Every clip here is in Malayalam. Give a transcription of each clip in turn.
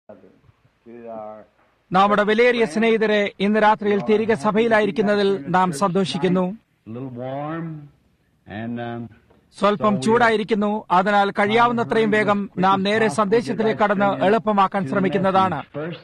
to our നമ്മുടെ വിലയേറിയ സ്നേഹിതരെ ഇന്ന് രാത്രിയിൽ തിരികെ സഭയിലായിരിക്കുന്നതിൽ നാം സന്തോഷിക്കുന്നു a little warm and um, സ്വല്പം ചൂടായിരിക്കുന്നു അതിനാൽ കഴിയാവുന്നത്രയും വേഗം നാം നേരെ സന്ദേശത്തിലേക്ക് കടന്ന് എളുപ്പമാക്കാൻ ശ്രമിക്കുന്നതാണ് first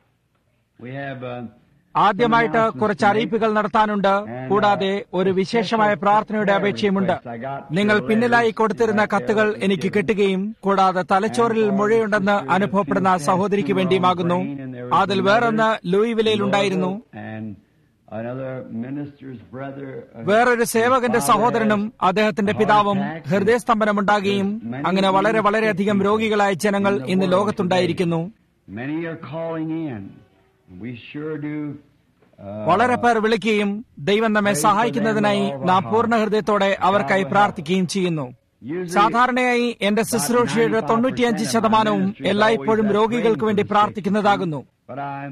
we have uh, ആദ്യമായിട്ട് കുറച്ച് അറിയിപ്പുകൾ നടത്താനുണ്ട് കൂടാതെ ഒരു വിശേഷമായ പ്രാർത്ഥനയുടെ അപേക്ഷയുമുണ്ട് നിങ്ങൾ പിന്നിലായി കൊടുത്തിരുന്ന കത്തുകൾ എനിക്ക് കിട്ടുകയും കൂടാതെ തലച്ചോറിൽ മുഴയുണ്ടെന്ന് അനുഭവപ്പെടുന്ന സഹോദരിക്ക് വേണ്ടിയുമാകുന്നു അതിൽ വേറൊന്ന് ലൂയിവിലയിൽ ഉണ്ടായിരുന്നു and another minister's brother uh, വേറൊരു സേവകന്റെ സഹോദരനും അദ്ദേഹത്തിന്റെ പിതാവും ഹൃദയസ്തംഭനമുണ്ടാകുകയും അങ്ങനെ വളരെ വളരെയധികം രോഗികളായ ജനങ്ങൾ ഇന്ന് ലോകത്തുണ്ടായിരിക്കുന്നു many are calling in we sure do uh, വളരെ പേർ വിളിക്കുകയും ദൈവം നമ്മെ സഹായിക്കുന്നതിനായി നാം പൂർണ്ണ ഹൃദയത്തോടെ അവർക്കായി പ്രാർത്ഥിക്കുകയും ചെയ്യുന്നു സാധാരണയായി എന്റെ ശുശ്രൂഷയുടെ തൊണ്ണൂറ്റിയഞ്ച് ശതമാനവും എല്ലായ്പ്പോഴും രോഗികൾക്ക് വേണ്ടി പ്രാർത്ഥിക്കുന്നതാകുന്നു but I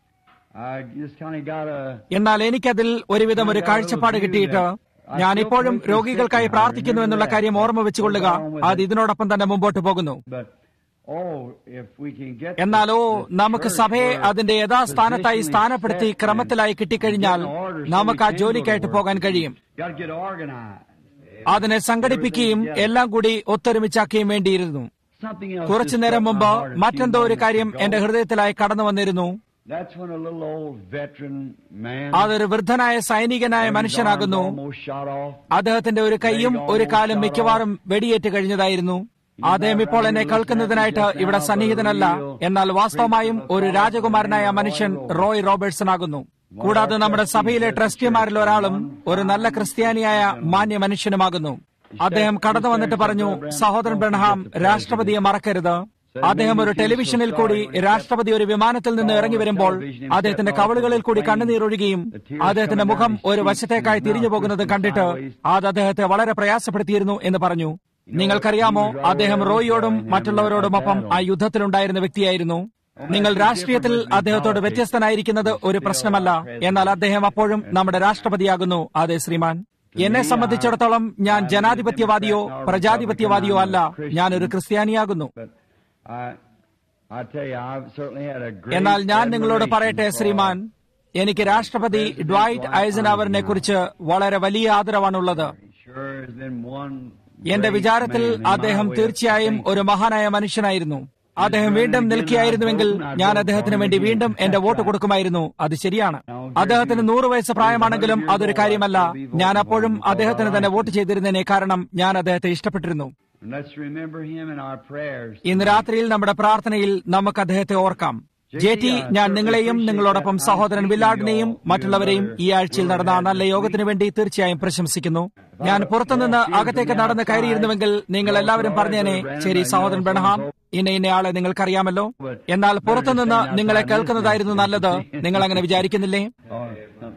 I just kind of got a എന്നാൽ എനിക്കതിൽ ഒരുവിധം ഒരു കാഴ്ചപ്പാട് കിട്ടിയിട്ട് ഞാൻ ഇപ്പോഴും രോഗികൾക്കായി പ്രാർത്ഥിക്കുന്നു എന്നുള്ള കാര്യം ഓർമ്മ വെച്ചുകൊള്ളുക അത് ഇതിനോടൊപ്പം തന്നെ മുമ്പോട്ട് പോകുന്നു but oh if we can get എന്നാലോ the നമുക്ക് church സഭയെ or അതിന്റെ യഥാസ്ഥാനത്തായി positionally സ്ഥാനപ്പെടുത്തി set ക്രമത്തിലായി and കിട്ടിക്കഴിഞ്ഞാൽ get in order so നമുക്ക് ആ we can ജോലിക്കായിട്ട് go to പോകാൻ work. കഴിയും Got to get organized. അതിനെ സംഘടിപ്പിക്കുകയും എല്ലാം കൂടി ഒത്തൊരുമിച്ചാക്കുകയും വേണ്ടിയിരുന്നു Something else കുറച്ചു just നേരം struck my മുമ്പ് heart a few മറ്റെന്തോ ഒരു moments കാര്യം ago. എന്റെ ഹൃദയത്തിലായി കടന്നു വന്നിരുന്നു That's when a little old veteran man അതൊരു വൃദ്ധനായ സൈനികനായ his മനുഷ്യനാകുന്നു arms almost shot off. അദ്ദേഹത്തിന്റെ ഒരു കൈയും ഒരു കാലും മിക്കവാറും വെടിയേറ്റ് കഴിഞ്ഞതായിരുന്നു അദ്ദേഹം ഇപ്പോൾ എന്നെ കേൾക്കുന്നതിനായിട്ട് ഇവിടെ സന്നിഹിതനല്ല എന്നാൽ വാസ്തവമായും ഒരു രാജകുമാരനായ മനുഷ്യൻ റോയ് റോബർട്സൺ ആകുന്നു കൂടാതെ നമ്മുടെ സഭയിലെ ട്രസ്റ്റിമാരിൽ ഒരാളും ഒരു നല്ല ക്രിസ്ത്യാനിയായ മാന്യ മനുഷ്യനുമാകുന്നു അദ്ദേഹം കടന്നു വന്നിട്ട് പറഞ്ഞു സഹോദരൻ ബ്രഹ്ഹാം രാഷ്ട്രപതിയെ മറക്കരുത് അദ്ദേഹം ഒരു ടെലിവിഷനിൽ കൂടി രാഷ്ട്രപതി ഒരു വിമാനത്തിൽ നിന്ന് ഇറങ്ങി വരുമ്പോൾ അദ്ദേഹത്തിന്റെ കവളുകളിൽ കൂടി കണ്ണുനീരൊഴുകയും അദ്ദേഹത്തിന്റെ മുഖം ഒരു വശത്തേക്കായി തിരിഞ്ഞു പോകുന്നത് കണ്ടിട്ട് അത് അദ്ദേഹത്തെ വളരെ പ്രയാസപ്പെടുത്തിയിരുന്നു എന്ന് പറഞ്ഞു നിങ്ങൾക്കറിയാമോ അദ്ദേഹം റോയിയോടും മറ്റുള്ളവരോടുമൊപ്പം ആ യുദ്ധത്തിലുണ്ടായിരുന്ന വ്യക്തിയായിരുന്നു നിങ്ങൾ രാഷ്ട്രീയത്തിൽ അദ്ദേഹത്തോട് വ്യത്യസ്തനായിരിക്കുന്നത് ഒരു പ്രശ്നമല്ല എന്നാൽ അദ്ദേഹം അപ്പോഴും നമ്മുടെ രാഷ്ട്രപതിയാകുന്നു അതെ ശ്രീമാൻ എന്നെ സംബന്ധിച്ചിടത്തോളം ഞാൻ ജനാധിപത്യവാദിയോ പ്രജാധിപത്യവാദിയോ അല്ല ഞാനൊരു ക്രിസ്ത്യാനിയാകുന്നു But I, I tell you, I've certainly had a great എന്നാൽ ഞാൻ നിങ്ങളോട് admiration പറയട്ടെ for ശ്രീമാൻ എനിക്ക് രാഷ്ട്രപതി ഡ്വൈറ്റ് ഐസനവറിനെ കുറിച്ച് വളരെ വലിയ ആദരവാണുള്ളത് He sure has been one എന്റെ great വിചാരത്തിൽ man in my അദ്ദേഹം way of തീർച്ചയായും thinking. ഒരു മഹാനായ മനുഷ്യനായിരുന്നു അദ്ദേഹം വീണ്ടും നിൽക്കുകയായിരുന്നുവെങ്കിൽ ഞാൻ അദ്ദേഹത്തിന് വേണ്ടി വീണ്ടും എന്റെ വോട്ട് കൊടുക്കുമായിരുന്നു അത് ശരിയാണ് അദ്ദേഹത്തിന് നൂറ് വയസ്സ് പ്രായമാണെങ്കിലും അതൊരു കാര്യമല്ല ഞാൻ അപ്പോഴും അദ്ദേഹത്തിന് തന്നെ വോട്ട് ചെയ്തിരുന്നതിനെ കാരണം ഞാൻ അദ്ദേഹത്തെ ഇഷ്ടപ്പെട്ടിരുന്നു And let's remember him in our prayers. ഇന്ന് രാത്രിയിൽ നമ്മുടെ പ്രാർത്ഥനയിൽ നമുക്ക് അദ്ദേഹത്തെ ഓർക്കാം ജെ ടി ഞാൻ നിങ്ങളെയും നിങ്ങളോടൊപ്പം സഹോദരൻ വില്ലാഡിനെയും മറ്റുള്ളവരെയും ഈ ആഴ്ചയിൽ നടന്ന ആ നല്ല യോഗത്തിന് വേണ്ടി തീർച്ചയായും പ്രശംസിക്കുന്നു ഞാൻ പുറത്തുനിന്ന് അകത്തേക്ക് നടന്ന് കയറിയിരുന്നുവെങ്കിൽ നിങ്ങൾ എല്ലാവരും പറഞ്ഞേനെ ശരി സഹോദരൻ ബെണഹാം ഇന്ന ഇന്ന ആളെ നിങ്ങൾക്കറിയാമല്ലോ എന്നാൽ പുറത്തുനിന്ന് നിങ്ങളെ കേൾക്കുന്നതായിരുന്നു നല്ലത് നിങ്ങൾ അങ്ങനെ വിചാരിക്കുന്നില്ലേ Oh,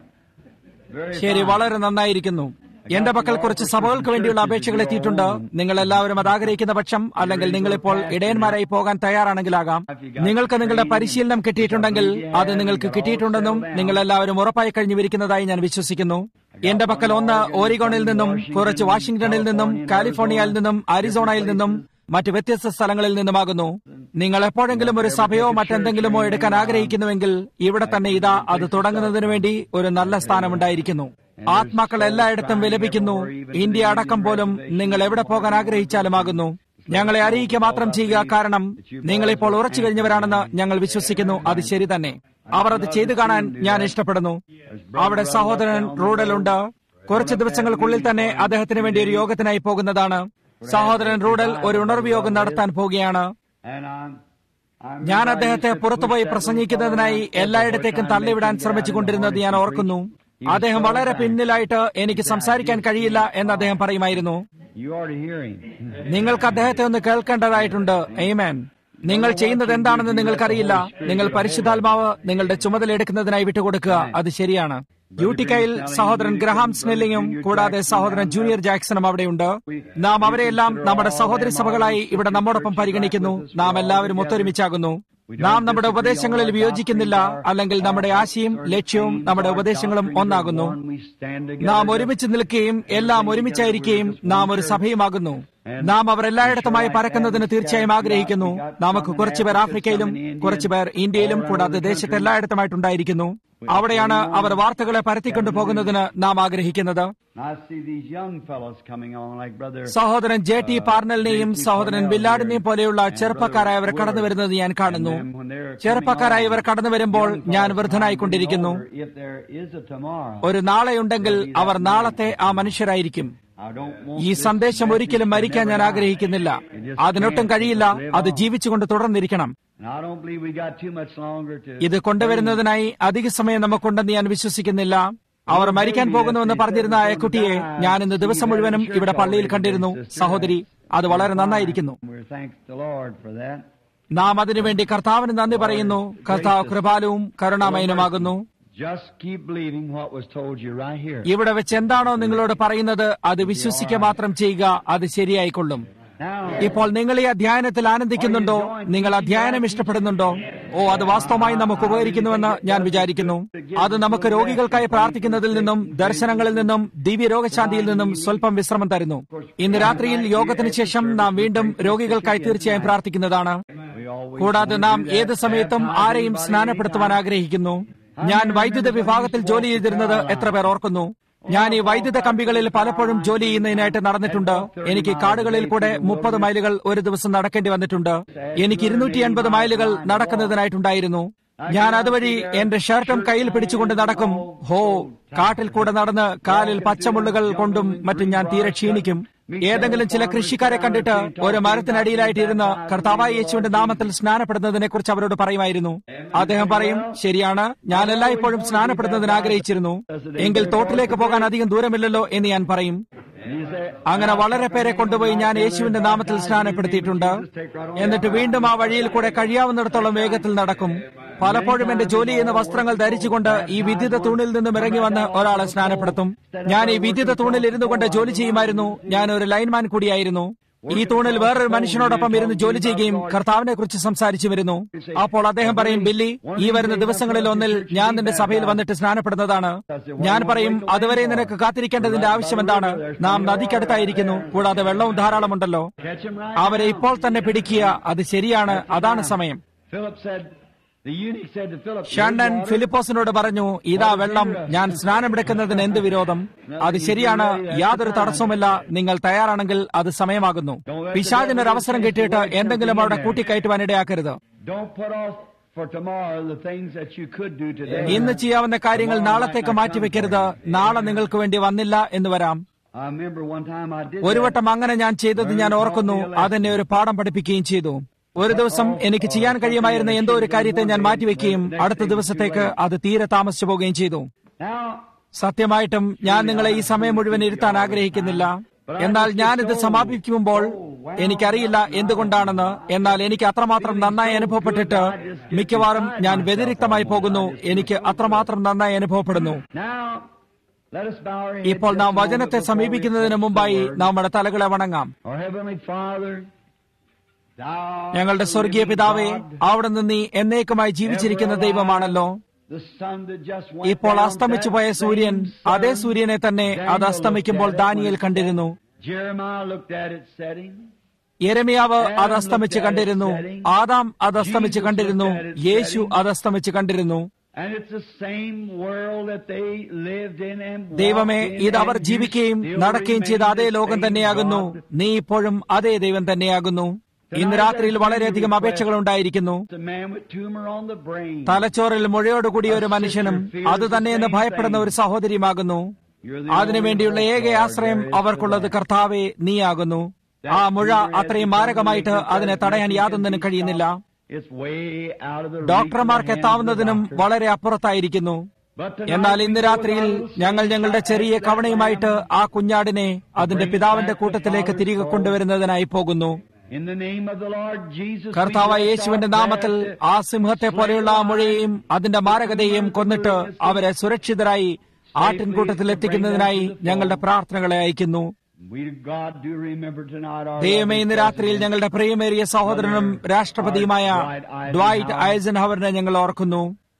very ശരി fine. വളരെ നന്നായിരിക്കുന്നു എന്റെ പക്കൽ കുറച്ച് സഭകൾക്ക് വേണ്ടിയുള്ള അപേക്ഷകൾ എത്തിയിട്ടുണ്ട് നിങ്ങൾ എല്ലാവരും അത് ആഗ്രഹിക്കുന്ന പക്ഷം അല്ലെങ്കിൽ നിങ്ങളിപ്പോൾ ഇടയന്മാരായി പോകാൻ തയ്യാറാണെങ്കിലാകാം നിങ്ങൾക്ക് നിങ്ങളുടെ പരിശീലനം കിട്ടിയിട്ടുണ്ടെങ്കിൽ അത് നിങ്ങൾക്ക് കിട്ടിയിട്ടുണ്ടെന്നും നിങ്ങൾ എല്ലാവരും ഉറപ്പായി കഴിഞ്ഞുവിരിക്കുന്നതായി ഞാൻ വിശ്വസിക്കുന്നു എന്റെ പക്കൽ ഒന്ന് ഓരിഗോണിൽ നിന്നും കുറച്ച് വാഷിംഗ്ടണിൽ നിന്നും കാലിഫോർണിയയിൽ നിന്നും അരിസോണയിൽ നിന്നും മറ്റ് വ്യത്യസ്ത സ്ഥലങ്ങളിൽ നിന്നുമാകുന്നു നിങ്ങൾ എപ്പോഴെങ്കിലും ഒരു സഭയോ മറ്റെന്തെങ്കിലുമോ എടുക്കാൻ ആഗ്രഹിക്കുന്നുവെങ്കിൽ ഇവിടെ തന്നെ ഇതാ അത് തുടങ്ങുന്നതിന് വേണ്ടി ഒരു നല്ല സ്ഥാനമുണ്ടായിരിക്കുന്നു ആത്മാക്കൾ എല്ലായിടത്തും വിലപിക്കുന്നു ഇന്ത്യ അടക്കം പോലും നിങ്ങൾ എവിടെ പോകാൻ ആഗ്രഹിച്ചാലുമാകുന്നു ഞങ്ങളെ അറിയിക്കുക മാത്രം ചെയ്യുക കാരണം നിങ്ങൾ ഇപ്പോൾ ഉറച്ചു കഴിഞ്ഞവരാണെന്ന് ഞങ്ങൾ വിശ്വസിക്കുന്നു അത് ശരി തന്നെ അവർ അത് ചെയ്തു കാണാൻ ഞാൻ ഇഷ്ടപ്പെടുന്നു അവിടെ സഹോദരൻ റൂഡലുണ്ട് കുറച്ച് ദിവസങ്ങൾക്കുള്ളിൽ തന്നെ അദ്ദേഹത്തിന് വേണ്ടി ഒരു യോഗത്തിനായി പോകുന്നതാണ് സഹോദരൻ റൂഡൽ ഒരു ഉണർവ് യോഗം നടത്താൻ പോവുകയാണ് And I'm, I'm ഞാൻ അദ്ദേഹത്തെ പുറത്തുപോയി പ്രസംഗിക്കുന്നതിനായി എല്ലായിടത്തേക്കും തള്ളിവിടാൻ ശ്രമിച്ചുകൊണ്ടിരുന്നത് ഞാൻ ഓർക്കുന്നു അദ്ദേഹം വളരെ പിന്നിലായിട്ട് എനിക്ക് സംസാരിക്കാൻ കഴിയില്ല എന്ന് അദ്ദേഹം പറയുമായിരുന്നു You ought to hear him. നിങ്ങൾക്ക് അദ്ദേഹത്തെ ഒന്ന് കേൾക്കേണ്ടതായിട്ടുണ്ട് എയ്മേൻ നിങ്ങൾ ചെയ്യുന്നത് എന്താണെന്ന് നിങ്ങൾക്കറിയില്ല നിങ്ങൾ പരിശുദ്ധാത്മാവ് നിങ്ങളുടെ ചുമതല എടുക്കുന്നതിനായി വിട്ടുകൊടുക്കുക അത് ശരിയാണ് യൂട്ടിക്കയിൽ സഹോദരൻ ഗ്രഹാം സ്നെല്ലിങ്ങും കൂടാതെ സഹോദരൻ ജൂനിയർ ജാക്സണും അവിടെയുണ്ട് നാം അവരെയെല്ലാം നമ്മുടെ സഹോദരി സഭകളായി ഇവിടെ നമ്മോടൊപ്പം പരിഗണിക്കുന്നു നാം എല്ലാവരും ഒത്തൊരുമിച്ചാകുന്നു നാം നമ്മുടെ ഉപദേശങ്ങളിൽ വിയോജിക്കുന്നില്ല അല്ലെങ്കിൽ നമ്മുടെ ആശയും ലക്ഷ്യവും നമ്മുടെ ഉപദേശങ്ങളും ഒന്നാകുന്നു We stand together. നാം ഒരുമിച്ച് നിൽക്കുകയും എല്ലാം ഒരുമിച്ചായിരിക്കുകയും നാം ഒരു സഭയുമാകുന്നു നാം അവർ എല്ലായിടത്തുമായി പരക്കുന്നതിന് തീർച്ചയായും ആഗ്രഹിക്കുന്നു നമുക്ക് കുറച്ചുപേർ ആഫ്രിക്കയിലും കുറച്ചുപേർ ഇന്ത്യയിലും കൂടാതെ ദേശത്ത് എല്ലായിടത്തുമായിട്ടുണ്ടായിരിക്കുന്നു അവിടെയാണ് അവർ വാർത്തകളെ പരത്തിക്കൊണ്ടു പോകുന്നതിന് നാം ആഗ്രഹിക്കുന്നത് I see these young fellows coming on like brother. സഹോദരൻ ജെ ടി പാർണലിനെയും സഹോദരൻ ബില്ലാഡിനെയും പോലെയുള്ള ചെറുപ്പക്കാരായവർ കടന്നു വരുന്നത് ഞാൻ കാണുന്നു ചെറുപ്പക്കാരായവർ കടന്നു വരുമ്പോൾ ഞാൻ വൃദ്ധനായിക്കൊണ്ടിരിക്കുന്നു If there is a tomorrow, ഒരു നാളെയുണ്ടെങ്കിൽ അവർ നാളത്തെ ആ മനുഷ്യരായിരിക്കും I don't want ഈ this സന്ദേശം ഒരിക്കലും message to മരിക്കാൻ ഞാൻ never die. ആഗ്രഹിക്കുന്നില്ല അതിനൊട്ടും കഴിയില്ല അത് ജീവിച്ചുകൊണ്ട് തുടർന്നിരിക്കണം And I don't believe we got too much longer to. ഇത് കൊണ്ടുവരുന്നതിനായി അധിക സമയം നമുക്കുണ്ടെന്ന് ഞാൻ വിശ്വസിക്കുന്നില്ല അവർ മരിക്കാൻ പോകുന്നുവെന്ന് പറഞ്ഞിരുന്ന ആ കുട്ടിയെ ഞാൻ ഇന്ന് ദിവസം മുഴുവനും ഇവിടെ പള്ളിയിൽ കണ്ടിരുന്നു സഹോദരി അത് വളരെ നന്നായിരിക്കുന്നു We're thanks the Lord for that. നാം അതിനുവേണ്ടി കർത്താവിന് നന്ദി പറയുന്നു കർത്താവ് കൃപാലുവും കരുണാമയനുമാകുന്നു Just keep believing what was told you right here. ഇവിടെ വെച്ച് എന്താണോ നിങ്ങളോട് പറയുന്നത് അത് വിശ്വസിക്കുക മാത്രം ചെയ്യുക അത് ശരിയായിക്കൊള്ളും Now, ഇപ്പോൾ നിങ്ങൾ ഈ അധ്യയനത്തിൽ ആനന്ദിക്കുന്നുണ്ടോ നിങ്ങൾ അധ്യയനം ഇഷ്ടപ്പെടുന്നുണ്ടോ ഓ അത് വാസ്തവമായി നമുക്ക് ഉപകരിക്കുന്നുവെന്ന് ഞാൻ വിചാരിക്കുന്നു അത് നമുക്ക് രോഗികൾക്കായി പ്രാർത്ഥിക്കുന്നതിൽ നിന്നും ദർശനങ്ങളിൽ നിന്നും ദിവ്യ രോഗശാന്തിയിൽ നിന്നും സ്വല്പം വിശ്രമം തരുന്നു ഇന്ന് രാത്രിയിൽ യോഗത്തിന് ശേഷം നാം വീണ്ടും രോഗികൾക്കായി തീർച്ചയായും പ്രാർത്ഥിക്കുന്നതാണ് we always കൂടാതെ നാം ഏത് സമയത്തും ആരെയും സ്നാനപ്പെടുത്തുവാൻ ആഗ്രഹിക്കുന്നു ഞാൻ വൈദ്യുത വിഭാഗത്തിൽ ജോലി ചെയ്തിരുന്നത് എത്ര പേർ ഓർക്കുന്നു ഞാൻ ഈ വൈദ്യുത കമ്പികളിൽ പലപ്പോഴും ജോലി ചെയ്യുന്നതിനായിട്ട് നടന്നിട്ടുണ്ട് എനിക്ക് കാടുകളിൽ കൂടെ മുപ്പത് മൈലുകൾ ഒരു ദിവസം നടക്കേണ്ടി വന്നിട്ടുണ്ട് എനിക്ക് ഇരുന്നൂറ്റി എൺപത് മൈലുകൾ നടക്കുന്നതിനായിട്ടുണ്ടായിരുന്നു ഞാൻ അതുവഴി എന്റെ ഷർട്ടും കയ്യിൽ പിടിച്ചുകൊണ്ട് നടക്കും ഹോ കാട്ടിൽ കൂടെ നടന്ന് കാലിൽ പച്ചമുള്ളുകൾ കൊണ്ടും മറ്റും ഞാൻ തീരെ ക്ഷീണിക്കും ഏതെങ്കിലും ചില കൃഷിക്കാരെ കണ്ടിട്ട് ഒരു മരത്തിനടിയിലായിട്ട് ഇരുന്ന് കർത്താവായ യേശുവിന്റെ നാമത്തിൽ സ്നാനപ്പെടുന്നതിനെ കുറിച്ച് അവരോട് പറയുമായിരുന്നു അദ്ദേഹം പറയും ശരിയാണ് ഞാൻ എല്ലായ്പ്പോഴും സ്നാനപ്പെടുന്നതിന് ആഗ്രഹിച്ചിരുന്നു എങ്കിൽ തോട്ടിലേക്ക് പോകാൻ അധികം ദൂരമില്ലല്ലോ എന്ന് ഞാൻ പറയും And you say, അങ്ങനെ വളരെ പേരെ കൊണ്ടുപോയി ഞാൻ യേശുവിന്റെ നാമത്തിൽ സ്നാനപ്പെടുത്തിയിട്ടുണ്ട് എന്നിട്ട് വീണ്ടും ആ വഴിയിൽ കൂടെ കഴിയാവുന്നിടത്തോളം വേഗത്തിൽ നടക്കും പലപ്പോഴും എന്റെ ജോലി ചെയ്യുന്ന വസ്ത്രങ്ങൾ ധരിച്ചുകൊണ്ട് ഈ വിദ്യുത തൂണിൽ നിന്നും ഇറങ്ങി വന്ന് ഒരാളെ സ്നാനപ്പെടുത്തും ഞാൻ ഈ വിദ്യുത തൂണിൽ ഇരുന്നു കൊണ്ട് ജോലി ചെയ്യുമായിരുന്നു ഞാൻ ഒരു ലൈൻമാൻ കൂടിയായിരുന്നു ഈ തൂണിൽ വേറൊരു മനുഷ്യനോടൊപ്പം ഇരുന്ന് ജോലി ചെയ്യുകയും കർത്താവിനെ കുറിച്ച് സംസാരിച്ചു വരുന്നു അപ്പോൾ അദ്ദേഹം പറയും ബില്ലി ഈ വരുന്ന ദിവസങ്ങളിൽ ഒന്നിൽ ഞാൻ നിന്റെ സഭയിൽ വന്നിട്ട് സ്നാനപ്പെടുന്നതാണ് ഞാൻ പറയും അതുവരെ നിനക്ക് കാത്തിരിക്കേണ്ടതിന്റെ ആവശ്യം എന്താണ് നാം നദിക്കടുത്തായിരിക്കുന്നു കൂടാതെ വെള്ളവും ധാരാളമുണ്ടല്ലോ catch him right. അവരെ ഇപ്പോൾ തന്നെ പിടിക്കുക അത് ശരിയാണ് അതാണ് സമയം Philip said, the eunuch said to Philip, ഷണ്ടൻ "Here's water." ഫിലിപ്പോസിനോട് പറഞ്ഞു ഇതാ വെള്ളം ഞാൻ സ്നാനമെടുക്കുന്നതിന് എന്ത് വിരോധം അത് ശരിയാണ് യാതൊരു തടസ്സവുമില്ല നിങ്ങൾ തയ്യാറാണെങ്കിൽ അത് സമയമാകുന്നു പിശാചിന് ഒരു അവസരം കിട്ടിയിട്ട് എന്തെങ്കിലും അവിടെ കൂട്ടിക്കയറ്റുവാൻ ഇടയാക്കരുത് Don't put off for tomorrow the things that you could do today. ഇന്ന് ചെയ്യാവുന്ന കാര്യങ്ങൾ നാളത്തേക്ക് മാറ്റിവെക്കരുത് നാളെ നിങ്ങൾക്ക് വേണ്ടി വന്നില്ല എന്ന് വരാം I remember one time I did ഒരു that. വട്ടം അങ്ങനെ ഞാൻ ചെയ്തത് ഞാൻ ഓർക്കുന്നു അതെന്നെ ഒരു പാഠം പഠിപ്പിക്കുകയും ചെയ്തു ഒരു ദിവസം എനിക്ക് ചെയ്യാൻ കഴിയുമായിരുന്ന എന്തോ ഒരു കാര്യത്തെ ഞാൻ മാറ്റിവെക്കുകയും അടുത്ത ദിവസത്തേക്ക് അത് തീരെ താമസിച്ചു പോവുകയും ചെയ്തു Now, സത്യമായിട്ടും ഞാൻ നിങ്ങളെ ഈ സമയം മുഴുവൻ ഇരുത്താൻ ആഗ്രഹിക്കുന്നില്ല എന്നാൽ ഞാൻ ഇത് സമാപിക്കുമ്പോൾ എനിക്കറിയില്ല എന്തുകൊണ്ടാണെന്ന് എന്നാൽ എനിക്ക് അത്രമാത്രം നന്നായി അനുഭവപ്പെട്ടിട്ട് മിക്കവാറും ഞാൻ വ്യതിരിക്തമായി പോകുന്നു എനിക്ക് അത്രമാത്രം നന്നായി അനുഭവപ്പെടുന്നു now, let us bow our heads ഇപ്പോൾ just നാം a moment വചനത്തെ before we സമീപിക്കുന്നതിന് preach the മുമ്പായി word. നമ്മുടെ തലകളെ വണങ്ങാം Our Heavenly Father, Thou ഞങ്ങളുടെ art the സ്വർഗീയ living പിതാവേ God, അവിടെ നിന്ന് നീ എന്നേക്കുമായി ജീവിച്ചിരിക്കുന്ന ദൈവമാണല്ലോ the sun that just went ഇപ്പോൾ down, അസ്തമിച്ചു that പോയ സൂര്യൻ same sun, അതേ സൂര്യനെ തന്നെ അത് Daniel അസ്തമിക്കുമ്പോൾ looked at it ദാനിയേൽ when it കണ്ടിരുന്നു set. Jeremiah looked at it setting. യെരമിയാവ് അത് അസ്തമിച്ച് കണ്ടിരുന്നു ആദാം അത് അസ്തമിച്ച് കണ്ടിരുന്നു യേശു അത് അസ്തമിച്ച് കണ്ടിരുന്നു And it's the same world that they lived in and ദൈവമേ walked in ഇത് അവർ and you ജീവിക്കുകയും still നടക്കുകയും ചെയ്ത remain അതേ the ലോകം same തന്നെയാകുന്നു God. നീ ഇപ്പോഴും അതേ ദൈവം തന്നെയാകുന്നു ഇന്ന് രാത്രിയിൽ വളരെയധികം അപേക്ഷകൾ ഉണ്ടായിരിക്കുന്നു The man with tumor on the brain. തലച്ചോറിൽ മുഴയോടുകൂടിയ ഒരു മനുഷ്യനും അത് തന്നെയെന്ന് ഭയപ്പെടുന്ന ഒരു സഹോദരിയുമാകുന്നു You're the അതിനുവേണ്ടിയുള്ള only ഏക hope, Lord, ആശ്രയം there is അവർക്കുള്ളത് for that. കർത്താവെ നീയാകുന്നു ആ മുഴ അത്രയും മാരകമായിട്ട് അതിനെ തടയാൻ യാതൊന്നിനും കഴിയുന്നില്ല It's way out of the reach ഡോക്ടർമാർക്ക് of the hands of the എത്താവുന്നതിനും doctor. വളരെ അപ്പുറത്തായിരിക്കുന്നു But tonight എന്നാൽ we ഇന്ന് go രാത്രിയിൽ with our little ഞങ്ങൾ son ഞങ്ങളുടെ back ചെറിയ to that കവണയുമായിട്ട് lamb. ആ കുഞ്ഞാടിനെ അതിന്റെ പിതാവിന്റെ കൂട്ടത്തിലേക്ക് തിരികെ കൊണ്ടുവരുന്നതിനായി പോകുന്നു In the name of the Lord Jesus, we കർത്താവായ lift യേശുവിന്റെ our നാമത്തിൽ breath ആ സിംഹത്തെ പോലെയുള്ള ആ മുഴയെയും അതിന്റെ മാരകതയെയും കൊന്നിട്ട് അവരെ സുരക്ഷിതരായി ആട്ടിൻകൂട്ടത്തിൽ എത്തിക്കുന്നതിനായി ഞങ്ങളുടെ പ്രാർത്ഥനകളെ അയക്കുന്നു We, God, do remember tonight our ദൈവമേ loving ഇന്ന് രാത്രിയിൽ president. ഞങ്ങളുടെ പ്രിയമേറിയ സഹോദരനും രാഷ്ട്രപതിയുമായ ഡ്വൈറ്റ് ഐസൻ ഹവറിനെ ഞങ്ങൾ ഓർക്കുന്നു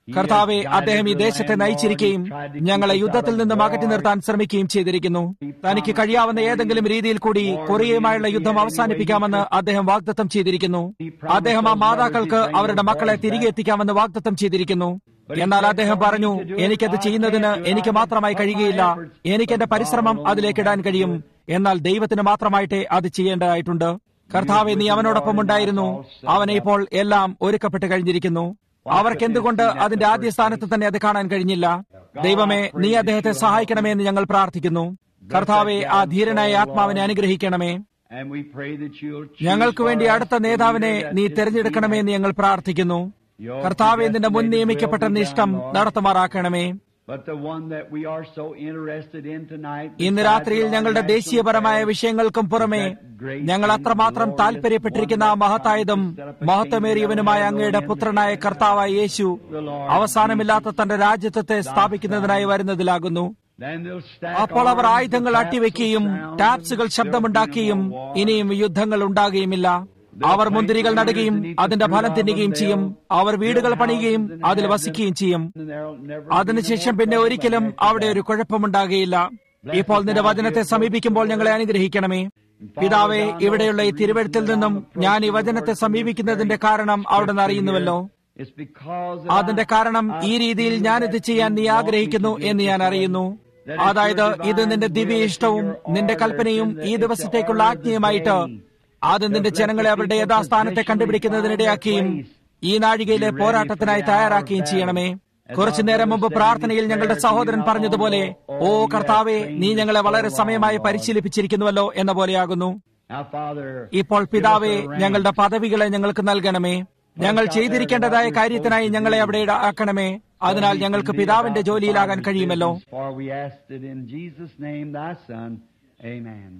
കർത്താവെ അദ്ദേഹം ഈ ദേശത്തെ നയിച്ചിരിക്കുകയും ഞങ്ങളെ യുദ്ധത്തിൽ നിന്നും അകറ്റി നിർത്താൻ ശ്രമിക്കുകയും ചെയ്തിരിക്കുന്നു തനിക്ക് കഴിയാവുന്ന ഏതെങ്കിലും രീതിയിൽ കൂടി കൊറിയയുമായുള്ള യുദ്ധം അവസാനിപ്പിക്കാമെന്ന് അദ്ദേഹം വാഗ്ദത്തം ചെയ്തിരിക്കുന്നു അദ്ദേഹം ആ മാതാക്കൾക്ക് അവരുടെ മക്കളെ തിരികെ എത്തിക്കാമെന്ന് വാഗ്ദത്തം ചെയ്തിരിക്കുന്നു എന്നാൽ അദ്ദേഹം പറഞ്ഞു എനിക്കത് ചെയ്യുന്നതിന് എനിക്ക് മാത്രമായി കഴിയുകയില്ല എനിക്ക് എന്റെ പരിശ്രമം അതിലേക്കിടാൻ കഴിയും എന്നാൽ ദൈവത്തിന് മാത്രമായിട്ടേ അത് ചെയ്യേണ്ടതായിട്ടുണ്ട് കർത്താവെ നീ അവനോടൊപ്പം ഉണ്ടായിരുന്നു അവനെ ഇപ്പോൾ എല്ലാം ഒരുക്കപ്പെട്ട് കഴിഞ്ഞിരിക്കുന്നു അവർക്ക് എന്തുകൊണ്ട് അതിന്റെ ആദ്യ സ്ഥാനത്ത് തന്നെ അത് കാണാൻ കഴിഞ്ഞില്ല ദൈവമേ നീ അദ്ദേഹത്തെ സഹായിക്കണമേ എന്ന് ഞങ്ങൾ പ്രാർത്ഥിക്കുന്നു കർത്താവെ ആ ധീരനായ ആത്മാവിനെ അനുഗ്രഹിക്കണമേ And we pray that you'll choose ഞങ്ങൾക്ക് വേണ്ടി for us അടുത്ത the നേതാവിനെ leader that നീ fits തെരഞ്ഞെടുക്കണമേ എന്ന് ഞങ്ങൾ പ്രാർത്ഥിക്കുന്നു കർത്താവ് നിന്റെ മുൻ നിയമിക്കപ്പെട്ട നിഷ്ടം നടത്തുമാറാക്കണമേ But the one that we are so interested in tonight, ഇന്ന് besides രാത്രിയിൽ our ഞങ്ങളുടെ national ദേശീയപരമായ affairs, വിഷയങ്ങൾക്കും പുറമെ ഞങ്ങൾ അത്രമാത്രം താൽപര്യപ്പെട്ടിരിക്കുന്ന ആ മഹത്തായതും മഹത്വമേറിയവനുമായ അങ്ങയുടെ പുത്രനായ കർത്താവായ യേശു അവസാനമില്ലാത്ത തന്റെ രാജ്യത്വത്തെ സ്ഥാപിക്കുന്നതിനായി വരുന്നതിലാകുന്നു then they'll stack അപ്പോൾ അവർ arms, ആയുധങ്ങൾ the അട്ടിവെക്കുകയും taps will sound, ടാപ്സുകൾ and ശബ്ദമുണ്ടാക്കുകയും there'll be no war. ഇനിയും യുദ്ധങ്ങൾ ഉണ്ടാകുകയുമില്ല അവർ മുന്തിരികൾ നടുകയും അതിന്റെ ഫലം തിന്നുകയും ചെയ്യും അവർ വീടുകൾ പണിയുകയും അതിൽ വസിക്കുകയും ചെയ്യും And there'll never അതിനുശേഷം പിന്നെ ഒരിക്കലും അവിടെ ഒരു കുഴപ്പമുണ്ടാകുകയില്ല ഇപ്പോൾ നിന്റെ വചനത്തെ സമീപിക്കുമ്പോൾ ഞങ്ങളെ അനുഗ്രഹിക്കണമേ പിതാവേ ഇവിടെയുള്ള ഈ തിരുവഴുത്തിൽ നിന്നും ഞാൻ ഈ വചനത്തെ സമീപിക്കുന്നതിന്റെ കാരണം അവിടെ നിന്ന് അറിയുന്നുവല്ലോ It's because അതിന്റെ കാരണം ഈ രീതിയിൽ ഞാൻ ഇത് ചെയ്യാൻ നീ ആഗ്രഹിക്കുന്നു എന്ന് ഞാൻ അറിയുന്നു അതായത് ഇത് നിന്റെ ദിവ്യ ഇഷ്ടവും നിന്റെ കൽപ്പനയും ഈ ദിവസത്തേക്കുള്ള ആജ്ഞയുമായിട്ട് അത് നിന്റെ ജനങ്ങളെ അവരുടെ യഥാസ്ഥാനത്തെ കണ്ടുപിടിക്കുന്നതിനിടയാക്കുകയും ഈ നാഴികയിലെ പോരാട്ടത്തിനായി തയ്യാറാക്കുകയും ചെയ്യണമേ കുറച്ചു നേരം മുമ്പ് പ്രാർത്ഥനയിൽ ഞങ്ങളുടെ സഹോദരൻ പറഞ്ഞതുപോലെ ഓ കർത്താവെ നീ ഞങ്ങളെ വളരെ സമയമായി പരിശീലിപ്പിച്ചിരിക്കുന്നുവല്ലോ എന്ന പോലെയാകുന്നു Now, Father, ഇപ്പോൾ പിതാവെ ഞങ്ങളുടെ പദവികളെ ഞങ്ങൾക്ക് നൽകണമേ ഞങ്ങൾ ചെയ്തിരിക്കേണ്ടതായ കാര്യത്തിനായി ഞങ്ങളെ അവിടെ ആക്കണമേ അതിനാൽ ഞങ്ങൾക്ക് പിതാവിന്റെ ജോലിയിലാകാൻ കഴിയുമല്ലോ For we asked it in Jesus' name, thy Son. Amen.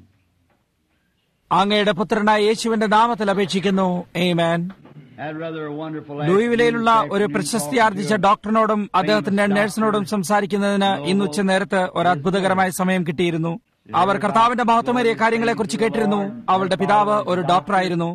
അങ്ങയുടെ പുത്രനായ യേശുവിന്റെ നാമത്തിൽ അപേക്ഷിക്കുന്നു ഏമേൻ Had rather a wonderful ലൂയിവിലയിലുള്ള afternoon ഒരു this പ്രശസ്തി afternoon ആർജിച്ച talking to a ഡോക്ടറിനോടും അദ്ദേഹത്തിന്റെ famous നഴ്സിനോടും doctor. സംസാരിക്കുന്നതിന് ഇന്ന് ഉച്ച നേരത്ത് ഒരു അത്ഭുതകരമായ സമയം കിട്ടിയിരുന്നു അവർ കർത്താവിന്റെ മഹത്വമേറിയ കാര്യങ്ങളെക്കുറിച്ച് കേട്ടിരുന്നു അവളുടെ പിതാവ് ഒരു ഡോക്ടറായിരുന്നു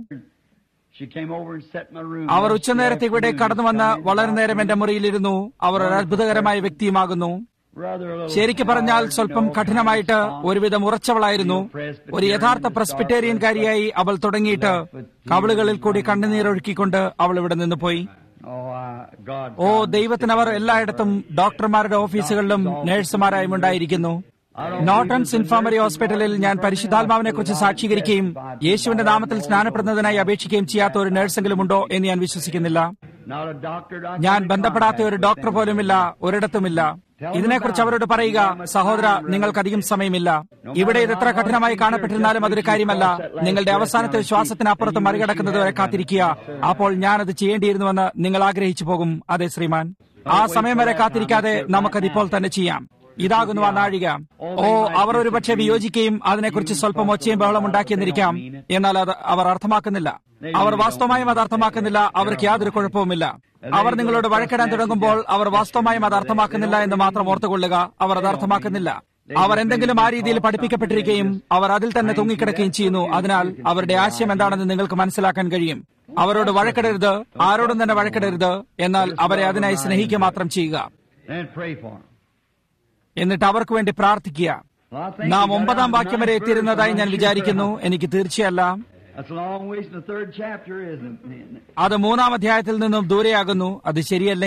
She came over and sat in my room. അവർ ഉച്ചനേരത്തെ ഇവിടെ കടന്നു വന്ന് വളരെ നേരം എന്റെ മുറിയിലിരുന്നു അവർ ഒരു അത്ഭുതകരമായ വ്യക്തിയുമാകുന്നു Rather a little ശരിക്കു പറഞ്ഞാൽ hard, സ്വല്പം you know, കഠിനമായിട്ട് kind of ഒരുവിധം ഉറച്ചവളായിരുന്നു ഒരു യഥാർത്ഥ പ്രസ്പിറ്റേറിയൻകാരിയായി അവൾ തുടങ്ങിയിട്ട് കവിളുകളിൽ കൂടി കണ്ണുനീരൊഴുക്കിക്കൊണ്ട് അവൾ ഇവിടെ നിന്ന് പോയി Oh, uh, God. ഓ God, ദൈവത്തിന് അവർ എല്ലായിടത്തും ഡോക്ടർമാരുടെ ഓഫീസുകളിലും നഴ്സുമാരായും ഉണ്ടായിരിക്കുന്നു നോട്ടൺസ് ഇൻഫാമറി ഹോസ്പിറ്റലിൽ ഞാൻ പരിശുദ്ധാത്മാവിനെ കുറിച്ച് സാക്ഷീകരിക്കുകയും യേശുവിന്റെ നാമത്തിൽ സ്നാനപ്പെടുന്നതിനായി അപേക്ഷിക്കുകയും ചെയ്യാത്ത ഒരു നഴ്സെങ്കിലും ഉണ്ടോ എന്ന് ഞാൻ വിശ്വസിക്കുന്നില്ല Not a doctor that I ഞാൻ can ബന്ധപ്പെടാത്ത ഒരു contact. ഡോക്ടർ പോലുമില്ല ഒരിടത്തുമില്ല ഇതിനെക്കുറിച്ച് അവരോട് പറയുക സഹോദര നിങ്ങൾക്കധികം സമയമില്ല ഇവിടെ ഇത് എത്ര കഠിനമായി കാണപ്പെട്ടിരുന്നാലും അതൊരു കാര്യമല്ല നിങ്ങളുടെ അവസാനത്തെ വിശ്വാസത്തിനപ്പുറത്ത് മറികടക്കുന്നത് വരെ കാത്തിരിക്കുക അപ്പോൾ ഞാനത് ചെയ്യേണ്ടിയിരുന്നുവെന്ന് നിങ്ങൾ ആഗ്രഹിച്ചു പോകും അതെ ശ്രീമാൻ ആ സമയം വരെ കാത്തിരിക്കാതെ നമുക്കതിപ്പോൾ തന്നെ ചെയ്യാം ഇതാകുന്നു ആ നാഴിക ഓ അവർ ഒരുപക്ഷെ വിയോജിക്കുകയും അതിനെക്കുറിച്ച് സ്വല്പം ഒച്ചയും ബഹളം ഉണ്ടാക്കിയെന്നിരിക്കാം എന്നാൽ അത് അവർ അർത്ഥമാക്കുന്നില്ല അവർ വാസ്തവമായും അത് അർത്ഥമാക്കുന്നില്ല അവർക്ക് യാതൊരു കുഴപ്പവുമില്ല അവർ നിങ്ങളോട് വഴക്കിടാൻ തുടങ്ങുമ്പോൾ അവർ വാസ്തവമായും അത് അർത്ഥമാക്കുന്നില്ല എന്ന് മാത്രം ഓർത്തുകൊള്ളുക അവർ അത് അർത്ഥമാക്കുന്നില്ല അവർ എന്തെങ്കിലും ആ രീതിയിൽ പഠിപ്പിക്കപ്പെട്ടിരിക്കുകയും അവർ അതിൽ തന്നെ തൂങ്ങിക്കിടക്കുകയും ചെയ്യുന്നു അതിനാൽ അവരുടെ ആശയം എന്താണെന്ന് നിങ്ങൾക്ക് മനസ്സിലാക്കാൻ കഴിയും അവരോട് വഴക്കിടരുത് ആരോടും തന്നെ വഴക്കിടരുത് എന്നാൽ അവരെ അതിനായി സ്നേഹിക്കുക മാത്രം ചെയ്യുക And pray for him. എന്നിട്ട് അവർക്ക് വേണ്ടി പ്രാർത്ഥിക്കുക Well, I think നാം we got ഒമ്പതാം on വാക്യം വരെ ninth എത്തിയിരുന്നതായി verse, ഞാൻ I'm sure. വിചാരിക്കുന്നു എനിക്ക് തീർച്ചയല്ല That's a long ways in the third chapter, isn't it? അത് മൂന്നാം അധ്യായത്തിൽ നിന്നും ദൂരെയാകുന്നു അത് ശരിയല്ലേ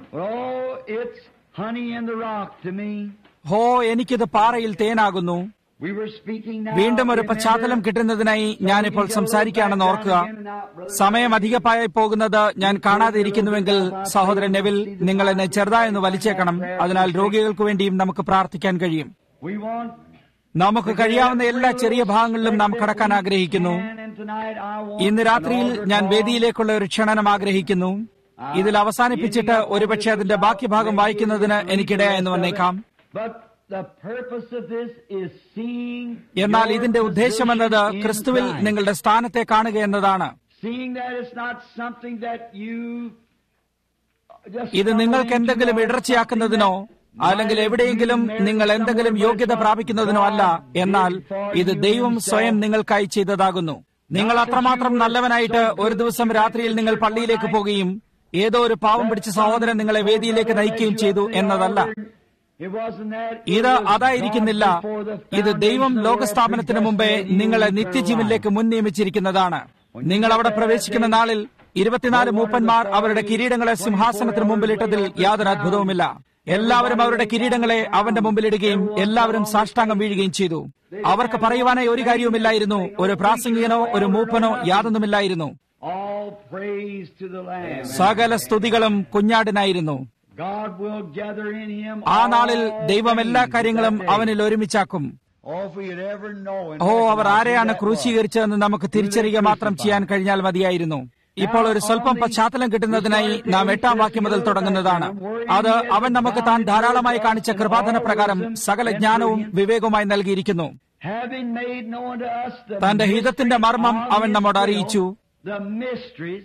Oh, it's honey in the rock to me. ഹോ എനിക്കിത് പാറയിൽ തേനാകുന്നു We were speaking now. വീണ്ടും ഒരു remember, പശ്ചാത്തലം കിട്ടുന്നതിനായി ഞാനിപ്പോൾ സംസാരിക്കുകയാണെന്ന് ഓർക്കുക സമയം അധികപ്പായി പോകുന്നത് ഞാൻ കാണാതെ ഇരിക്കുന്നുവെങ്കിൽ സഹോദരൻ നെവിൽ നിങ്ങൾ എന്നെ ചെറുതായൊന്ന് വലിച്ചേക്കണം അതിനാൽ രോഗികൾക്ക് വേണ്ടിയും നമുക്ക് പ്രാർത്ഥിക്കാൻ കഴിയും We want നമുക്ക് കഴിയാവുന്ന എല്ലാ ചെറിയ ഭാഗങ്ങളിലും നാം കടക്കാൻ ആഗ്രഹിക്കുന്നു And tonight I want ഇന്ന് രാത്രിയിൽ an altar ഞാൻ call. വേദിയിലേക്കുള്ള ഒരു ക്ഷണനം ആഗ്രഹിക്കുന്നു ഇതിൽ അവസാനിപ്പിച്ചിട്ട് ഒരുപക്ഷെ അതിന്റെ ബാക്കി ഭാഗം വായിക്കുന്നതിന് എനിക്കിടയായെന്ന് വന്നേക്കാം But the purpose of this is seeing എന്നാൽ your ഇതിന്റെ ഉദ്ദേശം എന്നത് position in ക്രിസ്തുവിൽ Christ. നിങ്ങളുടെ സ്ഥാനത്തെ കാണുക എന്നതാണ് Seeing that it's not something that you just ഇത് നിങ്ങൾക്ക് stumble എന്തെങ്കിലും into or ഇടർച്ചയാക്കുന്നതിനോ something that അല്ലെങ്കിൽ എവിടെയെങ്കിലും നിങ്ങൾ എന്തെങ്കിലും യോഗ്യത പ്രാപിക്കുന്നതിനോ അല്ല എന്നാൽ ഇത് ദൈവം സ്വയം നിങ്ങൾക്കായി ചെയ്തതാകുന്നു നിങ്ങൾ അത്രമാത്രം നല്ലവനായിട്ട് ഒരു ദിവസം രാത്രിയിൽ നിങ്ങൾ പള്ളിയിലേക്ക് പോകുകയും ഏതോ ഒരു പാവം പിടിച്ച സഹോദരൻ നിങ്ങളെ വേദിയിലേക്ക് നയിക്കുകയും ചെയ്തു എന്നതല്ല It wasn't that. It ഇത് was അതായിരിക്കുന്നില്ല God before the ഇത് ദൈവം foundation of ലോകസ്ഥാപനത്തിന് മുമ്പേ predestined you നിങ്ങളെ for നിത്യജീവനിലേക്ക് മുൻ നിയമിച്ചിരിക്കുന്നതാണ് നിങ്ങൾ അവിടെ പ്രവേശിക്കുന്ന നാളിൽ ഇരുപത്തിനാല് മൂപ്പന്മാർ അവരുടെ കിരീടങ്ങളെ സിംഹാസനത്തിന് മുമ്പിലിട്ടതിൽ യാതൊരു അത്ഭുതവുമില്ല എല്ലാവരും അവരുടെ കിരീടങ്ങളെ അവന്റെ മുമ്പിലിടുകയും എല്ലാവരും സാഷ്ടാംഗം വീഴുകയും ചെയ്തു അവർക്ക് പറയുവാനായി ഒരു കാര്യവുമില്ലായിരുന്നു ഒരു പ്രാസംഗികനോ ഒരു മൂപ്പനോ യാതൊന്നുമില്ലായിരുന്നു All praise to the Lamb. സകല സ്തുതികളും കുഞ്ഞാടിനായിരുന്നു God will gather in him ആ നാളിൽ all ദൈവം എല്ലാ things കാര്യങ്ങളും that day. അവനിൽ ഒരുമിച്ചാക്കും Oh, if we could ever know and oh our recognize ആരെയാണ് who that was. ക്രൂശീകരിച്ചതെന്ന് നമുക്ക് തിരിച്ചറിയുക മാത്രം ചെയ്യാൻ കഴിഞ്ഞാൽ മതിയായിരുന്നു ഇപ്പോൾ ഒരു സ്വല്പം പശ്ചാത്തലം കിട്ടുന്നതിനായി നാം എട്ടാം വാക്യം മുതൽ തുടങ്ങുന്നതാണ് അത് അവൻ നമുക്ക് താൻ ധാരാളമായി കാണിച്ച കൃപാധന പ്രകാരം സകല ജ്ഞാനവും വിവേകവുമായി നൽകിയിരിക്കുന്നു Having made known to us the തന്റെ ഹിതത്തിന്റെ മർമ്മം mystery അവൻ of നമ്മോട് his അറിയിച്ചു will, the mysteries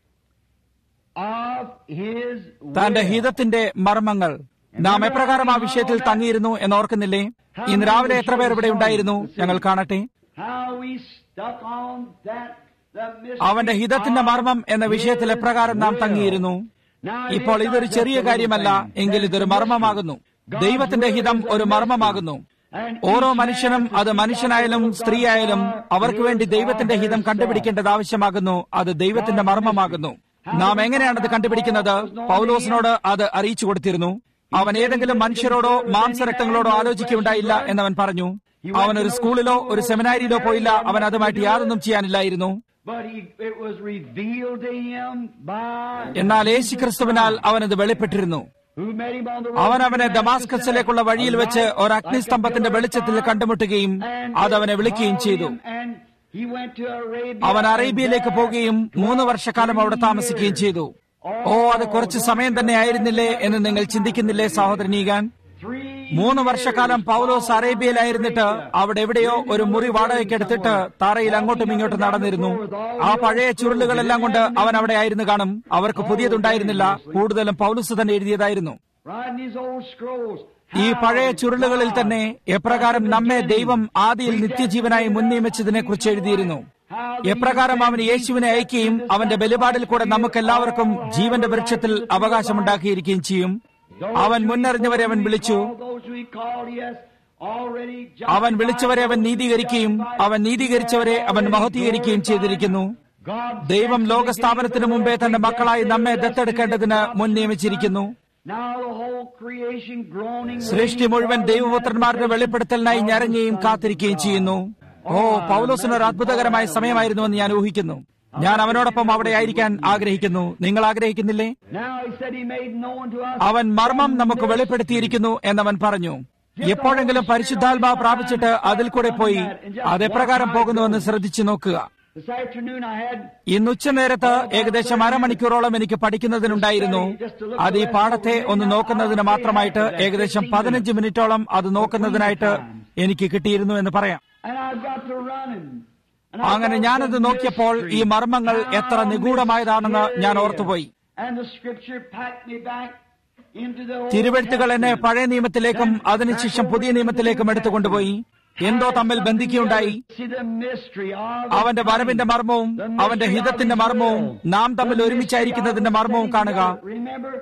of his തന്റെ will. ഹിതത്തിന്റെ മർമ്മങ്ങൾ നാം എപ്രകാരം ആ വിഷയത്തിൽ തങ്ങിയിരുന്നു എന്ന് ഓർക്കുന്നില്ലേ ഇന്ന് രാവിലെ എത്ര പേർ ഇവിടെ ഉണ്ടായിരുന്നു ഞങ്ങൾ കാണട്ടെ How we stuck on that, the mystery അവന്റെ ഹിതത്തിന്റെ of മർമ്മം എന്ന വിഷയത്തിൽ his എപ്രകാരം നാം will. തങ്ങിയിരുന്നു Now, it ഇപ്പോൾ is ഇതൊരു not ചെറിയ just a കാര്യമല്ല little thing. എങ്കിൽ That's ഇതൊരു a mystery. മർമ്മമാകുന്നു God's ദൈവത്തിന്റെ will ഹിതം is a ഒരു mystery. മർമ്മമാകുന്നു And ഓരോ each മനുഷ്യനും man അത് to മനുഷ്യനായാലും see that സ്ത്രീയായാലും God അവർക്ക് വേണ്ടി lives ദൈവത്തിന്റെ on ഹിതം their കണ്ടുപിടിക്കേണ്ടത് ആവശ്യമാകുന്നു അത് ദൈവത്തിന്റെ മർമ്മമാകുന്നു നാം എങ്ങനെയാണത് കണ്ടുപിടിക്കുന്നത് പൗലോസിനോട് അത് അറിയിച്ചു കൊടുത്തിരുന്നു അവൻ ഏതെങ്കിലും മനുഷ്യരോടോ മാംസരക്തങ്ങളോടോ ആലോചിക്കുകയുണ്ടായില്ല എന്നവൻ പറഞ്ഞു അവൻ ഒരു സ്കൂളിലോ ഒരു സെമിനാരിയിലോ പോയില്ല അവൻ അതുമായിട്ട് യാതൊന്നും ചെയ്യാനില്ലായിരുന്നു But he, it was revealed to him by എന്നാൽ യേശു ക്രിസ്തുവിനാൽ അവനത് വെളിപ്പെട്ടിരുന്നു who met him on the road അവൻ to അവനെ Damascus ദമാസ്കസിലേക്കുള്ള വഴിയിൽ വെച്ച് ഒരു അഗ്നിസ്തംഭത്തിന്റെ വെളിച്ചത്തിൽ കണ്ടുമുട്ടുകയും അത് അവനെ വിളിക്കുകയും ചെയ്തു And he went to Arabia അവൻ അറേബ്യയിലേക്ക് പോവുകയും മൂന്ന് വർഷക്കാലം അവിടെ താമസിക്കുകയും ചെയ്തു ഓ അത് കുറച്ച് സമയം തന്നെ ആയിരുന്നില്ലേ എന്ന് നിങ്ങൾ ചിന്തിക്കുന്നില്ലേ സഹോദരനീകാൻ Three മൂന്ന് വർഷക്കാലം പൗലോസ് അറേബ്യയിലായിരുന്നിട്ട് അവിടെ എവിടെയോ ഒരു മുറി വാടകയ്ക്ക് എടുത്തിട്ട് തറയിൽ അങ്ങോട്ടും ഇങ്ങോട്ടും നടന്നിരുന്നു ആ പഴയ ചുരുളുകളെല്ലാം കൊണ്ട് അവൻ അവിടെ ആയിരുന്നു കാണും അവർക്ക് പുതിയതുണ്ടായിരുന്നില്ല കൂടുതലും പൗലോസ് തന്നെ എഴുതിയതായിരുന്നു writing these old scrolls. ഈ പഴയ ചുരുളുകളിൽ തന്നെ എപ്രകാരം നമ്മെ ദൈവം ആദിയിൽ നിത്യജീവനായി മുൻനിയമിച്ചതിനെ കുറിച്ച് എഴുതിയിരുന്നു എപ്രകാരം അവൻ യേശുവിനെ അയക്കുകയും അവന്റെ ബലിപാടിൽ കൂടെ നമുക്കെല്ലാവർക്കും ജീവന്റെ വൃക്ഷത്തിൽ അവകാശമുണ്ടാക്കിയിരിക്കുകയും ചെയ്യും അവൻ മുന്നറിഞ്ഞവരെ അവൻ വിളിച്ചു All those who he called, he has already അവൻ വിളിച്ചവരെ അവൻ നീതീകരിക്കുകയും അവൻ നീതീകരിച്ചവരെ അവൻ മഹത്വീകരിക്കുകയും ചെയ്തിരിക്കുന്നു God ദൈവം ലോകസ്ഥാപനത്തിന് മുമ്പേ തന്റെ മക്കളായി നമ്മെ ദത്തെടുക്കേണ്ടതിന് മുൻ നിയമിച്ചിരിക്കുന്നു Now the whole creation groaning. സൃഷ്ടി മുഴുവൻ ദൈവപുത്രന്മാരുടെ വെളിപ്പെടുത്തലിനായി ഞരങ്ങുകയും കാത്തിരിക്കുകയും ചെയ്യുന്നു ഓ പൗലോസിന് ഒരു അത്ഭുതകരമായ സമയമായിരുന്നുവെന്ന് ഞാൻ ഊഹിക്കുന്നു ഞാൻ അവനോടൊപ്പം അവിടെ ആയിരിക്കാൻ ആഗ്രഹിക്കുന്നു നിങ്ങൾ ആഗ്രഹിക്കുന്നില്ലേ Now he said he made known to us. അവൻ മർമ്മം നമുക്ക് വെളിപ്പെടുത്തിയിരിക്കുന്നു എന്നവൻ പറഞ്ഞു എപ്പോഴെങ്കിലും പരിശുദ്ധാത്മാവ് പ്രാപിച്ചിട്ട് അതിൽ കൂടെ പോയി അതെപ്രകാരം പോകുന്നുവെന്ന് ശ്രദ്ധിച്ചു നോക്കുക This afternoon I had ഇന്ന് ഉച്ചനേരത്ത് ഏകദേശം അരമണിക്കൂറോളം എനിക്ക് പഠിക്കുന്നതിനുണ്ടായിരുന്നു അത് ഈ പാഠത്തെ ഒന്ന് നോക്കുന്നതിന് മാത്രമായിട്ട് ഏകദേശം പതിനഞ്ച് മിനിറ്റോളം അത് നോക്കുന്നതിനായിട്ട് എനിക്ക് കിട്ടിയിരുന്നു എന്ന് പറയാം and I've got to running. And I അങ്ങനെ thought ഞാനത് the നോക്കിയപ്പോൾ ഈ mystery, മർമ്മങ്ങൾ എത്ര how നിഗൂഢമായതാണെന്ന് ഞാൻ mysterious. ഓർത്തുപോയി And the scripture packed me back into the Old തിരുവെഴുത്തുകൾ എന്നെ Testament. പഴയ നിയമത്തിലേക്കും അതിനുശേഷം പുതിയ നിയമത്തിലേക്കും എടുത്തുകൊണ്ടുപോയി എന്തോ തമ്മിൽ ബന്ധിക്കുകയുണ്ടായി See the mystery of അവന്റെ വരവിന്റെ മർമ്മവും അവന്റെ ഹിതത്തിന്റെ മർമ്മവും നാം തമ്മിൽ ഒരുമിച്ചായിരിക്കുന്നതിന്റെ മർമ്മവും കാണുക Remember,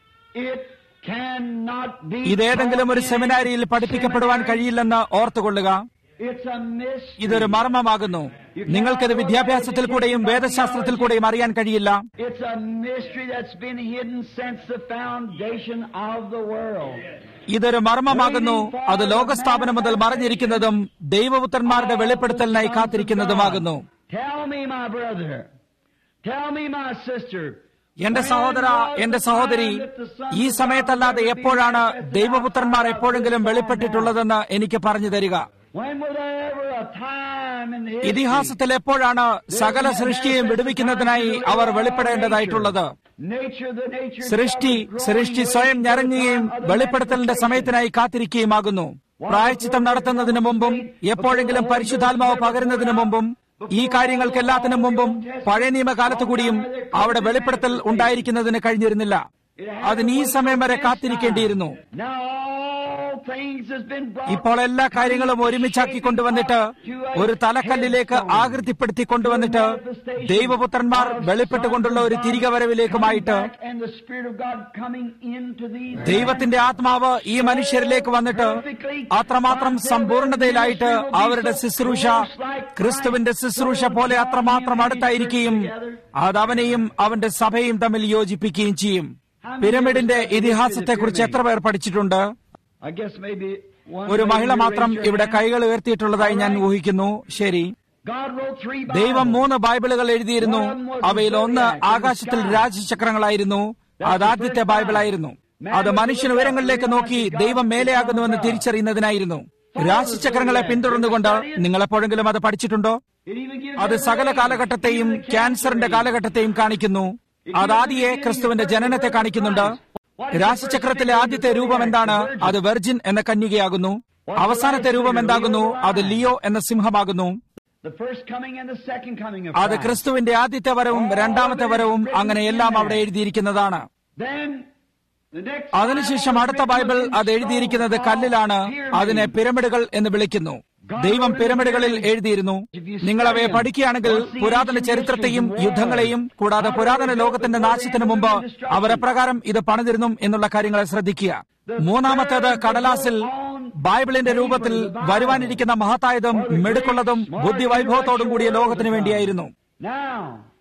it cannot be ഇതേതെങ്കിലും ഒരു taught in സെമിനാരിയിൽ പഠിപ്പിക്കപ്പെടുവാൻ കഴിയില്ലെന്ന് ഓർത്തുകൊള്ളുക It's a mystery. ഇതൊരു മർമ്മമാകുന്നു നിങ്ങൾക്കിത് വിദ്യാഭ്യാസത്തിൽ കൂടെയും വേദശാസ്ത്രത്തിൽ കൂടെയും അറിയാൻ കഴിയില്ല It's a mystery that's been hidden since the foundation of the world. ഇതൊരു മർമ്മമാകുന്നു അത് ലോകസ്ഥാപനം മുതൽ മറഞ്ഞിരിക്കുന്നതും ദൈവപുത്രന്മാരുടെ വെളിപ്പെടുത്തലിനായി കാത്തിരിക്കുന്നതുമാകുന്നു Tell me, my brother. Tell me, my sister. എന്റെ സഹോദര എന്റെ സഹോദരി ഈ സമയത്തല്ലാതെ എപ്പോഴാണ് ദൈവപുത്രന്മാർ എപ്പോഴെങ്കിലും വെളിപ്പെട്ടിട്ടുള്ളതെന്ന് എനിക്ക് പറഞ്ഞു തരിക When was there ever a time in the history ഇതിഹാസത്തിൽ എപ്പോഴാണ് സകല സൃഷ്ടിയെയും വിടുവിക്കുന്നതിനായി അവർ വെളിപ്പെടേണ്ടതായിട്ടുള്ളത് nature, the nature സൃഷ്ടി of God സൃഷ്ടി growing സ്വയം waiting ഞരങ്ങുകയും for the time of the വെളിപ്പെടുത്തലിന്റെ സമയത്തിനായി കാത്തിരിക്കുകയുമാകുന്നു പ്രായച്ചിത്തം നടത്തുന്നതിന് മുമ്പും എപ്പോഴെങ്കിലും പരിശുദ്ധാത്മാവ് പകരുന്നതിന് മുമ്പും ഈ കാര്യങ്ങൾക്കെല്ലാത്തിനും മുമ്പും പഴയ നിയമകാലത്ത് കൂടിയും അവിടെ വെളിപ്പെടുത്തൽ ഉണ്ടായിരിക്കുന്നതിന് കഴിഞ്ഞിരുന്നില്ല അതിന് ഈ സമയം വരെ കാത്തിരിക്കേണ്ടിയിരുന്നു Now all all things has been brought ഇപ്പോൾ എല്ലാ കാര്യങ്ങളും ഒരുമിച്ചാക്കി കൊണ്ടുവന്നിട്ട് ഒരു തലക്കല്ലിലേക്ക് ആകൃതിപ്പെടുത്തി കൊണ്ടുവന്നിട്ട് ദൈവപുത്രന്മാർ വെളിപ്പെട്ടുകൊണ്ടുള്ള ഒരു തിരികെ വരവിലേക്കുമായിട്ട് and the Spirit of God coming into these ദൈവത്തിന്റെ ആത്മാവ് ഈ മനുഷ്യരിലേക്ക് വന്നിട്ട് അത്രമാത്രം സമ്പൂർണതയിലായിട്ട് അവരുടെ ശുശ്രൂഷ ക്രിസ്തുവിന്റെ ശുശ്രൂഷ പോലെ അത്രമാത്രം അടുത്തായിരിക്കുകയും അത് അവനെയും അവന്റെ സഭയും തമ്മിൽ യോജിപ്പിക്കുകയും ചെയ്യും പിരമിഡിന്റെ ഇതിഹാസത്തെക്കുറിച്ച് എത്ര പേർ പഠിച്ചിട്ടുണ്ട് I guess maybe one ഒരു lady മഹിള മാത്രം raised her ഇവിടെ hand. കൈകൾ ഉയർത്തിയിട്ടുള്ളതായി ഞാൻ ഊഹിക്കുന്നു ശരി God wrote three ദൈവം Bibles. മൂന്ന് ബൈബിളുകൾ എഴുതിയിരുന്നു അവയിൽ ഒന്ന് ആകാശത്തിൽ രാജചക്രങ്ങളായിരുന്നു അത് ആദ്യത്തെ ബൈബിളായിരുന്നു അത് മനുഷ്യൻ ഉയരങ്ങളിലേക്ക് നോക്കി ദൈവം മേലെയാകുന്നുവെന്ന് തിരിച്ചറിയുന്നതിനായിരുന്നു രാശിചക്രങ്ങളെ പിന്തുടർന്നുകൊണ്ട് നിങ്ങൾ എപ്പോഴെങ്കിലും അത് പഠിച്ചിട്ടുണ്ടോ It even gives അത് us സകല a- കാലഘട്ടത്തെയും ക്യാൻസറിന്റെ കാലഘട്ടത്തെയും കാണിക്കുന്നു അത് ആദിയെ ക്രിസ്തുവിന്റെ ജനനത്തെ കാണിക്കുന്നുണ്ട് രാശിചക്രത്തിലെ ആദ്യത്തെ രൂപം എന്താണ് അത് വെർജിൻ എന്ന കന്യകയാകുന്നു അവസാനത്തെ രൂപം എന്താകുന്നു അത് ലിയോ എന്ന സിംഹമാകുന്നു The first coming and the second coming of അത് Christ. ക്രിസ്തുവിന്റെ ആദ്യത്തെ വരവും രണ്ടാമത്തെ വരവും അങ്ങനെ എല്ലാം അവിടെ എഴുതിയിരിക്കുന്നതാണ് Then the next അതിനുശേഷം Bible അടുത്ത ബൈബിൾ written അത് in എഴുതിയിരിക്കുന്നത് stone കല്ലിലാണ് called അതിനെ pyramids. പിരമിഡുകൾ എന്ന് വിളിക്കുന്നു ദൈവം പിരമിഡുകളിൽ എഴുതിയിരുന്നു നിങ്ങൾ അവയെ പഠിക്കുകയാണെങ്കിൽ പുരാതന ചരിത്രത്തെയും യുദ്ധങ്ങളെയും കൂടാതെ പുരാതന ലോകത്തിന്റെ നാശത്തിന് മുമ്പ് അവർ എപ്രകാരം ഇത് പണിതിരുന്നു എന്നുള്ള കാര്യങ്ങളെ ശ്രദ്ധിക്കുക മൂന്നാമത്തേത് കടലാസിൽ ബൈബിളിന്റെ രൂപത്തിൽ വരുവാനിരിക്കുന്ന മഹത്തായതും മിടുക്കുള്ളതും ബുദ്ധിവൈഭവത്തോടും കൂടിയ ലോകത്തിന് വേണ്ടിയായിരുന്നു Now,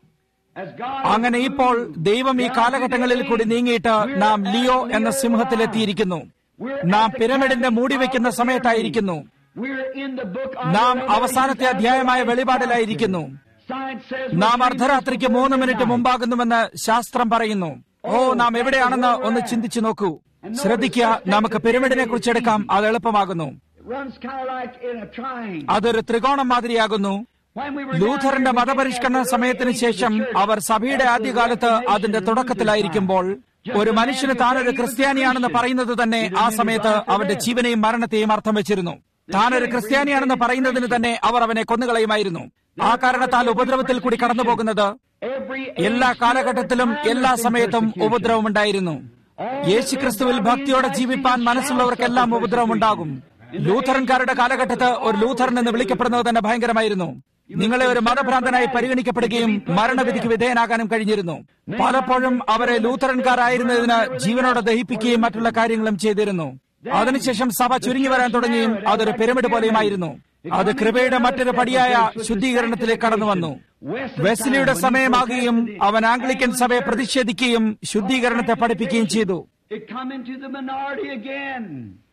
as God അങ്ങനെ ഇപ്പോൾ ദൈവം ഈ കാലഘട്ടങ്ങളിൽ കൂടി നീങ്ങിയിട്ട് നാം ലിയോ എന്ന സിംഹത്തിലെത്തിയിരിക്കുന്നു നാം പിരമിഡിന്റെ മൂടി വെക്കുന്ന സമയത്തായിരിക്കുന്നു we're in the book of നാം Revelation അവസാനത്തെ അധ്യായമായ വെളിപാടിലായിരിക്കുന്നു Science says നാം we're അർദ്ധരാത്രിക്ക് മൂന്ന് മിനിറ്റ് മുമ്പാകുന്നുവെന്ന് ശാസ്ത്രം പറയുന്നു ഓ നാം എവിടെയാണെന്ന് ഒന്ന് ചിന്തിച്ചു നോക്കൂ ശ്രദ്ധിക്കുക നമുക്ക് പിരമിഡിനെ കുറിച്ചെടുക്കാം അത് എളുപ്പമാകുന്നു It runs kind of like in a triangle. അതൊരു ത്രികോണം മാതിരിയാകുന്നു When we were down ലൂഥറിന്റെ here, we മതപരിഷ്കരണ came at the സമയത്തിന് early age of ശേഷം the church. അവർ സഭയുടെ ആദ്യകാലത്ത് അതിന്റെ തുടക്കത്തിലായിരിക്കുമ്പോൾ ഒരു മനുഷ്യന് താനൊരു ക്രിസ്ത്യാനിയാണെന്ന് പറയുന്നത് തന്നെ ആ സമയത്ത് അവന്റെ ജീവനെയും മരണത്തെയും അർത്ഥം വെച്ചിരുന്നു താനൊരു ക്രിസ്ത്യാനിയാണെന്ന് പറയുന്നതിന് തന്നെ അവർ അവനെ കൊന്നുകളയുമായിരുന്നു ആ കാരണത്താൽ ഉപദ്രവത്തിൽ കൂടി കടന്നു പോകുന്നത് Every എല്ലാ age, കാലഘട്ടത്തിലും every time എല്ലാ has been സമയത്തും persecution. ഉപദ്രവമുണ്ടായിരുന്നു യേശുക്രിസ്തുവിൽ ഭക്തിയോടെ ജീവിപ്പാൻ മനസ്സുള്ളവർക്കെല്ലാം ഉപദ്രവമുണ്ടാകും ലൂഥറൻകാരുടെ കാലഘട്ടത്ത് ഒരു ലൂഥറൻ എന്ന് വിളിക്കപ്പെടുന്നത് തന്നെ ഭയങ്കരമായിരുന്നു നിങ്ങളെ ഒരു മതഭ്രാന്തനായി പരിഗണിക്കപ്പെടുകയും മരണവിധിക്ക് വിധേയനാകാനും കഴിഞ്ഞിരുന്നു പലപ്പോഴും അവരെ ലൂഥറൻകാരായിരുന്നതിന് ജീവനോടെ ദഹിപ്പിക്കുകയും മറ്റുള്ള കാര്യങ്ങളും ചെയ്തിരുന്നു അതിനുശേഷം സഭ ചുരുങ്ങി വരാൻ തുടങ്ങിയും അതൊരു പിരമിഡ് പോലെയുമായിരുന്നു അത് കൃപയുടെ മറ്റൊരു പടിയായ ശുദ്ധീകരണത്തിലേക്ക് കടന്നു വന്നു വെസ്ലിയുടെ സമയമാകുകയും അവൻ ആംഗ്ലിക്കൻ സഭയെ പ്രതിഷേധിക്കുകയും ശുദ്ധീകരണത്തെ പഠിപ്പിക്കുകയും ചെയ്തു It come into the minority again.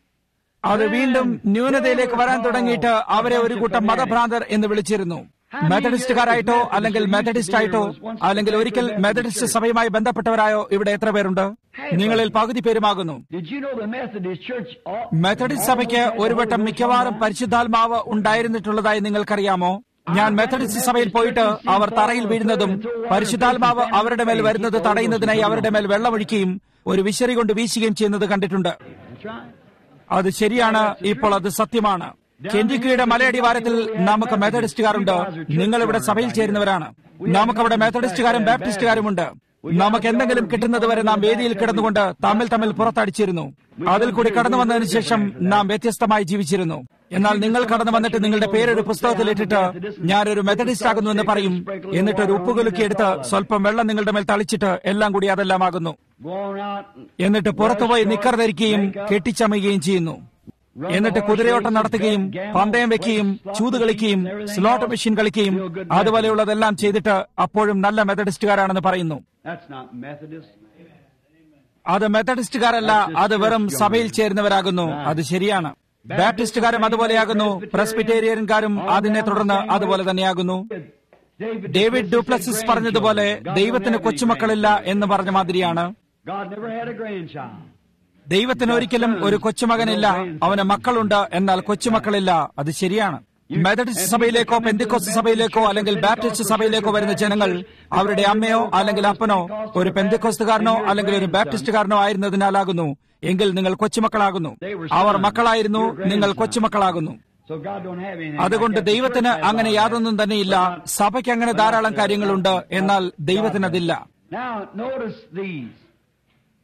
അത് വീണ്ടും ന്യൂനതയിലേക്ക് വരാൻ തുടങ്ങിയിട്ട് അവരെ ഒരു കൂട്ടം മതഭ്രാന്തർ എന്ന് വിളിച്ചിരുന്നു മെത്തഡിസ്റ്റുകാരായിട്ടോ അല്ലെങ്കിൽ മെത്തഡിസ്റ്റ് ആയിട്ടോ അല്ലെങ്കിൽ ഒരിക്കൽ മെത്തഡിസ്റ്റ് സഭയുമായി ബന്ധപ്പെട്ടവരായോ ഇവിടെ എത്ര പേരുണ്ട് നിങ്ങളിൽ പകുതി പേരുമാകുന്നു Did you know the Methodist Church? all- Methodist സഭയ്ക്ക് ഒരു വട്ടം മിക്കവാറും പരിശുദ്ധാത്മാവ് ഉണ്ടായിരുന്നിട്ടുള്ളതായി നിങ്ങൾക്കറിയാമോ ഞാൻ മെത്തഡിസ്റ്റ് സഭയിൽ പോയിട്ട് അവർ തറയിൽ വീഴുന്നതും പരിശുദ്ധാത്മാവ് അവരുടെ മേൽ വരുന്നത് തടയുന്നതിനായി അവരുടെ മേൽ വെള്ളമൊഴിക്കുകയും ഒരു വിശറി കൊണ്ട് വീശുകയും ചെയ്യുന്നത് കണ്ടിട്ടുണ്ട് That's right. അത് ശരിയാണ് ഇപ്പോൾ അത് സത്യമാണ് കെന്റിക്കയുടെ മലയടിവാരത്തിൽ നമുക്ക് മെത്തഡിസ്റ്റുകാരുണ്ട് നിങ്ങൾ ഇവിടെ സഭയിൽ ചേരുന്നവരാണ് നമുക്കവിടെ മെത്തഡിസ്റ്റുകാരും ബാപ്റ്റിസ്റ്റുകാരുമുണ്ട് നമുക്ക് എന്തെങ്കിലും കിട്ടുന്നത് വരെ നാം വേദിയിൽ കിടന്നുകൊണ്ട് തമ്മിൽ തമ്മിൽ പുറത്തടിച്ചിരുന്നു അതിൽ കൂടി കടന്നു വന്നതിന് ശേഷം നാം വ്യത്യസ്തമായി ജീവിച്ചിരുന്നു എന്നാൽ നിങ്ങൾ കടന്നു വന്നിട്ട് നിങ്ങളുടെ പേരൊരു പുസ്തകത്തിൽ ഇട്ടിട്ട് ഞാനൊരു മെത്തഡിസ്റ്റ് ആകുന്നു എന്ന് പറയും എന്നിട്ട് ഒരു ഉപ്പുകുലുക്കി എടുത്ത് സ്വല്പം വെള്ളം നിങ്ങളുടെ മേൽ തളിച്ചിട്ട് എല്ലാം കൂടി അതെല്ലാം ആകുന്നു Go on out. എന്നിട്ട് പുറത്തുപോയി നിക്കർ ധരിക്കുകയും കെട്ടിച്ചമയുകയും ചെയ്യുന്നു എന്നിട്ട് കുതിരയോട്ടം നടത്തുകയും പന്തയം വെക്കുകയും ചൂത് കളിക്കുകയും സ്ലോട്ട് മെഷീൻ കളിക്കുകയും അതുപോലെയുള്ളതെല്ലാം ചെയ്തിട്ട് അപ്പോഴും നല്ല മെത്തഡിസ്റ്റുകാരാണെന്ന് പറയുന്നു That's not Methodist. അത് മെത്തഡിസ്റ്റുകാരല്ല അത് വെറും സഭയിൽ ചേരുന്നവരാകുന്നു അത് ശരിയാണ് ബാപ്റ്റിസ്റ്റുകാരും അതുപോലെയാകുന്നു പ്രസ്ബിറ്റേറിയൻകാരും അതിനെ തുടർന്ന് അതുപോലെ തന്നെയാകുന്നു David, ഡേവിഡ് ഡുപ്ലസിസ് പറഞ്ഞതുപോലെ ദൈവത്തിന് കൊച്ചുമക്കളില്ല എന്ന് പറഞ്ഞ മാതിരിയാണ് God never had a grandchild. ദൈവത്തിന് ഒരിക്കലും ഒരു കൊച്ചുമകനില്ല അവന് മക്കളുണ്ട് എന്നാൽ കൊച്ചുമക്കളില്ല അത് ശരിയാണ് മെത്തഡിസ്റ്റ് സഭയിലേക്കോ പെന്തിക്കോസ് സഭയിലേക്കോ അല്ലെങ്കിൽ ബാപ്റ്റിസ്റ്റ് സഭയിലേക്കോ വരുന്ന ജനങ്ങൾ അവരുടെ അമ്മയോ അല്ലെങ്കിൽ അപ്പനോ ഒരു പെന്തിക്കോസ്തുകാരനോ അല്ലെങ്കിൽ ഒരു ബാപ്റ്റിസ്റ്റുകാരനോ ആയിരുന്നതിനാലാകുന്നു എങ്കിൽ നിങ്ങൾ കൊച്ചുമക്കളാകുന്നു അവർ മക്കളായിരുന്നു നിങ്ങൾ കൊച്ചുമക്കളാകുന്നു So God don't have anything. അതുകൊണ്ട് like that. The ദൈവത്തിന് church has അങ്ങനെ all. യാതൊന്നും തന്നെയില്ല സഭയ്ക്ക് അങ്ങനെ ധാരാളം കാര്യങ്ങളുണ്ട് എന്നാൽ ദൈവത്തിന് അതില്ല Now notice these.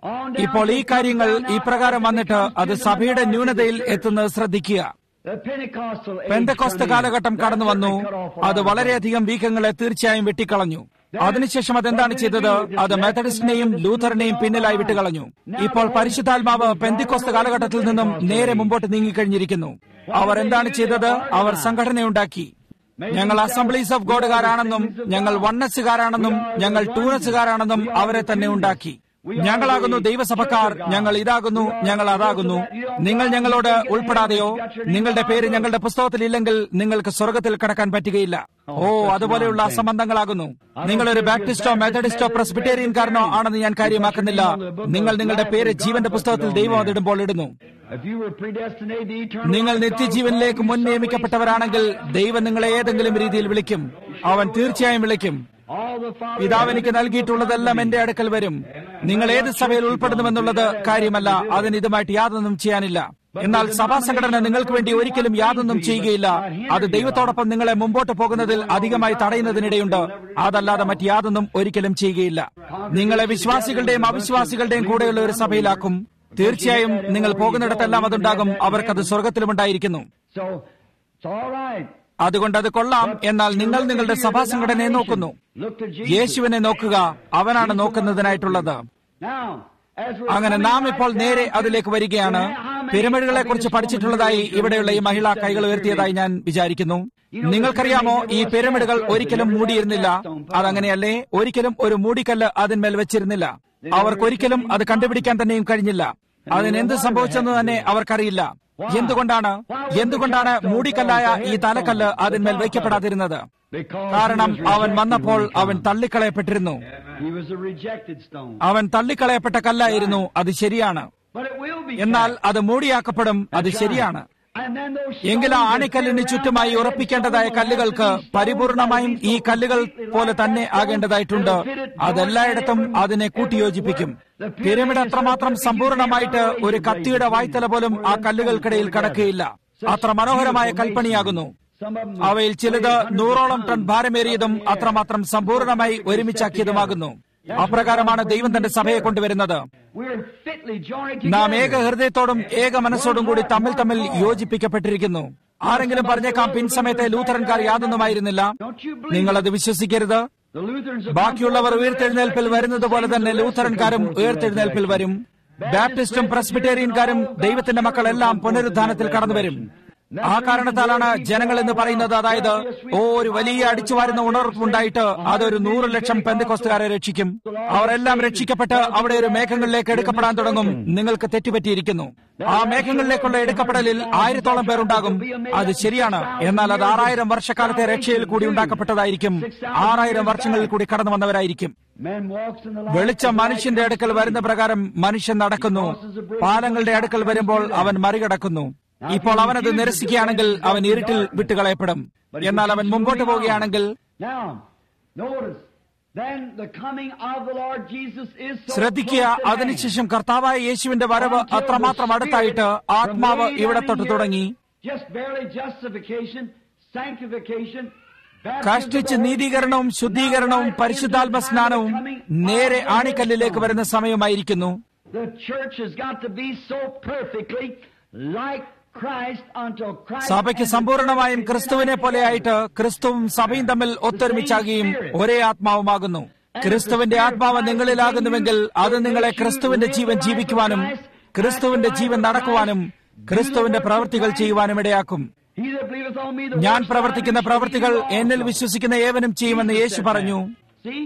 On ഇപ്പോൾ down ഈ to കാര്യങ്ങൾ come down ഇപ്രകാരം now വന്നിട്ട് as it അത് comes to സഭയുടെ the ന്യൂനതയിൽ church. എത്തുന്നത് ശ്രദ്ധിക്കുക The Pentecostal age Pentecost come in. കാലഘട്ടം That കടന്നു വന്നു certainly cut off a lot അത് of വളരെയധികം വീക്കങ്ങളെ തീർച്ചയായും വെട്ടിക്കളഞ്ഞു അതിനുശേഷം അതെന്താണ് ചെയ്തത് അത് മെത്തഡിസ്റ്റിനെയും ലൂഥറിനെയും പിന്നിലായി വിട്ടുകളഞ്ഞു ഇപ്പോൾ പരിശുദ്ധാത്മാവ് പെന്തിക്കോസ്ത് കാലഘട്ടത്തിൽ നിന്നും നേരെ മുമ്പോട്ട് നീങ്ങിക്കഴിഞ്ഞിരിക്കുന്നു അവർ എന്താണ് ചെയ്തത് അവർ സംഘടനയുണ്ടാക്കി ഞങ്ങൾ അസംബ്ലീസ് ഓഫ് ഗോഡുകാരാണെന്നും ഞങ്ങൾ വണ്ണസുകാരാണെന്നും ഞങ്ങൾ ടൂനസുകാരാണെന്നും അവരെ തന്നെ ഉണ്ടാക്കി ഞങ്ങളാകുന്നു ദൈവസഭക്കാർ ഞങ്ങൾ ഇതാകുന്നു ഞങ്ങൾ അതാകുന്നു നിങ്ങൾ ഞങ്ങളോട് ഉൾപ്പെടാതെയോ നിങ്ങളുടെ പേര് ഞങ്ങളുടെ പുസ്തകത്തിൽ ഇല്ലെങ്കിൽ നിങ്ങൾക്ക് സ്വർഗത്തിൽ കടക്കാൻ പറ്റുകയില്ല ഓ അതുപോലെയുള്ള അസംബന്ധങ്ങളാകുന്നു നിങ്ങൾ ഒരു ബാപ്റ്റിസ്റ്റോ മെത്തഡിസ്റ്റോ പ്രസ്ബിറ്റേറിയൻകാരനോ ആണെന്ന് ഞാൻ കാര്യമാക്കുന്നില്ല നിങ്ങൾ നിങ്ങളുടെ പേര് ജീവന്റെ പുസ്തകത്തിൽ ദൈവം അതിടുമ്പോൾ ഇടുന്നു If you were predestinated to eternal നിങ്ങൾ life, God will നിത്യജീവനിലേക്ക് call you മുൻ some way, നിയമിക്കപ്പെട്ടവരാണെങ്കിൽ ദൈവം നിങ്ങളെ ഏതെങ്കിലും രീതിയിൽ വിളിക്കും അവൻ തീർച്ചയായും വിളിക്കും All the Father പിതാവ് എനിക്ക് നൽകിയിട്ടുള്ളതെല്ലാം എന്റെ അടുക്കൽ വരും നിങ്ങൾ ഏത് സഭയിൽ ഉൾപ്പെടുന്നുമെന്നുള്ളത് കാര്യമല്ല അതിന് ഇതുമായിട്ട് യാതൊന്നും ചെയ്യാനില്ല എന്നാൽ സഭാ സംഘടന നിങ്ങൾക്ക് വേണ്ടി ഒരിക്കലും യാതൊന്നും ചെയ്യുകയില്ല അത് ദൈവത്തോടൊപ്പം നിങ്ങളെ മുമ്പോട്ട് പോകുന്നതിൽ അധികമായി തടയുന്നതിനിടയുണ്ട് അതല്ലാതെ മറ്റ് യാതൊന്നും ഒരിക്കലും ചെയ്യുകയില്ല നിങ്ങളെ വിശ്വാസികളുടെയും അവിശ്വാസികളുടെയും കൂടെയുള്ള ഒരു സഭയിലാക്കും തീർച്ചയായും നിങ്ങൾ പോകുന്നിടത്തെല്ലാം അതുണ്ടാകും അവർക്കത് സ്വർഗത്തിലുമുണ്ടായിരിക്കുന്നു So, it's all right. അതുകൊണ്ട് അത് കൊള്ളാം എന്നാൽ നിങ്ങൾ നിങ്ങളുടെ സഭാ സംഘടനയെ നോക്കുന്നു Look to Jesus. യേശുവിനെ നോക്കുക അവനാണ് നോക്കുന്നതിനായിട്ടുള്ളത് Now, as we're അങ്ങനെ coming നാം right ഇപ്പോൾ down നേരെ to അതിലേക്ക് it, വരികയാണ് how many പിരമിഡുകളെ of കുറിച്ച് these പഠിച്ചിട്ടുള്ളതായി women ഇവിടെയുള്ള ഈ മഹിള said കൈകൾ that ഉയർത്തിയതായി ഞാൻ വിചാരിക്കുന്നു നിങ്ങൾക്കറിയാമോ ഈ പിരമിഡുകൾ ഒരിക്കലും മൂടിയിരുന്നില്ല അതങ്ങനെയല്ലേ ഒരിക്കലും ഒരു മൂടിക്കല്ല് അതിന്മേൽ വെച്ചിരുന്നില്ല അവർക്കൊരിക്കലും അത് കണ്ടുപിടിക്കാൻ തന്നെയും കഴിഞ്ഞില്ല അതിനെന്ത് സംഭവിച്ചെന്ന് തന്നെ അവർക്കറിയില്ല എന്തുകൊണ്ടാണ് എന്തുകൊണ്ടാണ് മൂടിക്കല്ലായ ഈ തലക്കല്ല് അതിന്മേൽ വയ്ക്കപ്പെടാതിരുന്നത് Because കാരണം he was അവൻ rejected. വന്നപ്പോൾ അവൻ തള്ളിക്കളയപ്പെട്ടിരുന്നു He was a rejected stone. അവൻ തള്ളിക്കളയപ്പെട്ട കല്ലായിരുന്നു അത് ശരിയാണ് But it will be എന്നാൽ cast. അത് മൂടിയാക്കപ്പെടും അത് That's ശരിയാണ് right. And then those എങ്കിൽ ആ stones that ആണിക്കല്ലിന് fit ചുറ്റുമായി around that ഉറപ്പിക്കേണ്ടതായ headstone കല്ലുകൾക്ക് will have to be stones പരിപൂർണമായും that will ഈ be so കല്ലുകൾ completely പോലെ like തന്നെ that stone ആകേണ്ടതായിട്ടുണ്ട് that will fit it അതെല്ലായിടത്തും joint and അതിനെ every- കൂട്ടിയോജിപ്പിക്കും everywhere. The pyramid pyramid is അത്രമാത്രം so perfect, സമ്പൂർണമായിട്ട് you can't ഒരു raise കത്തിയുടെ it. വായ്ത്തല പോലും ആ കല്ലുകൾക്കിടയിൽ കടക്കുകയില്ല അത്ര മനോഹരമായ കൽപ്പണിയാകുന്നു Some of them അവയിൽ ചിലത് weigh hundreds നൂറോളം of ടൺ pounds ഭാരമേറിയതും up in the air. അത്രമാത്രം സമ്പൂർണമായി ഒരുമിച്ചാക്കിയതുമാകുന്നു അപ്രകാരമാണ് ദൈവം തന്റെ സഭയെ കൊണ്ടുവരുന്നത് We're fitly joined നാം together. ഏക ഹൃദയത്തോടും ഏക മനസ്സോടും കൂടി തമ്മിൽ തമ്മിൽ യോജിപ്പിക്കപ്പെട്ടിരിക്കുന്നു ആരെങ്കിലും പറഞ്ഞേക്കാം പിൻസമയത്തെ ലൂഥറൻകാർ യാതൊന്നുമായിരുന്നില്ല നിങ്ങളത് വിശ്വസിക്കരുത് The Lutherans have ബാക്കിയുള്ളവർ ഉയർത്തെഴുന്നേൽപ്പിൽ വരുന്നത് പോലെ തന്നെ ലൂഥറൻകാരും ഉയർത്തെഴുന്നേൽപ്പിൽ വരും ബാപ്റ്റിസ്റ്റും പ്രസ്ബിറ്റേറിയൻകാരും ദൈവത്തിന്റെ മക്കൾ എല്ലാം പുനരുദ്ധാനത്തിൽ കടന്നു വരും ആ കാരണത്താലാണ് ജനങ്ങൾ എന്ന് പറയുന്നത് അതായത് ഓ ഒരു വലിയ അടിച്ചുവാരുന്ന ഉണർവുണ്ടായിട്ട് അതൊരു നൂറ് ലക്ഷം പെന്തക്കോസ്തുകാരെ രക്ഷിക്കും അവർ എല്ലാം രക്ഷിക്കപ്പെട്ട് അവിടെ ഒരു മേഘങ്ങളിലേക്ക് എടുക്കപ്പെടാൻ തുടങ്ങും നിങ്ങൾക്ക് തെറ്റുപറ്റിയിരിക്കുന്നു ആ മേഘങ്ങളിലേക്കുള്ള എടുക്കപ്പെടലിൽ ആയിരത്തോളം പേരുണ്ടാകും അത് ശരിയാണ് എന്നാൽ അത് ആറായിരം വർഷക്കാലത്തെ രക്ഷയിൽ കൂടി ഉണ്ടാക്കപ്പെട്ടതായിരിക്കും ആറായിരം വർഷങ്ങളിൽ കൂടി കടന്നു വന്നവരായിരിക്കും Man walks in the light വെളിച്ചം of light. മനുഷ്യന്റെ അടുക്കൽ വരുന്ന പ്രകാരം മനുഷ്യൻ നടക്കുന്നു പാലങ്ങളുടെ അടുക്കൽ വരുമ്പോൾ അവൻ മറികടക്കുന്നു ഇപ്പോൾ അവനത് നിരസിക്കുകയാണെങ്കിൽ അവൻ ഇരുട്ടിൽ വിട്ടുകളയപ്പെടും എന്നാൽ അവൻ മുമ്പോട്ട് പോവുകയാണെങ്കിൽ Now, notice, then the coming of the Lord Jesus is so ശ്രദ്ധിക്കുക close at hand. അതിനുശേഷം കർത്താവായ യേശുവിന്റെ വരവ് അത്രമാത്രം അടുത്തായിട്ട് ആത്മാവ് ഇവിടെ തൊട്ട് തുടങ്ങി Just barely justification, sanctification, കഷ്ടിച്ച് നീതീകരണവും ശുദ്ധീകരണവും പരിശുദ്ധാത്മ സ്നാനവും നേരെ ആണിക്കല്ലിലേക്ക് വരുന്ന സമയമായിരിക്കുന്നു The church has got to be so perfectly like Christ until Christ സഭയ്ക്ക് and the സമ്പൂർണമായും church ക്രിസ്തുവിനെ പോലെയായിട്ട് ക്രിസ്തുവും സഭയും തമ്മിൽ ഒത്തൊരുമിച്ചാകുകയും ഒരേ ആത്മാവുമാകുന്നു ക്രിസ്തുവിന്റെ ആത്മാവ് നിങ്ങളിലാകുന്നുവെങ്കിൽ അത് നിങ്ങളെ ക്രിസ്തുവിന്റെ ജീവൻ ജീവിക്കുവാനും ക്രിസ്തുവിന്റെ ജീവൻ നടക്കുവാനും ക്രിസ്തുവിന്റെ പ്രവൃത്തികൾ ചെയ്യുവാനും ഇടയാക്കും He that believeth on me, the ഞാൻ works പ്രവർത്തിക്കുന്ന that I do പ്രവൃത്തികൾ shall he do എന്നിൽ also. വിശ്വസിക്കുന്ന ഏവനും ചെയ്യുമെന്ന് യേശു പറഞ്ഞു See?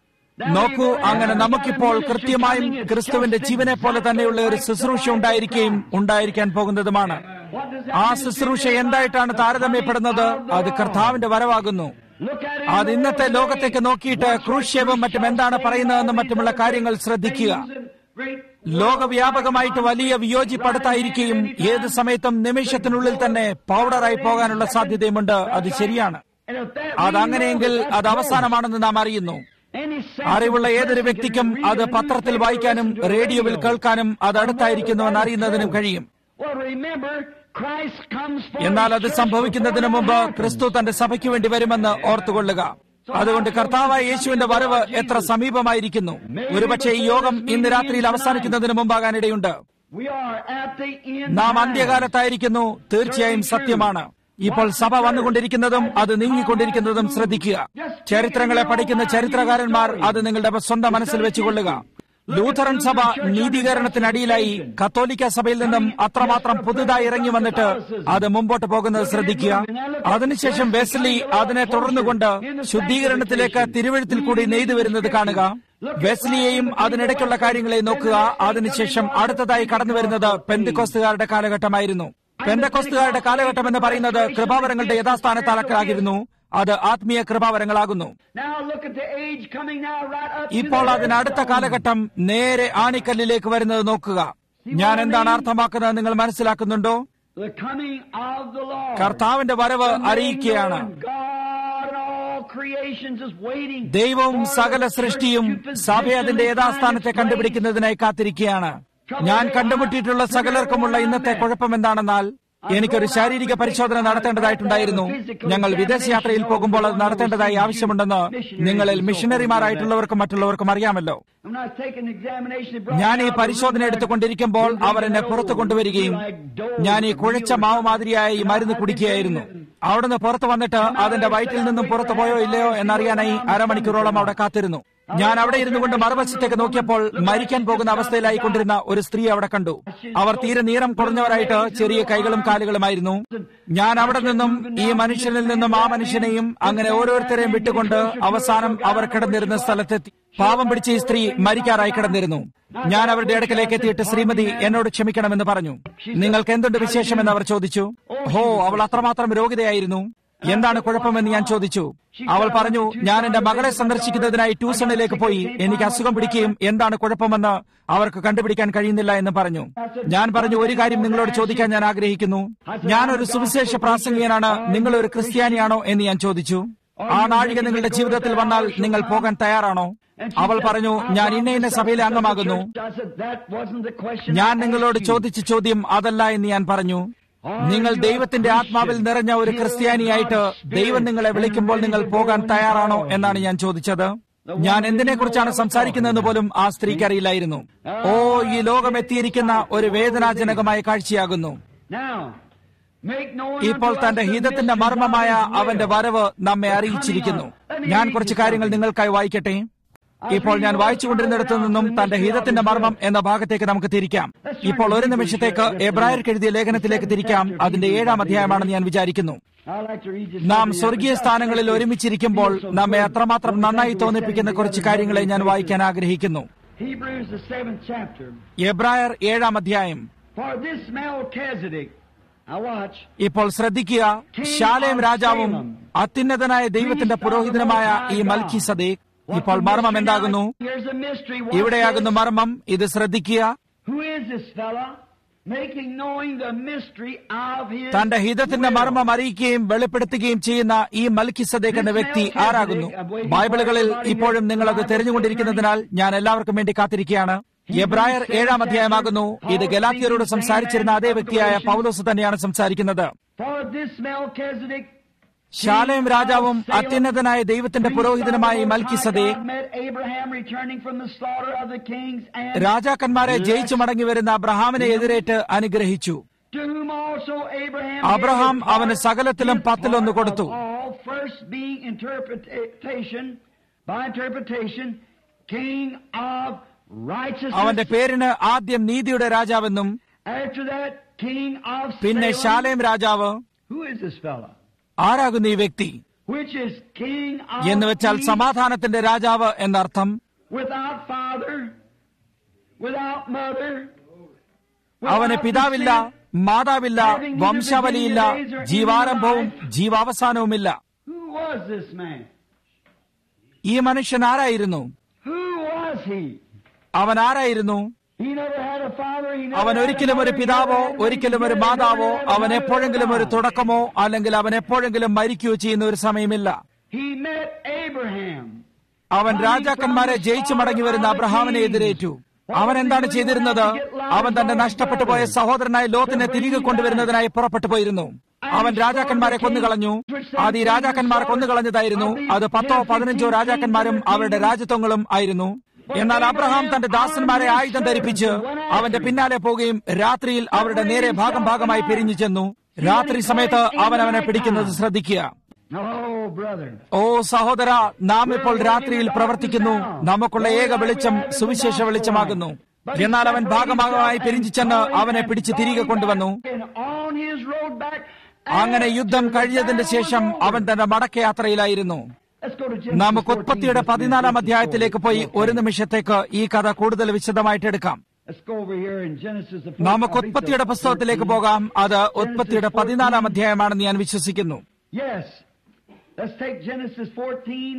നോക്കൂ അങ്ങനെ നമുക്കിപ്പോൾ കൃത്യമായും ക്രിസ്തുവിന്റെ ജീവനെ പോലെ തന്നെയുള്ള ഒരു ശുശ്രൂഷ ഉണ്ടായിരിക്കുകയും ഉണ്ടായിരിക്കാൻ പോകുന്നതുമാണ് ആ ശുശ്രൂഷ എന്തായിട്ടാണ് താരതമ്യപ്പെടുന്നത് അത് കർത്താവിന്റെ വരവാകുന്നു അത് ഇന്നത്തെ ലോകത്തേക്ക് നോക്കിയിട്ട് ക്രൂശ്യവും മറ്റും എന്താണ് പറയുന്നതെന്നും മറ്റുമുള്ള കാര്യങ്ങൾ ശ്രദ്ധിക്കുക ലോകവ്യാപകമായിട്ട് വലിയ വിയോജിപ്പടുത്തായിരിക്കുകയും ഏത് സമയത്തും നിമിഷത്തിനുള്ളിൽ തന്നെ പൗഡറായി പോകാനുള്ള സാധ്യതയുമുണ്ട് അത് ശരിയാണ് അതങ്ങനെയെങ്കിൽ അത് അവസാനമാണെന്ന് നാം അറിയുന്നു അറിവുള്ള ഏതൊരു വ്യക്തിക്കും അത് പത്രത്തിൽ വായിക്കാനും റേഡിയോയിൽ കേൾക്കാനും അത് അടുത്തായിരിക്കുന്നുവെന്ന് അറിയുന്നതിനും കഴിയും എന്നാൽ അത് സംഭവിക്കുന്നതിന് മുമ്പ് ക്രിസ്തു തന്റെ സഭയ്ക്ക് വേണ്ടി വരുമെന്ന് ഓർത്തുകൊള്ളുക അതുകൊണ്ട് കർത്താവായ യേശുവിന്റെ വരവ് എത്ര സമീപമായിരിക്കുന്നു ഒരുപക്ഷെ ഈ യോഗം ഇന്ന് രാത്രിയിൽ അവസാനിക്കുന്നതിന് മുമ്പാകാനിടയുണ്ട് We are at the end. നാം time. അന്ത്യകാലത്തായിരിക്കുന്നു തീർച്ചയായും സത്യമാണ് ഇപ്പോൾ സഭ വന്നുകൊണ്ടിരിക്കുന്നതും അത് നീങ്ങിക്കൊണ്ടിരിക്കുന്നതും ശ്രദ്ധിക്കുക ചരിത്രങ്ങളെ പഠിക്കുന്ന ചരിത്രകാരന്മാർ അത് നിങ്ങളുടെ സ്വന്തം മനസ്സിൽ വെച്ചുകൊള്ളുക ലൂഥറൻ സഭ നീതീകരണത്തിനടിയിലായി കത്തോലിക്ക സഭയിൽ നിന്നും അത്രമാത്രം പുതുതായി ഇറങ്ങി വന്നിട്ട് അത് മുമ്പോട്ട് പോകുന്നത് ശ്രദ്ധിക്കുക അതിനുശേഷം വെസ്ലി അതിനെ തുടർന്നുകൊണ്ട് ശുദ്ധീകരണത്തിലേക്ക് തിരുവഴുത്തിൽ കൂടി നെയ്തു വരുന്നത് കാണുക വെസ്ലിയെയും അതിനിടയ്ക്കുള്ള കാര്യങ്ങളെ നോക്കുക അതിനുശേഷം അടുത്തതായി കടന്നു വരുന്നത് പെന്തിക്കോസ്തുകാരുടെ കാലഘട്ടമായിരുന്നു പെന്തക്കോസ്തുകാരുടെ കാലഘട്ടം എന്ന് പറയുന്നത് കൃപാവരങ്ങളുടെ യഥാസ്ഥാനത്താലായിരുന്നു അത് ആത്മീയ കൃപാവരങ്ങളാകുന്നു Now look at the age coming now right up to ഇപ്പോൾ the അതിനടുത്ത കാലഘട്ടം നേരെ ആണിക്കല്ലിലേക്ക് വരുന്നത് നോക്കുക ഞാൻ എന്താണ് അർത്ഥമാക്കുന്നത് നിങ്ങൾ മനസ്സിലാക്കുന്നുണ്ടോ The coming of the Lord. കർത്താവിന്റെ വരവ് അറിയിക്കുകയാണ് God and all creations is waiting ദൈവവും for സകല the church സൃഷ്ടിയും to position സഭ അതിന്റെ and യഥാസ്ഥാനത്തെ find its കണ്ടുപിടിക്കുന്നതിനായി കാത്തിരിക്കുകയാണ് ഞാൻ കണ്ടുമുട്ടിയിട്ടുള്ള സകലർക്കുമുള്ള ഇന്നത്തെ കുഴപ്പം എന്താണെന്നാൽ എനിക്കൊരു ശാരീരിക പരിശോധന നടത്തേണ്ടതായിട്ടുണ്ടായിരുന്നു ഞങ്ങൾ വിദേശയാത്രയിൽ പോകുമ്പോൾ അത് നടത്തേണ്ടതായി ആവശ്യമുണ്ടെന്ന് നിങ്ങളിൽ മിഷനറിമാരായിട്ടുള്ളവർക്കും മറ്റുള്ളവർക്കും അറിയാമല്ലോ When I was taking the examination, they brought ഞാൻ ഈ me out of the പരിശോധന room എടുത്തുകൊണ്ടിരിക്കുമ്പോൾ there. അവർ എന്നെ പുറത്തു കൊണ്ടുവരികയും ഞാൻ ഈ കുഴച്ച മാവ് മാതിരിയായ ഈ മരുന്ന് കുടിക്കുകയായിരുന്നു അവിടുന്ന് പുറത്തു വന്നിട്ട് അതിന്റെ വയറ്റിൽ നിന്നും പുറത്തു പോയോ ഇല്ലയോ എന്നറിയാനായി അരമണിക്കൂറോളം അവിടെ കാത്തിരുന്നു ഞാൻ അവിടെ ഇരുന്നു കൊണ്ട് മറുവശത്തേക്ക് നോക്കിയപ്പോൾ മരിക്കാൻ പോകുന്ന അവസ്ഥയിലായിക്കൊണ്ടിരുന്ന ഒരു സ്ത്രീ അവിടെ കണ്ടു അവർ തീരെ നീളം കുറഞ്ഞവരായിട്ട് ചെറിയ കൈകളും കാലുകളുമായിരുന്നു ഞാൻ അവിടെ നിന്നും ഈ മനുഷ്യനിൽ നിന്നും ആ മനുഷ്യനെയും അങ്ങനെ ഓരോരുത്തരെയും വിട്ടുകൊണ്ട് അവസാനം അവർ കിടന്നിരുന്ന സ്ഥലത്തെത്തി പാവം പിടിച്ച ഈ സ്ത്രീ മരിക്കാറായി കിടന്നിരുന്നു ഞാൻ അവരുടെ അടുക്കലേക്ക് എത്തിയിട്ട് ശ്രീമതി എന്നോട് ക്ഷമിക്കണമെന്ന് പറഞ്ഞു നിങ്ങൾക്ക് എന്തുണ്ട് വിശേഷമെന്ന് അവർ ചോദിച്ചു ഹോ അവൾ അത്രമാത്രം രോഗിതയായിരുന്നു എന്താണ് കുഴപ്പമെന്ന് ഞാൻ ചോദിച്ചു അവൾ പറഞ്ഞു ഞാൻ എന്റെ മകളെ സന്ദർശിക്കുന്നതിനായി ട്യൂഷനിലേക്ക് പോയി എനിക്ക് അസുഖം പിടിക്കുകയും എന്താണ് കുഴപ്പമെന്ന് അവർക്ക് കണ്ടുപിടിക്കാൻ കഴിയുന്നില്ല എന്ന് പറഞ്ഞു ഞാൻ പറഞ്ഞു ഒരു കാര്യം നിങ്ങളോട് ചോദിക്കാൻ ഞാൻ ആഗ്രഹിക്കുന്നു ഞാനൊരു സുവിശേഷ പ്രാസംഗികനാണ് നിങ്ങൾ ഒരു ക്രിസ്ത്യാനിയാണോ എന്ന് ഞാൻ ചോദിച്ചു ആ നാഴിക നിങ്ങളുടെ ജീവിതത്തിൽ വന്നാൽ നിങ്ങൾ പോകാൻ തയ്യാറാണോ അവൾ പറഞ്ഞു ഞാൻ ഇന്ന ഇന്ന സഭയിലെ അംഗമാകുന്നു I said, that wasn't the question. ഞാൻ I നിങ്ങളോട് asked you. ചോദിച്ച ചോദ്യം അതല്ല എന്ന് ഞാൻ പറഞ്ഞു നിങ്ങൾ ദൈവത്തിന്റെ ആത്മാവിൽ നിറഞ്ഞ ഒരു ക്രിസ്ത്യാനിയായിട്ട് ദൈവം നിങ്ങളെ വിളിക്കുമ്പോൾ നിങ്ങൾ പോകാൻ തയ്യാറാണോ എന്നാണ് ഞാൻ ചോദിച്ചത് ഞാൻ എന്തിനെക്കുറിച്ചാണ് സംസാരിക്കുന്നതെന്ന് പോലും ആ സ്ത്രീക്ക് അറിയില്ലായിരുന്നു ഓ ഈ ലോകം എത്തിയിരിക്കുന്ന ഒരു വേദനാജനകമായ കാഴ്ചയാകുന്നു Now, make known ഇപ്പോൾ unto us തന്റെ the ഹിതത്തിന്റെ mystery മർമ്മമായ of his അവന്റെ will. വരവ് നമ്മെ അറിയിച്ചിരിക്കുന്നു ഞാൻ കുറച്ച് കാര്യങ്ങൾ നിങ്ങൾക്കായി വായിക്കട്ടെ ഇപ്പോൾ ഞാൻ വായിച്ചുകൊണ്ടിരുന്നിടത്തു നിന്നും തന്റെ ഹിതത്തിന്റെ മർമ്മം എന്ന ഭാഗത്തേക്ക് നമുക്ക് തിരിക്കാം ഇപ്പോൾ ഒരു നിമിഷത്തേക്ക് എബ്രായർക്ക് എഴുതിയ ലേഖനത്തിലേക്ക് തിരിക്കാം അതിന്റെ ഏഴാം അധ്യായമാണെന്ന് ഞാൻ വിചാരിക്കുന്നു I'd like to read this നാം over here. സ്വർഗീയ സ്ഥാനങ്ങളിൽ ഒരുമിച്ചിരിക്കുമ്പോൾ നമ്മെ അത്രമാത്രം നന്നായി തോന്നിപ്പിക്കുന്ന കുറച്ച് കാര്യങ്ങളെ ഞാൻ വായിക്കാൻ ആഗ്രഹിക്കുന്നു Hebrews, the seventh chapter. എബ്രായർ ഏഴാം അധ്യായം For this Melchizedek, now watch, ഇപ്പോൾ ശ്രദ്ധിക്കുക ശാലേം രാജാവും അത്യുന്നതനായ ദൈവത്തിന്റെ പുരോഹിതനുമായ ഈ മൽക്കി സദേക് ഇപ്പോൾ മർമ്മം എന്താകുന്നു Here's a mystery. Watch ഇവിടെയാകുന്നു this. മർമ്മം ഇത് ശ്രദ്ധിക്കുക Who is this fella? Making knowing the mystery of his തന്റെ ഹിതത്തിന്റെ will. മർമ്മം അറിയിക്കുകയും വെളിപ്പെടുത്തുകയും ചെയ്യുന്ന ഈ മൽക്കി സദേക് എന്ന വ്യക്തി ആരാകുന്നു ബൈബിളുകളിൽ ഇപ്പോഴും നിങ്ങൾ അത് തെരഞ്ഞുകൊണ്ടിരിക്കുന്നതിനാൽ ഞാൻ എല്ലാവർക്കും വേണ്ടി കാത്തിരിക്കുകയാണ് എബ്രായർ ഏഴാം അധ്യായമാകുന്നു ഇത് ഗലാത്തിയരോട് സംസാരിച്ചിരുന്ന അതേ വ്യക്തിയായ പൗലോസ് തന്നെയാണ് സംസാരിക്കുന്നത് For this Melchizedek, ശാലേം രാജാവും അത്യുന്നതനായ ദൈവത്തിന്റെ പുരോഹിതനുമായ ഈ മൽക്കി സദേക് God met Abraham returning from the slaughter of the kings and രാജാക്കന്മാരെ ജയിച്ചു മടങ്ങി വരുന്ന അബ്രഹാമിനെ എതിരേറ്റ് അനുഗ്രഹിച്ചു to whom also Abraham Abraham gave his അവന് part- സകലത്തിലും his പത്തിലൊന്ന് part കൊടുത്തു. of all, first being interpretation, by interpretation, king of righteousness. അവന്റെ പേരിന് ആദ്യം നീതിയുടെ രാജാവെന്നും After that, king of പിന്നെ Salem. ശാലേം രാജാവ് Who is this fella? ആരാകുന്നു ഈ വ്യക്തി Which is king of എന്ന് വെച്ചാൽ peace, സമാധാനത്തിന്റെ രാജാവ് എന്നർത്ഥം without father, without mother. അവന് without പിതാവില്ല descent. മാതാവില്ല വംശാവലിയില്ല ജീവാരംഭവും ജീവാവസാനവുമില്ല Who was this man? ഈ മനുഷ്യൻ ആരായിരുന്നു Who was he? അവൻ ആരായിരുന്നു He never had a father. He never അവൻ had a ഒരിക്കലും ഒരു mother, he പിതാവോ never had a ഒരിക്കലും ഒരു beginning, മാതാവോ never had a അവൻ mother, എപ്പോഴെങ്കിലും ഒരു never തുടക്കമോ അല്ലെങ്കിൽ അവൻ എപ്പോഴെങ്കിലും മരിക്കുകയോ ചെയ്യുന്ന ഒരു സമയമില്ല He met Abraham. അവൻ രാജാക്കന്മാരെ ജയിച്ചു മടങ്ങി വരുന്ന അബ്രഹാമിനെ എതിരേറ്റു അവൻ എന്താണ് ചെയ്തിരുന്നത് അവൻ തന്റെ നഷ്ടപ്പെട്ടു പോയ സഹോദരനായ ലോത്തിനെ തിരികെ കൊണ്ടുവരുന്നതിനായി പുറപ്പെട്ടു പോയിരുന്നു അവൻ രാജാക്കന്മാരെ കൊന്നുകളഞ്ഞു അത് ഈ രാജാക്കന്മാർ കൊന്നുകളഞ്ഞതായിരുന്നു അത് പത്തോ പതിനഞ്ചോ രാജാക്കന്മാരും അവരുടെ രാജ്യത്വങ്ങളും ആയിരുന്നു എന്നാൽ അബ്രഹാം തന്റെ ദാസന്മാരെ ആയുധം ധരിപ്പിച്ച് അവന്റെ പിന്നാലെ പോവുകയും രാത്രിയിൽ അവരുടെ നേരെ ഭാഗം ഭാഗമായി പിരിഞ്ഞു ചെന്നു രാത്രി സമയത്ത് അവൻ അവനെ പിടിക്കുന്നത് ശ്രദ്ധിക്കുക Oh, brother. ഓ സഹോദര നാം ഇപ്പോൾ രാത്രിയിൽ പ്രവർത്തിക്കുന്നു നമുക്കുള്ള ഏക വെളിച്ചം സുവിശേഷ വെളിച്ചമാകുന്നു എന്നാൽ അവൻ ഭാഗഭാഗമായി പിരിഞ്ഞു ചെന്ന് അവനെ പിടിച്ച് തിരികെ കൊണ്ടുവന്നു And on his road back. അങ്ങനെ യുദ്ധം കഴിഞ്ഞതിന് ശേഷം അവൻ തന്റെ മടക്കയാത്രയിലായിരുന്നു Let's go to Genesis നമുക്ക് 14, ഉത്പത്തിയുടെ verse പതിനാലാം 14. അധ്യായത്തിലേക്ക് പോയി ഒരു നിമിഷത്തേക്ക് ഈ കഥ കൂടുതൽ വിശദമായിട്ട് എടുക്കാം Let's go over here in Genesis. the fourth- നമുക്ക് I think ഉത്പത്തിയുടെ the പുസ്തകത്തിലേക്ക് 14. പോകാം അത് ഉത്പത്തിയുടെ പതിനാലാം അധ്യായമാണെന്ന് ഞാൻ വിശ്വസിക്കുന്നു Yes. Let's take Genesis 14,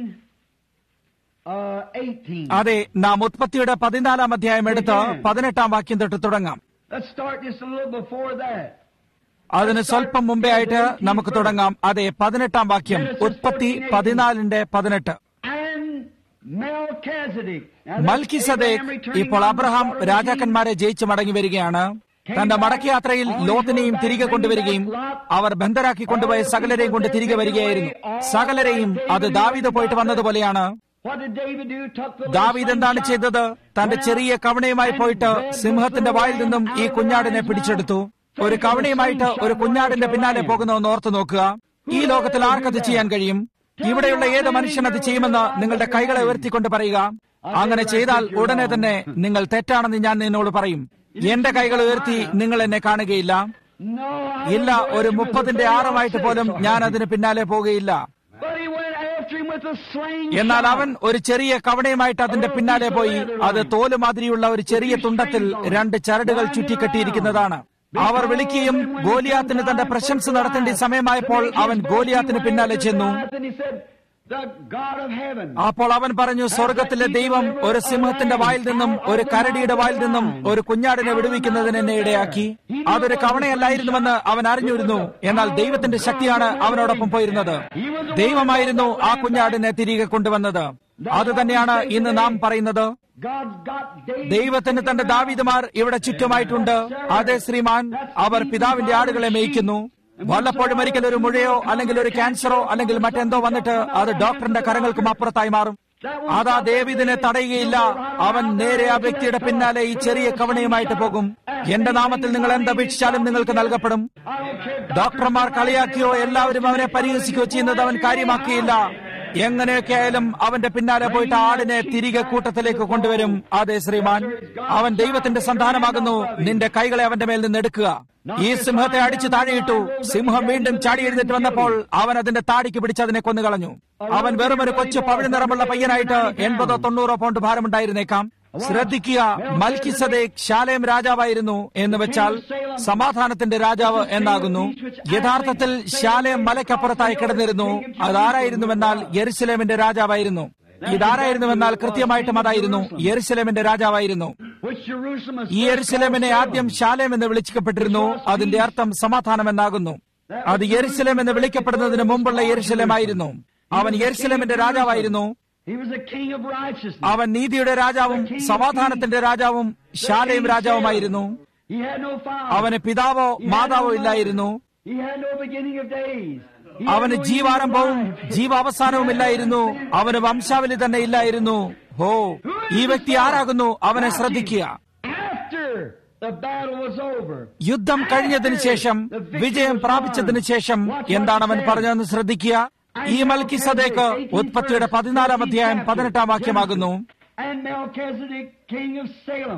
uh, 18. അതെ നാം ഉത്പത്തിയുടെ പതിനാലാം അധ്യായം എടുത്ത് പതിനെട്ടാം വാക്യം തൊട്ട് തുടങ്ങാം Let's start just a little before that. അതിന് സ്വല്പം മുമ്പേ ആയിട്ട് നമുക്ക് തുടങ്ങാം അതെ പതിനെട്ടാം വാക്യം ഉത്പത്തി പതിനാലിന്റെ പതിനെട്ട് And Melchizedek. Now that's Melchizedek Abraham returning ഇപ്പോൾ from അബ്രഹാം the രാജാക്കന്മാരെ ജയിച്ചു മടങ്ങി വരികയാണ് തന്റെ മടക്കയാത്രയിൽ ലോത്തിനെയും തിരികെ കൊണ്ടുവരികയും അവർ ബന്ധരാക്കി കൊണ്ടുപോയ സകലരെയും കൊണ്ട് തിരികെ വരികയായിരുന്നു സകലരെയും അത് ദാവീദ് പോയിട്ട് വന്നതുപോലെയാണ് What did David do? Took the little ദാവീദ് എന്താണ് slingshot, ചെയ്തത് തന്റെ ചെറിയ കവണയുമായി പോയിട്ട് സിംഹത്തിന്റെ വായിൽ നിന്നും ഈ കുഞ്ഞാടിനെ പിടിച്ചെടുത്തു ഒരു കവണയുമായിട്ട് ഒരു കുഞ്ഞാടിന്റെ പിന്നാലെ പോകുന്നതെന്ന് ഓർത്തു നോക്കുക ഈ ലോകത്തിൽ ആർക്കത് ചെയ്യാൻ കഴിയും ഇവിടെയുള്ള ഏത് മനുഷ്യൻ അത് ചെയ്യുമെന്ന് നിങ്ങളുടെ കൈകളെ ഉയർത്തിക്കൊണ്ട് പറയുക അങ്ങനെ ചെയ്താൽ ഉടനെ തന്നെ നിങ്ങൾ തെറ്റാണെന്ന് ഞാൻ നിന്നോട് പറയും എന്റെ കൈകൾ ഉയർത്തി നിങ്ങൾ എന്നെ കാണുകയില്ല No, I ഇല്ല wouldn't go ഒരു after him with മുപ്പതിന്റെ the ആറുമായിട്ട് പോലും slingshot. ഞാൻ അതിന് പിന്നാലെ പോകുകയില്ല But he went after him with a slingshot. എന്നാൽ അവൻ ഒരു ചെറിയ കവണയുമായിട്ട് അതിന്റെ പിന്നാലെ പോയി അത് തോല് മാതിരിയുള്ള ഒരു ചെറിയ തുണ്ടത്തിൽ രണ്ട് ചരടുകൾ ചുറ്റിക്കെട്ടിയിരിക്കുന്നതാണ് അവർ വിളിക്കുകയും ഗോലിയാത്തിന് തന്റെ പ്രശംസ നടത്തേണ്ട സമയമായപ്പോൾ അവൻ ഗോലിയാത്തിന് പിന്നാലെ ചെന്നു And he said, The God of heaven. അപ്പോൾ അവൻ പറഞ്ഞു സ്വർഗത്തിലെ ദൈവം ഒരു സിംഹത്തിന്റെ വായിൽ നിന്നും ഒരു കരടിയുടെ വായിൽ നിന്നും ഒരു കുഞ്ഞാടിനെ വിടുവിക്കുന്നതിന് എന്നെ ഇടയാക്കി അതൊരു കവണയല്ലായിരുന്നുവെന്ന് അവൻ അറിഞ്ഞിരുന്നു എന്നാൽ ദൈവത്തിന്റെ ശക്തിയാണ് അവനോടൊപ്പം പോയിരുന്നത് ദൈവമായിരുന്നു ആ കുഞ്ഞാടിനെ തിരികെ കൊണ്ടുവന്നത് അത് തന്നെയാണ് ഇന്ന് നാം പറയുന്നത് God's got David. ദൈവത്തിന് തന്റെ ദാവീദുമാർ ഇവിടെ ചുറ്റുമായിട്ടുണ്ട് അതെ ശ്രീമാൻ അവർ പിതാവിന്റെ ആടുകളെ മേയ്ക്കുന്നു വല്ലപ്പോഴും ഒരിക്കൽ ഒരു മുഴയോ അല്ലെങ്കിൽ ഒരു ക്യാൻസറോ അല്ലെങ്കിൽ മറ്റെന്തോ വന്നിട്ട് അത് ഡോക്ടറിന്റെ കരങ്ങൾക്കും അപ്പുറത്തായി മാറും അതാ ദേവിദിനെ തടയുകയില്ല അവൻ നേരെ ആ വ്യക്തിയുടെ പിന്നാലെ ഈ ചെറിയ കവണയുമായിട്ട് പോകും എന്റെ നാമത്തിൽ നിങ്ങൾ എന്തപേക്ഷിച്ചാലും നിങ്ങൾക്ക് നൽകപ്പെടും I don't care. ഡോക്ടർമാർ കളിയാക്കിയോ എല്ലാവരും അവനെ പരിഹസിക്കുകയോ ചെയ്യുന്നത് അവൻ കാര്യമാക്കിയില്ല എങ്ങനെയൊക്കെ ആയാലും അവന്റെ പിന്നാലെ പോയിട്ട് ആടിനെ തിരികെ കൂട്ടത്തിലേക്ക് കൊണ്ടുവരും അതെ ശ്രീമാൻ അവൻ ദൈവത്തിന്റെ സന്താനമാകുന്നു നിന്റെ കൈകളെ അവന്റെ മേൽ നിന്ന് എടുക്കുക ഈ സിംഹത്തെ അടിച്ചു താഴെയിട്ടു സിംഹം വീണ്ടും ചാടി എഴുന്നേറ്റ് വന്നപ്പോൾ അവൻ അതിന്റെ താടിക്ക് പിടിച്ച് അതിനെ കൊന്നുകളഞ്ഞു അവൻ വെറും ഒരു കൊച്ചു പവിഴ നിറമുള്ള പയ്യനായിട്ട് എൺപതോ തൊണ്ണൂറോ പൗണ്ട് ഭാരമുണ്ടായിരുന്നേക്കാം ശ്രദ്ധിക്കുക മൽക്കിസദേക് ശാലേം രാജാവായിരുന്നു എന്ന് വെച്ചാൽ സമാധാനത്തിന്റെ രാജാവ് എന്നാകുന്നു യഥാർത്ഥത്തിൽ ശാലേം മലയ്ക്കപ്പുറത്തായി കിടന്നിരുന്നു അതാരായിരുന്നുവെന്നാൽ യെരുസലേമിന്റെ രാജാവായിരുന്നു ഇതാരായിരുന്നുവെന്നാൽ കൃത്യമായിട്ടും അതായിരുന്നു യെരുസലേമിന്റെ രാജാവായിരുന്നു Which Jerusalem is ഈ യെരുസലേമിനെ ആദ്യം ശാലേം എന്ന് വിളിക്കപ്പെട്ടിരുന്നു അതിന്റെ അർത്ഥം സമാധാനം എന്നാകുന്നു അത് യെരുസലേം എന്ന് വിളിക്കപ്പെടുന്നതിന് മുമ്പുള്ള യെരുസലേമായിരുന്നു അവൻ യെരുസലേമിന്റെ രാജാവായിരുന്നു He was a king of righteousness. അവൻ നീതിയുടെ രാജാവും സമാധാനത്തിന്റെ രാജാവും ശാലയും രാജാവുമായിരുന്നു He had no father. അവന് പിതാവോ മാതാവോ ഇല്ലായിരുന്നു He had no beginning of days. He had അവന് no end ജീവാരംഭവും of life. ജീവാവസാനവും ഇല്ലായിരുന്നു അവന് വംശാവലി തന്നെ ഇല്ലായിരുന്നു ഹോ ഈ വ്യക്തി ആരാകുന്നു അവനെ ശ്രദ്ധിക്കുക After the battle was over, യുദ്ധം കഴിഞ്ഞതിന് ശേഷം വിജയം പ്രാപിച്ചതിന് ശേഷം എന്താണ് അവൻ പറഞ്ഞതെന്ന് ശ്രദ്ധിക്കുക ഈ മൽക്കി സദേക്ക് ഉത്പത്തിയുടെ പതിനാലാം അധ്യായം പതിനെട്ടാം വാക്യമാകുന്നു and Melchizedek, king of Salem,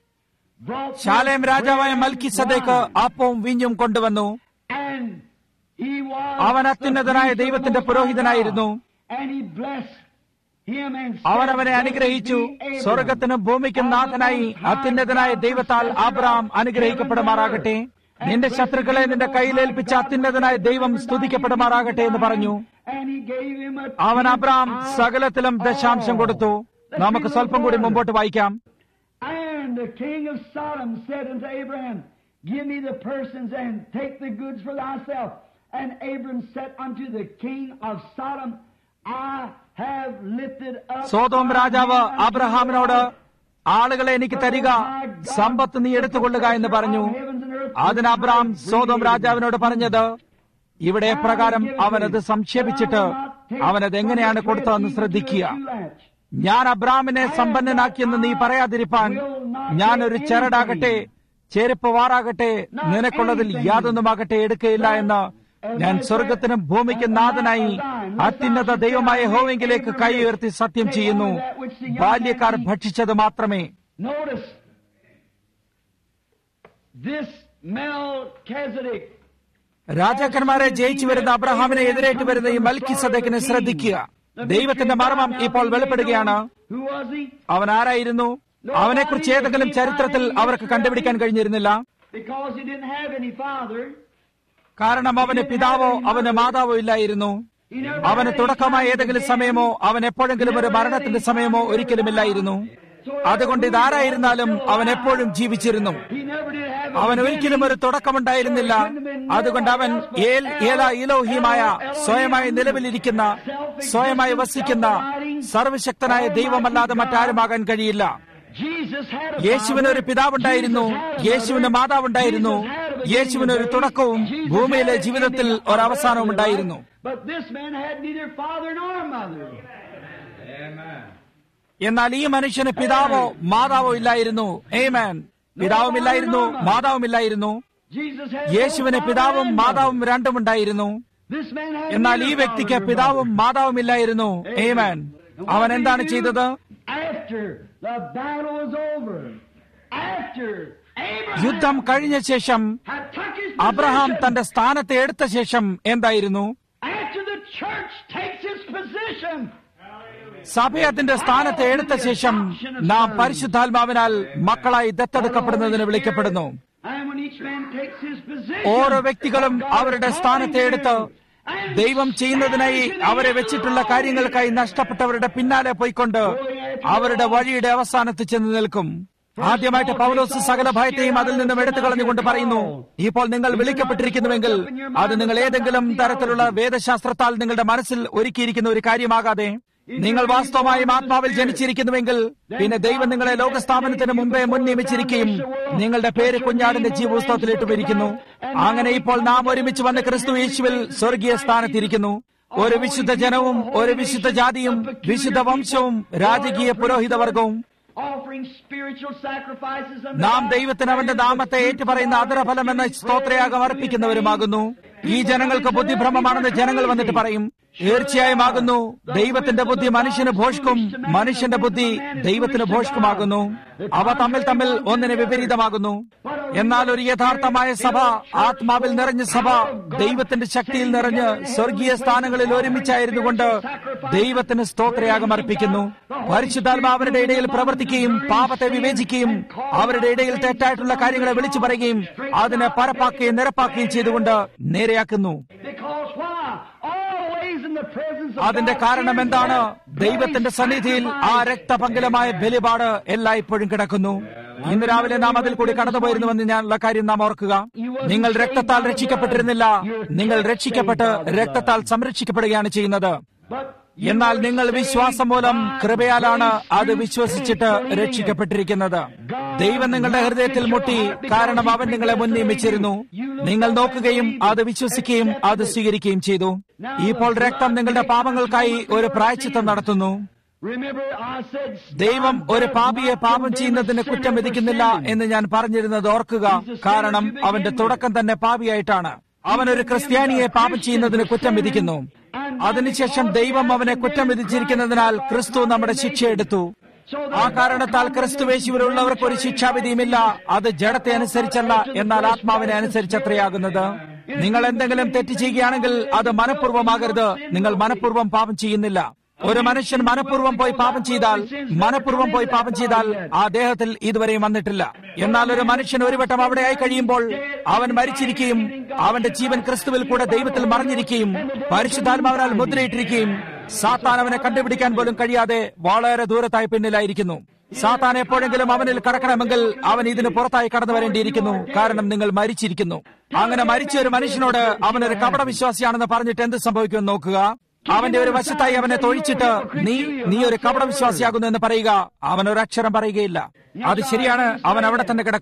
brought Salem forth രാജാവായ bread മൽക്കി and സദേക്ക് wine. അപ്പവും വീഞ്ഞും കൊണ്ടുവന്നു And he was അവൻ the അത്യുന്നതനായ priest of the ദൈവത്തിന്റെ Most High പുരോഹിതനായിരുന്നു. God. And he blessed him and അവൻ said, അവനെ "Blessed അനുഗ്രഹിച്ചു be Abram സ്വർഗത്തിനും ഭൂമിക്കും നാഥനായി അത്യുന്നതനായ ദൈവത്താൽ ആബ്രഹാം അനുഗ്രഹിക്കപ്പെടുമാറാകട്ടെ നിന്റെ ശത്രുക്കളെ നിന്റെ കയ്യിലേൽപ്പിച്ച അത്യുന്നതനായ ദൈവം സ്തുതിക്കപ്പെടുമാറാകട്ടെ എന്ന് പറഞ്ഞു And he gave him a അവൻ tenth അബ്രഹാം of സകലത്തിലും ദശാംശം all. കൊടുത്തു Let's നമുക്ക് read a സ്വല്പം കൂടി little മുമ്പോട്ട് വായിക്കാം And the king of Sodom said unto Abraham, Give me the persons and take the goods for thyself. And Abram said unto the king of Sodom, I have lifted up. സോതോം my രാജാവ് hand unto അബ്രഹാമിനോട് the Lord, ആളുകളെ എനിക്ക് തരിക സമ്പത്ത് നീ എടുത്തുകൊള്ളുക എന്ന് പറഞ്ഞു അതിന് അബ്രഹാം സോതോം രാജാവിനോട് പറഞ്ഞത് ഇവിടെ പ്രകാരം അവനത് സംക്ഷേപിച്ചിട്ട് അവനത് എങ്ങനെയാണ് കൊടുത്തതെന്ന് ശ്രദ്ധിക്കുക ഞാൻ അബ്രാമിനെ സമ്പന്നനാക്കിയെന്ന് നീ പറയാതിരിപ്പാൻ ഞാനൊരു ചരടാകട്ടെ ചെരുപ്പ് വാറാകട്ടെ നിനക്കുള്ളതിൽ യാതൊന്നുമാകട്ടെ എടുക്കയില്ല എന്ന് ഞാൻ സ്വർഗത്തിനും ഭൂമിക്കും നാഥനായി അത്യുന്നത ദൈവമായ ഹോവെങ്കിലേക്ക് കൈ ഉയർത്തി സത്യം ചെയ്യുന്നു ബാല്യക്കാർ ഭക്ഷിച്ചത് മാത്രമേ Notice this Melchizedek രാജാക്കന്മാരെ ജയിച്ചു വരുന്ന അബ്രഹാമിനെ എതിരേറ്റ് വരുന്ന ഈ മൽക്കി സദക്കിനെ ശ്രദ്ധിക്കുക ദൈവത്തിന്റെ മർമ്മം ഇപ്പോൾ വെളിപ്പെടുകയാണ് Who was he? അവൻ ആരായിരുന്നു അവനെക്കുറിച്ച് ഏതെങ്കിലും ചരിത്രത്തിൽ അവർക്ക് കണ്ടുപിടിക്കാൻ കഴിഞ്ഞിരുന്നില്ല Because he didn't have any father. കാരണം അവന് പിതാവോ അവന് മാതാവോ ഇല്ലായിരുന്നു He never അവന് had any തുടക്കമായ time ഏതെങ്കിലും to സമയമോ അവൻ എപ്പോഴെങ്കിലും ഒരു മരണത്തിന്റെ സമയമോ ഒരിക്കലുമില്ലായിരുന്നു അതുകൊണ്ട് ഇതാരായിരുന്നാലും അവൻ എപ്പോഴും ജീവിച്ചിരുന്നു He never did have അവൻ ഒരിക്കലും ഒരു തുടക്കമുണ്ടായിരുന്നില്ല അതുകൊണ്ട് അവൻ ഏൽ ഏല ഇലോഹിമായ സ്വയമായി നിലവിലിരിക്കുന്ന സ്വയമായി വസിക്കുന്ന സർവശക്തനായ ദൈവമല്ലാതെ മറ്റാരുമാകാൻ കഴിയില്ല Jesus had a യേശുവിന് ഒരു പിതാവുണ്ടായിരുന്നു യേശുവിന് മാതാവുണ്ടായിരുന്നു യേശുവിന് ഒരു തുടക്കവും ഭൂമിയിലെ ജീവിതത്തിൽ ഒരു അവസാനവും ഉണ്ടായിരുന്നു But this man had neither father nor mother. എന്നാൽ ഈ മനുഷ്യന് പിതാവോ മാതാവോ ഇല്ലായിരുന്നു ഏമാൻ പിതാവുമില്ലായിരുന്നു മാതാവുമില്ലായിരുന്നു Jesus had യേശുവിന് no father പിതാവും and മാതാവും രണ്ടും ഉണ്ടായിരുന്നു mother. This man had എന്നാൽ ഈ neither വ്യക്തിക്ക് father nor പിതാവും മാതാവും ഇല്ലായിരുന്നു ഏമാൻ mother. അവൻ എന്താണ് ചെയ്തത് After the battle was over, after Abraham യുദ്ധം കഴിഞ്ഞ ശേഷം had took his Abraham position, തന്റെ സ്ഥാനത്ത് എടുത്ത ശേഷം എന്തായിരുന്നു after the church takes its position, സഭ അതിന്റെ സ്ഥാനത്ത് എടുത്ത ശേഷം നാം പരിശുദ്ധാത്മാവിനാൽ മക്കളായി ദത്തെടുക്കപ്പെടുന്നതിന് വിളിക്കപ്പെടുന്നു and when each man takes his position, ഓരോ വ്യക്തികളും അവരുടെ സ്ഥാനത്തെ എടുത്ത് ദൈവം ചെയ്യുന്നതിനായി അവരെ വെച്ചിട്ടുള്ള കാര്യങ്ങൾക്കായി നഷ്ടപ്പെട്ടവരുടെ പിന്നാലെ പോയിക്കൊണ്ട് അവരുടെ വഴിയുടെ അവസാനത്ത് ചെന്ന് നിൽക്കും ആദ്യമായിട്ട് പൗലോസ് സകല ഭയത്തെയും അതിൽ നിന്നും എടുത്തു കളഞ്ഞുകൊണ്ട് പറയുന്നു ഇപ്പോൾ നിങ്ങൾ വിളിക്കപ്പെട്ടിരിക്കുന്നുവെങ്കിൽ അത് നിങ്ങൾ ഏതെങ്കിലും തരത്തിലുള്ള വേദശാസ്ത്രത്താൽ നിങ്ങളുടെ മനസ്സിൽ ഒരുക്കിയിരിക്കുന്ന ഒരു കാര്യമാകാതെ നിങ്ങൾ വാസ്തവമായും ആത്മാവിൽ ജനിച്ചിരിക്കുന്നുവെങ്കിൽ പിന്നെ ദൈവം നിങ്ങളെ ലോകസ്ഥാപനത്തിന് മുമ്പേ മുൻ നിയമിച്ചിരിക്കുകയും നിങ്ങളുടെ പേര് കുഞ്ഞാടിന്റെ ജീവപുസ്തകത്തിൽ ഇട്ടുമിരിക്കുന്നു അങ്ങനെ ഇപ്പോൾ നാം ഒരുമിച്ച് വന്ന് ക്രിസ്തു യേശുവിൽ സ്വർഗീയ സ്ഥാനത്തിരിക്കുന്നു ഒരു വിശുദ്ധ ജനവും ഒരു വിശുദ്ധ ജാതിയും വിശുദ്ധ വംശവും രാജകീയ പുരോഹിതവർഗവും offering spiritual sacrifices unto നാം God. ദൈവത്തിന് അവന്റെ നാമത്തെ ഏറ്റുപറയുന്ന അതരഫലം എന്ന സ്തോത്രയാഗം അർപ്പിക്കുന്നവരുമാകുന്നു ഈ ജനങ്ങൾക്ക് ബുദ്ധിഭ്രമമാണെന്ന് ജനങ്ങൾ വന്നിട്ട് പറയും തീർച്ചയായും ആകുന്നു ദൈവത്തിന്റെ ബുദ്ധി മനുഷ്യന് ഭോഷ്കും മനുഷ്യന്റെ ബുദ്ധി ദൈവത്തിന് ഭോഷ്കുമാകുന്നു അവ തമ്മിൽ തമ്മിൽ ഒന്നിന് വിപരീതമാകുന്നു എന്നാൽ ഒരു യഥാർത്ഥമായ സഭ ആത്മാവിൽ നിറഞ്ഞ സഭ ദൈവത്തിന്റെ ശക്തിയിൽ നിറഞ്ഞ് സ്വർഗീയ സ്ഥാനങ്ങളിൽ ഒരുമിച്ചായിരുന്നു കൊണ്ട് ദൈവത്തിന് സ്തോത്രയാഗം അർപ്പിക്കുന്നു പരിശുദ്ധാത്മ അവരുടെ ഇടയിൽ പ്രവർത്തിക്കുകയും പാപത്തെ വിവേചിക്കുകയും അവരുടെ ഇടയിൽ തെറ്റായിട്ടുള്ള കാര്യങ്ങളെ വിളിച്ചു പറയുകയും അതിനെ പരപ്പാക്കുകയും നിരപ്പാക്കുകയും ചെയ്തുകൊണ്ട് നേരെയാക്കുന്നു Because why? Always in the presence of അതിന്റെ God, കാരണം എന്താണ് there is ദൈവത്തിന്റെ സന്നിധിയിൽ ആ രക്തപങ്കിലമായ ബലിപാട് എല്ലായ്പ്പോഴും കിടക്കുന്നു ഇന്ന് രാവിലെ നാം അതിൽ കൂടി കടന്നുപോയിരുന്നുവെന്ന് ഞാനുള്ള കാര്യം നാം ഓർക്കുക നിങ്ങൾ രക്തത്താൽ രക്ഷിക്കപ്പെട്ടിരുന്നില്ല നിങ്ങൾ രക്ഷിക്കപ്പെട്ട് രക്തത്താൽ സംരക്ഷിക്കപ്പെടുകയാണ് ചെയ്യുന്നത് But എന്നാൽ നിങ്ങൾ വിശ്വാസം മൂലം കൃപയാലാണ് അത് വിശ്വസിച്ചിട്ട് രക്ഷിക്കപ്പെട്ടിരിക്കുന്നത് ദൈവം നിങ്ങളുടെ ഹൃദയത്തിൽ മുട്ടി കാരണം അവൻ നിങ്ങളെ മുൻ നിയമിച്ചിരുന്നു നിങ്ങൾ നോക്കുകയും അത് വിശ്വസിക്കുകയും അത് സ്വീകരിക്കുകയും ചെയ്തു ഇപ്പോൾ രക്തം നിങ്ങളുടെ പാപങ്ങൾക്കായി ഒരു പ്രായച്ചിത്തം നടത്തുന്നു remember I said ദൈവം ഒരു പാപിയെ പാപം ചെയ്യുന്നതിന് കുറ്റം വിധിക്കുന്നില്ല എന്ന് ഞാൻ പറഞ്ഞിരുന്നത് ഓർക്കുക കാരണം അവന്റെ തുടക്കം തന്നെ പാപിയായിട്ടാണ് അവൻ ഒരു ക്രിസ്ത്യാനിയെ പാപം ചെയ്യുന്നതിന് കുറ്റം വിധിക്കുന്നു അതിനുശേഷം ദൈവം അവനെ കുറ്റം വിധിച്ചിരിക്കുന്നതിനാൽ ക്രിസ്തു നമ്മുടെ ശിക്ഷ എടുത്തു ആ കാരണത്താൽ ക്രിസ്തുവേശുവിലുള്ളവർക്ക് ഒരു ശിക്ഷാവിധിയുമില്ല അത് ജഡത്തെ അനുസരിച്ചല്ല എന്നാൽ ആത്മാവിനെ അനുസരിച്ചത്രയാകുന്നത് നിങ്ങൾ എന്തെങ്കിലും തെറ്റ് ചെയ്യുകയാണെങ്കിൽ അത് മനഃപൂർവ്വമാകരുത് നിങ്ങൾ മനഃപൂർവ്വം പാപം ചെയ്യുന്നില്ല ഒരു മനുഷ്യൻ മനഃപൂർവ്വം പോയി പാപം ചെയ്താൽ മനഃപൂർവ്വം പോയി പാപം ചെയ്താൽ ആ ദേഹത്തിൽ ഇതുവരെയും വന്നിട്ടില്ല എന്നാൽ ഒരു മനുഷ്യൻ ഒരു വട്ടം അവിടെയായി കഴിയുമ്പോൾ അവൻ മരിച്ചിരിക്കുകയും അവന്റെ ജീവൻ ക്രിസ്തുവിൽ കൂടെ ദൈവത്തിൽ മറിഞ്ഞിരിക്കുകയും പരിശുദ്ധാത്മാവിനാൽ മുദ്രയിട്ടിരിക്കുകയും സാത്താൻ അവനെ കണ്ടുപിടിക്കാൻ പോലും കഴിയാതെ വളരെ ദൂരത്തായി പിന്നിലായിരിക്കുന്നു സാത്താൻ എപ്പോഴെങ്കിലും അവനിൽ കടക്കണമെങ്കിൽ അവൻ ഇതിന് പുറത്തായി കടന്നു വരേണ്ടിയിരിക്കുന്നു കാരണം നിങ്ങൾ മരിച്ചിരിക്കുന്നു അങ്ങനെ മരിച്ച ഒരു മനുഷ്യനോട് അവനൊരു കപട വിശ്വാസിയാണെന്ന് പറഞ്ഞിട്ട് എന്ത് സംഭവിക്കുമെന്ന് നോക്കുക അവന്റെ ഒരു വശത്തായി അവനെ തൊഴിച്ചിട്ട് നീ നീ ഒരു കപട വിശ്വാസിയാകുന്നു എന്ന് പറയുക അവൻ ഒരു അക്ഷരം പറയുകയില്ല അത് ശരിയാണ് അവൻ അവിടെ തന്നെ കിടക്കും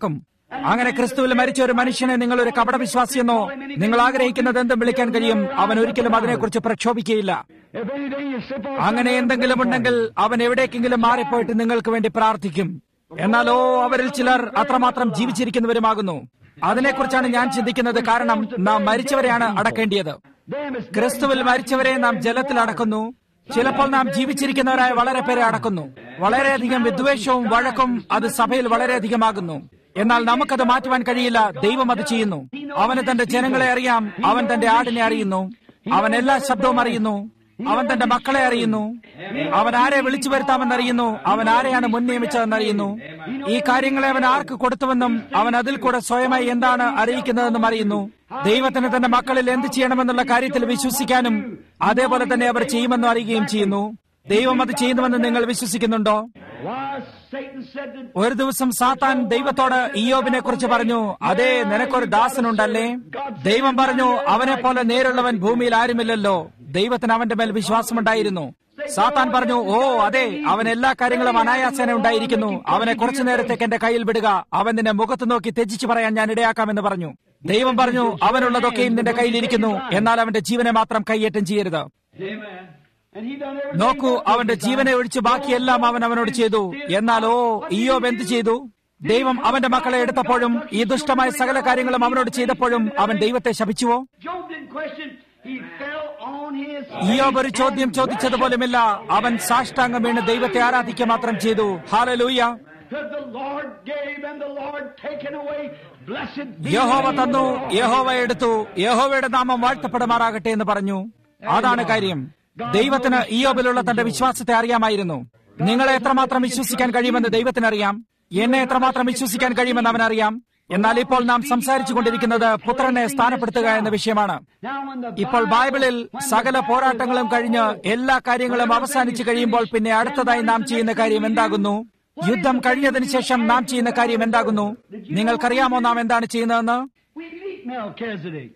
അങ്ങനെ ക്രിസ്തുവിൽ മരിച്ച ഒരു മനുഷ്യനെ നിങ്ങൾ ഒരു കപടവിശ്വാസിയെന്നോ നിങ്ങൾ ആഗ്രഹിക്കുന്നത് എന്തും വിളിക്കാൻ കഴിയും അവൻ ഒരിക്കലും അതിനെക്കുറിച്ച് പ്രക്ഷോഭിക്കുകയില്ല If anything you slip on അങ്ങനെ എന്തെങ്കിലും ഉണ്ടെങ്കിൽ അവൻ എവിടേക്കെങ്കിലും മാറിപ്പോയിട്ട് നിങ്ങൾക്ക് വേണ്ടി പ്രാർത്ഥിക്കും എന്നാലോ അവരിൽ ചിലർ അത്രമാത്രം ജീവിച്ചിരിക്കുന്നവരുമാകുന്നു അതിനെക്കുറിച്ചാണ് ഞാൻ ചിന്തിക്കുന്നത് കാരണം നാം മരിച്ചവരെയാണ് അടക്കേണ്ടിയത് them is ക്രിസ്തുവിൽ മരിച്ചവരെ നാം ജലത്തിൽ അടക്കുന്നു ചിലപ്പോൾ നാം ജീവിച്ചിരിക്കുന്നവരായ വളരെ പേരെ അടക്കുന്നു വളരെയധികം വിദ്വേഷവും വഴക്കും അത് സഭയിൽ വളരെയധികമാകുന്നു എന്നാൽ നമുക്കത് മാറ്റുവാൻ കഴിയില്ല ദൈവം അത് ചെയ്യുന്നു അവന് തന്റെ ജനങ്ങളെ അറിയാം അവൻ തന്റെ ആടിനെ അറിയുന്നു അവൻ എല്ലാ ശബ്ദവും അറിയുന്നു അവൻ തന്റെ മക്കളെ അറിയുന്നു അവൻ ആരെ വിളിച്ചു വരുത്താമെന്നറിയുന്നു അവൻ ആരെയാണ് മുൻ നിയമിച്ചതെന്നറിയുന്നു ഈ കാര്യങ്ങളെ അവൻ ആർക്ക് കൊടുത്തുവെന്നും അവൻ അതിൽ കൂടെ സ്വയമായി എന്താണ് അറിയിക്കുന്നതെന്നും അറിയുന്നു ദൈവത്തിന് തന്റെ മക്കളിൽ എന്ത് ചെയ്യണമെന്നുള്ള കാര്യത്തിൽ വിശ്വസിക്കാനും അതേപോലെ തന്നെ അവർ ചെയ്യുമെന്നും അറിയുകയും ചെയ്യുന്നു ദൈവം അത് ചെയ്യുന്നുവെന്ന് നിങ്ങൾ വിശ്വസിക്കുന്നുണ്ടോ why Satan said that ഒരു ദിവസം സാത്താൻ ദൈവത്തോട് ഇയോബിനെ കുറിച്ച് പറഞ്ഞു അതേ നിനക്കൊരു ദാസനുണ്ടല്ലേ ദൈവം പറഞ്ഞു അവനെ പോലെ നേരുള്ളവൻ ഭൂമിയിൽ ആരുമില്ലല്ലോ ദൈവത്തിന് അവന്റെ മേൽ വിശ്വാസമുണ്ടായിരുന്നു സാത്താൻ പറഞ്ഞു ഓ അതെ അവൻ എല്ലാ കാര്യങ്ങളും അനായാസേന ഉണ്ടായിരിക്കുന്നു അവനെ കുറച്ചു നേരത്തേക്ക് എന്റെ കയ്യിൽ വിടുക അവൻ നിന്നെ മുഖത്ത് നോക്കി ത്യജിച്ചു പറയാൻ ഞാൻ ഇടയാക്കാമെന്ന് പറഞ്ഞു ദൈവം പറഞ്ഞു അവനുള്ളതൊക്കെയും നിന്റെ കയ്യിലിരിക്കുന്നു എന്നാൽ അവന്റെ ജീവനെ മാത്രം കൈയേറ്റം ചെയ്യരുത് Amen. And he done everything. നോക്കൂ അവന്റെ ജീവനെ ഒഴിച്ച് ബാക്കിയെല്ലാം അവൻ അവനോട് ചെയ്തു എന്നാലോ ഇയോബ് എന്ത് ചെയ്തു ദൈവം അവന്റെ മക്കളെ എടുത്തപ്പോഴും ഈ ദുഷ്ടമായ സകല കാര്യങ്ങളും അവനോട് ചെയ്തപ്പോഴും അവൻ ദൈവത്തെ ശപിച്ചുവോ Job didn't question. He fell on his ഇയോബ് ഒരു ചോദ്യം ചോദിച്ചതുപോലുമില്ല അവൻ സാഷ്ടാംഗം വീണ് ദൈവത്തെ ആരാധിക്കുക മാത്രം ചെയ്തു hallelujah Because the Lord gave and the Lord taken away. Blessed be യഹോവ the തന്നു name of the Lord. യഹോവ എടുത്തു യഹോവയുടെ നാമം വാഴ്ത്തപ്പെടുമാറാകട്ടെ എന്ന് പറഞ്ഞു അതാണ് കാര്യം ദൈവത്തിന് ഇയോബിലുള്ള തന്റെ വിശ്വാസത്തെ അറിയാമായിരുന്നു നിങ്ങളെ എത്രമാത്രം വിശ്വസിക്കാൻ കഴിയുമെന്ന് ദൈവത്തിനറിയാം എന്നെ എത്രമാത്രം വിശ്വസിക്കാൻ കഴിയുമെന്ന് അവനറിയാം എന്നാൽ ഇപ്പോൾ നാം സംസാരിച്ചു കൊണ്ടിരിക്കുന്നത് പുത്രനെ സ്ഥാനപ്പെടുത്തുക എന്ന വിഷയമാണ് Now when the ഇപ്പോൾ ബൈബിളിൽ സകല പോരാട്ടങ്ങളും കഴിഞ്ഞ് എല്ലാ കാര്യങ്ങളും അവസാനിച്ചു കഴിയുമ്പോൾ പിന്നെ അടുത്തതായി നാം ചെയ്യുന്ന കാര്യം എന്താകുന്നു യുദ്ധം കഴിഞ്ഞതിന് ശേഷം നാം ചെയ്യുന്ന കാര്യം എന്താകുന്നു നിങ്ങൾക്കറിയാമോ നാം എന്താണ് ചെയ്യുന്നതെന്ന് we meet Melchizedek.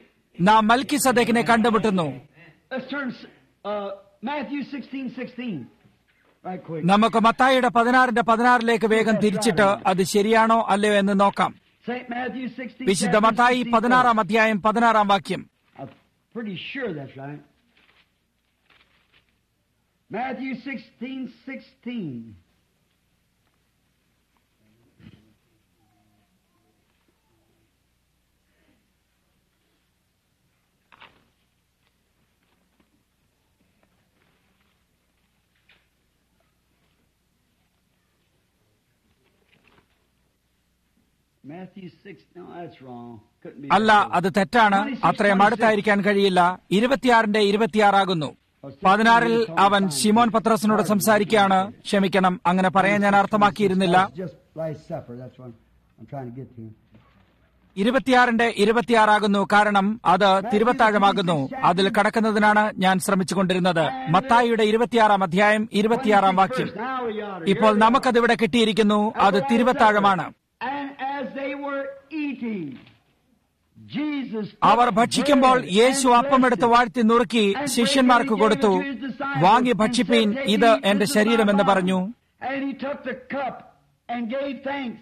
നാം മൽക്കി സദേക്കിനെ കണ്ടുമുട്ടുന്നു Let's turn uh, Matthew 16, 16. Right quick. നമുക്ക് മത്തായിയുടെ പതിനാറിന്റെ പതിനാറിലേക്ക് വേഗം തിരിച്ചിട്ട് അത് ശരിയാണോ അല്ലയോ എന്ന് നോക്കാം St. Matthew 16, വിശുദ്ധ 17, മത്തായി 16. പതിനാറാം അധ്യായം പതിനാറാം വാക്യം I'm pretty sure that's right. Matthew 16, 16. Matthew 6, no, that's wrong. Couldn't be. അല്ല അത് തെറ്റാണ് അത്രയും അടുത്തായിരിക്കാൻ കഴിയില്ല ഇരുപത്തിയാറിന്റെ ഇരുപത്തിയാറാകുന്നു പതിനാറിൽ അവൻ ശിമോൻ പത്രസിനോട് സംസാരിക്കുകയാണ് ക്ഷമിക്കണം അങ്ങനെ പറയാൻ ഞാൻ അർത്ഥമാക്കിയിരുന്നില്ല That's just Last Supper. That's what I'm trying to get to. ഇരുപത്തിയാറിന്റെ ഇരുപത്തിയാറാകുന്നു കാരണം അത് തിരുവത്താഴമാകുന്നു അതിൽ കടക്കുന്നതിനാണ് ഞാൻ ശ്രമിച്ചുകൊണ്ടിരുന്നത് മത്തായിയുടെ ഇരുപത്തിയാറാം അധ്യായം ഇരുപത്തിയാറാം വാക്യം Now we ought to ഇപ്പോൾ നമുക്കതിവിടെ കിട്ടിയിരിക്കുന്നു അത് തിരുവത്താഴമാണ് And as they were eating, Jesus അവർ ഭക്ഷിക്കുമ്പോൾ യേശു അപ്പമെടുത്ത് വാഴ്ത്തി നുറുക്കി ശിഷ്യന്മാർക്ക് കൊടുത്തു വാങ്ങി ഭക്ഷിപ്പീൻ ഇത് എന്റെ ശരീരമെന്ന് പറഞ്ഞു And he took the cup and gave thanks.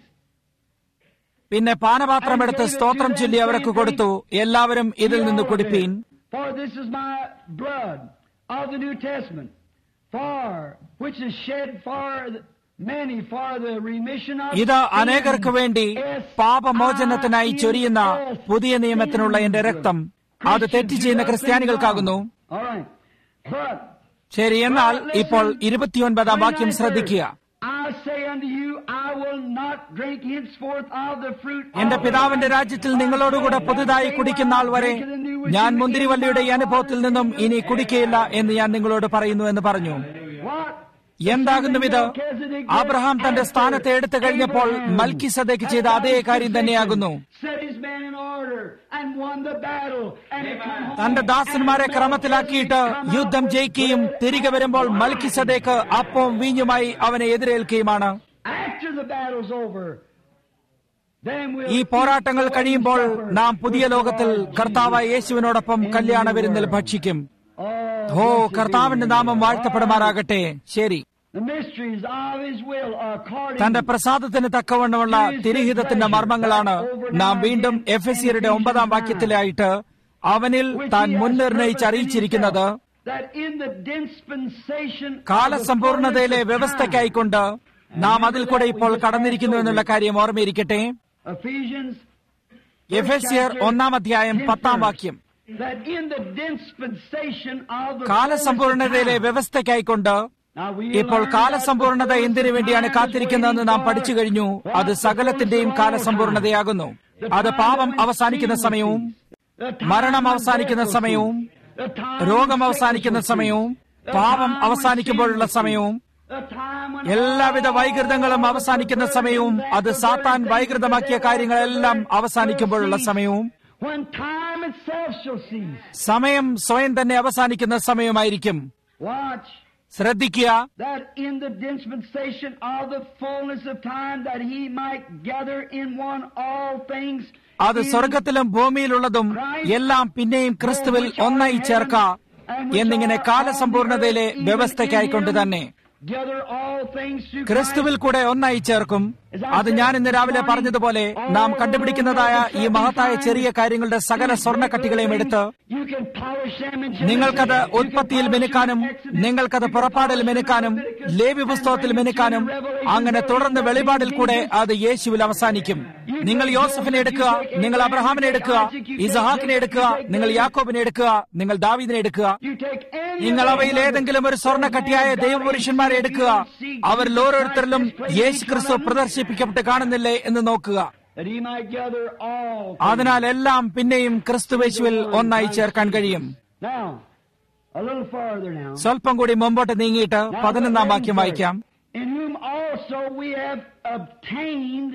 പിന്നെ പാനപാത്രമെടുത്ത് സ്തോത്രം ചൊല്ലി അവർക്ക് കൊടുത്തു എല്ലാവരും ഇതിൽ നിന്ന് കുടിപ്പീൻ For this is my blood of the New Testament, for which is shed for the many for the remission of ഇത് sins. അനേകർക്ക് വേണ്ടി പാപമോചനത്തിനായി ചൊരിയുന്ന പുതിയ നിയമത്തിനുള്ള എന്റെ രക്തം അത് തെറ്റ് ചെയ്യുന്ന ക്രിസ്ത്യാനികൾക്കാകുന്നു All right. But ശരി എന്നാൽ ഇപ്പോൾ ഇരുപത്തിയൊൻപതാം വാക്യം ശ്രദ്ധിക്കുക I say unto you, I will not drink henceforth of the fruit എന്റെ of പിതാവിന്റെ രാജ്യത്തിൽ നിങ്ങളോടുകൂടെ പുതുതായി കുടിക്കുന്ന ആൾ വരെ ഞാൻ മുന്തിരിവള്ളിയുടെ ഈ അനുഭവത്തിൽ നിന്നും ഇനി കുടിക്കുകയില്ല എന്ന് ഞാൻ നിങ്ങളോട് പറയുന്നു എന്ന് പറഞ്ഞു What? എന്താകുന്നു ഇത് അബ്രഹാം തന്റെ സ്ഥാനത്തെ എടുത്തു കഴിഞ്ഞപ്പോൾ മൽക്കി സദയ്ക്ക് ചെയ്ത അതേ കാര്യം തന്നെയാകുന്നു Set his men in order and won the battle and he come home. തന്റെ ദാസന്മാരെ ക്രമത്തിലാക്കിയിട്ട് യുദ്ധം ജയിക്കുകയും തിരികെ വരുമ്പോൾ മൽക്കി സദേക്ക് അപ്പവും വീഞ്ഞുമായി അവനെ എതിരേൽക്കുകയുമാണ് After the battle's over, then we'll ഈ പോരാട്ടങ്ങൾ കഴിയുമ്പോൾ നാം പുതിയ ലോകത്തിൽ കർത്താവായ യേശുവിനോടൊപ്പം കല്യാണ വിരുന്നിൽ ഭക്ഷിക്കും Oh, ഓ കർത്താവിന്റെ നാമം വാഴ്ത്തപ്പെടുമാറാകട്ടെ ശരി The mysteries of His will are according തന്റെ പ്രസാദത്തിന് തക്കവണ്ണമുള്ള തിരിഹിതത്തിന്റെ മർമ്മങ്ങളാണ് നാം വീണ്ടും എഫ് എസ് സിയുടെ ഒമ്പതാം വാക്യത്തിലായിട്ട് അവനിൽ താൻ മുൻനിർണയിച്ച് അറിയിച്ചിരിക്കുന്നത് that in the dispensation of the കാലസമ്പൂർണതയിലെ fullness of വ്യവസ്ഥയ്ക്കായിക്കൊണ്ട് നാം അതിൽ കൂടെ ഇപ്പോൾ കടന്നിരിക്കുന്നു എന്നുള്ള കാര്യം ഓർമ്മയിരിക്കട്ടെ time, Ephesians Ephesians ഒന്നാം അധ്യായം പത്താം വാക്യം that in the dispensation of the കാലസമ്പൂർണതയിലെ fullness of വ്യവസ്ഥയ്ക്കായിക്കൊണ്ട് time. Now, we ഇപ്പോൾ learned കാലസമ്പൂർണത that the എന്തിനു വേണ്ടിയാണ് fullness of കാത്തിരിക്കുന്നതെന്ന് നാം time is പഠിച്ചു കഴിഞ്ഞു waiting അത് for സകലത്തിന്റെയും the fullness of all കാലസമ്പൂർണതയാകുന്നു time. The അത് time പാപം when അവസാനിക്കുന്ന sin സമയവും ceased. The time മരണം when അവസാനിക്കുന്ന death will സമയവും cease. The time രോഗം when അവസാനിക്കുന്ന sickness will സമയവും cease. The പാപം time when അവസാനിക്കുമ്പോഴുള്ള sin will cease. സമയവും The time when എല്ലാവിധ all വൈകൃതങ്ങളും the അവസാനിക്കുന്ന perversions സമയവും and അത് the സാത്താൻ perverted വൈകൃതമാക്കിയ things that കാര്യങ്ങളെല്ലാം they have അവസാനിക്കുമ്പോഴുള്ള will cease. സമയവും When time itself shall cease. സമയം സ്വയം തന്നെ അവസാനിക്കുന്ന സമയമായിരിക്കും Watch ശ്രദ്ധിക്കുക that in the dispensation of the fullness of time that he might gather in one all things അത് in സ്വർഗത്തിലും ഭൂമിയിലുള്ളതും എല്ലാം പിന്നെയും ക്രിസ്തുവിൽ ഒന്നായി ചേർക്ക എന്നിങ്ങനെ കാലസമ്പൂർണതയിലെ വ്യവസ്ഥയ്ക്കായിക്കൊണ്ട് തന്നെ gather all things through ക്രിസ്തുവിൽ Christ. കൂടെ ഒന്നായി ചേർക്കും അത് ഞാൻ ഇന്ന് രാവിലെ പറഞ്ഞതുപോലെ നാം കണ്ടുപിടിക്കുന്നതായ ഈ മഹത്തായ ചെറിയ കാര്യങ്ങളുടെ സകല സ്വർണ്ണക്കട്ടികളെയും എടുത്ത് You can polish them in Genesis. നിങ്ങൾക്കത് You can ഉത്പത്തിയിൽ polish മിനുക്കാനും them in Exodus. നിങ്ങൾക്കത് You can പുറപ്പാടിൽ polish them in മിനുക്കാനും Leviticus. ലേവ്യ പുസ്തകത്തിൽ And bring it to മിനുക്കാനും Revelation അങ്ങനെ where തുടർന്ന് it വെളിപാടിൽ is കൂടെ Jesus. അത് യേശുവിൽ അവസാനിക്കും നിങ്ങൾ യോസഫിനെ എടുക്കുക നിങ്ങൾ അബ്രഹാമിനെ എടുക്കുക ഇസഹാക്കിനെ എടുക്കുക നിങ്ങൾ യാക്കോബിനെ എടുക്കുക നിങ്ങൾ ദാവീദിനെ എടുക്കുക You take any നിങ്ങൾ of അവയിൽ them, ഏതെങ്കിലും ഒരു സ്വർണ്ണക്കട്ടിയായ ദൈവപുരുഷന്മാരെ എടുക്കുക അവരിൽ ഓരോരുത്തരിലും യേശു ക്രിസ്തു പ്രദർശിപ്പിക്കപ്പെട്ട് കാണുന്നില്ലേ എന്ന് നോക്കുക that he might gather all things. അതിനാൽ എല്ലാം പിന്നെയും ക്രിസ്തുവേശുവിൽ ഒന്നായി ചേർക്കാൻ കഴിയും Now, a little farther now. സ്വല്പം കൂടി മുമ്പോട്ട് നീങ്ങിയിട്ട് Now, പതിനൊന്നാം the വാക്യം വായിക്കാം In whom also we have obtained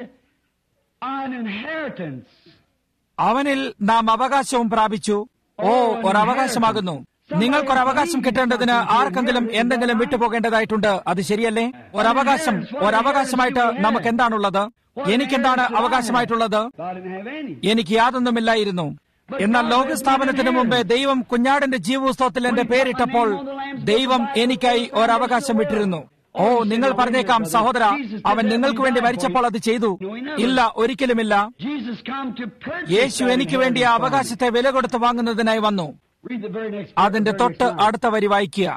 an inheritance. അവനിൽ നാം അവകാശവും പ്രാപിച്ചു ഓ ഒരവകാശമാകുന്നു നിങ്ങൾക്കൊരവകാശം കിട്ടേണ്ടതിന് ആർക്കെങ്കിലും എന്തെങ്കിലും വിട്ടുപോകേണ്ടതായിട്ടുണ്ട് അത് ശരിയല്ലേ ഒരവകാശം ഒരവകാശമായിട്ട് നമുക്ക് എന്താണുള്ളത് എനിക്കെന്താണ് അവകാശമായിട്ടുള്ളത് God didn't have any. എനിക്ക് യാതൊന്നുമില്ലായിരുന്നു എന്നാൽ ലോകസ്ഥാപനത്തിന് മുമ്പേ ദൈവം കുഞ്ഞാടിന്റെ ജീവോത്സവത്തിൽ എന്റെ പേരിട്ടപ്പോൾ ദൈവം എനിക്കായി ഒരവകാശം വിട്ടിരുന്നു ഓ നിങ്ങൾ പറഞ്ഞേക്കാം സഹോദര അവൻ നിങ്ങൾക്ക് വേണ്ടി മരിച്ചപ്പോൾ അത് ചെയ്തു ഇല്ല ഒരിക്കലുമില്ല Jesus come to purchase Yeshu that എനിക്ക് വേണ്ടി ആ inheritance for me. അവകാശത്തെ വില കൊടുത്ത് വാങ്ങുന്നതിനായി വന്നു Read the very next അതിന്റെ verse, തൊട്ട് verse nine. അടുത്ത വരി വായിക്കുക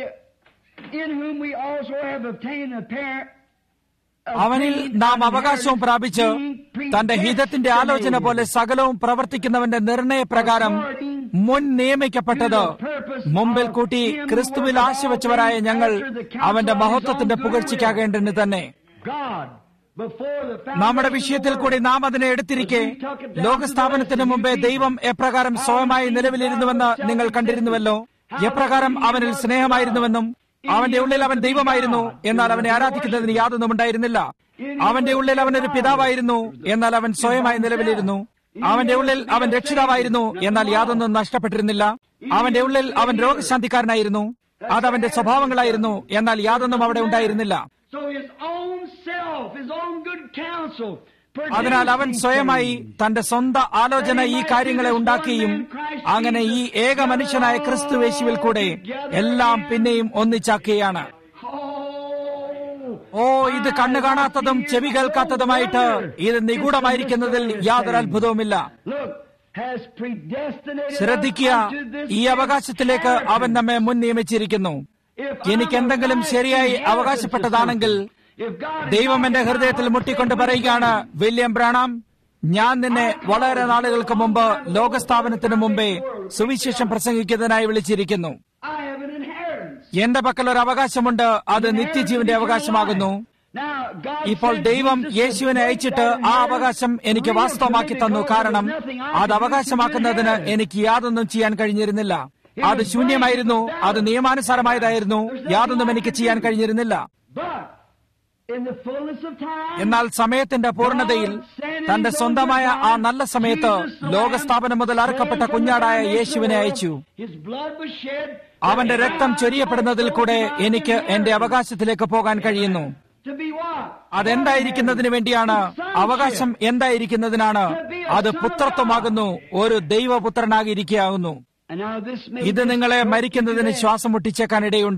In whom we also have obtained a pair അവനിൽ നാം അവകാശവും പ്രാപിച്ച് തന്റെ ഹിതത്തിന്റെ ആലോചന പോലെ സകലവും പ്രവർത്തിക്കുന്നവന്റെ നിർണയപ്രകാരം മുൻ നിയമിക്കപ്പെട്ടത് മുമ്പിൽ കൂട്ടി ക്രിസ്തുവിൽ ആശവച്ചവരായ ഞങ്ങൾ അവന്റെ മഹത്വത്തിന്റെ പുകഴ്ചയ്ക്കാകേണ്ടതിന് തന്നെ God before the നമ്മുടെ വിഷയത്തിൽ കൂടി നാം അതിനെ എടുത്തിരിക്കെ ലോകസ്ഥാപനത്തിന് മുമ്പേ ദൈവം എപ്രകാരം സ്വയമായി നിലവിലിരുന്നുവെന്ന് നിങ്ങൾ കണ്ടിരുന്നുവല്ലോ എപ്രകാരം അവനിൽ സ്നേഹമായിരുന്നുവെന്നും അവന്റെ ഉള്ളിൽ അവൻ ദൈവമായിരുന്നു എന്നാൽ അവനെ ആരാധിക്കുന്നതിന് യാതൊന്നും ഉണ്ടായിരുന്നില്ല അവന്റെ ഉള്ളിൽ അവൻ ഒരു പിതാവായിരുന്നു എന്നാൽ അവൻ സ്വയമായി നിലവിലിരുന്നു അവന്റെ ഉള്ളിൽ അവൻ രക്ഷിതാവായിരുന്നു എന്നാൽ യാതൊന്നും നഷ്ടപ്പെട്ടിരുന്നില്ല അവന്റെ ഉള്ളിൽ അവൻ രോഗശാന്തിക്കാരനായിരുന്നു അത് അവന്റെ സ്വഭാവങ്ങളായിരുന്നു എന്നാൽ യാതൊന്നും അവിടെ ഉണ്ടായിരുന്നില്ല So his own self, his own good counsel. അതിനാൽ അവൻ സ്വയമായി തന്റെ സ്വന്തം ആലോചന ഈ കാര്യങ്ങളെ ഉണ്ടാക്കുകയും അങ്ങനെ ഈ ഏക മനുഷ്യനായ ക്രിസ്തുവേശുവിൽ കൂടെ എല്ലാം പിന്നെയും ഒന്നിച്ചാക്കുകയാണ് Oh, ഓ ഇത് കണ്ണു കാണാത്തതും ചെവി കേൾക്കാത്തതുമായിട്ട് ഇത് നിഗൂഢമായിരിക്കുന്നതിൽ യാതൊരു അത്ഭുതവുമില്ല look, has predestinated us ശ്രദ്ധിക്കുക unto this ഈ അവകാശത്തിലേക്ക് അവൻ നമ്മെ മുൻ നിയമിച്ചിരിക്കുന്നു എനിക്ക് എന്തെങ്കിലും ശരിയായി അവകാശപ്പെട്ടതാണെങ്കിൽ ദൈവം എന്റെ ഹൃദയത്തിൽ മുട്ടിക്കൊണ്ട് പറയുകയാണ് വില്യം ബ്രാണാം ഞാൻ നിന്നെ വളരെ നാളുകൾക്ക് മുമ്പ് ലോകസ്ഥാപനത്തിന് മുമ്പേ സുവിശേഷം പ്രസംഗിക്കുന്നതിനായി വിളിച്ചിരിക്കുന്നു I have an inheritance. എന്റെ പക്കൽ ഒരു അവകാശമുണ്ട് അത് നിത്യജീവന്റെ അവകാശമാകുന്നു Now, God ഇപ്പോൾ sent ദൈവം Jesus to യേശുവിനെ make അയച്ചിട്ട് that ആ inheritance അവകാശം എനിക്ക് real വാസ്തവമാക്കി to me തന്നു because കാരണം there was nothing I അത് could do to അവകാശമാക്കുന്നതിന് inherit it. എനിക്ക് യാതൊന്നും ചെയ്യാൻ കഴിഞ്ഞിരുന്നില്ല അത് ശൂന്യമായിരുന്നു അത് നിയമാനുസാരമായതായിരുന്നു യാതൊന്നും എനിക്ക് ചെയ്യാൻ കഴിഞ്ഞിരുന്നില്ല But in the fullness of time, എന്നാൽ സമയത്തിന്റെ പൂർണ്ണതയിൽ തന്റെ സ്വന്തമായ ആ നല്ല സമയത്ത് ലോകസ്ഥാപനം മുതൽ അറുക്കപ്പെട്ട കുഞ്ഞാടായ യേശുവിനെ അയച്ചു His blood was shed അവന്റെ രക്തം ചൊരിയപ്പെടുന്നതിൽ കൂടെ എനിക്ക് എന്റെ അവകാശത്തിലേക്ക് പോകാൻ കഴിയുന്നു to be what? അതെന്തായിരിക്കുന്നതിന് വേണ്ടിയാണ് അവകാശം എന്തായിരിക്കുന്നതിനാണ് അത് പുത്രത്വമാകുന്നു ഒരു ദൈവപുത്രനാകിയിരിക്കുകയാകുന്നു And now this may ഇത് നിങ്ങളെ മരിക്കുന്നതിന് ശ്വാസം മുട്ടിച്ചേക്കാൻ ഇടയുണ്ട്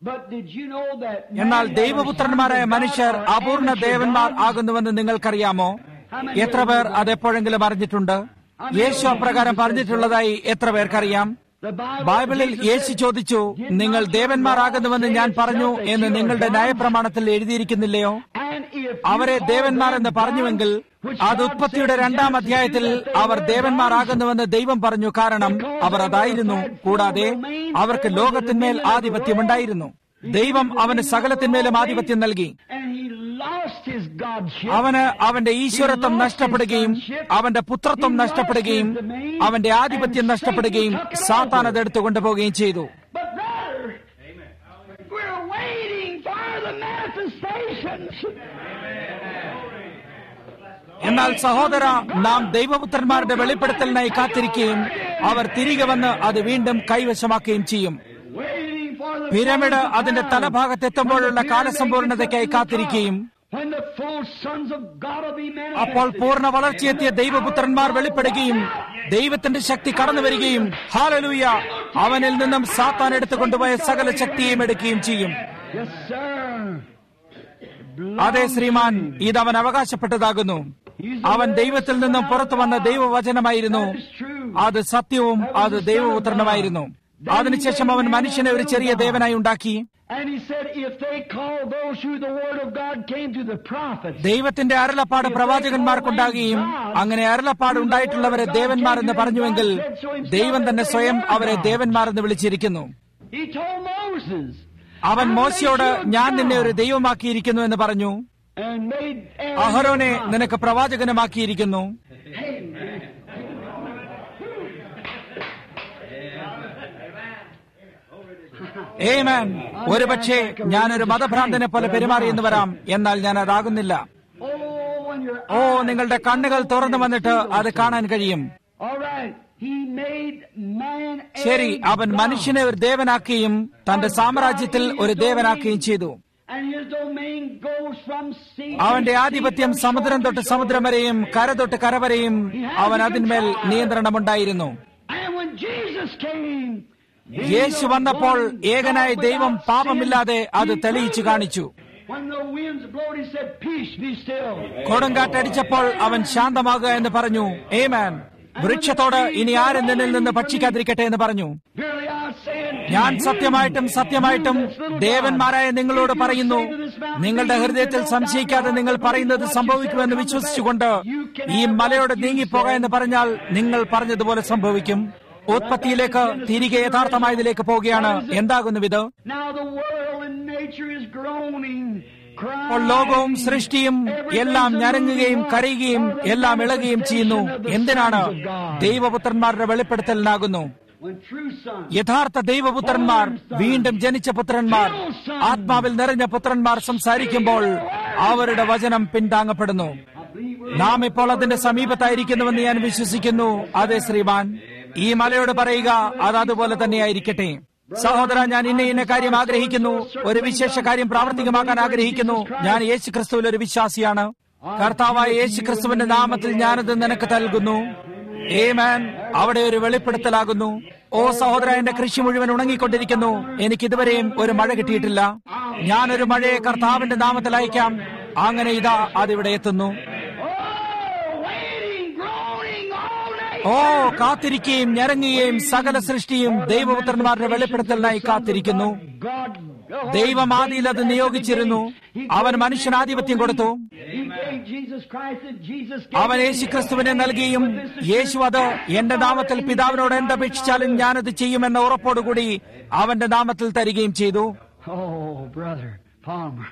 But did you know that എന്നാൽ many ദൈവപുത്രന്മാരായ of the sons of മനുഷ്യർ God are അപൂർണ amateur ദേവന്മാർ gods? ആകുന്നുവെന്ന് നിങ്ങൾക്കറിയാമോ എത്ര പേർ അത് എപ്പോഴെങ്കിലും അറിഞ്ഞിട്ടുണ്ട് യേശു അപ്രകാരം പറഞ്ഞിട്ടുള്ളതായി എത്ര പേർക്കറിയാം The Bible, ബൈബിളിൽ Jesus യേശു said, ചോദിച്ചു നിങ്ങൾ ദേവന്മാരാകുന്നുവെന്ന് ഞാൻ പറഞ്ഞു എന്ന് നിങ്ങളുടെ ന്യായപ്രമാണത്തിൽ എഴുതിയിരിക്കുന്നില്ലയോ And if you അവരെ call ദേവന്മാർ them എന്ന് പറഞ്ഞുവെങ്കിൽ gods, which അത് God ഉത്പത്തിയുടെ said in രണ്ടാം Genesis അധ്യായത്തിൽ 2 that they അവർ were ദേവന്മാരാകുന്നുവെന്ന് ദൈവം പറഞ്ഞു കാരണം അവർ അതായിരുന്നു കൂടാതെ അവർക്ക് ലോകത്തിന്മേൽ ആധിപത്യമുണ്ടായിരുന്നു ദൈവം അവന് സകലത്തിന്മേലും ആധിപത്യം നൽകി And he lost his godship. അവന് അവന്റെ ഈശ്വരത്വം നഷ്ടപ്പെടുകയും അവന്റെ പുത്രത്വം നഷ്ടപ്പെടുകയും അവന്റെ ആധിപത്യം നഷ്ടപ്പെടുകയും സാത്താൻ അത് എടുത്തു കൊണ്ടുപോവുകയും ചെയ്തു But brother, we're waiting for the manifestations. എന്നാൽ സഹോദര നാം ദൈവപുത്രന്മാരുടെ വെളിപ്പെടുത്തലിനായി കാത്തിരിക്കുകയും അവർ തിരികെ വന്ന് അത് വീണ്ടും കൈവശമാക്കുകയും ചെയ്യും Waiting for the pyramid fullness of അതിന്റെ time. തലഭാഗത്തെത്തുമ്പോഴുള്ള കാലസമ്പൂർണതയ്ക്കായി കാത്തിരിക്കുകയും When the full sons of God will be അപ്പോൾ manifested. പൂർണ്ണ വളർച്ചയെത്തിയ ദൈവപുത്രന്മാർ വെളിപ്പെടുകയും ദൈവത്തിന്റെ ശക്തി കടന്നു വരികയും ഹാലലൂയ അവനിൽ നിന്നും സാത്താൻ എടുത്തുകൊണ്ടുപോയ സകല ശക്തിയും എടുക്കുകയും ചെയ്യും Yes, sir. അതെ ശ്രീമാൻ ഇത് അവൻ അവകാശപ്പെട്ടതാകുന്നു അവൻ ദൈവത്തിൽ നിന്നും പുറത്തു വന്ന ദൈവവചനമായിരുന്നു അത് സത്യവും അത് ദൈവപുത്രനുമായിരുന്നു അതിനുശേഷം അവൻ മനുഷ്യനെ ഒരു ചെറിയ ദേവനായി ഉണ്ടാക്കി And he said, if they call those who the word of God came to the prophets, ദൈവത്തിന്റെ അരുളപ്പാട് പ്രവാചകന്മാർക്കുണ്ടാകുകയും അങ്ങനെ അരുളപ്പാട് ഉണ്ടായിട്ടുള്ളവരെ ദേവന്മാർ എന്ന് പറഞ്ഞുവെങ്കിൽ ദൈവം തന്നെ സ്വയം അവരെ ദേവന്മാർ എന്ന് വിളിച്ചിരിക്കുന്നു he told Moses, അവൻ മോശയോട് ഞാൻ നിന്നെ ഒരു ദൈവമാക്കിയിരിക്കുന്നു എന്ന് പറഞ്ഞു and made Aaron അഹരോനെ the prophet. നിനക്ക് പ്രവാചകനുമാക്കിയിരിക്കുന്നു ഏമാൻ ഒരുപക്ഷെ ഞാനൊരു മതഭ്രാന്തനെ പോലെ പെരുമാറിയെന്ന് വരാം എന്നാൽ ഞാൻ അതാകുന്നില്ല Oh, when your ഓ നിങ്ങളുടെ കണ്ണുകൾ തുറന്നു വന്നിട്ട് അത് കാണാൻ കഴിയും All right. He made man a ശരി അവൻ God. മനുഷ്യനെ ഒരു ദേവനാക്കുകയും തന്റെ സാമ്രാജ്യത്തിൽ ഒരു ദേവനാക്കുകയും ചെയ്തു And his domain goes from sea to അവന്റെ sea, ആധിപത്യം from സമുദ്രം shore തൊട്ട് to സമുദ്രം shore. വരെയും കര തൊട്ട് കര വരെയും അവൻ അതിന്മേൽ നിയന്ത്രണമുണ്ടായിരുന്നു And when Jesus came, he Yeshu was വന്നപ്പോൾ one ഏകനായ God ദൈവം without പാപമില്ലാതെ sin. അത് He തെളിയിച്ചു proved it. കാണിച്ചു When the winds blowed, he said, Peace, be still. കൊടുങ്കാറ്റടിച്ചപ്പോൾ അവൻ ശാന്തമാകുക എന്ന് പറഞ്ഞു ഏമാൻ വൃക്ഷത്തോട് ഇനി ആരും നിന്നിൽ നിന്ന് ഭക്ഷിക്കാതിരിക്കട്ടെ എന്ന് പറഞ്ഞു Verily I say unto ഞാൻ you, സത്യമായിട്ടും സത്യമായിട്ടും you this little ദേവന്മാരായ God, നിങ്ങളോട് if you പറയുന്നു say to this mountain, നിങ്ങളുടെ be ഹൃദയത്തിൽ removed, സംശയിക്കാതെ thou നിങ്ങൾ shalt പറയുന്നത് what you സംഭവിക്കുമെന്ന് say come to വിശ്വസിച്ചുകൊണ്ട് pass. You can ഈ have മലയോട് what you നീങ്ങിപ്പോക say. എന്ന് പറഞ്ഞാൽ നിങ്ങൾ പറഞ്ഞതുപോലെ സംഭവിക്കും ഉത്പത്തിയിലേക്ക് തിരികെ യഥാർത്ഥമായതിലേക്ക് പോവുകയാണ് എന്താകുന്നു ഇത് Now the world and nature is groaning, അപ്പോൾ ലോകവും സൃഷ്ടിയും എല്ലാം ഞരങ്ങുകയും കരയുകയും എല്ലാം ഇളകുകയും ചെയ്യുന്നു എന്തിനാണ് ദൈവപുത്രന്മാരുടെ വെളിപ്പെടുത്തലിനാകുന്നു When true sons യഥാർത്ഥ ദൈവപുത്രന്മാർ വീണ്ടും ജനിച്ച പുത്രന്മാർ ആത്മാവിൽ നിറഞ്ഞ പുത്രന്മാർ സംസാരിക്കുമ്പോൾ അവരുടെ വചനം പിന്താങ്ങപ്പെടുന്നു I believe we're നാം ഇപ്പോൾ അതിന്റെ സമീപത്തായിരിക്കുന്നുവെന്ന് ഞാൻ വിശ്വസിക്കുന്നു അതെ ശ്രീമാൻ ഈ മലയോട് പറയുക അത് അതുപോലെ തന്നെയായിരിക്കട്ടെ സഹോദര ഞാൻ ഇന്ന ഇന്ന കാര്യം ആഗ്രഹിക്കുന്നു ഒരു വിശേഷ കാര്യം പ്രാവർത്തികമാക്കാൻ ആഗ്രഹിക്കുന്നു ഞാൻ യേശു ക്രിസ്തുവിൽ ഒരു വിശ്വാസിയാണ് കർത്താവായ യേശു ക്രിസ്തുവിന്റെ നാമത്തിൽ ഞാനത് നിനക്ക് നൽകുന്നു ഏമാൻ അവിടെ ഒരു വെളിപ്പെടുത്തലാകുന്നു ഓ സഹോദര എന്റെ കൃഷി മുഴുവൻ ഉണങ്ങിക്കൊണ്ടിരിക്കുന്നു എനിക്ക് ഇതുവരെയും ഒരു മഴ കിട്ടിയിട്ടില്ല ഞാനൊരു മഴയെ കർത്താവിന്റെ നാമത്തിൽ അയക്കാം അങ്ങനെ ഇതാ അതിവിടെ എത്തുന്നു Oh, waiting, groaning all night. ഓ കാത്തിരിക്കുകയും ഞരങ്ങുകയും സകല സൃഷ്ടിയും ദൈവപുത്രന്മാരുടെ വെളിപ്പെടുത്തലിനായി കാത്തിരിക്കുന്നു God, God, ദൈവം ആദിയിൽ അത് നിയോഗിച്ചിരുന്നു അവൻ മനുഷ്യനാധിപത്യം കൊടുത്തു He gave Jesus Christ and Jesus അവൻ യേശുക്രിസ്തുവിനെ നൽകിയും യേശു അത് എന്റെ നാമത്തിൽ പിതാവിനോട് എന്തപേക്ഷിച്ചാലും ഞാനത് ചെയ്യുമെന്ന ഉറപ്പോടുകൂടി അവന്റെ നാമത്തിൽ തരികയും ചെയ്തു Oh, brother Palmer.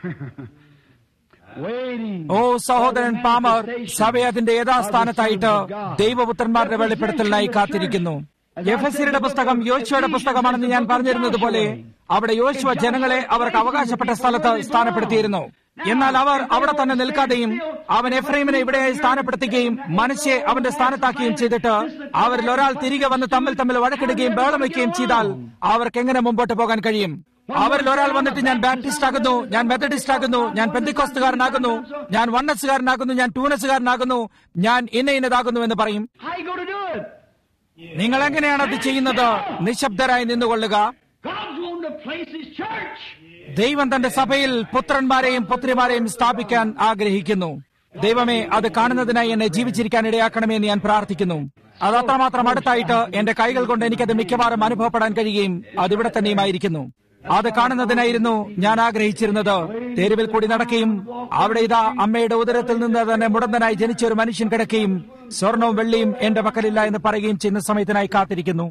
waiting. ഓ സഹോദരൻ പാമർ സഭ അതിന്റെ യഥാസ്ഥാനത്തായിട്ട് ദൈവപുത്രന്മാരുടെ വെളിപ്പെടുത്തലിനായി കാത്തിരിക്കുന്നു എഫസിയുടെ പുസ്തകം യോശുവയുടെ പുസ്തകമാണെന്ന് ഞാൻ പറഞ്ഞിരുന്നത് പോലെ അവിടെ യോശുവ ജനങ്ങളെ അവർക്ക് അവകാശപ്പെട്ട സ്ഥലത്ത് സ്ഥാനപ്പെടുത്തിയിരുന്നു എന്നാൽ അവർ അവിടെ തന്നെ നിൽക്കാതെയും അവൻ എഫ്രൈമിനെ ഇവിടെയായി സ്ഥാനപ്പെടുത്തുകയും മനശ്ശെ അവന്റെ സ്ഥാനത്താക്കുകയും ചെയ്തിട്ട് അവരിൽ ഒരാൾ തിരികെ വന്ന് തമ്മിൽ തമ്മിൽ വഴക്കിടുകയും ബേളം വയ്ക്കുകയും ചെയ്താൽ അവർക്ക് എങ്ങനെ മുമ്പോട്ട് പോകാൻ കഴിയും അവരിൽ ഒരാൾ വന്നിട്ട് ഞാൻ ബാപ്റ്റിസ്റ്റ് ആകുന്നു ഞാൻ മെത്തഡിസ്റ്റ് ആകുന്നു ഞാൻ പെന്തിക്കോസ്തുകാരനാകുന്നു ഞാൻ വണ്ണസുകാരനാകുന്നു ഞാൻ ടൂനസുകാരനാകുന്നു ഞാൻ ഇന്ന ഇന്നതാകുന്നു എന്ന് പറയും How you going to do it? നിങ്ങൾ എങ്ങനെയാണ് അത് ചെയ്യുന്നത് നിശബ്ദരായി നിന്നുകൊള്ളുക God's wanting to place His church. ദൈവം തന്റെ സഭയിൽ പുത്രന്മാരെയും പുത്രിമാരെയും സ്ഥാപിക്കാൻ ആഗ്രഹിക്കുന്നു ദൈവമേ അത് കാണുന്നതിനായി എന്നെ ജീവിച്ചിരിക്കാൻ ഇടയാക്കണമേ എന്ന് ഞാൻ പ്രാർത്ഥിക്കുന്നു അത് അത്രമാത്രം അടുത്തായിട്ട് എന്റെ കൈകൾ കൊണ്ട് എനിക്കത് മിക്കവാറും അനുഭവപ്പെടാൻ കഴിയുകയും അതിവിടെ തന്നെയുമായിരിക്കുന്നു അത് കാണുന്നതിനായിരുന്നു ഞാൻ ആഗ്രഹിച്ചിരുന്നത് തെരുവിൽ കൂടി നടക്കുകയും അവിടെ ഇതാ അമ്മയുടെ ഉദരത്തിൽ നിന്ന് തന്നെ മുടന്തനായി ജനിച്ച ഒരു മനുഷ്യൻ കിടക്കുകയും സ്വർണവും വെള്ളിയും എന്റെ പക്കലില്ല എന്ന് പറയുകയും ചെയ്യുന്ന സമയത്തിനായി കാത്തിരിക്കുന്നു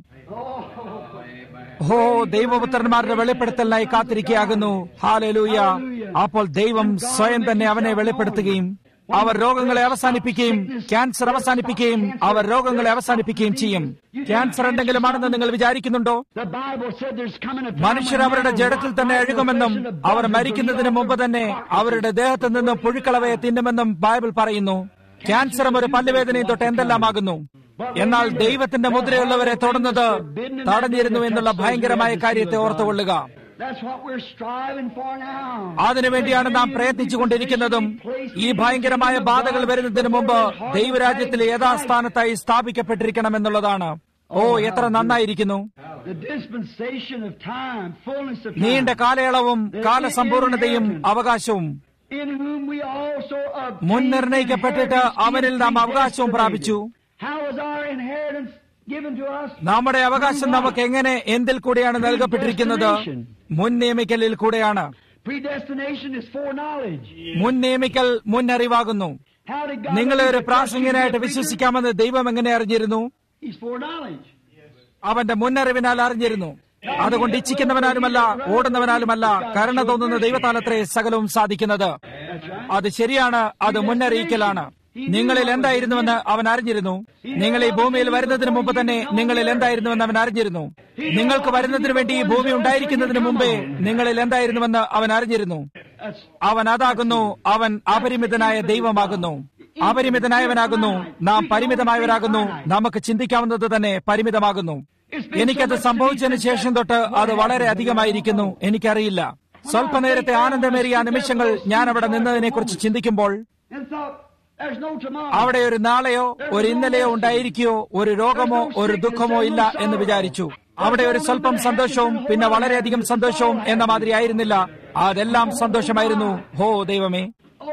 ഓ ദൈവപുത്രന്മാരുടെ വെളിപ്പെടുത്തലിനായി കാത്തിരിക്കുകയാകുന്നു ഹാലലൂയ അപ്പോൾ ദൈവം സ്വയം തന്നെ അവനെ വെളിപ്പെടുത്തുകയും അവർ രോഗങ്ങളെ അവസാനിപ്പിക്കുകയും ക്യാൻസർ അവസാനിപ്പിക്കുകയും അവർ രോഗങ്ങളെ അവസാനിപ്പിക്കുകയും ചെയ്യും ക്യാൻസർ എന്തെങ്കിലുമാണെന്ന് നിങ്ങൾ വിചാരിക്കുന്നുണ്ടോ The Bible said there's coming a time മനുഷ്യർ when അവരുടെ man ജഡത്തിൽ will തന്നെ walk അഴുകുമെന്നും in the direction of our bodies മരിക്കുന്നതിന് believing മുമ്പ് തന്നെ അവരുടെ ദേഹത്തു നിന്നും പുഴുക്കളവയെ തിന്നുമെന്നും ബൈബിൾ പറയുന്നു ക്യാൻസറും ഒരു പല്ലുവേദനയും തൊട്ട് എന്തെല്ലാമാകുന്നു എന്നാൽ ദൈവത്തിന്റെ മുദ്രയുള്ളവരെ തൊടുന്നത് തടഞ്ഞിരുന്നു എന്നുള്ള ഭയങ്കരമായ കാര്യത്തെ ഓർത്തുകൊള്ളുക That's what we're striving for now. അതിനുവേണ്ടിയാണ് നാം പ്രയത്നിച്ചുകൊണ്ടിരിക്കുന്നതും ഈ ഭയങ്കരമായ ബാധകൾ വരുന്നതിന് മുമ്പ് ദൈവരാജ്യത്തിലെ യഥാസ്ഥാനത്തായി സ്ഥാപിക്കപ്പെട്ടിരിക്കണമെന്നുള്ളതാണ് ഓ എത്ര നന്നായിരിക്കുന്നു The dispensation of time, fullness of time, നീണ്ട കാലയളവും കാലസമ്പൂർണതയും അവകാശവും in whom we also obtained മുൻനിർണയിക്കപ്പെട്ടിട്ട് inheritance അവനിൽ നാം being അവകാശവും പ്രാപിച്ചു predestinated. How was our inheritance given to us? നമ്മുടെ അവകാശം നമുക്ക് എങ്ങനെ എന്തിൽ കൂടെയാണ് നൽകപ്പെട്ടിരിക്കുന്നത് മുൻ നിയമിക്കലിൽ കൂടെയാണ് Predestination is foreknowledge. മുൻ നിയമിക്കൽ മുന്നറിവാകുന്നു How did God നിങ്ങളെ ഒരു know that പ്രാസംഗികനായിട്ട് God should be a preacher? വിശ്വസിക്കാമെന്ന് ദൈവം എങ്ങനെ അറിഞ്ഞിരുന്നു He's foreknowledge. അവന്റെ മുന്നറിവിനാൽ അറിഞ്ഞിരുന്നു അതുകൊണ്ട് ഇച്ഛിക്കുന്നവനാലുമല്ല ഓടുന്നവനാലുമല്ല കരുണ തോന്നുന്ന ദൈവത്താലത്രേ സകലവും സാധിക്കുന്നത് അത് ശരിയാണ് അത് മുന്നറിയിക്കലാണ് നിങ്ങളിൽ എന്തായിരുന്നുവെന്ന് അവൻ അറിഞ്ഞിരുന്നു നിങ്ങൾ ഈ ഭൂമിയിൽ വരുന്നതിന് മുമ്പ് തന്നെ നിങ്ങളിൽ എന്തായിരുന്നുവെന്ന് അവൻ അറിഞ്ഞിരുന്നു നിങ്ങൾക്ക് വരുന്നതിന് വേണ്ടി ഈ ഭൂമി ഉണ്ടായിരിക്കുന്നതിന് മുമ്പേ നിങ്ങളിൽ എന്തായിരുന്നുവെന്ന് അവൻ അറിഞ്ഞിരുന്നു That's അവൻ അതാകുന്നു അവൻ അപരിമിതനായ ദൈവമാകുന്നു അപരിമിതനായവനാകുന്നു നാം പരിമിതമായവരാകുന്നു നമുക്ക് ചിന്തിക്കാവുന്നത് തന്നെ പരിമിതമാകുന്നു എനിക്കത് സംഭവിച്ചതിന് ശേഷം തൊട്ട് അത് വളരെ അധികമായിരിക്കുന്നു എനിക്കറിയില്ല സ്വല്പനേരത്തെ ആനന്ദമേറിയ ആ നിമിഷങ്ങൾ ഞാൻ അവിടെ നിന്നതിനെ കുറിച്ച് ചിന്തിക്കുമ്പോൾ and thought there's no tomorrow. അവിടെ ഒരു നാളെയോ ഒരു ഇന്നലെയോ ഉണ്ടായിരിക്കുകയോ ഒരു രോഗമോ ഒരു ദുഃഖമോ ഇല്ല എന്ന് വിചാരിച്ചു അവിടെ ഒരു സ്വല്പം സന്തോഷവും പിന്നെ വളരെയധികം സന്തോഷവും എന്ന മാതിരി ആയിരുന്നില്ല അതെല്ലാം സന്തോഷമായിരുന്നു ഹോ ദൈവമേ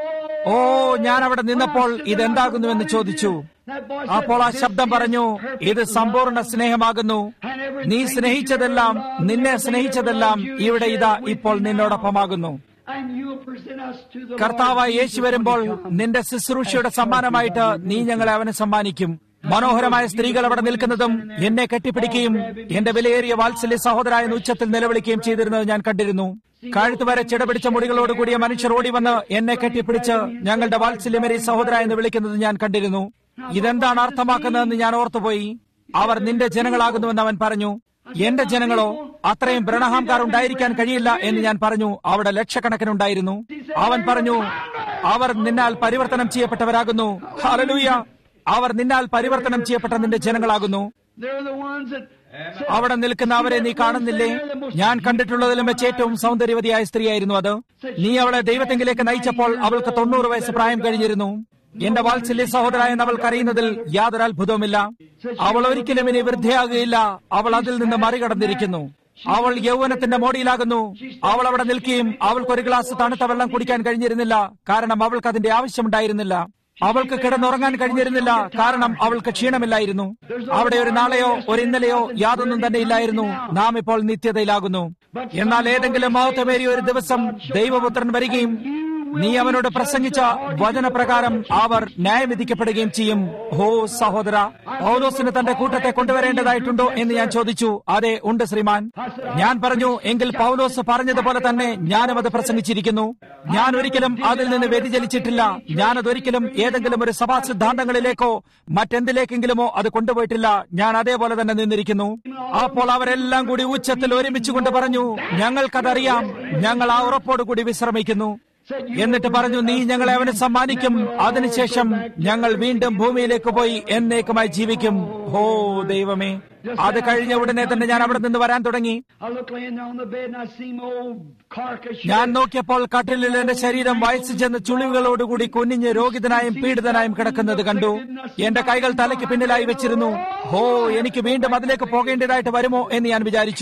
ഓ ഞാൻ അവിടെ നിന്നപ്പോൾ ഇതെന്താകുന്നുവെന്ന് ചോദിച്ചു That voice said, അപ്പോൾ ആ "This ശബ്ദം is പറഞ്ഞു perfect ഇത് love." സമ്പൂർണ്ണ സ്നേഹമാകുന്നു നീ സ്നേഹിച്ചതെല്ലാം നിന്നെ സ്നേഹിച്ചതെല്ലാം ഇവിടെ ഇതാ ഇപ്പോൾ നിന്നോടൊപ്പമാകുന്നു And you'll present us to the കർത്താവായ Lord യേശു Jesus വരുമ്പോൾ when he comes. നിന്റെ ശുശ്രൂഷയുടെ സമ്മാനമായിട്ട് നീ ഞങ്ങളെ അവന് സമ്മാനിക്കും മനോഹരമായ സ്ത്രീകൾ അവിടെ നിൽക്കുന്നതും എന്നെ കെട്ടിപ്പിടിക്കുകയും എന്റെ വിലയേറിയ വാത്സല്യ സഹോദരായ ഉച്ചത്തിൽ നിലവിളിക്കുകയും ചെയ്തിരുന്നത് ഞാൻ കണ്ടിരുന്നു കഴുത്ത് വരെ ചിടപിടിച്ച മുടികളോട് കൂടിയ മനുഷ്യർ ഓടി വന്ന് എന്നെ കെട്ടിപ്പിടിച്ച് ഞങ്ങളുടെ വാത്സല്യമേറിയ സഹോദര എന്ന് വിളിക്കുന്നത് ഞാൻ കണ്ടിരുന്നു ഇതെന്താണ് അർത്ഥമാക്കുന്നതെന്ന് ഞാൻ ഓർത്തുപോയി അവർ നിന്റെ ജനങ്ങളാകുന്നുവെന്ന് അവൻ പറഞ്ഞു എന്റെ ജനങ്ങളോ അത്രയും വ്രണഹാംകാർ ഉണ്ടായിരിക്കാൻ കഴിയില്ല എന്ന് ഞാൻ പറഞ്ഞു അവിടെ ലക്ഷക്കണക്കിനുണ്ടായിരുന്നു അവൻ പറഞ്ഞു അവർ നിന്നാൽ പരിവർത്തനം ചെയ്യപ്പെട്ടവരാകുന്നു ഹല്ലേലൂയ അവർ നിന്നാൽ പരിവർത്തനം ചെയ്യപ്പെട്ട നിന്റെ ജനങ്ങളാകുന്നു They're the ones that അവിടെ നിൽക്കുന്ന അവരെ നീ കാണുന്നില്ലേ ഞാൻ കണ്ടിട്ടുള്ളതിലും വെച്ച് ഏറ്റവും സൗന്ദര്യവതിയായ സ്ത്രീയായിരുന്നു അത് നീ അവളെ ദൈവത്തെങ്കിലേക്ക് നയിച്ചപ്പോൾ അവൾക്ക് തൊണ്ണൂറ് വയസ്സ് പ്രായം കഴിഞ്ഞിരുന്നു എന്റെ വാത്സല്യ സഹോദരായ അവൾ കരയുന്നതിൽ യാതൊരു അത്ഭുതവുമില്ല അവൾ ഒരിക്കലും ഇനി വൃദ്ധയാകുകയില്ല അവൾ അതിൽ നിന്ന് മറികടന്നിരിക്കുന്നു അവൾ യൗവനത്തിന്റെ മോടിയിലാകുന്നു അവൾ അവിടെ നിൽക്കുകയും അവൾക്ക് ഒരു ഗ്ലാസ് തണുത്ത വെള്ളം കുടിക്കാൻ കഴിഞ്ഞിരുന്നില്ല കാരണം അവൾക്ക് അതിന്റെ ആവശ്യമുണ്ടായിരുന്നില്ല അവൾക്ക് കിടന്നുറങ്ങാൻ കഴിഞ്ഞിരുന്നില്ല കാരണം അവൾക്ക് ക്ഷീണമില്ലായിരുന്നു അവിടെ ഒരു നാളെയോ ഒരു ഇന്നലെയോ യാതൊന്നും തന്നെ ഇല്ലായിരുന്നു നാം ഇപ്പോൾ നിത്യതയിലാകുന്നു എന്നാൽ ഏതെങ്കിലും മഹത്വമേറിയ ഒരു ദിവസം ദൈവപുത്രൻ വരികയും നീ അവനോട് പ്രസംഗിച്ച വചനപ്രകാരം അവർ ന്യായവിധിക്കപ്പെടുകയും ചെയ്യും ഹോ സഹോദര പൗലോസിന് തന്റെ കൂട്ടത്തെ കൊണ്ടുവരേണ്ടതായിട്ടുണ്ടോ എന്ന് ഞാൻ ചോദിച്ചു അതെ ഉണ്ട് ശ്രീമാൻ ഞാൻ പറഞ്ഞു എങ്കിൽ പൗലോസ് പറഞ്ഞതുപോലെ തന്നെ ഞാനും അത് പ്രസംഗിച്ചിരിക്കുന്നു ഞാൻ ഒരിക്കലും അതിൽ നിന്ന് വ്യതിചലിച്ചിട്ടില്ല ഞാനതൊരിക്കലും ഏതെങ്കിലും ഒരു സഭാ സിദ്ധാന്തങ്ങളിലേക്കോ മറ്റെന്തിലേക്കെങ്കിലുമോ അത് കൊണ്ടുപോയിട്ടില്ല ഞാൻ അതേപോലെ തന്നെ നിന്നിരിക്കുന്നു അപ്പോൾ അവരെല്ലാം കൂടി ഉച്ചത്തിൽ ഒരുമിച്ച് കൊണ്ട് പറഞ്ഞു ഞങ്ങൾക്കതറിയാം ഞങ്ങൾ ആ ഉറപ്പോട് കൂടി വിശ്രമിക്കുന്നു എന്നിട്ട് പറഞ്ഞു നീ ഞങ്ങളെ അവന് സമ്മാനിക്കും അതിനുശേഷം ഞങ്ങൾ വീണ്ടും ഭൂമിയിലേക്ക് പോയി എന്നേക്കുമായി ജീവിക്കും ഹോ ദൈവമേ അത് കഴിഞ്ഞ ഉടനെ തന്നെ ഞാൻ അവിടെ നിന്ന് വരാൻ തുടങ്ങി I look laying there on the bed and I see my old carcass. ഞാൻ നോക്കിയപ്പോൾ കട്ടിലിൽ എന്റെ ശരീരം വയസ്സ് ചെന്ന് ചുളിവുകളോടുകൂടി കുനിഞ്ഞ് രോഗിതനായും പീഡിതനായും കിടക്കുന്നത് കണ്ടു എന്റെ കൈകൾ തലയ്ക്ക് പിന്നിലായി വെച്ചിരുന്നു ഹോ എനിക്ക് വീണ്ടും അതിലേക്ക് പോകേണ്ടതായിട്ട് വരുമോ എന്ന് ഞാൻ വിചാരിച്ചു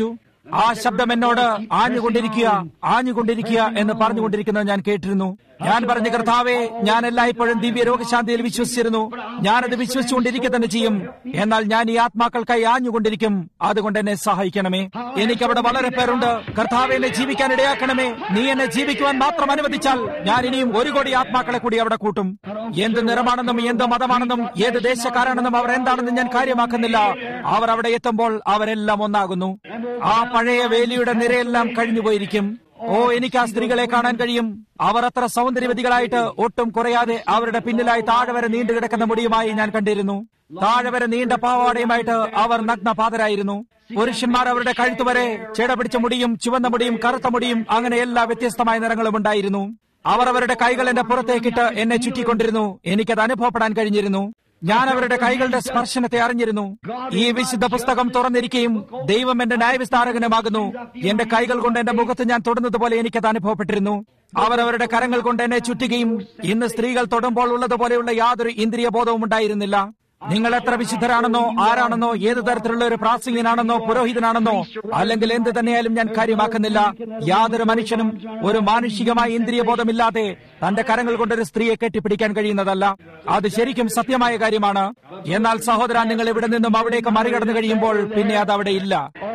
ആ ശബ്ദം എന്നോട് ആഞ്ഞുകൊണ്ടിരിക്കുക ആഞ്ഞുകൊണ്ടിരിക്കുക എന്ന് പറഞ്ഞുകൊണ്ടിരിക്കുന്നത് ഞാൻ കേട്ടിരുന്നു ഞാൻ പറഞ്ഞു കർത്താവെ ഞാൻ എല്ലായ്പ്പോഴും ദിവ്യ രോഗശാന്തിയിൽ വിശ്വസിച്ചിരുന്നു ഞാനത് വിശ്വസിച്ചുകൊണ്ടിരിക്കുക തന്നെ ചെയ്യും എന്നാൽ ഞാൻ ഈ ആത്മാക്കൾക്കായി ആഞ്ഞുകൊണ്ടിരിക്കും അതുകൊണ്ട് എന്നെ സഹായിക്കണമേ എനിക്ക് അവിടെ വളരെ പേരുണ്ട് കർത്താവെ എന്നെ ജീവിക്കാൻ ഇടയാക്കണമേ നീ എന്നെ ജീവിക്കുവാൻ മാത്രം അനുവദിച്ചാൽ ഞാൻ ഇനിയും ഒരു കോടി ആത്മാക്കളെ കൂടി അവിടെ കൂട്ടും എന്ത് നിറമാണെന്നും എന്ത് മതമാണെന്നും ഏത് ദേശക്കാരാണെന്നും അവർ എന്താണെന്നും ഞാൻ കാര്യമാക്കുന്നില്ല അവർ അവിടെ എത്തുമ്പോൾ അവരെല്ലാം ഒന്നാകുന്നു ആ പഴയ വേലിയുടെ നിരയെല്ലാം കഴിഞ്ഞുപോയിരിക്കും ഓ എനിക്ക് ആ സ്ത്രീകളെ കാണാൻ കഴിയും അവർ അത്ര സൗന്ദര്യവതികളായിട്ട് ഒട്ടും കുറയാതെ അവരുടെ പിന്നിലായി താഴെ വരെ നീണ്ടു കിടക്കുന്ന മുടിയുമായി ഞാൻ കണ്ടിരുന്നു താഴെ വരെ നീണ്ട പാവാടയുമായിട്ട് അവർ നഗ്നപാതരായിരുന്നു പുരുഷന്മാർ അവരുടെ കഴുത്തുവരെ ചെട പിടിച്ച മുടിയും ചുവന്ന മുടിയും കറുത്ത മുടിയും അങ്ങനെ എല്ലാ വ്യത്യസ്തമായ നിറങ്ങളും ഉണ്ടായിരുന്നു അവർ അവരുടെ കൈകൾ എന്റെ പുറത്തേക്കിട്ട് എന്നെ ചുറ്റിക്കൊണ്ടിരുന്നു എനിക്കത് അനുഭവപ്പെടാൻ കഴിഞ്ഞിരുന്നു ഞാൻ അവരുടെ കൈകളുടെ സ്പർശനത്തെ അറിഞ്ഞിരുന്നു ഈ വിശുദ്ധ പുസ്തകം തുറന്നിരിക്കുകയും ദൈവം എന്റെ ന്യായവിസ്താരകനുമാകുന്നു എന്റെ കൈകൾ കൊണ്ട് എന്റെ മുഖത്ത് ഞാൻ തൊടുന്നത് പോലെ എനിക്കത് അനുഭവപ്പെട്ടിരുന്നു അവർ അവരുടെ കരങ്ങൾ കൊണ്ട് എന്നെ ചുറ്റുകയും ഇന്ന് സ്ത്രീകൾ തൊടുമ്പോൾ ഉള്ളതുപോലെയുള്ള യാതൊരു ഇന്ദ്രിയ ബോധവും ഉണ്ടായിരുന്നില്ല നിങ്ങൾ എത്ര വിശുദ്ധരാണെന്നോ ആരാണെന്നോ ഏത് തരത്തിലുള്ള ഒരു പ്രാസംഗികനാണെന്നോ പുരോഹിതനാണെന്നോ അല്ലെങ്കിൽ എന്ത് തന്നെയായാലും ഞാൻ കാര്യമാക്കുന്നില്ല യാതൊരു മനുഷ്യനും ഒരു മാനുഷികമായ ഇന്ദ്രിയബോധമില്ലാതെ തന്റെ കരങ്ങൾ കൊണ്ട് ഒരു സ്ത്രീയെ കെട്ടിപ്പിടിക്കാൻ കഴിയുന്നതല്ല അത് ശരിക്കും സത്യമായ കാര്യമാണ് എന്നാൽ സഹോദര നിങ്ങൾ ഇവിടെ നിന്നും അവിടേക്ക് മറികടന്നു കഴിയുമ്പോൾ പിന്നെ അത് അവിടെ ഇല്ല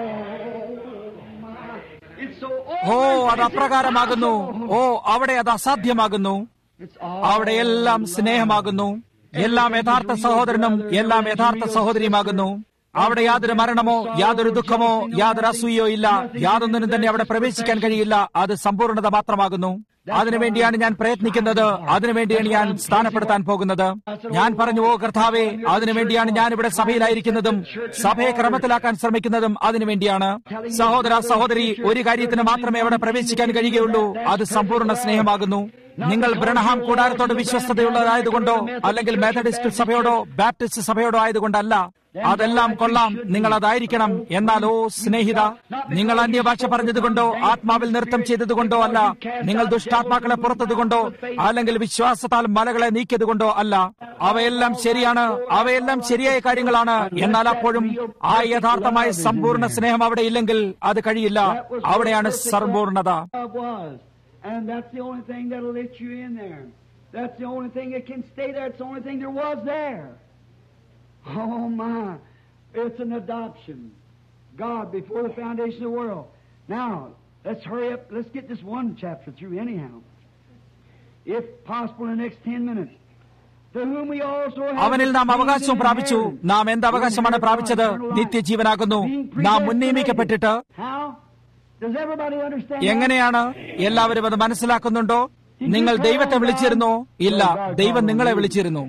It's so ഓ അത് അപ്രകാരമാകുന്നു ഓ അവിടെ അത് അസാധ്യമാകുന്നു It's all അവിടെ എല്ലാം സ്നേഹമാകുന്നു എല്ലാം യഥാർത്ഥ സഹോദരനും എല്ലാം യഥാർത്ഥ സഹോദരിയുമാകുന്നു അവിടെ യാതൊരു മരണമോ യാതൊരു ദുഃഖമോ യാതൊരു അസൂയോ ഇല്ല യാതൊന്നിനും തന്നെ അവിടെ പ്രവേശിക്കാൻ കഴിയില്ല അത് സമ്പൂർണ്ണത മാത്രമാകുന്നു അതിനുവേണ്ടിയാണ് ഞാൻ പ്രയത്നിക്കുന്നത് അതിനുവേണ്ടിയാണ് ഞാൻ സ്ഥാനപ്പെടുത്താൻ പോകുന്നത് ഞാൻ പറഞ്ഞു ഓ കർത്താവേ അതിനുവേണ്ടിയാണ് ഞാൻ ഇവിടെ സഭയിലായിരിക്കുന്നതും സഭയെ ക്രമത്തിലാക്കാൻ ശ്രമിക്കുന്നതും അതിനുവേണ്ടിയാണ് സഹോദര സഹോദരി ഒരു കാര്യത്തിന് മാത്രമേ അവിടെ പ്രവേശിക്കാൻ കഴിയുകയുള്ളൂ അത് സമ്പൂർണ്ണ സ്നേഹമാകുന്നു നിങ്ങൾ ബ്രണഹാം കൂടാരത്തോട് വിശ്വസ്തതയുള്ളതായതുകൊണ്ടോ അല്ലെങ്കിൽ മെത്തഡിസ്റ്റ് സഭയോടോ ബാപ്റ്റിസ്റ്റ് സഭയോടോ ആയതുകൊണ്ടല്ല അതെല്ലാം കൊള്ളാം നിങ്ങൾ അതായിരിക്കണം എന്നാലോ സ്നേഹിത നിങ്ങൾ അന്യഭാഷ പറഞ്ഞതുകൊണ്ടോ ആത്മാവിൽ നൃത്തം ചെയ്തതുകൊണ്ടോ അല്ല നിങ്ങൾ ദുഷ്ടാത്മാക്കളെ പുറത്തതുകൊണ്ടോ അല്ലെങ്കിൽ വിശ്വാസത്താൽ മലകളെ നീക്കിയതുകൊണ്ടോ അല്ല അവയെല്ലാം ശരിയാണ് അവയെല്ലാം ശരിയായ കാര്യങ്ങളാണ് എന്നാൽ അപ്പോഴും ആ യഥാർത്ഥമായ സമ്പൂർണ്ണ സ്നേഹം അവിടെ ഇല്ലെങ്കിൽ അത് കഴിയില്ല അവിടെയാണ് സമ്പൂർണത love was. And that's the only thing that'll let you in there. That's the only thing that can stay there. It's the only thing there was there. Oh my. It's an adoption. God before the foundation of the world. Now, let's hurry up. Let's get this one chapter through anyhow. If possible in the next ten minutes. To whom we also have അവനിൽ നാം അവകാശം പ്രാപിച്ചു നാം എന്ത് അവകാശമാണ് പ്രാപിച്ചത് നിത്യജീവനാകുന്നു നാം മുൻനിയമിക്കപ്പെട്ടിട്ട് How? Does everybody understand? എങ്ങനെയാണ് എല്ലാവരും അത് മനസ്സിലാക്കുന്നുണ്ടോ നിങ്ങൾ ദൈവത്തെ വിളിച്ചിരുന്നോ ഇല്ല ദൈവം നിങ്ങളെ വിളിച്ചിരുന്നു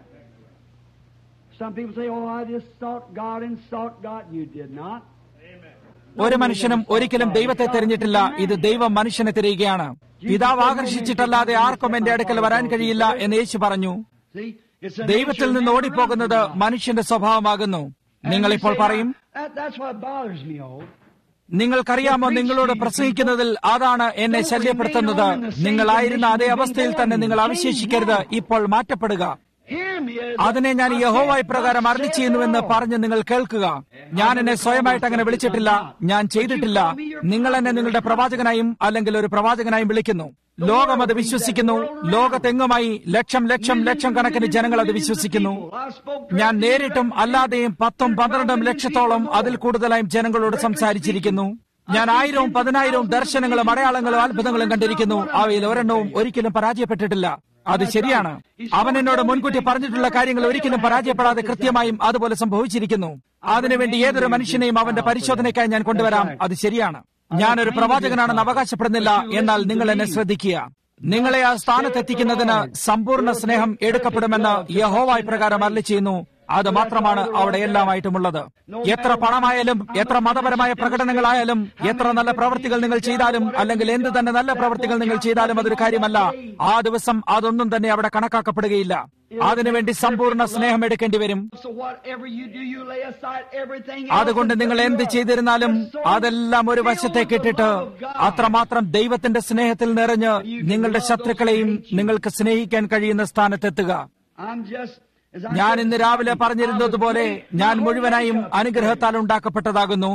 Some people say, oh, I just sought God and sought God. You did not. ഒരു മനുഷ്യനും ഒരിക്കലും ദൈവത്തെ തിരഞ്ഞിട്ടില്ല ഇത് ദൈവം മനുഷ്യനെ തിരയുകയാണ് പിതാവ് ആകർഷിച്ചിട്ടല്ലാതെ ആർക്കും എന്റെ അടുക്കൽ വരാൻ കഴിയില്ല എന്ന് യേശു പറഞ്ഞു See? It's ദൈവത്തിൽ നിന്ന് ഓടിപ്പോകുന്നത് മനുഷ്യന്റെ സ്വഭാവമാകുന്നു നിങ്ങൾ ഇപ്പോൾ പറയും That, that's what bothers me, oh. നിങ്ങൾക്കറിയാമോ നിങ്ങളോട് പ്രസംഗിക്കുന്നതിൽ അതാണ് എന്നെ ശല്യപ്പെടുത്തുന്നത് നിങ്ങളായിരുന്ന അതേ അവസ്ഥയിൽ തന്നെ നിങ്ങൾ അവശേഷിക്കരുത് ഇപ്പോൾ മാറ്റപ്പെടുക Hear me as അതിനെ ഞാൻ യഹോവായി പ്രകാരം അരളി ചെയ്യുന്നുവെന്ന് പറഞ്ഞ് നിങ്ങൾ കേൾക്കുക ഞാൻ എന്നെ സ്വയമായിട്ട് അങ്ങനെ വിളിച്ചിട്ടില്ല ഞാൻ ചെയ്തിട്ടില്ല നിങ്ങൾ എന്നെ നിങ്ങളുടെ പ്രവാചകനായും അല്ലെങ്കിൽ ഒരു പ്രവാചകനായും വിളിക്കുന്നു ലോകം അത് വിശ്വസിക്കുന്നു ലോകത്തെങ്ങുമായി ലക്ഷം ലക്ഷം ലക്ഷം കണക്കിന് ജനങ്ങൾ അത് വിശ്വസിക്കുന്നു I spoke ഞാൻ നേരിട്ടും അല്ലാതെയും പത്തും പന്ത്രണ്ടും ലക്ഷത്തോളം അതിൽ കൂടുതലായും ജനങ്ങളോട് സംസാരിച്ചിരിക്കുന്നു ഞാൻ ആയിരവും പതിനായിരവും ദർശനങ്ങളും അടയാളങ്ങളും അത്ഭുതങ്ങളും കണ്ടിരിക്കുന്നു അവയിൽ ഒരെണ്ണവും ഒരിക്കലും പരാജയപ്പെട്ടിട്ടില്ല അത് ശരിയാണ് അവൻ എന്നോട് മുൻകൂട്ടി പറഞ്ഞിട്ടുള്ള കാര്യങ്ങൾ ഒരിക്കലും പരാജയപ്പെടാതെ കൃത്യമായും അതുപോലെ സംഭവിച്ചിരിക്കുന്നു അതിനുവേണ്ടി ഏതൊരു മനുഷ്യനെയും അവന്റെ പരിശോധനയ്ക്കായി ഞാൻ കൊണ്ടുവരാം അത് ശരിയാണ് ഞാനൊരു പ്രവാചകനാണെന്ന് അവകാശപ്പെടുന്നില്ല എന്നാൽ നിങ്ങൾ എന്നെ ശ്രദ്ധിക്കുക നിങ്ങളെ ആ സ്ഥാനത്തെത്തിക്കുന്നതിന് സമ്പൂർണ്ണ സ്നേഹം എടുക്കപ്പെടുമെന്ന് യഹോവായി പ്രകാരം അരളി ചെയ്യുന്നു അത് മാത്രമാണ് അവിടെ എല്ലാമായിട്ടുമുള്ളത് എത്ര പണമായാലും എത്ര മതപരമായ പ്രകടനങ്ങളായാലും എത്ര നല്ല പ്രവൃത്തികൾ നിങ്ങൾ ചെയ്താലും അല്ലെങ്കിൽ എന്ത് തന്നെ നല്ല പ്രവൃത്തികൾ നിങ്ങൾ ചെയ്താലും അതൊരു കാര്യമല്ല ആ ദിവസം അതൊന്നും തന്നെ അവിടെ കണക്കാക്കപ്പെടുകയില്ല അതിനുവേണ്ടി സമ്പൂർണ്ണ സ്നേഹം എടുക്കേണ്ടി വരും So whatever you do, you lay aside everything else അതുകൊണ്ട് and നിങ്ങൾ put എന്ത് your- ചെയ്തിരുന്നാലും അതെല്ലാം ഒരു വശത്തേക്ക് ഇട്ടിട്ട് അത്രമാത്രം ദൈവത്തിന്റെ സ്നേഹത്തിൽ നിറഞ്ഞ് നിങ്ങളുടെ ശത്രുക്കളെയും നിങ്ങൾക്ക് സ്നേഹിക്കാൻ കഴിയുന്ന സ്ഥാനത്തെത്തുക I'm just, as I ഞാൻ said, ഇന്ന് രാവിലെ പറഞ്ഞിരുന്നതുപോലെ ഞാൻ മുഴുവനായും അനുഗ്രഹത്താൽ ഉണ്ടാക്കപ്പെട്ടതാകുന്നു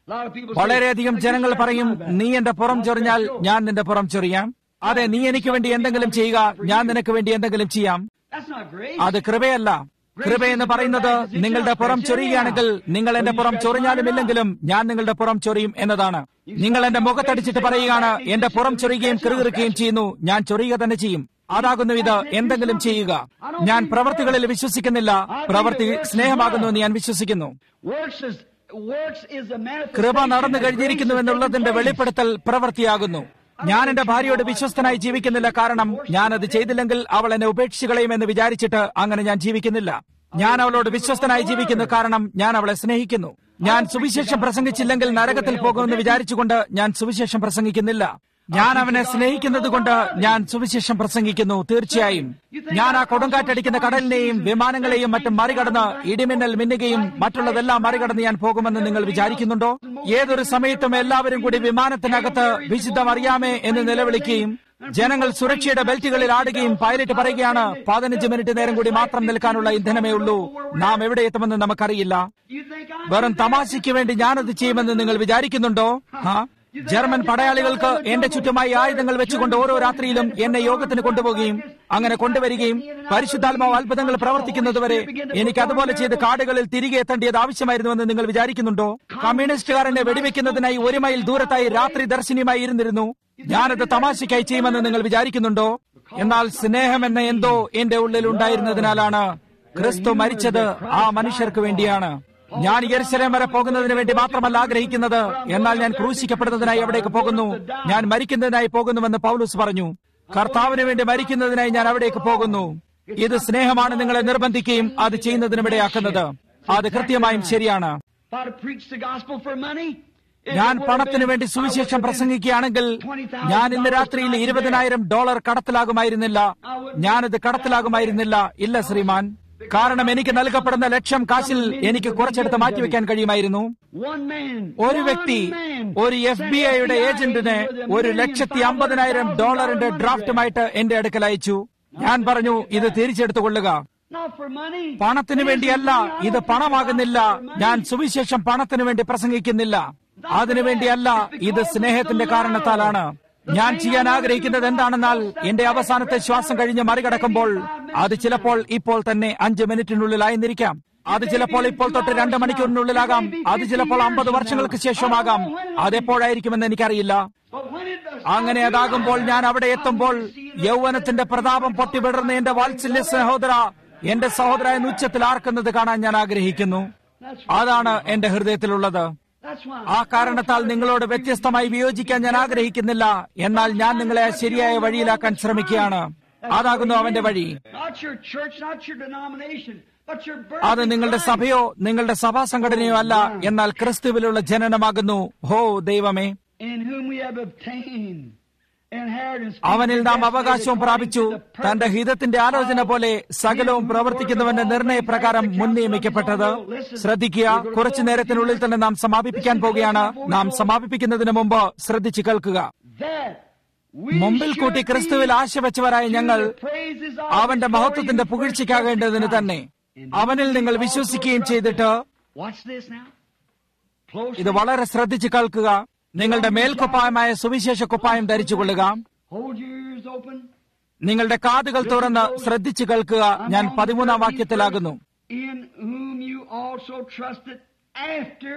A lot of people say, വളരെയധികം "Well, ജനങ്ങൾ you പറയും scratch my back." നീ എന്റെ പുറം ചൊറിഞ്ഞാൽ ഞാൻ നിന്റെ പുറം ചൊറിയാം അതെ നീ എനിക്ക് വേണ്ടി എന്തെങ്കിലും ചെയ്യുക ഞാൻ നിനക്ക് വേണ്ടി എന്തെങ്കിലും ചെയ്യാം That's not grace. അത് കൃപയല്ല കൃപ എന്ന് പറയുന്നത് നിങ്ങളുടെ പുറം ചൊറിയുകയാണെങ്കിൽ നിങ്ങൾ എന്റെ പുറം ചൊറിഞ്ഞാലും ഇല്ലെങ്കിലും ഞാൻ നിങ്ങളുടെ പുറം ചൊറിയും എന്നതാണ് നിങ്ങൾ എന്റെ മുഖത്തടിച്ചിട്ട് പറയുകയാണ് എന്റെ പുറം ചൊറിയുകയും കിറുകിറുക്കുകയും ചെയ്യുന്നു ഞാൻ ചൊറിയുക തന്നെ ചെയ്യും അതാകുന്നു ഇത് എന്തെങ്കിലും ചെയ്യുക ഞാൻ പ്രവൃത്തികളിൽ വിശ്വസിക്കുന്നില്ല പ്രവൃത്തി സ്നേഹമാകുന്നു എന്ന് ഞാൻ വിശ്വസിക്കുന്നു Works is, works is the manifestation കൃപ നടന്നു of grace കഴിഞ്ഞിരിക്കുന്നു that's എന്നുള്ളതിന്റെ taken place. വെളിപ്പെടുത്തൽ പ്രവൃത്തിയാകുന്നു ഞാൻ എന്റെ ഭാര്യയോട് വിശ്വസ്തനായി ജീവിക്കുന്നില്ല കാരണം ഞാൻ അത് ചെയ്തില്ലെങ്കിൽ അവൾ എന്നെ ഉപേക്ഷിച്ചു കളയുമെന്ന് വിചാരിച്ചിട്ട് അങ്ങനെ ഞാൻ ജീവിക്കുന്നില്ല ഞാൻ അവളോട് വിശ്വസ്തനായി ജീവിക്കുന്നു കാരണം ഞാൻ അവളെ സ്നേഹിക്കുന്നു ഞാൻ സുവിശേഷം പ്രസംഗിച്ചില്ലെങ്കിൽ നരകത്തിൽ പോകുമെന്ന് വിചാരിച്ചുകൊണ്ട് ഞാൻ സുവിശേഷം പ്രസംഗിക്കുന്നില്ല ഞാൻ അവനെ സ്നേഹിക്കുന്നത് കൊണ്ട് ഞാൻ സുവിശേഷം പ്രസംഗിക്കുന്നു തീർച്ചയായും ഞാൻ ആ കൊടുങ്കാറ്റടിക്കുന്ന കടലിനെയും വിമാനങ്ങളെയും മറ്റും മറികടന്ന് ഇടിമിന്നൽ മിന്നുകയും മറ്റുള്ളതെല്ലാം മറികടന്ന് ഞാൻ പോകുമെന്ന് നിങ്ങൾ വിചാരിക്കുന്നുണ്ടോ ഏതൊരു സമയത്തും എല്ലാവരും കൂടി വിമാനത്തിനകത്ത് വിശുദ്ധം അറിയാമേ എന്ന് നിലവിളിക്കുകയും ജനങ്ങൾ സുരക്ഷയുടെ ബെൽറ്റുകളിൽ ആടുകയും പൈലറ്റ് പറയുകയാണ് പതിനഞ്ച് മിനിറ്റ് നേരം കൂടി മാത്രം നിൽക്കാനുള്ള ഇന്ധനമേ ഉള്ളൂ നാം എവിടെ എത്തുമെന്ന് നമുക്കറിയില്ല You think I'm വെറും തമാശയ്ക്ക് വേണ്ടി ഞാനത് ചെയ്യുമെന്ന് നിങ്ങൾ വിചാരിക്കുന്നുണ്ടോ ആ ജർമ്മൻ പടയാളികൾക്ക് എന്റെ ചുറ്റുമായി ആയുധങ്ങൾ വെച്ചുകൊണ്ട് ഓരോ രാത്രിയിലും എന്നെ യോഗത്തിന് കൊണ്ടുപോവുകയും അങ്ങനെ കൊണ്ടുവരികയും പരിശുദ്ധാത്മാവ് അത്ഭുതങ്ങൾ പ്രവർത്തിക്കുന്നതുവരെ എനിക്ക് അതുപോലെ ചെയ്ത് കാടുകളിൽ തിരികെ എത്തേണ്ടത് ആവശ്യമായിരുന്നുവെന്ന് നിങ്ങൾ വിചാരിക്കുന്നുണ്ടോ കമ്മ്യൂണിസ്റ്റുകാർ എന്നെ വെടിവെക്കുന്നതിനായി ഒരു മൈൽ ദൂരത്തായി രാത്രി ദർശിനിയുമായി ഇരുന്നിരുന്നു ഞാനത് തമാശയ്ക്കായി ചെയ്യുമെന്ന് നിങ്ങൾ വിചാരിക്കുന്നുണ്ടോ എന്നാൽ സ്നേഹം എന്ന എന്തോ എന്റെ ഉള്ളിൽ ഉണ്ടായിരുന്നതിനാലാണ് ക്രിസ്തു മരിച്ചത് ആ മനുഷ്യർക്ക് വേണ്ടിയാണ് ഞാൻ യെരുശലേം വരെ പോകുന്നതിന് വേണ്ടി മാത്രമല്ല ആഗ്രഹിക്കുന്നത് എന്നാൽ ഞാൻ ക്രൂശിക്കപ്പെടുന്നതിനായി എവിടേക്ക് പോകുന്നു ഞാൻ മരിക്കുന്നതിനായി പോകുന്നുവെന്ന് പൗലൂസ് പറഞ്ഞു കർത്താവിന് വേണ്ടി മരിക്കുന്നതിനായി ഞാൻ അവിടേക്ക് പോകുന്നു ഇത് സ്നേഹമാണ് നിങ്ങളെ നിർബന്ധിക്കുകയും അത് ചെയ്യുന്നതിനുമിടയാക്കുന്നത് അത് കൃത്യമായും ശരിയാണ് If I'd have preached the gospel for money, if ഞാൻ it would have പണത്തിന് been- വേണ്ടി I സുവിശേഷം would have been പ്രസംഗിക്കുകയാണെങ്കിൽ ഞാൻ ഇന്ന് രാത്രിയിൽ ഇരുപതിനായിരം ഡോളർ കടത്തിലാകുമായിരുന്നില്ല ഞാനിത് കടത്തിലാകുമായിരുന്നില്ല ഇല്ല ശ്രീമാൻ കാരണം എനിക്ക് നൽകപ്പെടുന്ന ലക്ഷം കാശിൽ എനിക്ക് കുറച്ചെടുത്ത് മാറ്റിവെക്കാൻ കഴിയുമായിരുന്നു One man, ഒരു one വ്യക്തി man ഒരു എഫ് ബി ഐയുടെ ഏജന്റിന് ഒരു ലക്ഷത്തി അമ്പതിനായിരം ഡോളറിന്റെ ഡ്രാഫ്റ്റുമായിട്ട് എന്റെ അടുക്കൽ അയച്ചു ഞാൻ പറഞ്ഞു ഇത് തിരിച്ചെടുത്തുകൊള്ളുക Not for money. പണത്തിനു വേണ്ടിയല്ല ഇത് പണമാകുന്നില്ല ഞാൻ സുവിശേഷം പണത്തിനു വേണ്ടി പ്രസംഗിക്കുന്നില്ല അതിനു വേണ്ടിയല്ല ഇത് സ്നേഹത്തിന്റെ കാരണത്താലാണ് ഞാൻ ചെയ്യാൻ ആഗ്രഹിക്കുന്നത് എന്താണെന്നാൽ എന്റെ അവസാനത്തെ ശ്വാസം കഴിഞ്ഞ് മറികടക്കുമ്പോൾ അത് ചിലപ്പോൾ ഇപ്പോൾ തന്നെ അഞ്ച് മിനിറ്റിനുള്ളിലായിരുന്നിരിക്കാം അത് ചിലപ്പോൾ ഇപ്പോൾ തൊട്ട് രണ്ട് മണിക്കൂറിനുള്ളിലാകാം അത് ചിലപ്പോൾ അമ്പത് വർഷങ്ങൾക്ക് ശേഷമാകാം അതെപ്പോഴായിരിക്കുമെന്ന് എനിക്കറിയില്ല But when it does, അങ്ങനെ അതാകുമ്പോൾ ഞാൻ അവിടെ എത്തുമ്പോൾ യൗവനത്തിന്റെ പ്രതാപം പൊട്ടിവിടർന്ന എന്റെ വാത്സല്യ സഹോദര എന്റെ സഹോദര എന്ന് ഉച്ചത്തിൽ ആർക്കുന്നത് കാണാൻ ഞാൻ ആഗ്രഹിക്കുന്നു അതാണ് എന്റെ ഹൃദയത്തിലുള്ളത് that's why. ആ കാരണത്താൽ നിങ്ങളോട് വ്യത്യസ്തമായി വിയോജിക്കാൻ ഞാൻ ആഗ്രഹിക്കുന്നില്ല എന്നാൽ ഞാൻ നിങ്ങളെ ശരിയായ വഴിയിലാക്കാൻ ശ്രമിക്കുകയാണ് അതാകുന്നു അവന്റെ വഴി Not your church, not your denomination, but your birth. അത് in നിങ്ങളുടെ Christ. സഭയോ നിങ്ങളുടെ സഭാ സംഘടനയോ അല്ല എന്നാൽ ക്രിസ്തുവിലുള്ള ജനനമാകുന്നു ഹോ ദൈവമേ in whom we have obtained inheritance. അവനിൽ നാം അവകാശവും പ്രാപിച്ചു തന്റെ ഹിതത്തിന്റെ ആലോചന പോലെ സകലവും പ്രവർത്തിക്കുന്നവന്റെ നിർണയപ്രകാരം മുൻ നിയമിക്കപ്പെട്ടത് ശ്രദ്ധിക്കുക കുറച്ചു നേരത്തിനുള്ളിൽ തന്നെ നാം സമാപിപ്പിക്കാൻ പോകുകയാണ് നാം സമാപിപ്പിക്കുന്നതിന് മുമ്പ് ശ്രദ്ധിച്ചു കേൾക്കുക That we മുമ്പിൽ should കൂട്ടി be ക്രിസ്തുവിൽ ആശ വെച്ചവരായ ഞങ്ങൾ to the praises of അവന്റെ his glory മഹത്വത്തിന്റെ who പുകഴ്ചയ്ക്കാകേണ്ടതിന് first തന്നെ loved us. അവനിൽ നിങ്ങൾ വിശ്വസിക്കുകയും ചെയ്തിട്ട് Watch this now. Closely. ഇത് വളരെ ശ്രദ്ധിച്ചു കേൾക്കുക നിങ്ങളുടെ മേൽക്കുപ്പായമായ സുവിശേഷ കുപ്പായം ധരിച്ചുകൊള്ളുക Hold your ears open. നിങ്ങളുടെ കാതുകൾ തുറന്ന് ശ്രദ്ധിച്ചു കേൾക്കുക ഞാൻ പതിമൂന്നാം വാക്യത്തിലാകുന്നു In whom you also trusted after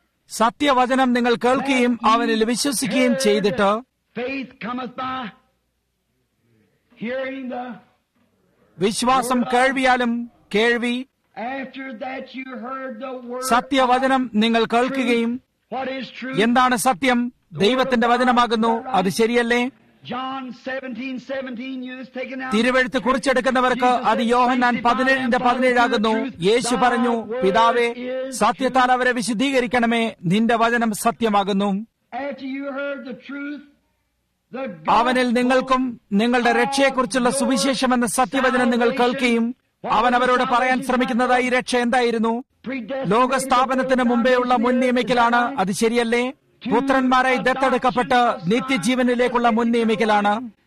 സത്യവചനം നിങ്ങൾ കേൾക്കുകയും അവനിൽ വിശ്വസിക്കുകയും ചെയ്തിട്ട് faith cometh by hearing the വിശ്വാസം കേൾവിയാലും കേൾവി after that you heard the word സത്യവചനം നിങ്ങൾ of കേൾക്കുകയും truth. What is truth? എന്താണ് സത്യം ദൈവത്തിന്റെ വചനമാകുന്നു അത് ശരിയല്ലേ John 17, 17, you is taken out. തിരുവെഴുത്ത് കുറിച്ചെടുക്കുന്നവർക്ക് അത് യോഹന്നാൻ പതിനേഴിന്റെ പതിനേഴാകുന്നു യേശു പറഞ്ഞു പിതാവേ സത്യത്താൽ അവരെ വിശുദ്ധീകരിക്കണമേ നിന്റെ വചനം സത്യമാകുന്നു After you heard the truth, the അവനിൽ നിങ്ങൾക്കും നിങ്ങളുടെ രക്ഷയെക്കുറിച്ചുള്ള സുവിശേഷം എന്ന സത്യവചനം നിങ്ങൾ കേൾക്കുകയും അവൻ അവരോട് പറയാൻ ശ്രമിക്കുന്നത് ഈ രക്ഷ എന്തായിരുന്നു ലോകസ്ഥാപനത്തിന് മുമ്പേയുള്ള മുൻ നിയമിക്കലാണ് അത് ശരിയല്ലേ പുത്രന്മാരായി ദത്തെടുക്കപ്പെട്ട് നിത്യജീവനിലേക്കുള്ള മുൻ നിയമിക്കലാണ്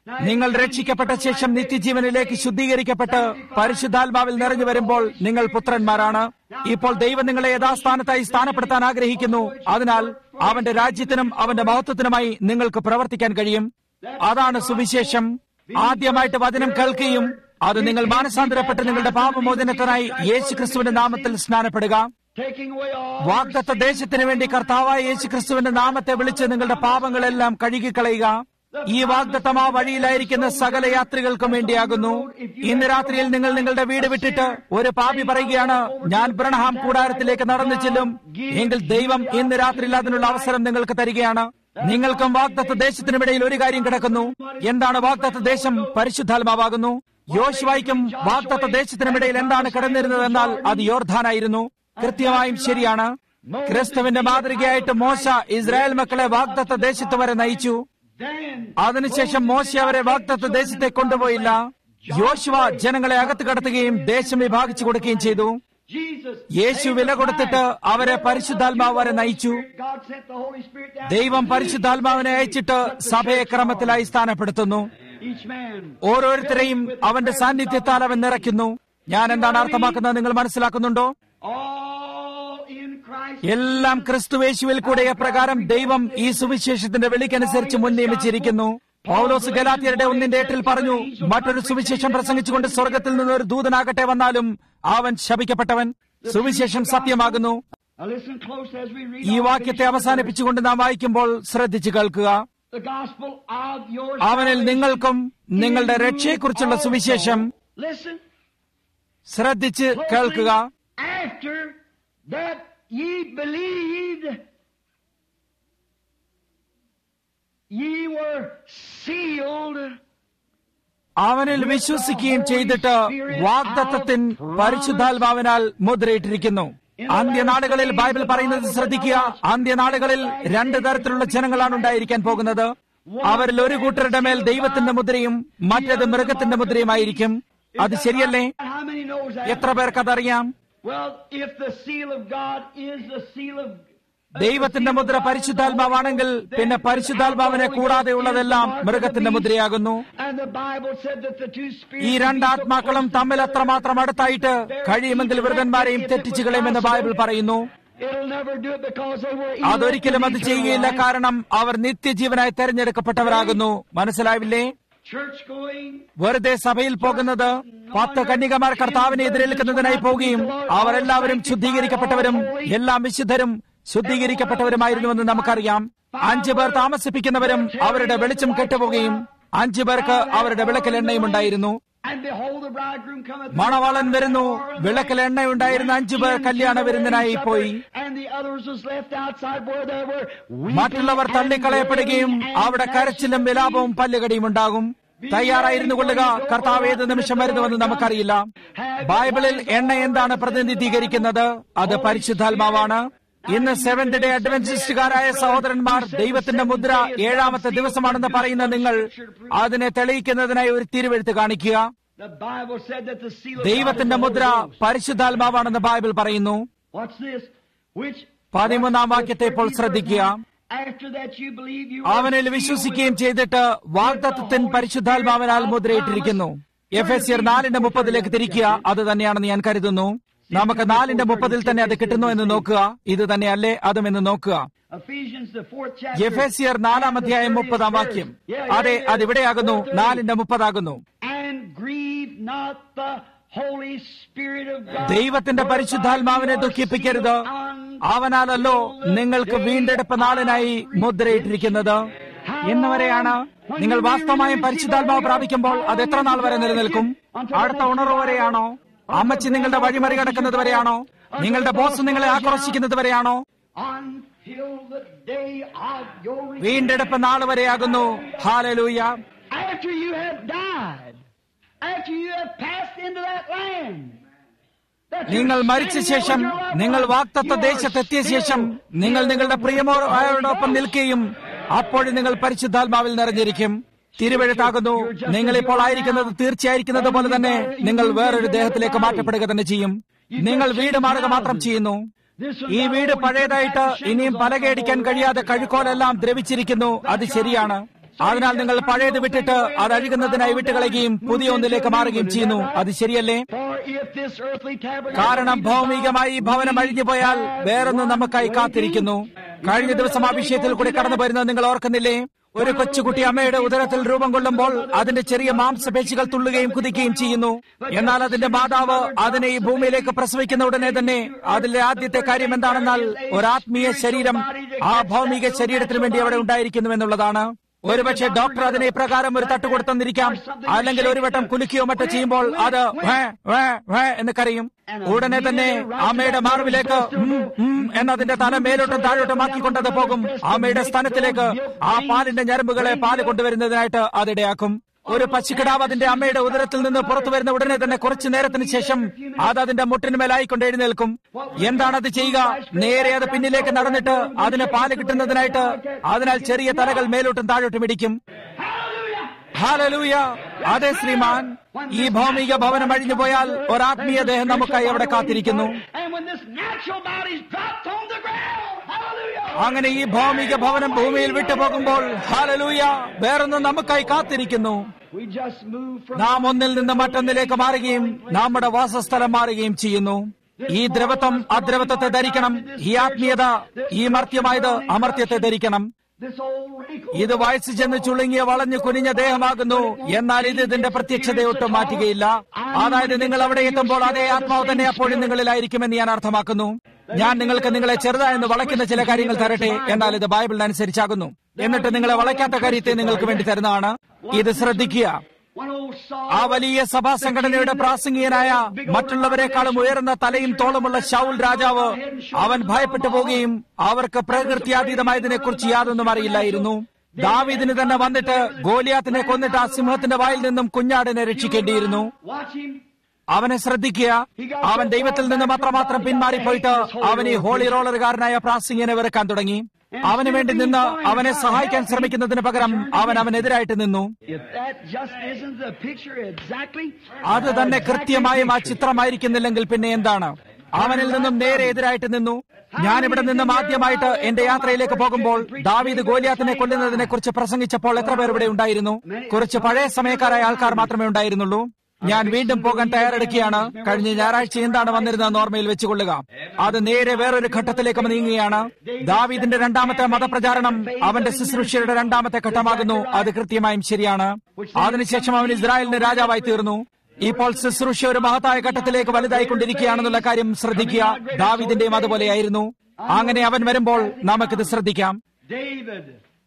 നിങ്ങൾ രക്ഷിക്കപ്പെട്ട ശേഷം നിത്യജീവനിലേക്ക് ശുദ്ധീകരിക്കപ്പെട്ട് പരിശുദ്ധാത്മാവിൽ നിറഞ്ഞു വരുമ്പോൾ നിങ്ങൾ പുത്രന്മാരാണ് ഇപ്പോൾ ദൈവം നിങ്ങളെ യഥാസ്ഥാനത്തായി സ്ഥാനപ്പെടുത്താൻ ആഗ്രഹിക്കുന്നു അതിനാൽ അവന്റെ രാജ്യത്തിനും അവന്റെ മഹത്വത്തിനുമായി നിങ്ങൾക്ക് പ്രവർത്തിക്കാൻ കഴിയും അതാണ് സുവിശേഷം ആദ്യമായിട്ട് വചനം കേൾക്കുകയും അത് നിങ്ങൾ മാനസാന്തരപ്പെട്ട് നിങ്ങളുടെ പാപമോചനത്തിനായി യേശു ക്രിസ്തുവിന്റെ നാമത്തിൽ സ്നാനപ്പെടുക taking away all വാഗ്ദത്ത ദേശത്തിന് വേണ്ടി കർത്താവായ യേശു ക്രിസ്തുവിന്റെ നാമത്തെ വിളിച്ച് നിങ്ങളുടെ പാപങ്ങളെല്ലാം കഴുകിക്കളയുക ഈ വാഗ്ദത്തം ആ വഴിയിലായിരിക്കുന്ന സകല യാത്രികൾക്കും വേണ്ടിയാകുന്നു ഇന്ന് രാത്രിയിൽ നിങ്ങൾ നിങ്ങളുടെ വീട് വിട്ടിട്ട് ഒരു പാപി പറയുകയാണ് ഞാൻ ബ്രണഹാം കൂടാരത്തിലേക്ക് നടന്നു ചെല്ലും എങ്കിൽ ദൈവം ഇന്ന് രാത്രിയിൽ അതിനുള്ള അവസരം നിങ്ങൾക്ക് തരികയാണ് നിങ്ങൾക്കും വാഗ്ദത്ത ദേശത്തിനുമിടയിൽ ഒരു കാര്യം കിടക്കുന്നു എന്താണ് വാഗ്ദത്ത ദേശം പരിശുദ്ധാത്മാവാകുന്നു യോശുവായിക്കും വാഗ്ദത്ത ദേശത്തിനുമിടയിൽ എന്താണ് കിടന്നിരുന്നത് എന്നാൽ അത് യോർധാനായിരുന്നു കൃത്യമായും ശരിയാണ് ക്രിസ്തുവിന്റെ മാതൃകയായിട്ട് മോശ ഇസ്രായേൽ മക്കളെ വാഗ്ദത്ത ദേശത്ത് വരെ നയിച്ചു then അതിനുശേഷം മോശ അവരെ വാഗ്ദത്ത ദേശത്തെ കൊണ്ടുപോയില്ല യോശുവ ജനങ്ങളെ അകത്ത് കടത്തുകയും ദേശം വിഭാഗിച്ചു കൊടുക്കുകയും ചെയ്തു Jesus യേശു വില കൊടുത്തിട്ട് അവരെ പരിശുദ്ധാത്മാവ് വരെ നയിച്ചു God sent the Holy Spirit down ദൈവം പരിശുദ്ധാത്മാവിനെ അയച്ചിട്ട് സഭയെ ക്രമത്തിലായി സ്ഥാനപ്പെടുത്തുന്നു each man ഓരോരുത്തരെയും അവന്റെ സാന്നിധ്യത്താൽ അവൻ നിറയ്ക്കുന്നു ഞാൻ എന്താണ് അർത്ഥമാക്കുന്നത് നിങ്ങൾ മനസ്സിലാക്കുന്നുണ്ടോ all in Christ എല്ലാം ക്രിസ്തുവേശുവിൽ കൂടെ പ്രകാരം ദൈവം ഈ സുവിശേഷത്തിന്റെ വിളിക്കനുസരിച്ച് മുൻനിയമിച്ചിരിക്കുന്നു പൗലോസ് ഗലാത്തിയരുടെ ഒന്നിന്റെ എട്ടിൽ പറഞ്ഞു മറ്റൊരു സുവിശേഷം പ്രസംഗിച്ചുകൊണ്ട് സ്വർഗത്തിൽ നിന്ന് ഒരു ദൂതനാകട്ടെ വന്നാലും അവൻ ശപിക്കപ്പെട്ടവൻ സുവിശേഷം സത്യമാകുന്നു Now listen close as we read ഈ on, വാക്യത്തെ finish അവസാനിപ്പിച്ചുകൊണ്ട് നാം വായിക്കുമ്പോൾ ശ്രദ്ധിച്ചു കേൾക്കുക the gospel of your അവനിൽ നിങ്ങൾക്കും നിങ്ങളുടെ രക്ഷയെക്കുറിച്ചുള്ള സുവിശേഷം Listen, ശ്രദ്ധിച്ച് കേൾക്കുക after that ye believed, ye were sealed അവനിൽ വിശ്വസിക്കുകയും ചെയ്തിട്ട് വാഗ്ദത്തത്തിൻ പരിശുദ്ധാത്മാവിനാൽ മുദ്രയിട്ടിരിക്കുന്നു അന്ത്യനാളുകളിൽ ബൈബിൾ പറയുന്നത് ശ്രദ്ധിക്കുക അന്ത്യനാളുകളിൽ രണ്ട് തരത്തിലുള്ള ജനങ്ങളാണ് ഉണ്ടായിരിക്കാൻ പോകുന്നത് അവരിൽ ഒരു കൂട്ടരുടെ മേൽ ദൈവത്തിന്റെ മുദ്രയും മറ്റേത് മൃഗത്തിന്റെ മുദ്രയുമായിരിക്കും അത് ശരിയല്ലേ How many knows that? എത്ര പേർക്ക് അതറിയാം Well, if the seal of God is the seal of ദൈവത്തിന്റെ മുദ്ര പരിശുദ്ധാത്മാവാണെങ്കിൽ പിന്നെ പരിശുദ്ധാത്മാവിനെ കൂടാതെയുള്ളതെല്ലാം മൃഗത്തിന്റെ മുദ്രയാകുന്നു And the Bible said that the two spirits ഈ രണ്ട് ആത്മാക്കളും തമ്മിൽ അത്രമാത്രം അടുത്തായിട്ട് കഴിയുമെങ്കിൽ വൃതന്മാരെയും തെറ്റിച്ചു കളയുമെന്ന് ബൈബിൾ പറയുന്നു It'll never do it because they were അതൊരിക്കലും അത് ചെയ്യുകയില്ല കാരണം അവർ നിത്യജീവനായി തെരഞ്ഞെടുക്കപ്പെട്ടവരാകുന്നു മനസ്സിലാവില്ലേ church going. വെറുതെ സഭയിൽ പോകുന്നത് പത്ത് കന്യകമാർ കർത്താവിനെ എതിരേൽക്കുന്നതിനായി പോവുകയും അവർ എല്ലാവരും ശുദ്ധീകരിക്കപ്പെട്ടവരും എല്ലാം വിശുദ്ധരും ശുദ്ധീകരിക്കപ്പെട്ടവരുമായിരുന്നുവെന്ന് നമുക്കറിയാം അഞ്ചു പേർ താമസിപ്പിക്കുന്നവരും അവരുടെ വെളിച്ചം കെട്ടുപോവുകയും അഞ്ചു പേർക്ക് അവരുടെ വിളക്കിൽ എണ്ണയും ഉണ്ടായിരുന്നു And behold, the bridegroom cometh. മണവാളൻ വരുന്നു വിളക്കിൽ എണ്ണയുണ്ടായിരുന്ന അഞ്ചു പേർ കല്യാണ വിരുന്നിനായി പോയി And the others was left outside where there were മറ്റുള്ളവർ തള്ളിക്കളയപ്പെടുകയും അവിടെ കരച്ചിലും വിലാപവും പല്ലുകടിയും ഉണ്ടാകും തയ്യാറായിരുന്നു കൊള്ളുക കർത്താവ് ഏത് നിമിഷം വരുന്നുവെന്ന് നമുക്കറിയില്ല ബൈബിളിൽ എണ്ണ എന്താണ് പ്രതിനിധീകരിക്കുന്നത് അത് പരിശുദ്ധാത്മാവാണ് ഇന്ന് സെവന്ത് ഡേ അഡ്വന്റിസ്റ്റുകാരായ സഹോദരന്മാർ ദൈവത്തിന്റെ മുദ്ര ഏഴാമത്തെ ദിവസമാണെന്ന് പറയുന്ന നിങ്ങൾ അതിനെ തെളിയിക്കുന്നതിനായി ഒരു തിരുവെഴുത്ത് കാണിക്കുക The Bible said that the seal of ദൈവത്തിന്റെ God is the മുദ്ര Holy Ghost. പരിശുദ്ധാത്മാവാണെന്ന് ബൈബിൾ പറയുന്നു What's this? Which പതിമൂന്നാം വാക്യത്തെ ഇപ്പോൾ ശ്രദ്ധിക്കുക After that you believe you അവനിൽ വിശ്വസിക്കുകയും ചെയ്തിട്ട് വാഗ്ദത്തത്തിൻ പരിശുദ്ധാത്മാവിനാൽ മുദ്രയിട്ടിരിക്കുന്നു എഫ് എസ് സിയർ നാലിന്റെ മുപ്പതിലേക്ക് തിരിക്കുക അത് തന്നെയാണെന്ന് ഞാൻ കരുതുന്നു നമുക്ക് നാലിന്റെ മുപ്പതിൽ തന്നെ അത് കിട്ടുന്നു എന്ന് നോക്കുക ഇത് തന്നെയല്ലേ അതുമെന്ന് നോക്കുക Ephesians the fourth chapter. Ephesians നാലാം അധ്യായം മുപ്പതാം വാക്യം അതെ അതിവിടെയാകുന്നു നാലിന്റെ മുപ്പതാകുന്നു And grieve not the Holy Spirit of God. ദൈവത്തിന്റെ പരിശുദ്ധാത്മാവിനെ ദുഃഖിപ്പിക്കരുത് അവനാലല്ലോ നിങ്ങൾക്ക് വീണ്ടെടുപ്പ് നാളിനായി മുദ്രയിട്ടിരിക്കുന്നത് ഇന്ന് വരെയാണ് നിങ്ങൾ വാസ്തവമായും പരിശുദ്ധാത്മാവ് പ്രാപിക്കുമ്പോൾ അത് എത്ര നാൾ വരെ നിലനിൽക്കും അടുത്ത ഉണർവ് വരെയാണോ അമ്മച്ചി നിങ്ങളുടെ വഴി മറികടക്കുന്നത് വരെയാണോ നിങ്ങളുടെ ബോസ് നിങ്ങളെ ആക്രോശിക്കുന്നത് വരെയാണോ Until the day of your redemption. വീണ്ടെടുപ്പ് നാൾ വരെയാകുന്നു hallelujah After you have died. After you have passed into that land. that you're നിങ്ങൾ മരിച്ച standing ശേഷം there with your loved നിങ്ങൾ ones, വാക്തത്വ you are ദേശത്തെത്തിയ ശേഷം still നിങ്ങൾ നിങ്ങളുടെ filled with പ്രിയമോരോടൊപ്പം the Holy നിൽക്കുകയും അപ്പോഴും നിങ്ങൾ പരിശുദ്ധാത്മാവിൽ നിറഞ്ഞിരിക്കും തിരുവെഴുത്താകുന്നു നിങ്ങൾ ഇപ്പോൾ ആയിരിക്കുന്നത് തീർച്ചയായിരിക്കുന്നത് പോലെ തന്നെ നിങ്ങൾ വേറൊരു ദേഹത്തിലേക്ക് മാറ്റപ്പെടുക തന്നെ ചെയ്യും നിങ്ങൾ വീട് മാറുക മാത്രം ചെയ്യുന്നു ഈ വീട് പഴയതായിട്ട് ഇനിയും പലകയടിക്കാൻ കഴിയാതെ കഴുക്കോലെല്ലാം ദ്രവിച്ചിരിക്കുന്നു അത് ശരിയാണ് അതിനാൽ നിങ്ങൾ പഴയത് വിട്ടിട്ട് അത് അഴുകുന്നതിനായി വിട്ടുകളയുകയും പുതിയ ഒന്നിലേക്ക് മാറുകയും ചെയ്യുന്നു അത് ശരിയല്ലേ For if this earthly tabernacle കാരണം be destroyed, ഭൗമികമായി ഈ ഭവനം അഴിഞ്ഞു പോയാൽ വേറൊന്ന് നമുക്കായി കാത്തിരിക്കുന്നു കഴിഞ്ഞ ദിവസം ആ വിഷയത്തിൽ കൂടി കടന്നു വരുന്നത് നിങ്ങൾ ഓർക്കുന്നില്ലേ ഒരു കൊച്ചുകുട്ടി അമ്മയുടെ ഉദരത്തിൽ രൂപം കൊള്ളുമ്പോൾ അതിന്റെ ചെറിയ മാംസപേശികൾ തുള്ളുകയും കുതിക്കുകയും ചെയ്യുന്നു എന്നാൽ അതിന്റെ മാതാവ് അതിനെ ഈ ഭൂമിയിലേക്ക് പ്രസവിക്കുന്ന ഉടനെ തന്നെ അതിലെ ആദ്യത്തെ കാര്യം എന്താണെന്നാൽ ഒരാത്മീയ ശരീരം ആ ഭൗമിക ശരീരത്തിന് വേണ്ടി അവിടെ ഉണ്ടായിരിക്കുന്നു എന്നുള്ളതാണ് ഒരുപക്ഷെ ഡോക്ടർ അതിനെ ഇപ്രകാരം ഒരു തട്ട് കൊടുത്തെന്നിരിക്കാം അല്ലെങ്കിൽ ഒരു വട്ടം കുലുക്കിയോ മറ്റോ ചെയ്യുമ്പോൾ അത് വേ, വേ, വേ എന്ന് കരയും ഉടനെ തന്നെ അമ്മയുടെ മാർവിലേക്ക് ഉം, ഉം എന്നതിന്റെ തല മേലോട്ടും താഴോട്ടും ആക്കിക്കൊണ്ടത് പോകും അമ്മയുടെ സ്ഥാനത്തിലേക്ക് ആ പാലിന്റെ ഞരമ്പുകളെ പാല് കൊണ്ടുവരുന്നതിനായിട്ട് അതിടയാക്കും ഒരു പശുക്കിടാവ് അതിന്റെ അമ്മയുടെ ഉദരത്തിൽ നിന്ന് പുറത്തു വരുന്ന ഉടനെ തന്നെ കുറച്ചു നേരത്തിന് ശേഷം അത് അതിന്റെ മുട്ടിന്മേലായിക്കൊണ്ട് എഴുന്നേൽക്കും എന്താണത് ചെയ്യുക നേരെ അത് പിന്നിലേക്ക് നടന്നിട്ട് അതിന് പാല് കിട്ടുന്നതിനായിട്ട് അതിനാൽ ചെറിയ തലകൾ മേലോട്ടും താഴോട്ടും ഇടിക്കും ഹാലലൂയ അതെ ശ്രീമാൻ ഈ ഭൗമിക ഭവനം അഴിഞ്ഞു പോയാൽ ഒരാത്മീയ ദേഹം നമുക്കായി അവിടെ കാത്തിരിക്കുന്നു And when this natural body's dropped on the ground, hallelujah. അങ്ങനെ ഈ ഭൗമിക ഭവനം ഭൂമിയിൽ വിട്ടുപോകുമ്പോൾ ഹാലലൂയ വേറൊന്നും നമുക്കായി കാത്തിരിക്കുന്നു We just move from നാം ഒന്നിൽ നിന്ന് മറ്റൊന്നിലേക്ക് മാറുകയും നമ്മുടെ വാസസ്ഥലം മാറുകയും ചെയ്യുന്നു ഈ ദ്രവത്വം അദ്രവത്വത്തെ ധരിക്കണം ഈ ആത്മീയത ഈ മർത്യമായത് അമർത്യത്തെ ധരിക്കണം this old wrinkle. ഇത് വയസ്സ് ചെന്ന് ചുളുങ്ങിയ വളഞ്ഞു കുനിഞ്ഞ ദേഹമാകുന്നു എന്നാൽ ഇത് ഇതിന്റെ പ്രത്യക്ഷതയെ ഒട്ടും മാറ്റുകയില്ല അതായത് നിങ്ങൾ അവിടെ എത്തുമ്പോൾ അതേ ആത്മാവ് തന്നെ അപ്പോഴും നിങ്ങളിലായിരിക്കുമെന്ന് ഞാൻ അർത്ഥമാക്കുന്നു ഞാൻ നിങ്ങൾക്ക് നിങ്ങളെ ചെറുതായെന്ന് വളയ്ക്കുന്ന ചില കാര്യങ്ങൾ തരട്ടെ എന്നാൽ ഇത് ബൈബിളിനനുസരിച്ചാകുന്നു എന്നിട്ട് നിങ്ങളെ വളയ്ക്കാത്ത കാര്യത്തെ നിങ്ങൾക്ക് വേണ്ടി തരുന്നതാണ് ഇത് ശ്രദ്ധിക്കുക One old saw. ആ വലിയ സഭാ സംഘടനയുടെ പ്രാസംഗികനായ മറ്റുള്ളവരെക്കാളും ഉയർന്ന തലയും തോളുമുള്ള ശൗൽ രാജാവ് അവൻ ഭയപ്പെട്ടു പോവുകയും അവർക്ക് പ്രകൃത്യാതീതമായതിനെക്കുറിച്ച് യാതൊന്നും അറിയില്ലായിരുന്നു ദാവീദിന് തന്നെ വന്നിട്ട് ഗോലിയാത്തിനെ കൊന്നിട്ട് ആ സിംഹത്തിന്റെ വായിൽ നിന്നും കുഞ്ഞാടിനെ രക്ഷിക്കേണ്ടിയിരുന്നു Watch him. അവനെ ശ്രദ്ധിക്കുക അവൻ ദൈവത്തിൽ നിന്ന് മാത്രമാത്രം പിന്മാറിപ്പോയിട്ട് അവൻ ഈ ഹോളി റോളറുകാരനായ പ്രാസിംഗിനെ വെറുക്കാൻ തുടങ്ങി അവന് വേണ്ടി നിന്ന് അവനെ സഹായിക്കാൻ ശ്രമിക്കുന്നതിന് പകരം അവൻ അവനെതിരായിട്ട് നിന്നു If that just isn't the picture exactly. അത് തന്നെ കൃത്യമായും ആ ചിത്രമായിരിക്കുന്നില്ലെങ്കിൽ പിന്നെ എന്താണ് അവനിൽ നിന്നും നേരെ എതിരായിട്ട് നിന്നു ഞാൻ ഇവിടെ നിന്നും ആദ്യമായിട്ട് എന്റെ യാത്രയിലേക്ക് പോകുമ്പോൾ ദാവീദ് ഗോലിയാത്തിനെ കൊല്ലുന്നതിനെ കുറിച്ച് പ്രസംഗിച്ചപ്പോൾ എത്ര പേർ ഇവിടെ ഉണ്ടായിരുന്നു കുറച്ച് പഴയ സമയക്കാരായ ആൾക്കാർ മാത്രമേ ഉണ്ടായിരുന്നുള്ളൂ ഞാൻ വീണ്ടും പോകാൻ തയ്യാറെടുക്കുകയാണ് കഴിഞ്ഞ ഞായറാഴ്ച എന്താണ് വന്നിരുന്ന ഓർമ്മയിൽ വെച്ചുകൊള്ളുക അത് നേരെ വേറൊരു ഘട്ടത്തിലേക്ക് നീങ്ങുകയാണ് ദാവീദിന്റെ രണ്ടാമത്തെ മതപ്രചാരണം അവന്റെ ശുശ്രൂഷയുടെ രണ്ടാമത്തെ ഘട്ടമാകുന്നു അത് കൃത്യമായും ശരിയാണ് അതിനുശേഷം അവൻ ഇസ്രായേലിന് രാജാവായി തീർന്നു ഇപ്പോൾ ശുശ്രൂഷ ഒരു മഹത്തായ ഘട്ടത്തിലേക്ക് വലുതായിക്കൊണ്ടിരിക്കുകയാണെന്നുള്ള കാര്യം ശ്രദ്ധിക്കുക ദാവിദിന്റെയും അതുപോലെയായിരുന്നു അങ്ങനെ അവൻ വരുമ്പോൾ നമുക്കിത് ശ്രദ്ധിക്കാം David.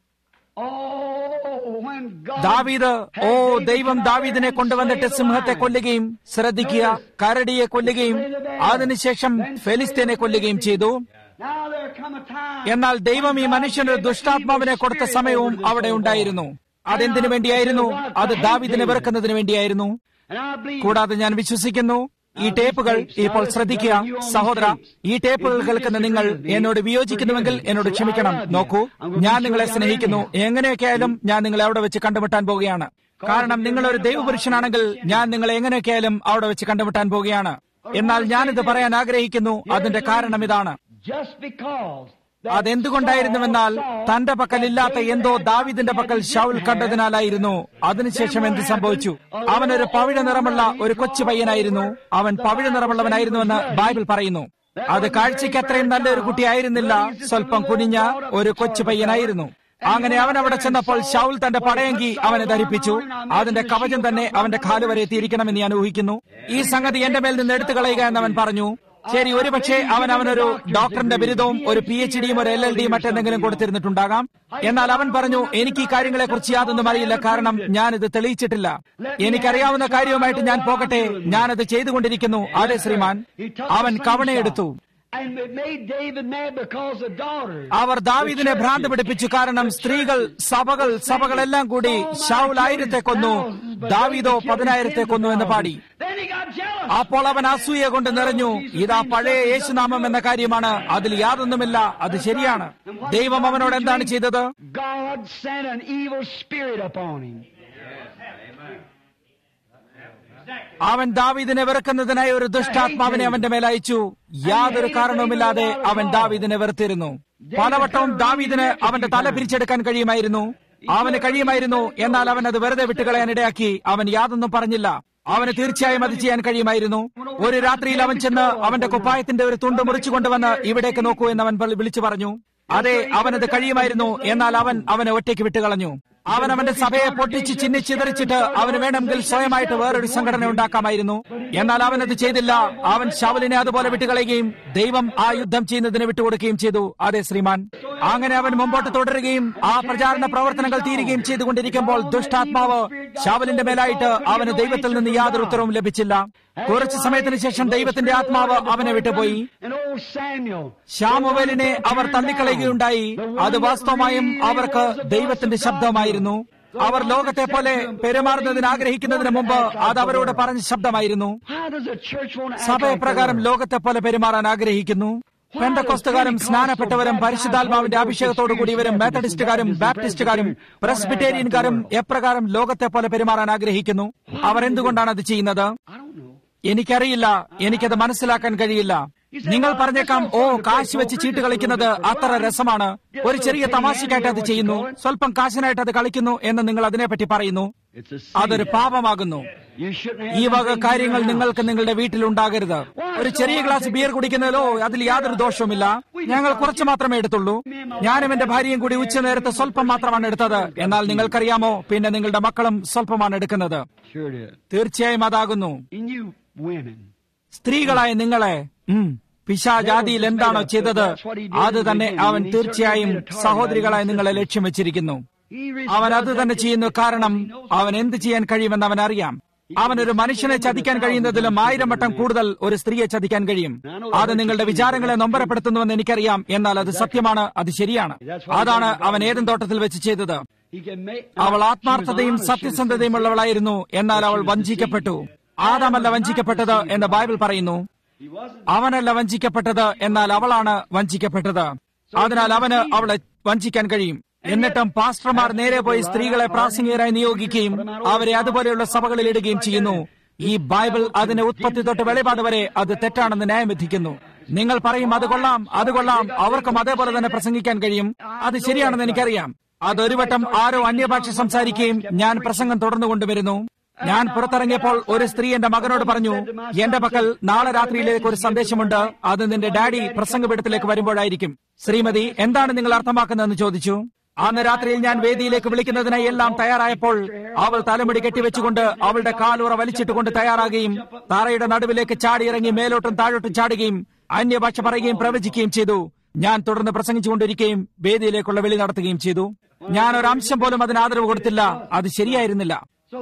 Oh, when God. ദാവീദ് ഓ ദൈവം ദാവീദിനെ കൊണ്ടുവന്നിട്ട് സിംഹത്തെ കൊല്ലുകയും ശ്രദ്ധിക്കുക കരടിയെ കൊല്ലുകയും അതിനുശേഷം ഫെലിസ്തീനെ കൊല്ലുകയും ചെയ്തു Now there come a time. എന്നാൽ ദൈവം ഈ മനുഷ്യന് ദുഷ്ടാത്മാവിനെ കൊടുത്ത സമയവും അവിടെ ഉണ്ടായിരുന്നു അതെന്തിനു വേണ്ടിയായിരുന്നു അത് ദാവീദിനെ വെറുക്കുന്നതിന് വേണ്ടിയായിരുന്നു And I believe. കൂടാതെ ഞാൻ വിശ്വസിക്കുന്നു ഈ ടേപ്പുകൾ ഇപ്പോൾ ശ്രദ്ധിക്കുക സഹോദര ഈ ടേപ്പുകൾ കേൾക്കുന്ന നിങ്ങൾ എന്നോട് വിയോജിക്കുന്നുവെങ്കിൽ എന്നോട് ക്ഷമിക്കണം നോക്കൂ ഞാൻ നിങ്ങളെ സ്നേഹിക്കുന്നു എങ്ങനെയൊക്കെ ആയാലും ഞാൻ നിങ്ങളെ അവിടെ വെച്ച് കണ്ടുമുട്ടാൻ പോവുകയാണ് കാരണം നിങ്ങൾ ഒരു ദൈവപുരുഷനാണെങ്കിൽ ഞാൻ നിങ്ങളെ എങ്ങനെയൊക്കെ ആയാലും അവിടെ വെച്ച് കണ്ടുമുട്ടാൻ പോവുകയാണ് എന്നാൽ ഞാനിത് പറയാൻ ആഗ്രഹിക്കുന്നു അതിന്റെ കാരണം ഇതാണ് Just because. that അതെന്തുകൊണ്ടായിരുന്നുവെന്നാൽ തന്റെ പക്കലില്ലാത്ത എന്തോ ദാവിദിന്റെ പക്കൽ ഷൗൽ കണ്ടതിനാലായിരുന്നു അതിനുശേഷം എന്ത് സംഭവിച്ചു അവനൊരു പവിഴ നിറമുള്ള ഒരു കൊച്ചു പയ്യനായിരുന്നു അവൻ പവിഴ നിറമുള്ളവനായിരുന്നുവെന്ന് ബൈബിൾ പറയുന്നു അത് കാഴ്ചയ്ക്ക് അത്രയും നല്ലൊരു കുട്ടിയായിരുന്നില്ല സ്വല്പം കുനിഞ്ഞ ഒരു കൊച്ചു പയ്യനായിരുന്നു അങ്ങനെ അവൻ അവിടെ ചെന്നപ്പോൾ ഷൗൽ തന്റെ പടയങ്കി അവനെ ധരിപ്പിച്ചു അതിന്റെ കവചം തന്നെ അവന്റെ കാല് വരെ എത്തിയിരിക്കണമെന്ന് ഞാൻ ഊഹിക്കുന്നു ഈ സംഗതി എന്റെ മേൽ നിന്ന് എടുത്തു കളയുക എന്ന് അവൻ പറഞ്ഞു ശരി ഒരുപക്ഷെ അവൻ അവനൊരു ഡോക്ടറിന്റെ ബിരുദവും ഒരു പി എച്ച് ഡിയും ഒരു എൽ എൽ ഡിയും മറ്റെന്തെങ്കിലും കൊടുത്തിരുന്നിട്ടുണ്ടാകാം എന്നാൽ അവൻ പറഞ്ഞു എനിക്ക് ഈ കാര്യങ്ങളെ കുറിച്ച് യാതൊന്നും അറിയില്ല കാരണം ഞാനിത് തെളിയിച്ചിട്ടില്ല എനിക്കറിയാവുന്ന കാര്യവുമായിട്ട് ഞാൻ പോകട്ടെ ഞാനത് ചെയ്തുകൊണ്ടിരിക്കുന്നു അതെ ശ്രീമാൻ അവൻ കവണയെടുത്തു And it made David mad because the daughters. അവർ ദാവീദിനെ ഭ്രാന്ത് പിടിപ്പിച്ചു കാരണം സ്ത്രീകൾ സഭകൾ സഭകളെല്ലാം കൂടി ഷൗൽ ആയിരത്തെ കൊന്നു ദാവീദോ പതിനായിരത്തെ കൊന്നു എന്ന് പാടി Then he got jealous. അപ്പോൾ അവൻ അസൂയ കൊണ്ട് നിറഞ്ഞു ഇതാ പഴയ യേശുനാമം എന്ന കാര്യമാണ് അതിൽ യാതൊന്നുമില്ല അത് ശരിയാണ് ദൈവം അവനോട് എന്താണ് ചെയ്തത് God sent an evil spirit upon him. അവൻ ദാവീദിനെ വെറുക്കുന്നതിനായി ഒരു ദുഷ്ടാത്മാവിനെ അവന്റെ മേൽ അയച്ചു യാതൊരു കാരണവുമില്ലാതെ അവൻ ദാവീദിനെ വെറുത്തിരുന്നു പലവട്ടവും ദാവീദിന് അവന്റെ തല പിരിച്ചെടുക്കാൻ കഴിയുമായിരുന്നു അവന് കഴിയുമായിരുന്നു എന്നാൽ അവൻ അത് വെറുതെ വിട്ടുകളയാൻ ഇടയാക്കി അവൻ യാതൊന്നും പറഞ്ഞില്ല അവന് തീർച്ചയായും അത് ചെയ്യാൻ കഴിയുമായിരുന്നു ഒരു രാത്രിയിൽ അവൻ ചെന്ന് അവന്റെ കുപ്പായത്തിന്റെ ഒരു തുണ്ട് മുറിച്ചു കൊണ്ടുവന്ന് ഇവിടേക്ക് നോക്കൂ എന്ന് അവൻ വിളിച്ചു പറഞ്ഞു അതെ അവനത് കഴിയുമായിരുന്നു എന്നാൽ അവൻ അവനെ ഒറ്റയ്ക്ക് വിട്ടുകളഞ്ഞു അവൻ അവന്റെ സഭയെ പൊട്ടിച്ച് ചിന്നിച്ചിതറിച്ചിട്ട് അവന് വേണമെങ്കിൽ സ്വയമായിട്ട് വേറൊരു സംഘടന ഉണ്ടാക്കാമായിരുന്നു എന്നാൽ അവനത് ചെയ്തില്ല അവൻ ശവലിനെ അതുപോലെ വിട്ടുകളയുകയും ദൈവം ആ യുദ്ധം ചെയ്യുന്നതിന് വിട്ടുകൊടുക്കുകയും ചെയ്തു അതെ ശ്രീമാൻ അങ്ങനെ അവൻ മുമ്പോട്ട് തുടരുകയും ആ പ്രചാരണ പ്രവർത്തനങ്ങൾ തീരുകയും ചെയ്തുകൊണ്ടിരിക്കുമ്പോൾ ദുഷ്ടാത്മാവ് ശാവലിന്റെ മേലായിട്ട് അവന് ദൈവത്തിൽ നിന്ന് യാതൊരു ഉത്തരവും ലഭിച്ചില്ല കുറച്ചു സമയത്തിന് ശേഷം ദൈവത്തിന്റെ ആത്മാവ് അവനെ വിട്ടുപോയി ശ്യാമുവേലിനെ അവർ തള്ളിക്കളയുകയുണ്ടായി അത് വാസ്തവമായും അവർക്ക് ദൈവത്തിന്റെ ശബ്ദമായിരുന്നു അവർ ലോകത്തെ പോലെ പെരുമാറുന്നതിന് ആഗ്രഹിക്കുന്നതിന് മുമ്പ് അത് അവരോട് പറഞ്ഞ ശബ്ദമായിരുന്നു സഭ പ്രകാരം ലോകത്തെ പോലെ പെരുമാറാൻ ആഗ്രഹിക്കുന്നു പെന്തക്കൊസ്തുകാരും സ്നാനപ്പെട്ടവരും പരിശുദ്ധാത്മാവിന്റെ അഭിഷേകത്തോടു കൂടിയവരും മെത്തഡിസ്റ്റുകാരും ബാപ്റ്റിസ്റ്റുകാരും പ്രസ്ബിറ്റേറിയൻകാരും എപ്രകാരം ലോകത്തെ പോലെ പെരുമാറാൻ ആഗ്രഹിക്കുന്നു അവർ എന്തുകൊണ്ടാണ് അത് ചെയ്യുന്നത് എനിക്കറിയില്ല എനിക്കത് മനസ്സിലാക്കാൻ കഴിയില്ല നിങ്ങൾ പറഞ്ഞേക്കാം ഓ കാശ് വെച്ച് ചീട്ട് കളിക്കുന്നത് അത്ര രസമാണ് ഒരു ചെറിയ തമാശയ്ക്കായിട്ട് അത് ചെയ്യുന്നു സ്വല്പം കാശിനായിട്ട് അത് കളിക്കുന്നു എന്ന് നിങ്ങൾ അതിനെപ്പറ്റി പറയുന്നു അതൊരു പാപമാകുന്നു ഈ വക കാര്യങ്ങൾ നിങ്ങൾക്ക് നിങ്ങളുടെ വീട്ടിൽ ഉണ്ടാകരുത് ഒരു ചെറിയ ഗ്ലാസ് ബിയർ കുടിക്കുന്നതിലോ അതിൽ യാതൊരു ദോഷവുമില്ല ഞങ്ങൾ കുറച്ച് മാത്രമേ എടുത്തുള്ളൂ ഞാനും എന്റെ ഭാര്യയും കൂടി ഉച്ചനേരത്ത് സ്വല്പം മാത്രമാണ് എടുത്തത് എന്നാൽ നിങ്ങൾക്കറിയാമോ പിന്നെ നിങ്ങളുടെ മക്കളും സ്വല്പമാണ് എടുക്കുന്നത് തീർച്ചയായും അതാകുന്നു സ്ത്രീകളായ നിങ്ങളെ പിശാജാതിയിൽ എന്താണോ ചെയ്തത് അത് തന്നെ അവൻ തീർച്ചയായും സഹോദരികളായി നിങ്ങളെ ലക്ഷ്യം വെച്ചിരിക്കുന്നു അവൻ അത് തന്നെ ചെയ്യുന്നു കാരണം അവൻ എന്ത് ചെയ്യാൻ കഴിയുമെന്ന് അവൻ അറിയാം അവൻ ഒരു മനുഷ്യനെ ചതിക്കാൻ കഴിയുന്നതിലും ആയിരം വട്ടം കൂടുതൽ ഒരു സ്ത്രീയെ ചതിക്കാൻ കഴിയും അത് നിങ്ങളുടെ വിചാരങ്ങളെ നൊമ്പരപ്പെടുത്തുന്നുവെന്ന് എനിക്കറിയാം എന്നാൽ അത് സത്യമാണ് അത് ശരിയാണ് അതാണ് അവൻ ഏതും തോട്ടത്തിൽ വെച്ച് ചെയ്തത് അവൾ ആത്മാർത്ഥതയും സത്യസന്ധതയും ഉള്ളവളായിരുന്നു എന്നാൽ അവൾ വഞ്ചിക്കപ്പെട്ടു ആദാമല്ല വഞ്ചിക്കപ്പെട്ടത് എന്ന് ബൈബിൾ പറയുന്നു അവനല്ല വഞ്ചിക്കപ്പെട്ടത് എന്നാൽ അവളാണ് വഞ്ചിക്കപ്പെട്ടത് അതിനാൽ അവന് അവളെ വഞ്ചിക്കാൻ കഴിയും എന്നിട്ടും പാസ്റ്റർമാർ നേരെ പോയി സ്ത്രീകളെ പ്രാസംഗികരായി നിയോഗിക്കുകയും അവരെ അതുപോലെയുള്ള സഭകളിൽ ഇടുകയും ചെയ്യുന്നു ഈ ബൈബിൾ അതിന്റെ ഉത്പത്തി തൊട്ട് വെളിപാട് വരെ അത് തെറ്റാണെന്ന് ന്യായം വിധിക്കുന്നു നിങ്ങൾ പറയും അത് കൊള്ളാം അത് കൊള്ളാം അവർക്കും അതേപോലെ തന്നെ പ്രസംഗിക്കാൻ കഴിയും അത് ശരിയാണെന്ന് എനിക്കറിയാം അതൊരു വട്ടം ആരോ അന്യഭാഷ സംസാരിക്കുകയും ഞാൻ പ്രസംഗം തുടർന്നു കൊണ്ടുവരുന്നു ഞാൻ പുറത്തിറങ്ങിയപ്പോൾ ഒരു സ്ത്രീ എന്റെ മകനോട് പറഞ്ഞു എന്റെ പക്കൽ നാളെ രാത്രിയിലേക്ക് ഒരു സന്ദേശമുണ്ട് അത് നിന്റെ ഡാഡി പ്രസംഗപീഠത്തിലേക്ക് വരുമ്പോഴായിരിക്കും ശ്രീമതി എന്താണ് നിങ്ങൾ അർത്ഥമാക്കുന്നതെന്ന് ചോദിച്ചു അന്ന് രാത്രിയിൽ ഞാൻ വേദിയിലേക്ക് വിളിക്കുന്നതിനായി എല്ലാം തയ്യാറായപ്പോൾ അവൾ തലമുടി കെട്ടിവെച്ചുകൊണ്ട് അവളുടെ കാലുറ വലിച്ചിട്ടുകൊണ്ട് തയ്യാറാകുകയും തറയുടെ നടുവിലേക്ക് ചാടിയിറങ്ങി മേലോട്ടും താഴോട്ടും ചാടുകയും അന്യഭാഷ പറയുകയും പ്രവചിക്കുകയും ചെയ്തു ഞാൻ തുടർന്ന് പ്രസംഗിച്ചുകൊണ്ടിരിക്കുകയും വേദിയിലേക്കുള്ള വിളി നടത്തുകയും ചെയ്തു ഞാൻ ഒരു അംശം പോലും അതിന് ആദരവ് കൊടുത്തില്ല അത് ശരിയായിരുന്നില്ല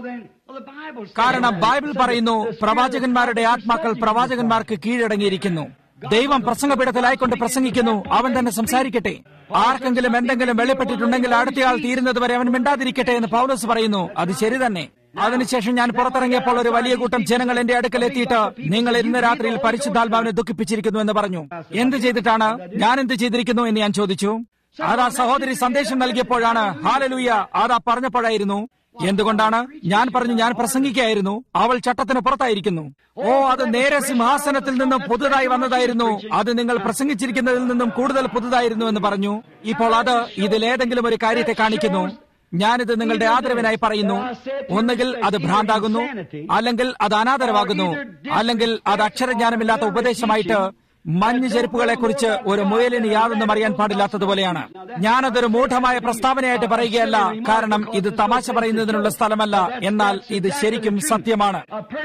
കാരണം ബൈബിൾ പറയുന്നു പ്രവാചകന്മാരുടെ ആത്മാക്കൾ പ്രവാചകന്മാർക്ക് കീഴടങ്ങിയിരിക്കുന്നു ദൈവം പ്രസംഗപീഠത്തിലായിക്കൊണ്ട് പ്രസംഗിക്കുന്നു അവൻ തന്നെ സംസാരിക്കട്ടെ ആർക്കെങ്കിലും എന്തെങ്കിലും വെളിപ്പെട്ടിട്ടുണ്ടെങ്കിൽ അടുത്തയാൾ തീരുന്നത് വരെ അവൻ മിണ്ടാതിരിക്കട്ടെ എന്ന് പൗലോസ് പറയുന്നു അത് ശരി തന്നെ അതിനുശേഷം ഞാൻ പുറത്തിറങ്ങിയപ്പോൾ ഒരു വലിയ കൂട്ടം ജനങ്ങൾ എന്റെ അടുക്കൽ എത്തിയിട്ട് നിങ്ങൾ ഇന്ന് രാത്രിയിൽ പരിശുദ്ധാത്മാവിനെ ദുഃഖിപ്പിച്ചിരിക്കുന്നു എന്ന് പറഞ്ഞു എന്ത് ചെയ്തിട്ടാണ് ഞാൻ എന്ത് ചെയ്തിരിക്കുന്നു എന്ന് ഞാൻ ചോദിച്ചു അതാ സഹോദരി സന്ദേശം നൽകിയപ്പോഴാണ് ഹാലലൂയ അതാ പറഞ്ഞപ്പോഴായിരുന്നു എന്തുകൊണ്ടാണ് ഞാൻ പറഞ്ഞു ഞാൻ പ്രസംഗിക്കുകയായിരുന്നു അവൾ ചട്ടത്തിന് പുറത്തായിരിക്കുന്നു ഓ അത് നേരെ സിംഹാസനത്തിൽ നിന്നും പുതുതായി വന്നതായിരുന്നു അത് നിങ്ങൾ പ്രസംഗിച്ചിരിക്കുന്നതിൽ നിന്നും കൂടുതൽ പുതുതായിരുന്നു എന്ന് പറഞ്ഞു ഇപ്പോൾ അത് ഇതിലേതെങ്കിലും ഒരു കാര്യത്തെ കാണിക്കുന്നു ഞാനിത് നിങ്ങളുടെ ആദരവിനായി പറയുന്നു ഒന്നുകിൽ അത് ഭ്രാന്താകുന്നു അല്ലെങ്കിൽ അത് അനാദരവാകുന്നു അല്ലെങ്കിൽ അത് അക്ഷരജ്ഞാനമില്ലാത്ത ഉപദേശമായിട്ട് മഞ്ഞ് ചെരുപ്പുകളെ കുറിച്ച് ഒരു മുയലിന് യാതൊന്നും അറിയാൻ പാടില്ലാത്തതുപോലെയാണ് ഞാനതൊരു മൂഢമായ പ്രസ്താവനയായിട്ട് പറയുകയല്ല കാരണം ഇത് തമാശ പറയുന്നതിനുള്ള സ്ഥലമല്ല എന്നാൽ ഇത് ശരിക്കും സത്യമാണ്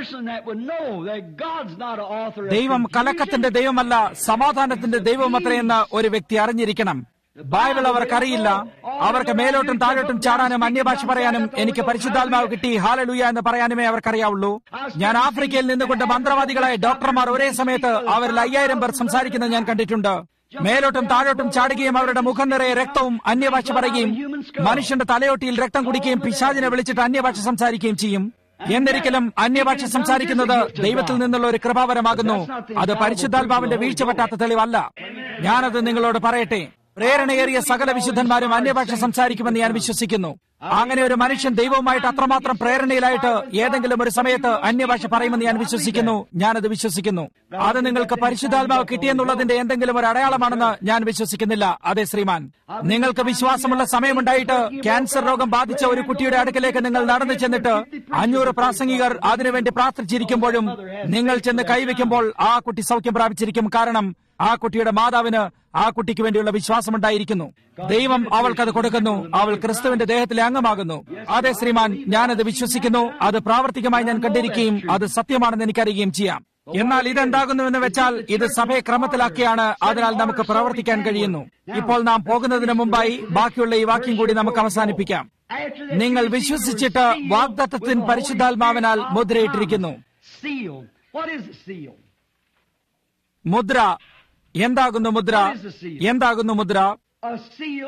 ദൈവം കലക്കത്തിന്റെ ദൈവമല്ല സമാധാനത്തിന്റെ ദൈവമത്രയെന്ന് ഒരു വ്യക്തി അറിഞ്ഞിരിക്കണം ബൈബിൾ അവർക്കറിയില്ല അവർക്ക് മേലോട്ടും താഴോട്ടും ചാടാനും അന്യഭാഷ പറയാനും എനിക്ക് പരിശുദ്ധാത്മാവ് കിട്ടി ഹാലലൂയ എന്ന് പറയാനുമേ അവർക്കറിയാവുള്ളൂ ഞാൻ ആഫ്രിക്കയിൽ നിന്നുകൊണ്ട് മന്ത്രവാദികളായ ഡോക്ടർമാർ ഒരേ സമയത്ത് അവരിൽ അയ്യായിരം പേർ സംസാരിക്കുന്നത് ഞാൻ കണ്ടിട്ടുണ്ട് മേലോട്ടും താഴോട്ടും ചാടുകയും അവരുടെ മുഖം നിറയെ രക്തവും അന്യഭാഷ പറയുകയും മനുഷ്യന്റെ തലയോട്ടിയിൽ രക്തം കുടിക്കുകയും പിശാചിനെ വിളിച്ചിട്ട് അന്യഭാഷ സംസാരിക്കുകയും ചെയ്യും എന്നിരിക്കലും അന്യഭാഷ സംസാരിക്കുന്നത് ദൈവത്തിൽ നിന്നുള്ള ഒരു കൃപാവരമാകുന്നു അത് പരിശുദ്ധാത്മാവിന്റെ വീഴ്ച പറ്റാത്ത തെളിവല്ല ഞാനത് നിങ്ങളോട് പറയട്ടെ പ്രേരണയേറിയ സകല വിശുദ്ധന്മാരും അന്യഭാഷ സംസാരിക്കുമെന്ന് ഞാൻ വിശ്വസിക്കുന്നു അങ്ങനെ ഒരു മനുഷ്യൻ ദൈവവുമായിട്ട് അത്രമാത്രം പ്രേരണയിലായിട്ട് ഏതെങ്കിലും ഒരു സമയത്ത് അന്യഭാഷ പറയുമെന്ന് ഞാൻ വിശ്വസിക്കുന്നു ഞാനത് വിശ്വസിക്കുന്നു അത് നിങ്ങൾക്ക് പരിശുദ്ധാത്മാവ് കിട്ടിയെന്നുള്ളതിന്റെ എന്തെങ്കിലും ഒരു അടയാളമാണെന്ന് ഞാൻ വിശ്വസിക്കുന്നില്ല അതെ ശ്രീമാൻ നിങ്ങൾക്ക് വിശ്വാസമുള്ള സമയമുണ്ടായിട്ട് ക്യാൻസർ രോഗം ബാധിച്ച ഒരു കുട്ടിയുടെ അടുക്കലേക്ക് നിങ്ങൾ നടന്നു ചെന്നിട്ട് അഞ്ഞൂറ് പ്രാസംഗികർ അതിനുവേണ്ടി പ്രാർത്ഥിച്ചിരിക്കുമ്പോഴും നിങ്ങൾ ചെന്ന് കൈവയ്ക്കുമ്പോൾ ആ കുട്ടി സൗഖ്യം പ്രാപിച്ചിരിക്കും കാരണം ആ കുട്ടിയുടെ മാതാവിന് ആ കുട്ടിക്ക് വേണ്ടിയുള്ള വിശ്വാസമുണ്ടായിരിക്കുന്നു ദൈവം അവൾക്കത് കൊടുക്കുന്നു അവൾ ക്രിസ്തുവിന്റെ ദേഹത്തിലെ അംഗമാകുന്നു അതെ ശ്രീമാൻ ഞാനത് വിശ്വസിക്കുന്നു അത് പ്രാവർത്തികമായി ഞാൻ കണ്ടിരിക്കുകയും അത് സത്യമാണെന്ന് എനിക്കറിയുകയും ചെയ്യാം എന്നാൽ ഇതെന്താകുന്നുവെന്ന് വെച്ചാൽ ഇത് സഭയെ ക്രമത്തിലാക്കിയാണ് അതിനാൽ നമുക്ക് പ്രവർത്തിക്കാൻ കഴിയുന്നു ഇപ്പോൾ നാം പോകുന്നതിന് മുമ്പായി ബാക്കിയുള്ള ഈ വാക്യം കൂടി നമുക്ക് അവസാനിപ്പിക്കാം നിങ്ങൾ വിശ്വസിച്ചിട്ട് വാഗ്ദത്തത്തിൻ പരിശുദ്ധാത്മാവിനാൽ മുദ്രയിട്ടിരിക്കുന്നു Seal. What is a seal? മുദ്ര എന്താകുന്നു മുദ്ര എന്താകുന്നു മുദ്ര A seal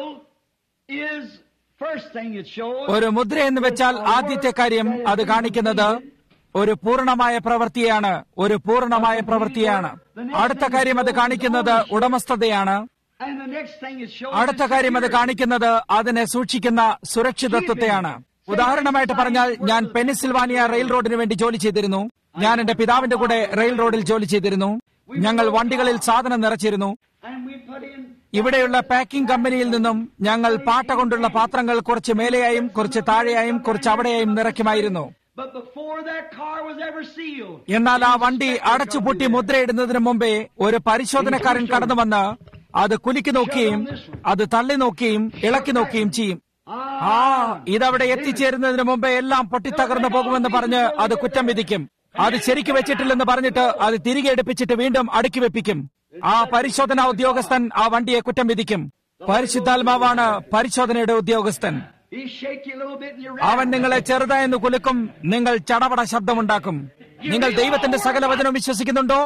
is first thing it shows. ഒരു മുദ്ര എന്ന് വെച്ചാൽ ആദ്യത്തെ കാര്യം അത് കാണിക്കുന്നത് ഒരു പൂർണ്ണമായ പ്രവൃത്തിയാണ് ഒരു പൂർണ്ണമായ പ്രവൃത്തിയാണ് അടുത്ത കാര്യം അത് കാണിക്കുന്നത് ഉടമസ്ഥതയാണ് And the next thing it shows. അടുത്ത കാര്യം അത് കാണിക്കുന്നത് അതിനെ സൂക്ഷിക്കുന്ന സുരക്ഷിതത്വത്തെയാണ് ഉദാഹരണമായിട്ട് പറഞ്ഞാൽ ഞാൻ പെനിസിൽവാനിയ റെയിൽ റോഡിന് വേണ്ടി ജോലി ചെയ്തിരുന്നു ഞാൻ എന്റെ പിതാവിന്റെ കൂടെ റെയിൽ റോഡിൽ ജോലി ചെയ്തിരുന്നു ഞങ്ങൾ വണ്ടികളിൽ സാധനം നിറച്ചിരുന്നു And we put in. ഇവിടെയുള്ള പാക്കിംഗ് കമ്പനിയിൽ നിന്നും ഞങ്ങൾ പാട്ട കൊണ്ടുള്ള പാത്രങ്ങൾ കുറച്ച് മേലെയായും കുറച്ച് താഴെയായും കുറച്ച് അവിടെയായും നിറയ്ക്കുമായിരുന്നു But before that car was ever sealed, എന്നാൽ ആ വണ്ടി അടച്ചുപൂട്ടി മുദ്രയിടുന്നതിന് മുമ്പേ ഒരു പരിശോധനക്കാരൻ കടന്നു വന്ന് അത് കുലുക്കി നോക്കുകയും അത് തള്ളി നോക്കുകയും ഇളക്കി നോക്കുകയും ചെയ്യും ആ ഇതവിടെ എത്തിച്ചേരുന്നതിന് മുമ്പേ എല്ലാം പൊട്ടിത്തകർന്നു പോകുമെന്ന് പറഞ്ഞ് അത് കുറ്റം വിധിക്കും അത് ശരിക്ക് വെച്ചിട്ടില്ലെന്ന് പറഞ്ഞിട്ട് അത് തിരികെ എടുപ്പിച്ചിട്ട് വീണ്ടും അടുക്കി വെപ്പിക്കും ആ പരിശോധനാ ഉദ്യോഗസ്ഥൻ ആ വണ്ടിയെ കുറ്റം വിധിക്കും പരിശുദ്ധാത്മാവാണ് പരിശോധനയുടെ ഉദ്യോഗസ്ഥൻ he shake you a little bit and you അവൻ നിങ്ങളെ ചെറുതായെന്ന് കുലുക്കും നിങ്ങൾ ചടപട ശബ്ദമുണ്ടാക്കും നിങ്ങൾ ദൈവത്തിന്റെ സകല വചനം വിശ്വസിക്കുന്നുണ്ടോ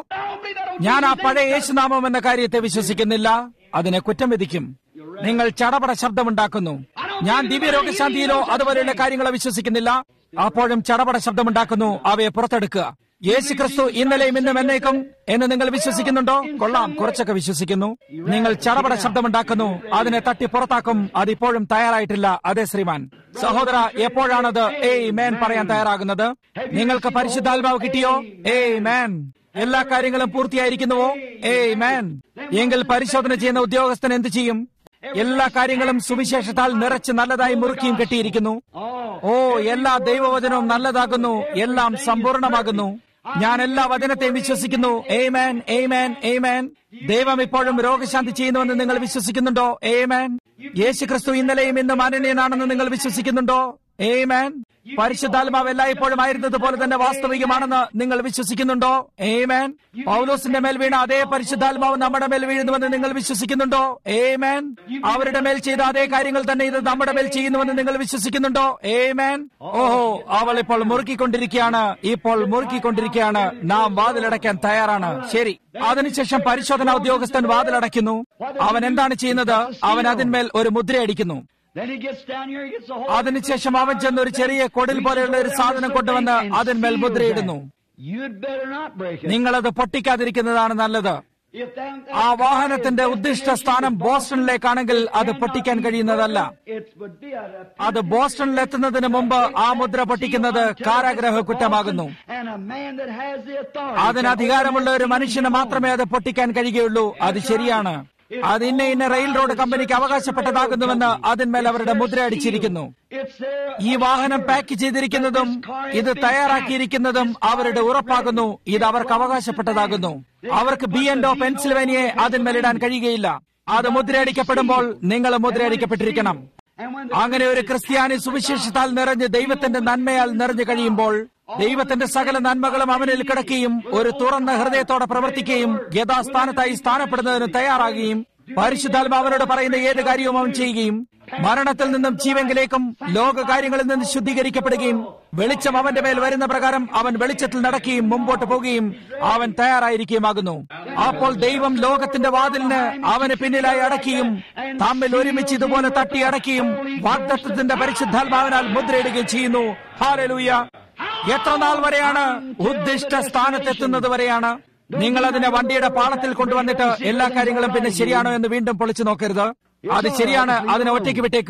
ഞാൻ ആ പഴയ യേശുനാമം എന്ന കാര്യത്തെ വിശ്വസിക്കുന്നില്ല അതിനെ കുറ്റം വിധിക്കും നിങ്ങൾ ചടപട ശബ്ദമുണ്ടാക്കുന്നു ഞാൻ ദിവ്യരോഗശാന്തിയിലോ അതുപോലെയുള്ള കാര്യങ്ങളെ വിശ്വസിക്കുന്നില്ല അപ്പോഴും ചടപട ശബ്ദമുണ്ടാക്കുന്നു അവയെ പുറത്തെടുക്കുക യേശു ക്രിസ്തു ഇന്നലെയും ഇന്നും എന്നേക്കും എന്ന് നിങ്ങൾ വിശ്വസിക്കുന്നുണ്ടോ കൊള്ളാം കുറച്ചൊക്കെ വിശ്വസിക്കുന്നു നിങ്ങൾ ചടപട ശബ്ദമുണ്ടാക്കുന്നു അതിനെ തട്ടി പുറത്താക്കും അതിപ്പോഴും തയ്യാറായിട്ടില്ല അതെ ശ്രീമാൻ സഹോദര എപ്പോഴാണത് ഏയ് മേൻ പറയാൻ തയ്യാറാകുന്നത് നിങ്ങൾക്ക് പരിശുദ്ധാത്മാവ് കിട്ടിയോ ഏയ് മേൻ എല്ലാ കാര്യങ്ങളും പൂർത്തിയായിരിക്കുന്നുവോ ഏയ് മേൻ എങ്കിൽ പരിശോധന ചെയ്യുന്ന ഉദ്യോഗസ്ഥൻ എന്ത് ചെയ്യും എല്ലാ കാര്യങ്ങളും സുവിശേഷത്താൽ നിറച്ച് നല്ലതായി മുറുക്കിയും കെട്ടിയിരിക്കുന്നു ഓ എല്ലാ ദൈവവചനവും നല്ലതാകുന്നു എല്ലാം സമ്പൂർണമാകുന്നു ഞാൻ എല്ലാ വചനത്തെയും വിശ്വസിക്കുന്നു ഏമേൻ ഏമേൻ ഏമേൻ ദൈവം ഇപ്പോഴും രോഗശാന്തി ചെയ്യുന്നുവെന്ന് നിങ്ങൾ വിശ്വസിക്കുന്നുണ്ടോ ഏമേൻ യേശു ക്രിസ്തു ഇന്നലെയും ഇന്നും അനന്യനാണെന്ന് നിങ്ങൾ വിശ്വസിക്കുന്നുണ്ടോ ഏമേൻ പരിശുദ്ധാത്മാവ് എല്ലായ്പ്പോഴും ആയിരുന്നത് പോലെ തന്നെ വാസ്തവികമാണെന്ന് നിങ്ങൾ വിശ്വസിക്കുന്നുണ്ടോ ഏമേൻ പൗലോസിന്റെ മേൽ വീണ അതേ പരിശുദ്ധാത്മാവ് നമ്മുടെ മേൽ വീഴുന്നുവെന്ന് നിങ്ങൾ വിശ്വസിക്കുന്നുണ്ടോ ഏമേൻ അവരുടെ മേൽ ചെയ്ത അതേ കാര്യങ്ങൾ തന്നെ ഇത് നമ്മുടെ മേൽ ചെയ്യുന്നുവെന്ന് നിങ്ങൾ വിശ്വസിക്കുന്നുണ്ടോ ഏമേൻ ഓഹോ അവൾ ഇപ്പോൾ മുറുക്കിക്കൊണ്ടിരിക്കുകയാണ് ഇപ്പോൾ മുറുക്കിക്കൊണ്ടിരിക്കുകയാണ് നാം വാതിലടയ്ക്കാൻ തയ്യാറാണ് ശരി അതിനുശേഷം പരിശോധനാ ഉദ്യോഗസ്ഥൻ വാതിലടയ്ക്കുന്നു അവൻ എന്താണ് ചെയ്യുന്നത് അവൻ അതിന്മേൽ ഒരു മുദ്രയടിക്കുന്നു Then he gets down here, he gets a whole. അതിനുശേഷം അവൻ ചെന്ന് ഒരു ചെറിയ കൊടിൽ പോലെയുള്ള ഒരു സാധനം കൊണ്ടുവന്ന് അതിന്മേൽ മുദ്രയിടുന്നു You'd better not break it. നിങ്ങളത് പൊട്ടിക്കാതിരിക്കുന്നതാണ് നല്ലത് If that, ആ വാഹനത്തിന്റെ ഉദ്ദിഷ്ട സ്ഥാനം ബോസ്റ്റണിലേക്കാണെങ്കിൽ അത് പൊട്ടിക്കാൻ കഴിയുന്നതല്ല it would be a, അത് ബോസ്റ്റണിൽ എത്തുന്നതിന് മുമ്പ് ആ മുദ്ര പൊട്ടിക്കുന്നത് കാരാഗ്രഹ കുറ്റമാകുന്നു and a man that has the authority. അതിന് അധികാരമുള്ള ഒരു മനുഷ്യന് മാത്രമേ അത് പൊട്ടിക്കാൻ കഴിയുകയുള്ളൂ അത് ശരിയാണ് അത് ഇന്ന ഇന്ന റെയിൽ റോഡ് കമ്പനിക്ക് അവകാശപ്പെട്ടതാകുന്നുവെന്ന് അതിന്മേൽ അവരുടെ മുദ്ര അടിച്ചിരിക്കുന്നു It's there. ഈ വാഹനം പാക്ക് ചെയ്തിരിക്കുന്നതും ഇത് തയ്യാറാക്കിയിരിക്കുന്നതും അവരുടെ ഉറപ്പാകുന്നു ഇത് അവർക്ക് അവകാശപ്പെട്ടതാകുന്നു അവർക്ക് ബി എൻഡോ പെൻസിൽവേനിയെ അതിന്മേലിടാൻ കഴിയുകയില്ല അത് മുദ്രയടിക്കപ്പെടുമ്പോൾ നിങ്ങൾ മുദ്രയടിക്കപ്പെട്ടിരിക്കണം And when അങ്ങനെ ഒരു ക്രിസ്ത്യാനി സുവിശേഷത്താൽ നിറഞ്ഞ് ദൈവത്തിന്റെ നന്മയാൽ നിറഞ്ഞു കഴിയുമ്പോൾ ദൈവത്തിന്റെ സകല നന്മകളും അവനിൽ കിടക്കുകയും ഒരു തുറന്ന ഹൃദയത്തോടെ പ്രവർത്തിക്കുകയും യഥാസ്ഥാനത്തായി സ്ഥാനപ്പെടുന്നതിന് തയ്യാറാകുകയും പരിശുദ്ധാത്മാവനോട് പറയുന്ന ഏത് കാര്യവും അവൻ ചെയ്യുകയും മരണത്തിൽ നിന്നും ജീവങ്കിലേക്കും ലോക കാര്യങ്ങളിൽ നിന്ന് ശുദ്ധീകരിക്കപ്പെടുകയും വെളിച്ചം അവന്റെ മേൽ വരുന്ന പ്രകാരം അവൻ വെളിച്ചത്തിൽ നടക്കുകയും മുമ്പോട്ട് പോവുകയും അവൻ തയ്യാറായിരിക്കുകയുമാകുന്നു അപ്പോൾ ദൈവം ലോകത്തിന്റെ വാതിലിന് അവന് പിന്നിലായി അടക്കിയും തമ്മിൽ ഒരുമിച്ച് ഇതുപോലെ തട്ടി അടക്കിയും വാഗ്ദത്വത്തിന്റെ പരിശുദ്ധാത്മാവിനാൽ മുദ്രയിടുകയും ചെയ്യുന്നു ഹാലലൂയ എത്ര നാൾ വരെയാണ് ഉദ്ദിഷ്ട സ്ഥാനത്തെത്തുന്നത് വരെയാണ് നിങ്ങൾ അതിനെ വണ്ടിയുടെ പാളത്തിൽ കൊണ്ടുവന്നിട്ട് എല്ലാ കാര്യങ്ങളും പിന്നെ ശരിയാണോ എന്ന് വീണ്ടും പൊളിച്ചു നോക്കരുത് അത് ശരിയാണ് അതിനെ ഒറ്റയ്ക്ക് വിട്ടേക്കുക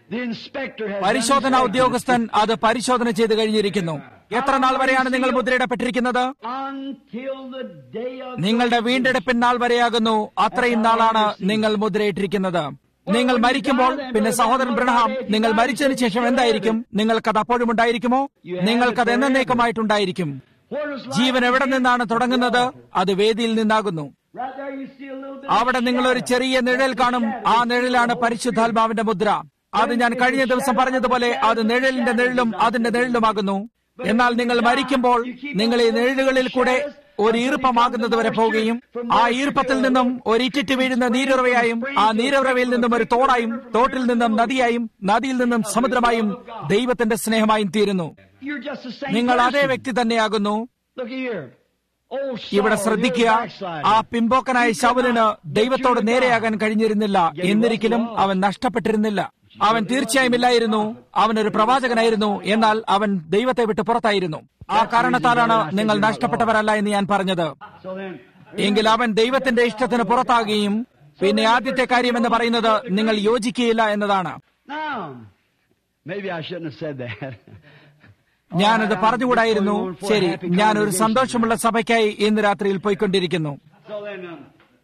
The inspector has പരിശോധനാ done ഉദ്യോഗസ്ഥൻ അത് പരിശോധന ചെയ്ത് കഴിഞ്ഞിരിക്കുന്നു എത്ര നാൾ വരെയാണ് നിങ്ങൾ മുദ്രയിടപ്പെട്ടിരിക്കുന്നത് until the day of നിങ്ങളുടെ വീണ്ടെടുപ്പിൻ നാൾ വരെയാകുന്നു അത്രയും നാളാണ് നിങ്ങൾ മുദ്രയിട്ടിരിക്കുന്നത് നിങ്ങൾ മരിക്കുമ്പോൾ പിന്നെ സഹോദരൻ ബ്രഹ്ഹാം നിങ്ങൾ മരിച്ചതിന് ശേഷം എന്തായിരിക്കും നിങ്ങൾക്കത് അപ്പോഴും ഉണ്ടായിരിക്കുമോ നിങ്ങൾക്കത് എന്നേക്കുമായിട്ടുണ്ടായിരിക്കും Where does life ജീവൻ എവിടെ നിന്നാണ് തുടങ്ങുന്നത് അത് വേദിയിൽ നിന്നാകുന്നു Right there you see a little bit അവിടെ നിങ്ങൾ ഒരു ചെറിയ നിഴൽ കാണും ആ നിഴലാണ് പരിശുദ്ധാത്മാവിന്റെ മുദ്ര അത് ഞാൻ കഴിഞ്ഞ ദിവസം പറഞ്ഞതുപോലെ അത് നിഴലിന്റെ നിഴലും അതിന്റെ നിഴലുമാകുന്നു എന്നാൽ നിങ്ങൾ മരിക്കുമ്പോൾ നിങ്ങൾ ഈ നിഴലുകളിൽ കൂടെ ഒരു ഈർപ്പമാകുന്നത് വരെ പോവുകയും ആ ഈർപ്പത്തിൽ നിന്നും ഒരു ഇറ്റിറ്റ് വീഴുന്ന നീരുറവയായും ആ നീരുറവയിൽ നിന്നും ഒരു തോടായും തോട്ടിൽ നിന്നും നദിയായും നദിയിൽ നിന്നും സമുദ്രമായും ദൈവത്തിന്റെ സ്നേഹമായും തീരുന്നു You're just the same നിങ്ങൾ അതേ person. വ്യക്തി തന്നെയാകുന്നു Look here. Oh, ഇവിടെ Saul, ശ്രദ്ധിക്കുക you're a backslider. ആ പിമ്പോക്കനായ ശൗലിന് ദൈവത്തോട് നേരെയാകാൻ കഴിഞ്ഞിരുന്നില്ല എന്നിരിക്കലും അവൻ നഷ്ടപ്പെട്ടിരുന്നില്ല അവൻ തീർച്ചയായും ഇല്ലായിരുന്നു അവനൊരു പ്രവാചകനായിരുന്നു എന്നാൽ അവൻ ദൈവത്തെ വിട്ട് പുറത്തായിരുന്നു ആ കാരണത്താലാണ് നിങ്ങൾ നഷ്ടപ്പെട്ടവരല്ല എന്ന് ഞാൻ പറഞ്ഞത് So then, എങ്കിൽ അവൻ ദൈവത്തിന്റെ ഇഷ്ടത്തിന് പുറത്താകുകയും പിന്നെ ആദ്യത്തെ കാര്യം എന്ന് പറയുന്നത് നിങ്ങൾ യോജിക്കുകയില്ല എന്നതാണ് now, maybe I shouldn't have said that. ഞാനത് പറഞ്ഞുകൂടായിരുന്നു ശരി ഞാൻ ഒരു സന്തോഷമുള്ള സഭയ്ക്കായി ഇന്ന് രാത്രിയിൽ പോയിക്കൊണ്ടിരിക്കുന്നു So then, um,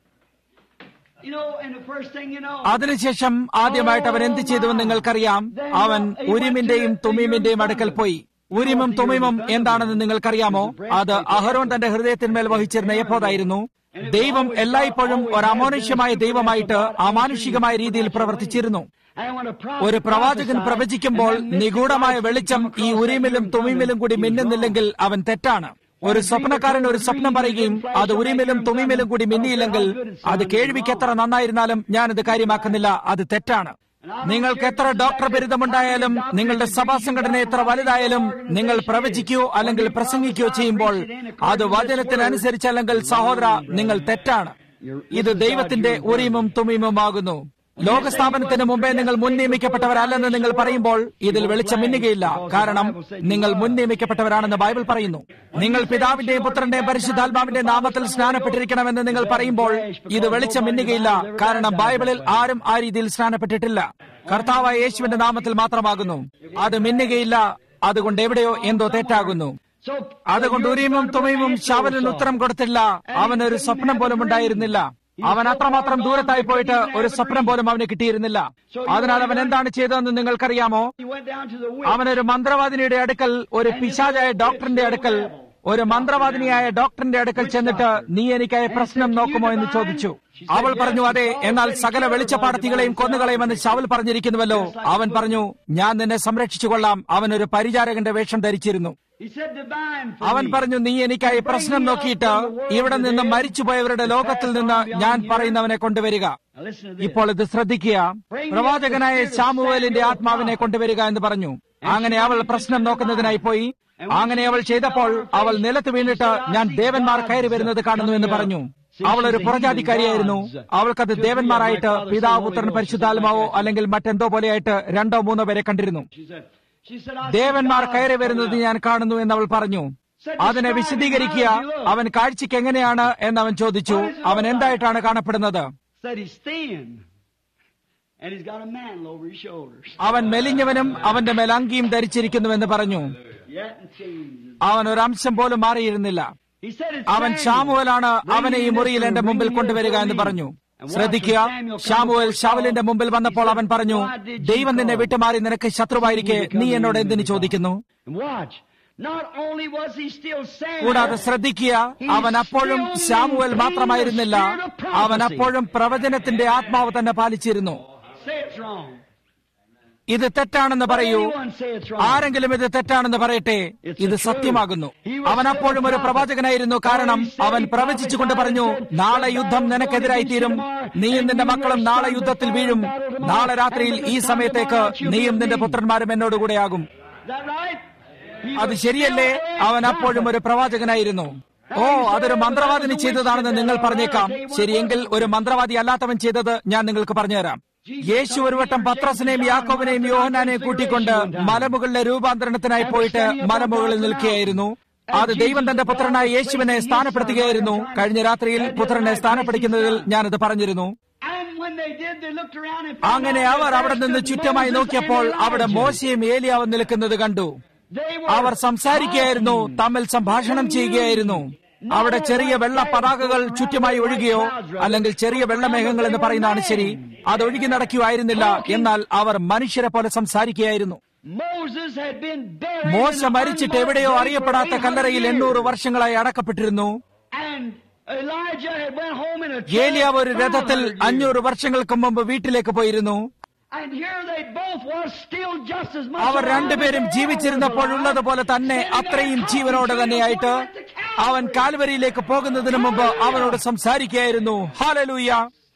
you know, and the first thing you know, അതിനുശേഷം ആദ്യമായിട്ട് അവൻ എന്ത് ചെയ്തുവെന്ന് നിങ്ങൾക്കറിയാം അവൻ ഉരിമിന്റെയും തുമീമിന്റെയും അടുക്കൽ പോയി ഉരിമും തുമീമും എന്താണെന്ന് നിങ്ങൾക്കറിയാമോ അത് അഹരോൻ തന്റെ ഹൃദയത്തിന്മേൽ വഹിച്ചിരുന്ന എപ്പോഴായിരുന്നു ദൈവം എല്ലായ്പ്പോഴും ഒരു അമാനുഷ്യമായ ദൈവമായിട്ട് അമാനുഷികമായ രീതിയിൽ പ്രവർത്തിച്ചിരുന്നു and when a prophet ഒരു പ്രവാചകൻ prophesied, പ്രവചിക്കുമ്പോൾ and then this നിഗൂഢമായ light വെളിച്ചം come ഈ across ഉരിമിലും every തുമീമിലും കൂടി he was മിന്നുന്നില്ലെങ്കിൽ അവൻ തെറ്റാണ് ഒരു സ്വപ്നക്കാരൻ ഒരു സ്വപ്നം പറയുകയും അത് ഉരിമിലും തുമീമിലും കൂടി മിന്നിയില്ലെങ്കിൽ അത് കേൾവിക്ക് എത്ര നന്നായിരുന്നാലും ഞാനത് കാര്യമാക്കുന്നില്ല അത് തെറ്റാണ് നിങ്ങൾക്ക് എത്ര ഡോക്ടർ ബിരുദമുണ്ടായാലും നിങ്ങളുടെ സഭാ സംഘടന എത്ര വലുതായാലും നിങ്ങൾ പ്രവചിക്കുകയോ അല്ലെങ്കിൽ പ്രസംഗിക്കുകയോ ചെയ്യുമ്പോൾ അത് വചനത്തിനനുസരിച്ചല്ലെങ്കിൽ സഹോദര നിങ്ങൾ തെറ്റാണ് ഇത് ദൈവത്തിന്റെ ഉരീമും തുമീമുമാകുന്നു ലോകസ്ഥാപനത്തിന് മുമ്പേ നിങ്ങൾ മുൻ നിയമിക്കപ്പെട്ടവരല്ലെന്ന് നിങ്ങൾ പറയുമ്പോൾ ഇതിൽ വെളിച്ചം മിന്നുകയില്ല കാരണം നിങ്ങൾ മുൻ നിയമിക്കപ്പെട്ടവരാണെന്ന് ബൈബിൾ പറയുന്നു നിങ്ങൾ പിതാവിന്റെയും പുത്രന്റെയും പരിശുദ്ധാത്മാവിന്റെയും നാമത്തിൽ സ്നാനപ്പെട്ടിരിക്കണമെന്ന് നിങ്ങൾ പറയുമ്പോൾ ഇത് വെളിച്ചം മിന്നുകയില്ല കാരണം ബൈബിളിൽ ആരും ആ രീതിയിൽ സ്നാനപ്പെട്ടിട്ടില്ല കർത്താവായ യേശുവിന്റെ നാമത്തിൽ മാത്രമാകുന്നു അത് മിന്നുകയില്ല അതുകൊണ്ട് എവിടെയോ എന്തോ തെറ്റാകുന്നു So, അതുകൊണ്ട് ഉരീമും തുമീമും ശവലിന് ഉത്തരം കൊടുത്തില്ല അവനൊരു സ്വപ്നം പോലും ഉണ്ടായിരുന്നില്ല അവൻ അത്രമാത്രം ദൂരത്തായി പോയിട്ട് ഒരു സ്വപ്നം പോലും അവന് കിട്ടിയിരുന്നില്ല അതിനാൽ അവൻ എന്താണ് ചെയ്തതെന്ന് നിങ്ങൾക്കറിയാമോ he went down to the witch. അവനൊരു മന്ത്രവാദിനിയുടെ അടുക്കൽ ഒരു പിശാചായ ഡോക്ടറിന്റെ അടുക്കൽ ഒരു മന്ത്രവാദിനിയായ ഡോക്ടറിന്റെ അടുക്കൽ ചെന്നിട്ട് നീ എനിക്കായി പ്രശ്നം നോക്കുമോ എന്ന് ചോദിച്ചു അവൾ പറഞ്ഞു അതെ എന്നാൽ സകല വെളിച്ചപ്പാടത്തികളെയും കൊന്നുകളയുമെന്ന് ശവൽ പറഞ്ഞിരിക്കുന്നുവല്ലോ അവൻ പറഞ്ഞു ഞാൻ നിന്നെ സംരക്ഷിച്ചു കൊള്ളാം അവൻ ഒരു പരിചാരകന്റെ വേഷം ധരിച്ചിരുന്നു He said, divine for അവൻ me. പറഞ്ഞു നീ എനിക്കായി പ്രശ്നം നോക്കിയിട്ട് ഇവിടെ നിന്ന് മരിച്ചുപോയവരുടെ ലോകത്തിൽ നിന്ന് ഞാൻ പറയുന്നവനെ കൊണ്ടുവരിക Now listen to this. ഇപ്പോൾ ഇത് ശ്രദ്ധിക്കുക പ്രവാചകനായ ശാമുവേലിന്റെ ആത്മാവിനെ കൊണ്ടുവരിക എന്ന് പറഞ്ഞു അങ്ങനെ അവൾ പ്രശ്നം നോക്കുന്നതിനായി പോയി അങ്ങനെ അവൾ ചെയ്തപ്പോൾ അവൾ നിലത്ത് വീണിട്ട് ഞാൻ ദേവന്മാർ കയറി വരുന്നത് കാണുന്നു എന്ന് പറഞ്ഞു അവൾ ഒരു പുറജാതിക്കാരിയായിരുന്നു അവൾക്കത് ദേവന്മാരായിട്ട് പിതാവ് പുത്രൻ പരിശുദ്ധാത്മാവോ അല്ലെങ്കിൽ മറ്റെന്തോ പോലെയായിട്ട് രണ്ടോ മൂന്നോ പേരെ കണ്ടിരുന്നു She said, she said, I ദേവന്മാർ see കയറി God വരുന്നത് ഞാൻ കാണുന്നു എന്ന് അവൾ പറഞ്ഞു അതിനെ വിശദീകരിക്കുക അവൻ കാഴ്ചയ്ക്ക് എങ്ങനെയാണ് എന്ന് അവൻ ചോദിച്ചു അവൻ എന്തായിട്ടാണ് കാണപ്പെടുന്നത് Said he's thin. And he's got a mantle over his shoulders. അവൻ മെലിഞ്ഞവനും അവന്റെ മേൽ അങ്കിയും ധരിച്ചിരിക്കുന്നുവെന്ന് പറഞ്ഞു Yet and changed. അവൻ ഒരു അംശം പോലും മാറിയിരുന്നില്ല He said it's അവൻ Samuel. ഷാമുവലാണ് Bring അവനെ ഈ him മുറിയിൽ this എന്റെ room. മുമ്പിൽ Bring him കൊണ്ടുവരിക before എന്ന് me. പറഞ്ഞു And watch ശ്രദ്ധിക്കുക when Samuel come Samuel before ഷാവലിന്റെ Saul, മുമ്പിൽ വന്നപ്പോൾ he അവൻ said, പറഞ്ഞു "Why did you ദൈവം നിന്നെ call?" വിട്ടുമാറി നിനക്ക് ശത്രുവായിരിക്കെ നീ എന്നോട് എന്തിനു ചോദിക്കുന്നു And watch. Not only was he still Samuel, കൂടാതെ ശ്രദ്ധിക്കുക അവൻ അപ്പോഴും ശാമുവൽ മാത്രമായിരുന്നില്ല അവൻ അപ്പോഴും പ്രവചനത്തിന്റെ ആത്മാവ് തന്നെ പാലിച്ചിരുന്നു say it's wrong. ഇത് തെറ്റാണെന്ന് പറയൂ Anyone say it's wrong. ആരെങ്കിലും ഇത് തെറ്റാണെന്ന് പറയട്ടെ ഇത് സത്യമാകുന്നു അവൻ അപ്പോഴും ഒരു പ്രവാചകനായിരുന്നു കാരണം അവൻ പ്രവചിച്ചുകൊണ്ട് പറഞ്ഞു നാളെ യുദ്ധം നിനക്കെതിരായി തീരും നീയും നിന്റെ മക്കളും നാളെ യുദ്ധത്തിൽ വീഴും നാളെ രാത്രിയിൽ ഈ സമയത്തേക്ക് നീയും നിന്റെ പുത്രന്മാരും എന്നോടുകൂടെയാകും Is that right? He അത് was ശരിയല്ലേ still a അവൻ അപ്പോഴും ഒരു പ്രവാചകനായിരുന്നു ഓ അതൊരു മന്ത്രവാദിനി ചെയ്തതാണെന്ന് നിങ്ങൾ പറഞ്ഞേക്കാം ശരിയെങ്കിൽ ഒരു മന്ത്രവാദി അല്ലാത്തവൻ ചെയ്തത് ഞാൻ നിങ്ങൾക്ക് പറഞ്ഞുതരാം യേശു ഒരു വട്ടം പത്രസിനെയും യാക്കോബിനെയും യോഹനാനെയും കൂട്ടിക്കൊണ്ട് മലമുകളിലെ രൂപാന്തരണത്തിനായി പോയിട്ട് മലമുകളിൽ നിൽക്കുകയായിരുന്നു അത് ദൈവം തന്റെ പുത്രനായ യേശുവിനെ സ്ഥാനപ്പെടുത്തുകയായിരുന്നു കഴിഞ്ഞ രാത്രിയിൽ പുത്രനെ സ്ഥാനപ്പെടുത്തുന്നതിൽ ഞാനത് പറഞ്ഞിരുന്നു And when they did, they looked around and അങ്ങനെ അവർ അവിടെ നിന്ന് ചുറ്റമായി നോക്കിയപ്പോൾ അവിടെ മോശയും ഏലിയാവും നിൽക്കുന്നത് കണ്ടു They അവർ were സംസാരിക്കുകയായിരുന്നു തമ്മിൽ സംഭാഷണം ചെയ്യുകയായിരുന്നു അവിടെ ചെറിയ വെള്ള പതാകകൾ ചുറ്റുമായി ഒഴുകിയോ അല്ലെങ്കിൽ ചെറിയ വെള്ളമേഘങ്ങൾ എന്ന് പറയുന്നതാണ് ശരി അത് ഒഴുകി നടക്കുകയായിരുന്നില്ല എന്നാൽ അവർ മനുഷ്യരെ പോലെ സംസാരിക്കുകയായിരുന്നു Moses had been buried മോശ in an മരിച്ചിട്ട് എവിടെയോ unmarked grave അറിയപ്പെടാത്ത for 800 കല്ലറയിൽ years. എണ്ണൂറ് വർഷങ്ങളായി അടക്കപ്പെട്ടിരുന്നു And Elijah had went home in a ഏലിയാവ് ഒരു chariot രഥത്തിൽ 500 years. അഞ്ഞൂറ് വർഷങ്ങൾക്ക് മുമ്പ് വീട്ടിലേക്ക് പോയിരുന്നു And here they both were still just as much our alive രണ്ടുപേരും as they ജീവിച്ചിരുന്നപ്പോഴുള്ളത് പോലെ തന്നെ Standing അത്രയും there ജീവനോടെ talking to him തന്നെയായിട്ട് before he went to Calvary. അവൻ കാൽവരിയിലേക്ക് പോകുന്നതിന് മുമ്പ് അവനോട് സംസാരിക്കുകയായിരുന്നു hallelujah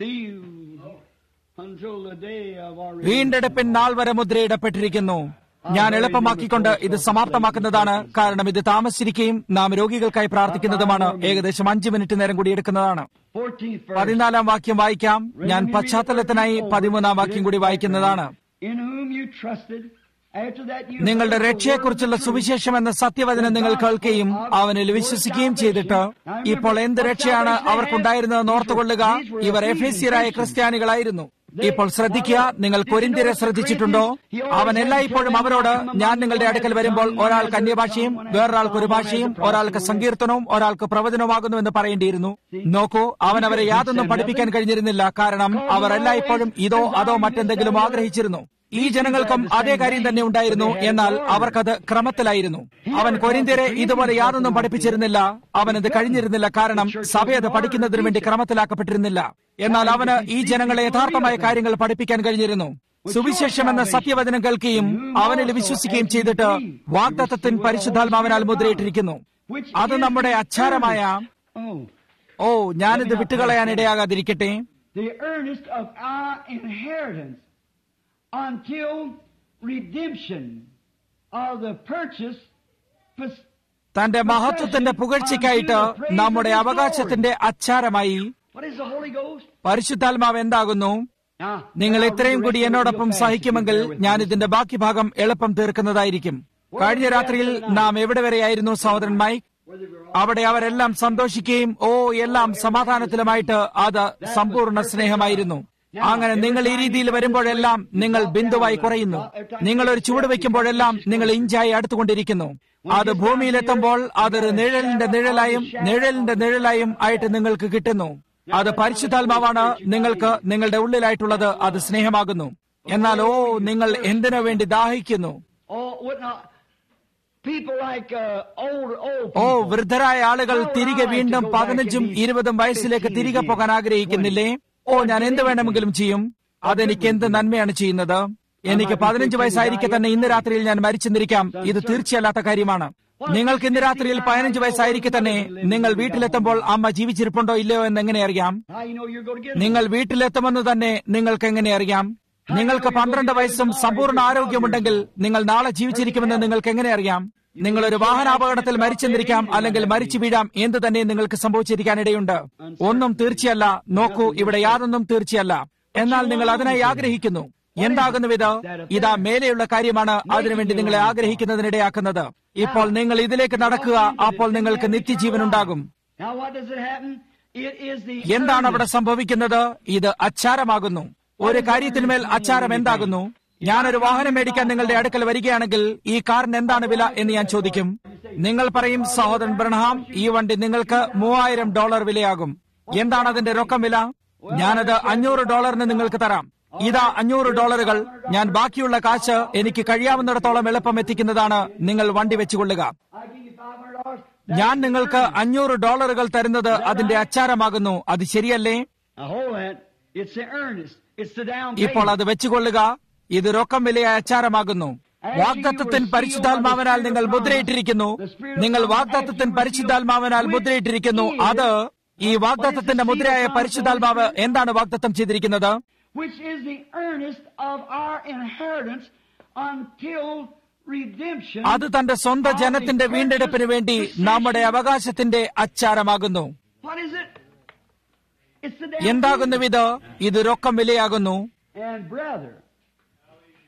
Sealed until the day of our വീണ്ടെടുപ്പിൻ നാൾ വരെ മുദ്രയിടപ്പെട്ടിരിക്കുന്നു ഞാൻ എളുപ്പമാക്കിക്കൊണ്ട് ഇത് സമാപ്തമാക്കുന്നതാണ് കാരണം ഇത് താമസിച്ചിരിക്കുകയും നാം രോഗികൾക്കായി പ്രാർത്ഥിക്കുന്നതുമാണ് ഏകദേശം അഞ്ച് മിനിറ്റ് നേരം കൂടി എടുക്കുന്നതാണ് 14th verse. പതിനാലാം വാക്യം വായിക്കാം ഞാൻ പശ്ചാത്തലത്തിനായി പതിമൂന്നാം വാക്യം കൂടി വായിക്കുന്നതാണ് In whom you trusted. After that you നിങ്ങളുടെ heard the രക്ഷയെക്കുറിച്ചുള്ള word of the truth. സുവിശേഷം എന്ന സത്യവചനം നിങ്ങൾ കേൾക്കുകയും അവനിൽ വിശ്വസിക്കുകയും ചെയ്തിട്ട് ഇപ്പോൾ എന്ത് രക്ഷയാണ് അവർക്കുണ്ടായിരുന്നതെന്ന് ഓർത്തുകൊള്ളുക ഇവർ എഫേസിയരായ ക്രിസ്ത്യാനികളായിരുന്നു ഇപ്പോൾ ശ്രദ്ധിക്കുക നിങ്ങൾ കൊരിന്തിരെ ശ്രദ്ധിച്ചിട്ടുണ്ടോ അവൻ എല്ലായ്പ്പോഴും അവരോട് ഞാൻ നിങ്ങളുടെ അടുക്കൽ വരുമ്പോൾ ഒരാൾക്ക് അന്യഭാഷയും വേറൊരാൾക്ക് ഒരു ഭാഷയും ഒരാൾക്ക് സങ്കീർത്തനവും ഒരാൾക്ക് പ്രവചനവുമാകുന്നു എന്ന് പറയേണ്ടിയിരുന്നു നോക്കൂ അവൻ അവരെ യാതൊന്നും പഠിപ്പിക്കാൻ കഴിഞ്ഞിരുന്നില്ല കാരണം അവർ എല്ലായ്പ്പോഴും ഇതോ അതോ മറ്റെന്തെങ്കിലും ആഗ്രഹിച്ചിരുന്നു ഈ ജനങ്ങൾക്കും അതേ കാര്യം തന്നെ ഉണ്ടായിരുന്നു എന്നാൽ അവർക്കത് ക്രമത്തിലായിരുന്നു അവൻ കൊരിന്ത്യരെ ഇതുപോലെ യാതൊന്നും പഠിപ്പിച്ചിരുന്നില്ല അവനത് കഴിഞ്ഞിരുന്നില്ല കാരണം സഭ അത് പഠിക്കുന്നതിന് വേണ്ടി ക്രമത്തിലാക്കപ്പെട്ടിരുന്നില്ല എന്നാൽ അവന് ഈ ജനങ്ങളെ യഥാർത്ഥമായ കാര്യങ്ങൾ പഠിപ്പിക്കാൻ കഴിഞ്ഞിരുന്നു സുവിശേഷം എന്ന സത്യവചനം കേൾക്കുകയും അവനിൽ വിശ്വസിക്കുകയും ചെയ്തിട്ട് വാഗ്ദത്തത്തിൻ പരിശുദ്ധാത്മാവിനാൽ മുദ്രയിട്ടിരിക്കുന്നു അത് നമ്മുടെ അച്ചാരമായ Oh, ഓ ഞാനിത് വിട്ടുകളയാൻ ഇടയാകാതിരിക്കട്ടെ the earnest of our inheritance until redemption of the purchase. pos- തന്റെ മഹത്വത്തിന്റെ പുകഴ്ചയ്ക്കായിട്ട് നമ്മുടെ അവകാശത്തിന്റെ അച്ചാരമായി What is the Holy Ghost? പരിശുദ്ധാത്മാവ് എന്താകുന്നു Now, നിങ്ങൾ now ഇത്രയും we'll കൂടി read എന്നോടൊപ്പം real fast. സഹിക്കുമെങ്കിൽ Bear with ഞാൻ me. ഇതിന്റെ ബാക്കി ഭാഗം എളുപ്പം തീർക്കുന്നതായിരിക്കും കഴിഞ്ഞ രാത്രിയിൽ നാം എവിടെ വരെയായിരുന്നു സഹോദരൻ മൈക്ക് അവിടെ അവരെല്ലാം സന്തോഷിക്കുകയും ഓ എല്ലാം സമാധാനത്തിലുമായിട്ട് അത് സമ്പൂർണ്ണ സ്നേഹമായിരുന്നു അങ്ങനെ നിങ്ങൾ ഈ രീതിയിൽ വരുമ്പോഴെല്ലാം നിങ്ങൾ ബിന്ദുവായി കുറയുന്നു നിങ്ങൾ ഒരു ചുവട് വയ്ക്കുമ്പോഴെല്ലാം നിങ്ങൾ ഇഞ്ചായി അടുത്തുകൊണ്ടിരിക്കുന്നു അത് ഭൂമിയിലെത്തുമ്പോൾ അതൊരു നിഴലിന്റെ നിഴലായും നിഴലിന്റെ നിഴലായും ആയിട്ട് നിങ്ങൾക്ക് കിട്ടുന്നു അത് പരിശുദ്ധാത്മാവാണ് നിങ്ങൾക്ക് നിങ്ങളുടെ ഉള്ളിലായിട്ടുള്ളത് അത് സ്നേഹമാകുന്നു എന്നാൽ ഓ നിങ്ങൾ എന്തിനു വേണ്ടി ദാഹിക്കുന്നു Oh, what not? People like uh, old, old oh people. വൃദ്ധരായ ആളുകൾ തിരികെ വീണ്ടും പതിനഞ്ചും ഇരുപതും വയസ്സിലേക്ക് തിരികെ പോകാൻ ആഗ്രഹിക്കുന്നില്ലേ ഓ ഞാൻ എന്ത് വേണമെങ്കിലും ചെയ്യും അതെനിക്ക് എന്ത് നന്മയാണ് ചെയ്യുന്നത് എനിക്ക് പതിനഞ്ച് വയസ്സായിരിക്കെ തന്നെ ഇന്ന് രാത്രിയിൽ ഞാൻ മരിച്ചെന്നിരിക്കാം ഇത് തീർച്ചയല്ലാത്ത കാര്യമാണ് നിങ്ങൾക്ക് ഇന്ന് രാത്രിയിൽ പതിനഞ്ച് വയസ്സായിരിക്കെ തന്നെ നിങ്ങൾ വീട്ടിലെത്തുമ്പോൾ അമ്മ ജീവിച്ചിരിപ്പുണ്ടോ ഇല്ലയോ എന്ന് എങ്ങനെ അറിയാം How you know you're going to get നിങ്ങൾ വീട്ടിലെത്തുമെന്ന് തന്നെ നിങ്ങൾക്ക് എങ്ങനെ അറിയാം നിങ്ങൾക്ക് പന്ത്രണ്ട് വയസ്സും സമ്പൂർണ്ണ ആരോഗ്യമുണ്ടെങ്കിൽ നിങ്ങൾ നാളെ ജീവിച്ചിരിക്കുമെന്ന് നിങ്ങൾക്ക് എങ്ങനെ അറിയാം നിങ്ങൾ ഒരു വാഹനാപകടത്തിൽ മരിച്ചെന്നിരിക്കാം അല്ലെങ്കിൽ മരിച്ചു വീഴാം എന്ത് തന്നെ നിങ്ങൾക്ക് സംഭവിച്ചിരിക്കാനിടയുണ്ട് ഒന്നും തീർച്ചയല്ല നോക്കൂ ഇവിടെ യാതൊന്നും തീർച്ചയല്ല എന്നാൽ നിങ്ങൾ അതിനായി ആഗ്രഹിക്കുന്നു എന്താകുന്നു ഇത് ഇതാ മേലെയുള്ള കാര്യമാണ് അതിനുവേണ്ടി നിങ്ങളെ ആഗ്രഹിക്കുന്നതിനിടയാക്കുന്നത് ഇപ്പോൾ നിങ്ങൾ ഇതിലേക്ക് നടക്കുക അപ്പോൾ നിങ്ങൾക്ക് നിത്യജീവൻ ഉണ്ടാകും Now, what does it happen? It is the എന്താണ് അവിടെ സംഭവിക്കുന്നത് ഇത് അച്ചാരമാകുന്നു ഒരു കാര്യത്തിന്മേൽ അച്ചാരം എന്താകുന്നു ഞാനൊരു വാഹനം മേടിക്കാൻ നിങ്ങളുടെ അടുക്കൽ വരികയാണെങ്കിൽ ഈ കാറിന് എന്താണ് വില എന്ന് ഞാൻ ചോദിക്കും നിങ്ങൾ പറയും സഹോദരൻ ബ്രഹ്ഹാം ഈ വണ്ടി നിങ്ങൾക്ക് മൂവായിരം ഡോളർ വിലയാകും എന്താണ് അതിന്റെ റൊക്കം വില ഞാനത് അഞ്ഞൂറ് ഡോളറിന് നിങ്ങൾക്ക് തരാം ഇതാ അഞ്ഞൂറ് ഡോളറുകൾ ഞാൻ ബാക്കിയുള്ള കാശ് എനിക്ക് കഴിയാവുന്നിടത്തോളം എളുപ്പം എത്തിക്കുന്നതാണ് നിങ്ങൾ വണ്ടി വെച്ചുകൊള്ളുക I give you five hundred dollars. ഞാൻ നിങ്ങൾക്ക് അഞ്ഞൂറ് ഡോളറുകൾ തരുന്നത് അതിന്റെ അച്ചാരമാകുന്നു അത് ശരിയല്ലേ Now hold that. It's the earnest. It's the down ഇപ്പോൾ payment. അത് വെച്ചുകൊള്ളുക ഇത് റൊക്കം വിലയ അച്ചാരമാകുന്നു വാഗ്ദത്തത്തിൻ പരിശുദ്ധാത്മാവിനാൽ നിങ്ങൾ മുദ്രയിട്ടിരിക്കുന്നു നിങ്ങൾ വാഗ്ദത്തത്തിൻ പരിശുദ്ധാത്മാവിനാൽ മുദ്രയിട്ടിരിക്കുന്നു അത് ഈ വാഗ്ദത്തത്തിന്റെ മുദ്രയായ പരിശുദ്ധാത്മാവ് എന്താണ് വാഗ്ദത്തം ചെയ്തിരിക്കുന്നത് Which is the earnest of our inheritance until redemption. അത് തന്റെ സ്വന്തം ജനത്തിന്റെ വീണ്ടെടുപ്പിന് വേണ്ടി നമ്മുടെ അവകാശത്തിന്റെ അച്ചാരമാകുന്നു What is it? It's the down എന്താകുന്നു ഇത് ഇത് റൊക്കം വിലയാകുന്നു payment. And brother,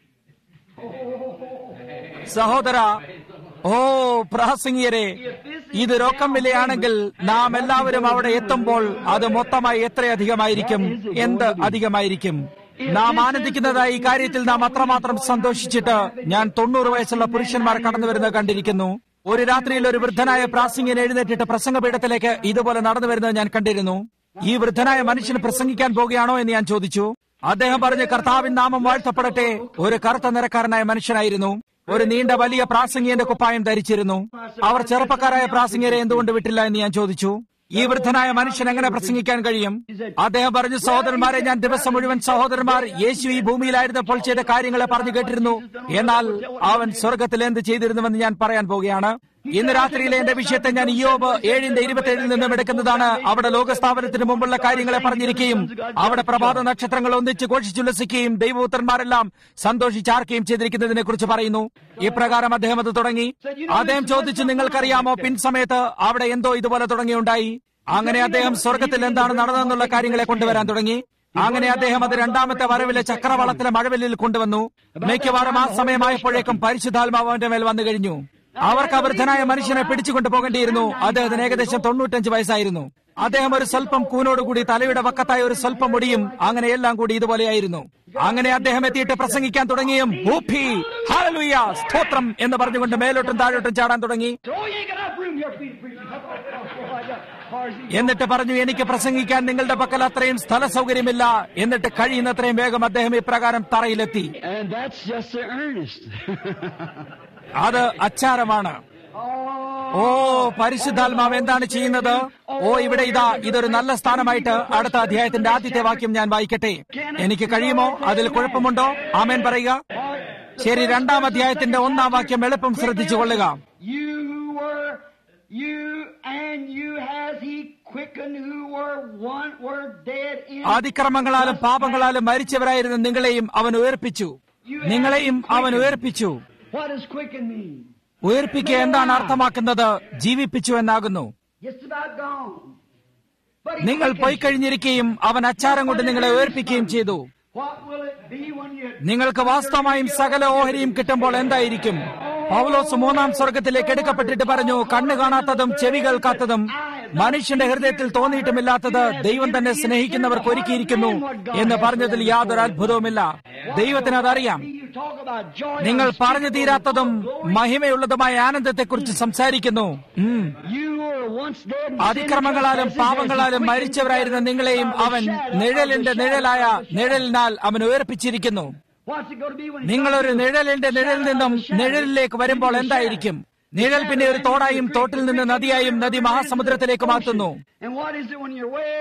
സഹോദര ഓ പ്രാസംഗിയരെ if this ഇത് രോക്കം വിലയാണെങ്കിൽ നാം എല്ലാവരും അവിടെ എത്തുമ്പോൾ അത് മൊത്തമായി എത്രയധികമായിരിക്കും എന്ത് അധികമായിരിക്കും നാം ആനന്ദിക്കുന്നതായി ഈ കാര്യത്തിൽ നാം അത്രമാത്രം സന്തോഷിച്ചിട്ട് ഞാൻ തൊണ്ണൂറ് വയസ്സുള്ള പുരുഷന്മാർ കടന്നു വരുന്നത് കണ്ടിരിക്കുന്നു ഒരു രാത്രിയിൽ ഒരു വൃദ്ധനായ പ്രാസംഗികൻ എഴുന്നേറ്റിട്ട് പ്രസംഗപീഠത്തിലേക്ക് ഇതുപോലെ നടന്നു വരുന്നത് ഞാൻ കണ്ടിരുന്നു ഈ വൃദ്ധനായ മനുഷ്യന് പ്രസംഗിക്കാൻ പോകുകയാണോ എന്ന് ഞാൻ ചോദിച്ചു അദ്ദേഹം പറഞ്ഞു കർത്താവിൻ നാമം വാഴ്ത്തപ്പെടട്ടെ ഒരു കറുത്ത നിറക്കാരനായ മനുഷ്യനായിരുന്നു ഒരു നീണ്ട വലിയ പ്രാസംഗികന്റെ കുപ്പായം ധരിച്ചിരുന്നു അവർ ചെറുപ്പക്കാരായ പ്രാസംഗികരെ എന്തുകൊണ്ട് വിട്ടില്ല എന്ന് ഞാൻ ചോദിച്ചു ഈ വൃദ്ധനായ മനുഷ്യൻ എങ്ങനെ പ്രസംഗിക്കാൻ കഴിയും അദ്ദേഹം പറഞ്ഞു സഹോദരന്മാരെ ഞാൻ ദിവസം മുഴുവൻ സഹോദരന്മാർ യേശു ഈ ഭൂമിയിലായിരുന്നപ്പോൾ ചെയ്ത കാര്യങ്ങളെ പറഞ്ഞു കേട്ടിരുന്നു എന്നാൽ അവൻ സ്വർഗത്തിൽ എന്ത് ചെയ്തിരുന്നുവെന്ന് ഞാൻ പറയാൻ പോവുകയാണ് ഇന്ന് രാത്രിയിലെ എന്റെ വിഷയത്തെ ഞാൻ ഇയോബ് ഏഴിന്റെ ഇരുപത്തിയേഴിൽ നിന്നും എടുക്കുന്നതാണ് അവിടെ ലോകസ്ഥാപനത്തിന് മുമ്പുള്ള കാര്യങ്ങളെ പറഞ്ഞിരിക്കുകയും അവിടെ പ്രഭാത നക്ഷത്രങ്ങൾ ഒന്നിച്ച് ഘോഷിച്ചുല്ലസിക്കുകയും ദൈവപുത്രന്മാരെല്ലാം സന്തോഷിച്ചാർക്കുകയും ചെയ്തിരിക്കുന്നതിനെ കുറിച്ച് പറയുന്നു ഇപ്രകാരം അദ്ദേഹം അത് തുടങ്ങി അദ്ദേഹം ചോദിച്ചു നിങ്ങൾക്കറിയാമോ പിൻസമയത്ത് അവിടെ എന്തോ ഇതുപോലെ തുടങ്ങിയുണ്ടായി അങ്ങനെ അദ്ദേഹം സ്വർഗത്തിൽ എന്താണ് നടന്നതെന്നുള്ള കാര്യങ്ങളെ കൊണ്ടുവരാൻ തുടങ്ങി അങ്ങനെ അദ്ദേഹം അത് രണ്ടാമത്തെ വരവിലെ ചക്രവാളത്തിലെ മഴവില്ലിൽ കൊണ്ടുവന്നു മിക്കവാറും ആ സമയമായപ്പോഴേക്കും പരിശുദ്ധാത്മാവ് അവന്റെ മേൽ വന്നു കഴിഞ്ഞു അവർക്ക് ആ വൃദ്ധനായ മനുഷ്യനെ പിടിച്ചുകൊണ്ട് പോകേണ്ടിയിരുന്നു അദ്ദേഹത്തിന് ഏകദേശം തൊണ്ണൂറ്റഞ്ച് വയസ്സായിരുന്നു അദ്ദേഹം ഒരു സ്വല്പം കൂനോടുകൂടി തലയുടെ വക്കത്തായ ഒരു സ്വല്പം മുടിയും അങ്ങനെ എല്ലാം കൂടി ഇതുപോലെയായിരുന്നു അങ്ങനെ അദ്ദേഹം എത്തിയിട്ട് പ്രസംഗിക്കാൻ തുടങ്ങിയും "ഭൂഭി, ഹല്ലേലൂയ, സ്തോത്രം എന്ന് പറഞ്ഞുകൊണ്ട് മേലോട്ടും താഴോട്ടും ചാടാൻ തുടങ്ങി Oh, you ain't got enough room here for you to preach. Far as he എന്നിട്ട് പറഞ്ഞു എനിക്ക് പ്രസംഗിക്കാൻ നിങ്ങളുടെ പക്കൽ അത്രയും സ്ഥല സൗകര്യമില്ല എന്നിട്ട് കഴിയുന്നത്രയും വേഗം അദ്ദേഹം ഇപ്രകാരം തറയിലെത്തി And that's just the earnest. അത് അച്ചാരമാണ് ഓ പരിശുദ്ധാത്മാവ് എന്താണ് ചെയ്യുന്നത് ഓ ഇവിടെ ഇതാ ഇതൊരു നല്ല സ്ഥാനമായിട്ട് അടുത്ത അധ്യായത്തിന്റെ ആദ്യത്തെ വാക്യം ഞാൻ വായിക്കട്ടെ എനിക്ക് കഴിയുമോ അതിൽ കുഴപ്പമുണ്ടോ ആമേൻ പറയുക ശരി രണ്ടാം അധ്യായത്തിന്റെ ഒന്നാം വാക്യം എളുപ്പം ശ്രദ്ധിച്ചു കൊള്ളുക You who were, you and you has he quickened who were one were dead in. അതിക്രമങ്ങളാലും പാപങ്ങളാലും മരിച്ചവരായിരുന്ന നിങ്ങളെയും അവൻ ഉയർപ്പിച്ചു നിങ്ങളെയും അവൻ ഉയർപ്പിച്ചു What does quicken mean? ഉയർപ്പിക്കുക എന്താണ് അർത്ഥമാക്കുന്നത് ജീവിപ്പിച്ചു എന്നാകുന്നു Just about gone. But he നിങ്ങൾ quickens പോയി you. കഴിഞ്ഞിരിക്കുകയും അവൻ അച്ചാരം കൊണ്ട് നിങ്ങളെ ഉയർപ്പിക്കുകയും ചെയ്തു What will it be when you നിങ്ങൾക്ക് വാസ്തവമായും സകല ഓഹരിയും കിട്ടുമ്പോൾ എന്തായിരിക്കും പൗലോസ് മൂന്നാം സ്വർഗത്തിലേക്ക് എടുക്കപ്പെട്ടിട്ട് പറഞ്ഞു കണ്ണ് കാണാത്തതും ചെവി കേൾക്കാത്തതും മനുഷ്യന്റെ ഹൃദയത്തിൽ തോന്നിയിട്ടുമില്ലാത്തത് ദൈവം തന്നെ സ്നേഹിക്കുന്നവർക്ക് ഒരുക്കിയിരിക്കുന്നു എന്ന് പറഞ്ഞതിൽ യാതൊരു അത്ഭുതവുമില്ല ദൈവത്തിന് അതറിയാം you talk about joy? നിങ്ങൾ പറഞ്ഞു തീരാത്തതും മഹിമയുള്ളതുമായ ആനന്ദത്തെക്കുറിച്ച് സംസാരിക്കുന്നു ഉം. You were once dead in sin and അതിക്രമങ്ങളാലും trespasses, പാപങ്ങളാലും as he മരിച്ചവരായിരുന്ന quickened നിങ്ങളെയും by the അവൻ shadow of the നിഴലിന്റെ shadow നിഴലായ of the shadow. നിഴലിനാൽ അവൻ ഉയർപ്പിച്ചിരിക്കുന്നു What's it going to be when he നിങ്ങളൊരു comes to നിഴലിന്റെ നിഴലിൽ നിന്നും shadow of the shadow? നിഴലിലേക്ക് വരുമ്പോൾ എന്തായിരിക്കും നിഴൽ പിന്നെ ഒരു തോടായും തോട്ടിൽ നിന്ന് നദിയായും നദി മഹാസമുദ്രത്തിലേക്ക് മാറ്റുന്നു And what is it when you're way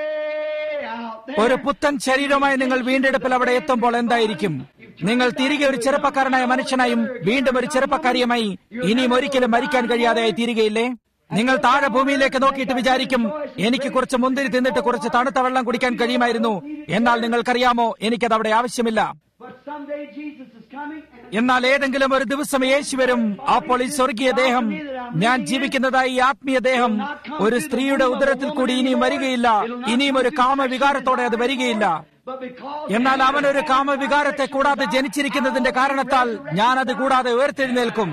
out there? ഒരു പുത്തൻ ശരീരമായി നിങ്ങൾ വീണ്ടെടുപ്പിൽ അവിടെ എത്തുമ്പോൾ എന്തായിരിക്കും നിങ്ങൾ തിരികെ ഒരു ചെറുപ്പക്കാരനായ മനുഷ്യനായും വീണ്ടും ഒരു ചെറുപ്പക്കാരിയുമായി ഇനിയും ഒരിക്കലും മരിക്കാൻ കഴിയാതെയായി തീരുകയില്ലേ നിങ്ങൾ താഴെ ഭൂമിയിലേക്ക് നോക്കിയിട്ട് വിചാരിക്കും എനിക്ക് കുറച്ച് മുന്തിരി തിന്നിട്ട് കുറച്ച് തണുത്ത വെള്ളം കുടിക്കാൻ കഴിയുമായിരുന്നു എന്നാൽ നിങ്ങൾക്കറിയാമോ എനിക്കത് അവിടെ ആവശ്യമില്ല But someday Jesus is coming and എന്നാൽ ഏതെങ്കിലും ഒരു ദിവസം യേശു വരും അപ്പോൾ ഈ സ്വർഗീയ ദേഹം ഞാൻ ജീവിക്കുന്നതായി ഈ ആത്മീയ ദേഹം ഒരു സ്ത്രീയുടെ ഉദരത്തിൽ കൂടി ഇനിയും വരികയില്ല ഇനിയും ഒരു കാമവികാരത്തോടെ അത് വരികയില്ല but because എന്നാൽ അവൻ ഒരു കാമവികാരത്തെ കൂടാതെ ജനിച്ചിരിക്കുന്നതിന്റെ കാരണത്താൽ ഞാൻ അത് കൂടാതെ ഉയർത്തെഴുന്നേൽക്കും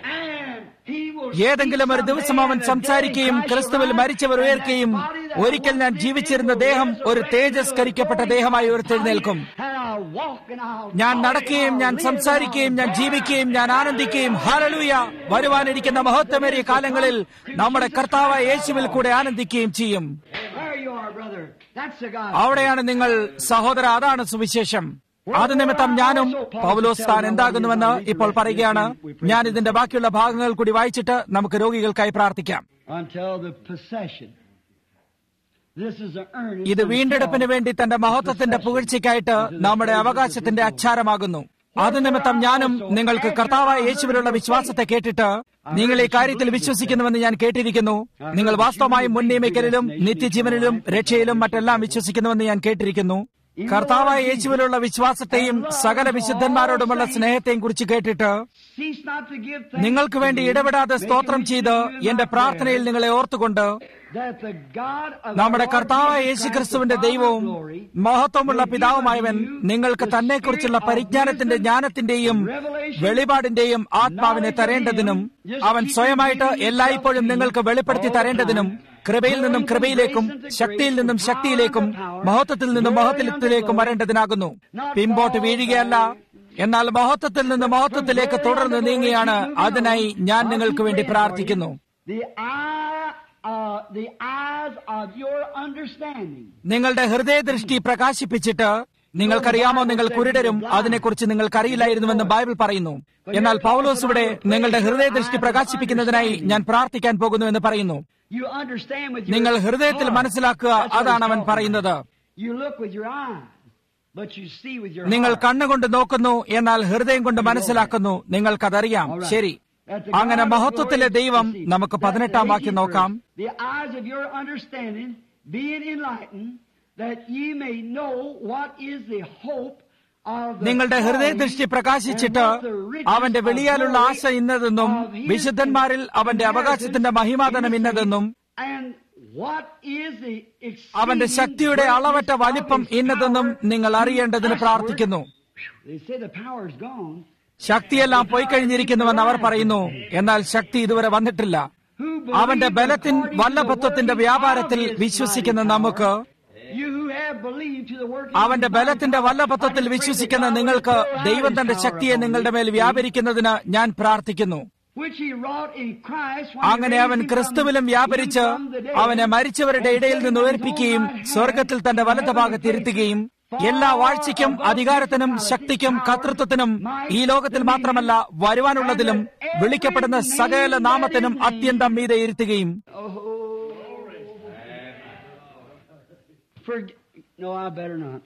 and he will ഏതെങ്കിലും ഒരു ദിവസം അവൻ സംസാരിക്കുകയും ക്രിസ്തുവിൽ മരിച്ചവർ ഉയർക്കുകയും ഒരിക്കൽ ഞാൻ ജീവിച്ചിരുന്ന ദേഹം ഒരു തേജസ്കരിക്കപ്പെട്ട ദേഹമായി ഉയർത്തെഴുന്നേൽക്കും and I'll walk and I'll ഞാൻ talk നടക്കുകയും and ഞാൻ I'll live സംസാരിക്കുകയും and ഞാൻ I'll ജീവിക്കുകയും ഞാൻ ആനന്ദിക്കുകയും ഹാലലൂയ വരുവാനിരിക്കുന്ന മഹത്വമേറിയ കാലങ്ങളിൽ നമ്മുടെ കർത്താവായ യേശുവിൽ കൂടെ ആനന്ദിക്കുകയും ചെയ്യും There you are, brother. That's the guy. അവിടെയാണ് നിങ്ങൾ സഹോദര അതാണ് സുവിശേഷം അത് നിമിത്തം ഞാനും പൗലോസ് താൻ എന്താകുന്നുവെന്ന് ഇപ്പോൾ പറയുകയാണ് ഞാൻ ഇതിന്റെ ബാക്കിയുള്ള ഭാഗങ്ങൾ കൂടി വായിച്ചിട്ട് നമുക്ക് രോഗികൾക്കായി പ്രാർത്ഥിക്കാം Until the possession. This is the earnest. ഇത് of വീണ്ടെടുപ്പിന് God. വേണ്ടി തന്റെ മഹത്വത്തിന്റെ പുകഴ്ചയ്ക്കായിട്ട് നമ്മുടെ അവകാശത്തിന്റെ അച്ചാരമാകുന്നു അത് നിമിത്തം ഞാനും നിങ്ങൾക്ക് കർത്താവായ യേശുവിലുള്ള വിശ്വാസത്തെ കേട്ടിട്ട് നിങ്ങൾ ഈ കാര്യത്തിൽ വിശ്വസിക്കുന്നുവെന്ന് ഞാൻ കേട്ടിരിക്കുന്നു നിങ്ങൾ വാസ്തവമായും മുൻ നിയമിക്കലിലും നിത്യജീവനിലും രക്ഷയിലും മറ്റെല്ലാം വിശ്വസിക്കുന്നുവെന്ന് ഞാൻ കേട്ടിരിക്കുന്നു കർത്താവായ യേശുവിലുള്ള വിശ്വാസത്തെയും സകല വിശുദ്ധന്മാരോടുമുള്ള സ്നേഹത്തെയും കുറിച്ച് കേട്ടിട്ട് Cease not to give thanks നിങ്ങൾക്ക് വേണ്ടി ഇടപെടാതെ സ്തോത്രം ചെയ്ത് എന്റെ പ്രാർത്ഥനയിൽ നിങ്ങളെ ഓർത്തുകൊണ്ട് that the God of നമ്മുടെ our Lord കർത്താവായ Jesus യേശു Christ, ക്രിസ്തുവിന്റെ the Father of ദൈവവും glory, മഹത്വമുള്ള പിതാവുമായവൻ നിങ്ങൾക്ക് തന്നെക്കുറിച്ചുള്ള പരിജ്ഞാനത്തിന്റെ ജ്ഞാനത്തിന്റെയും വെളിപാടിന്റെയും ആത്മാവിനെ തരേണ്ടതിനും അവൻ സ്വയമായിട്ട് എല്ലായ്പ്പോഴും നിങ്ങൾക്ക് വെളിപ്പെടുത്തി തരേണ്ടതിനും കൃപയിൽ നിന്നും കൃപയിലേക്കും ശക്തിയിൽ നിന്നും ശക്തിയിലേക്കും മഹത്വത്തിൽ നിന്നും മഹത്വത്തിലേക്കും വരേണ്ടതിനാകുന്നു പിമ്പോട്ട് വീഴുകയല്ല എന്നാൽ മഹത്വത്തിൽ നിന്ന് മഹത്വത്തിലേക്ക് തുടർന്ന് നീങ്ങിയാണ് അതിനായി ഞാൻ നിങ്ങൾക്ക് വേണ്ടി പ്രാർത്ഥിക്കുന്നു the eye, uh, the eyes of your understanding. നിങ്ങളുടെ ഹൃദയദൃഷ്ടി പ്രകാശിപ്പിച്ചിട്ട് നിങ്ങൾക്കറിയാമോ നിങ്ങൾ കുരുടരും അതിനെക്കുറിച്ച് നിങ്ങൾക്കറിയില്ലായിരുന്നുവെന്ന് ബൈബിൾ പറയുന്നു എന്നാൽ പൗലോസ് ഇവിടെ നിങ്ങളുടെ ഹൃദയദൃഷ്ടി പ്രകാശിപ്പിക്കുന്നതിനായി ഞാൻ പ്രാർത്ഥിക്കാൻ പോകുന്നു എന്ന് പറയുന്നു You understand with your നിങ്ങൾ ഹൃദയത്തിൽ heart. മനസ്സിലാക്കുക That's what അതാണ് he's അവൻ talking പറയുന്നത് about. You look with your eyes, but you see with your നിങ്ങൾ heart. കണ്ണുകൊണ്ട് നോക്കുന്നു എന്നാൽ ഹൃദയം കൊണ്ട് മനസ്സിലാക്കുന്നു നിങ്ങൾക്കതറിയാം ശരി That the അങ്ങനെ God of മഹത്വത്തിലെ glory ദൈവം see. നമുക്ക് That പതിനെട്ടാം the വാക്യം 18th നോക്കാം verse, The eyes of your understanding being enlightened, that ye may know what is the hope of the നിങ്ങളുടെ calling ഹൃദയദൃഷ്ടി പ്രകാശിച്ചിട്ട് and what the riches അവന്റെ of വെളിയാലുള്ള glory Asha ഇന്നതെന്നും of his വിശുദ്ധന്മാരിൽ അവന്റെ അവകാശത്തിന്റെ മഹിമാതനം ഇന്നതെന്നും And what is the അവന്റെ exceeding ശക്തിയുടെ അളവറ്റ greatness of വലിപ്പം his ഇന്നതെന്നും power നിങ്ങൾ അറിയേണ്ടതിന് usward? പ്രാർത്ഥിക്കുന്നു They say the power is gone. ശക്തിയെല്ലാം പോയി കഴിഞ്ഞിരിക്കുന്നുവെന്ന് അവർ പറയുന്നു എന്നാൽ ശക്തി ഇതുവരെ വന്നിട്ടില്ല Who അവന്റെ believes ബലത്തിൻ according to the വല്ലഭത്വത്തിന്റെ working വ്യാപാരത്തിൽ of his വിശ്വസിക്കുന്ന mighty നമുക്ക് power, you who have believed to the working അവന്റെ of his mighty ബലത്തിന്റെ power, വല്ലഭത്വത്തിൽ I pray വിശ്വസിക്കുന്ന that God നിങ്ങൾക്ക് will pour out ദൈവം his തന്റെ power ശക്തിയെ upon നിങ്ങളുടെ you, മേൽ വ്യാപരിക്കുന്നതിന് ഞാൻ പ്രാർത്ഥിക്കുന്നു which he wrought in Christ when he അങ്ങനെ raised അവൻ him from- ക്രിസ്തുവിലും വ്യാപരിച്ച് him from the dead, അവനെ മരിച്ചവരുടെ and ഇടയിൽ set നിന്ന് him on his ഉയർപ്പിക്കുകയും own right hand സ്വർഗത്തിൽ തന്റെ in വലതുഭാഗത്ത് heavenly ഇരുത്തുകയും places, എല്ലാ far വാഴ്ചയ്ക്കും above അധികാരത്തിനും principality, ശക്തിക്കും power, കർത്തൃത്വത്തിനും might, ഈ ലോകത്തിൽ dominion, മാത്രമല്ല വരുവാനുള്ളതിലും and that every വിളിക്കപ്പെടുന്ന name സകല that നാമത്തിനും is named. അത്യന്തം മീതെ ഇരുത്തുകയും Oh. Forg- no, I better not.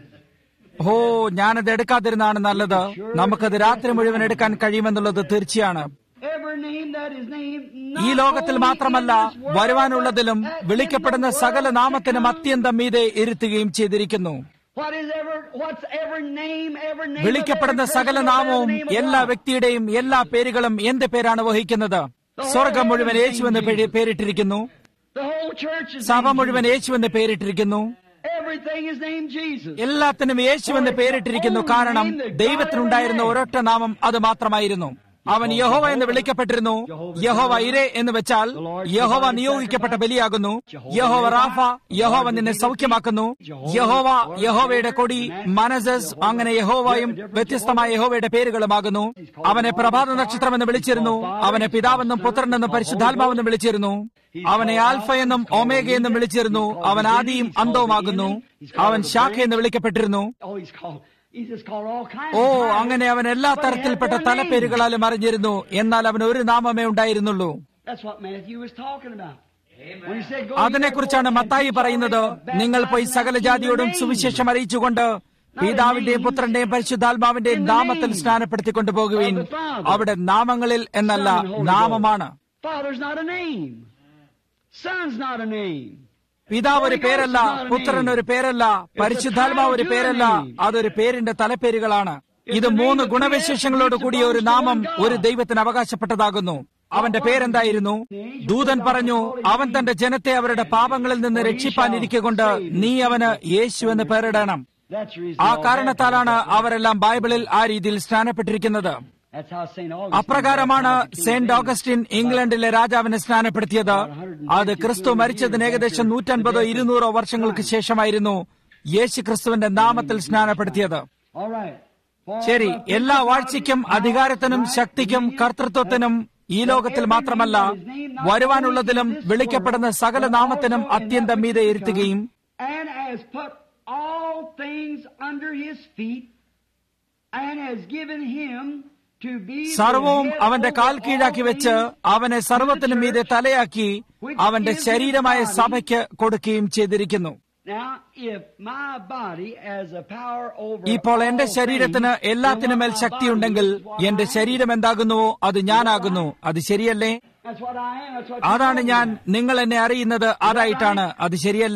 ഓ ഞാനത് എടുക്കാതിരുന്നാണ് നല്ലത് നമുക്കത് രാത്രി മുഴുവൻ എടുക്കാൻ കഴിയുമെന്നുള്ളത് തീർച്ചയാണ് Every name that is named, ഈ not ലോകത്തിൽ only മാത്രമല്ല in this world, വരുവാനുള്ളതിലും but that വിളിക്കപ്പെടുന്ന in the സകല world to നാമത്തിനും come. അത്യന്തം മീതെ ഇരുത്തുകയും ചെയ്തിരിക്കുന്നു What is ever, what's every name, every name of വിളിക്കപ്പെടുന്ന every സകല person that നാമവും bears the name of എല്ലാ God. വ്യക്തിയുടെയും എല്ലാ പേരുകളും എന്ത് പേരാണ് വഹിക്കുന്നത് സ്വർഗം മുഴുവൻ യേശുവെന്ന് പേര്- പേരിട്ടിരിക്കുന്നു The whole church is സഭ named മുഴുവൻ Jesus. യേശുവെന്ന് പേരിട്ടിരിക്കുന്നു Everything is named Jesus. എല്ലാത്തിനും യേശുവെന്ന് പേരിട്ടിരിക്കുന്നു കാരണം ദൈവത്തിനുണ്ടായിരുന്ന ഒരൊറ്റ നാമം അത് മാത്രമായിരുന്നു അവൻ യഹോവ എന്ന് വിളിക്കപ്പെട്ടിരുന്നു യഹോവ ഇരേ എന്ന് വെച്ചാൽ യഹോവ നിയോഗിക്കപ്പെട്ട ബലിയാകുന്നു യഹോവ റാഫ യഹോവ നിന്നെ സൗഖ്യമാക്കുന്നു യഹോവ യഹോവയുടെ കൊടി മനസസ് അങ്ങനെ യഹോവയും വ്യത്യസ്തമായ യഹോവയുടെ പേരുകളുമാകുന്നു അവനെ പ്രഭാത നക്ഷത്രം എന്ന് വിളിച്ചിരുന്നു അവനെ പിതാവെന്നും പുത്രനെന്നും പരിശുദ്ധാത്മാവെന്നും വിളിച്ചിരുന്നു അവനെ ആൽഫ എന്നും ഒമേഗ എന്നും വിളിച്ചിരുന്നു അവൻ ആദിയും അന്തവുമാകുന്നു അവൻ ശാഖ എന്ന് വിളിക്കപ്പെട്ടിരുന്നു Oh, he's called, he's just called all kinds oh of titles. അങ്ങനെ അവൻ എല്ലാ തരത്തിൽപ്പെട്ട തലപ്പേരുകളാലും അറിഞ്ഞിരുന്നു എന്നാൽ അവൻ ഒരു നാമമേ ഉണ്ടായിരുന്നുള്ളൂ That's what Matthew was talking about. When he said, Go ye അതിനെക്കുറിച്ചാണ് therefore and Mathai teach all പറയുന്നത് nations, നിങ്ങൾ പോയി baptizing സകല them in the ജാതിയോടും name. സുവിശേഷം അറിയിച്ചുകൊണ്ട് പിതാവിന്റെയും പുത്രന്റെയും പരിശുദ്ധാത്മാവിന്റെയും നാമത്തിൽ സ്നാനപ്പെടുത്തിക്കൊണ്ട് പോകുവീൻ അവിടെ നാമങ്ങളിൽ എന്നല്ല നാമമാണ് Father's not a name. Son's not a name. പിതാവ് ഒരു പേരല്ല പുത്രൻ ഒരു പേരല്ല പരിശുദ്ധാത്മാവ് ഒരു പേരല്ല അതൊരു പേരിന്റെ തലപ്പേരുകളാണ് ഇത് മൂന്ന് ഗുണവിശേഷങ്ങളോട് കൂടിയ ഒരു നാമം ഒരു ദൈവത്തിന് അവകാശപ്പെട്ടതാകുന്നു അവന്റെ പേരെന്തായിരുന്നു ദൂതൻ പറഞ്ഞു അവൻ തന്റെ ജനത്തെ അവരുടെ പാപങ്ങളിൽ നിന്ന് രക്ഷിപ്പാനിരിക്കൊണ്ട് നീ അവന് യേശു എന്ന് പേരിടണം That's the reason. ആ all കാരണത്താലാണ് baptized. അവരെല്ലാം ബൈബിളിൽ ആ രീതിയിൽ സ്നാനപ്പെട്ടിരിക്കുന്നത് That's how St. Augustine അപ്രകാരമാണ് baptized the King of saint England. Augustine ഇംഗ്ലണ്ടിലെ രാജാവിനെ സ്നാനപ്പെടുത്തിയത് അത് ക്രിസ്തു മരിച്ചതിന് ഏകദേശം നൂറ്റൻപതോ ഇരുന്നൂറോ വർഷങ്ങൾക്ക് ശേഷമായിരുന്നു യേശു ക്രിസ്തുവിന്റെ നാമത്തിൽ സ്നാനപ്പെടുത്തിയത് All right. For ശരി the എല്ലാ principality, വാഴ്ചയ്ക്കും അധികാരത്തിനും might, ശക്തിക്കും dominion, കർത്തൃത്വത്തിനും ഈ ലോകത്തിൽ മാത്രമല്ല വരുവാനുള്ളതിലും വിളിക്കപ്പെടുന്ന സകല നാമത്തിനും അത്യന്തം മീതെ ഇരുത്തുകയും and has put all things under his feet and has given him to be the സർവവും head അവന്റെ over കാൽ all കീഴാക്കി വെച്ച് things അവന്റെ സർവത്തിനും മീതെ തലയാക്കി അവന്റെ ശരീരമായ സഭയ്ക്ക് കൊടുക്കുകയും ചെയ്തിരിക്കുന്നു Now, if my body has a power over ഇപ്പോൾ എന്റെ all ശരീരത്തിന് things, എല്ലാത്തിനുമേൽ then my ശക്തിയുണ്ടെങ്കിൽ body is what എന്റെ I am. ശരീരം എന്താകുന്നുവോ അത് ഞാനാകുന്നു അത് ശരിയല്ലേ That's what I am. That's what you അതാണ് call me. ഞാൻ നിങ്ങൾ എന്നെ അറിയുന്നത് അതായിട്ടാണ് അത് ശരിയല്ലേ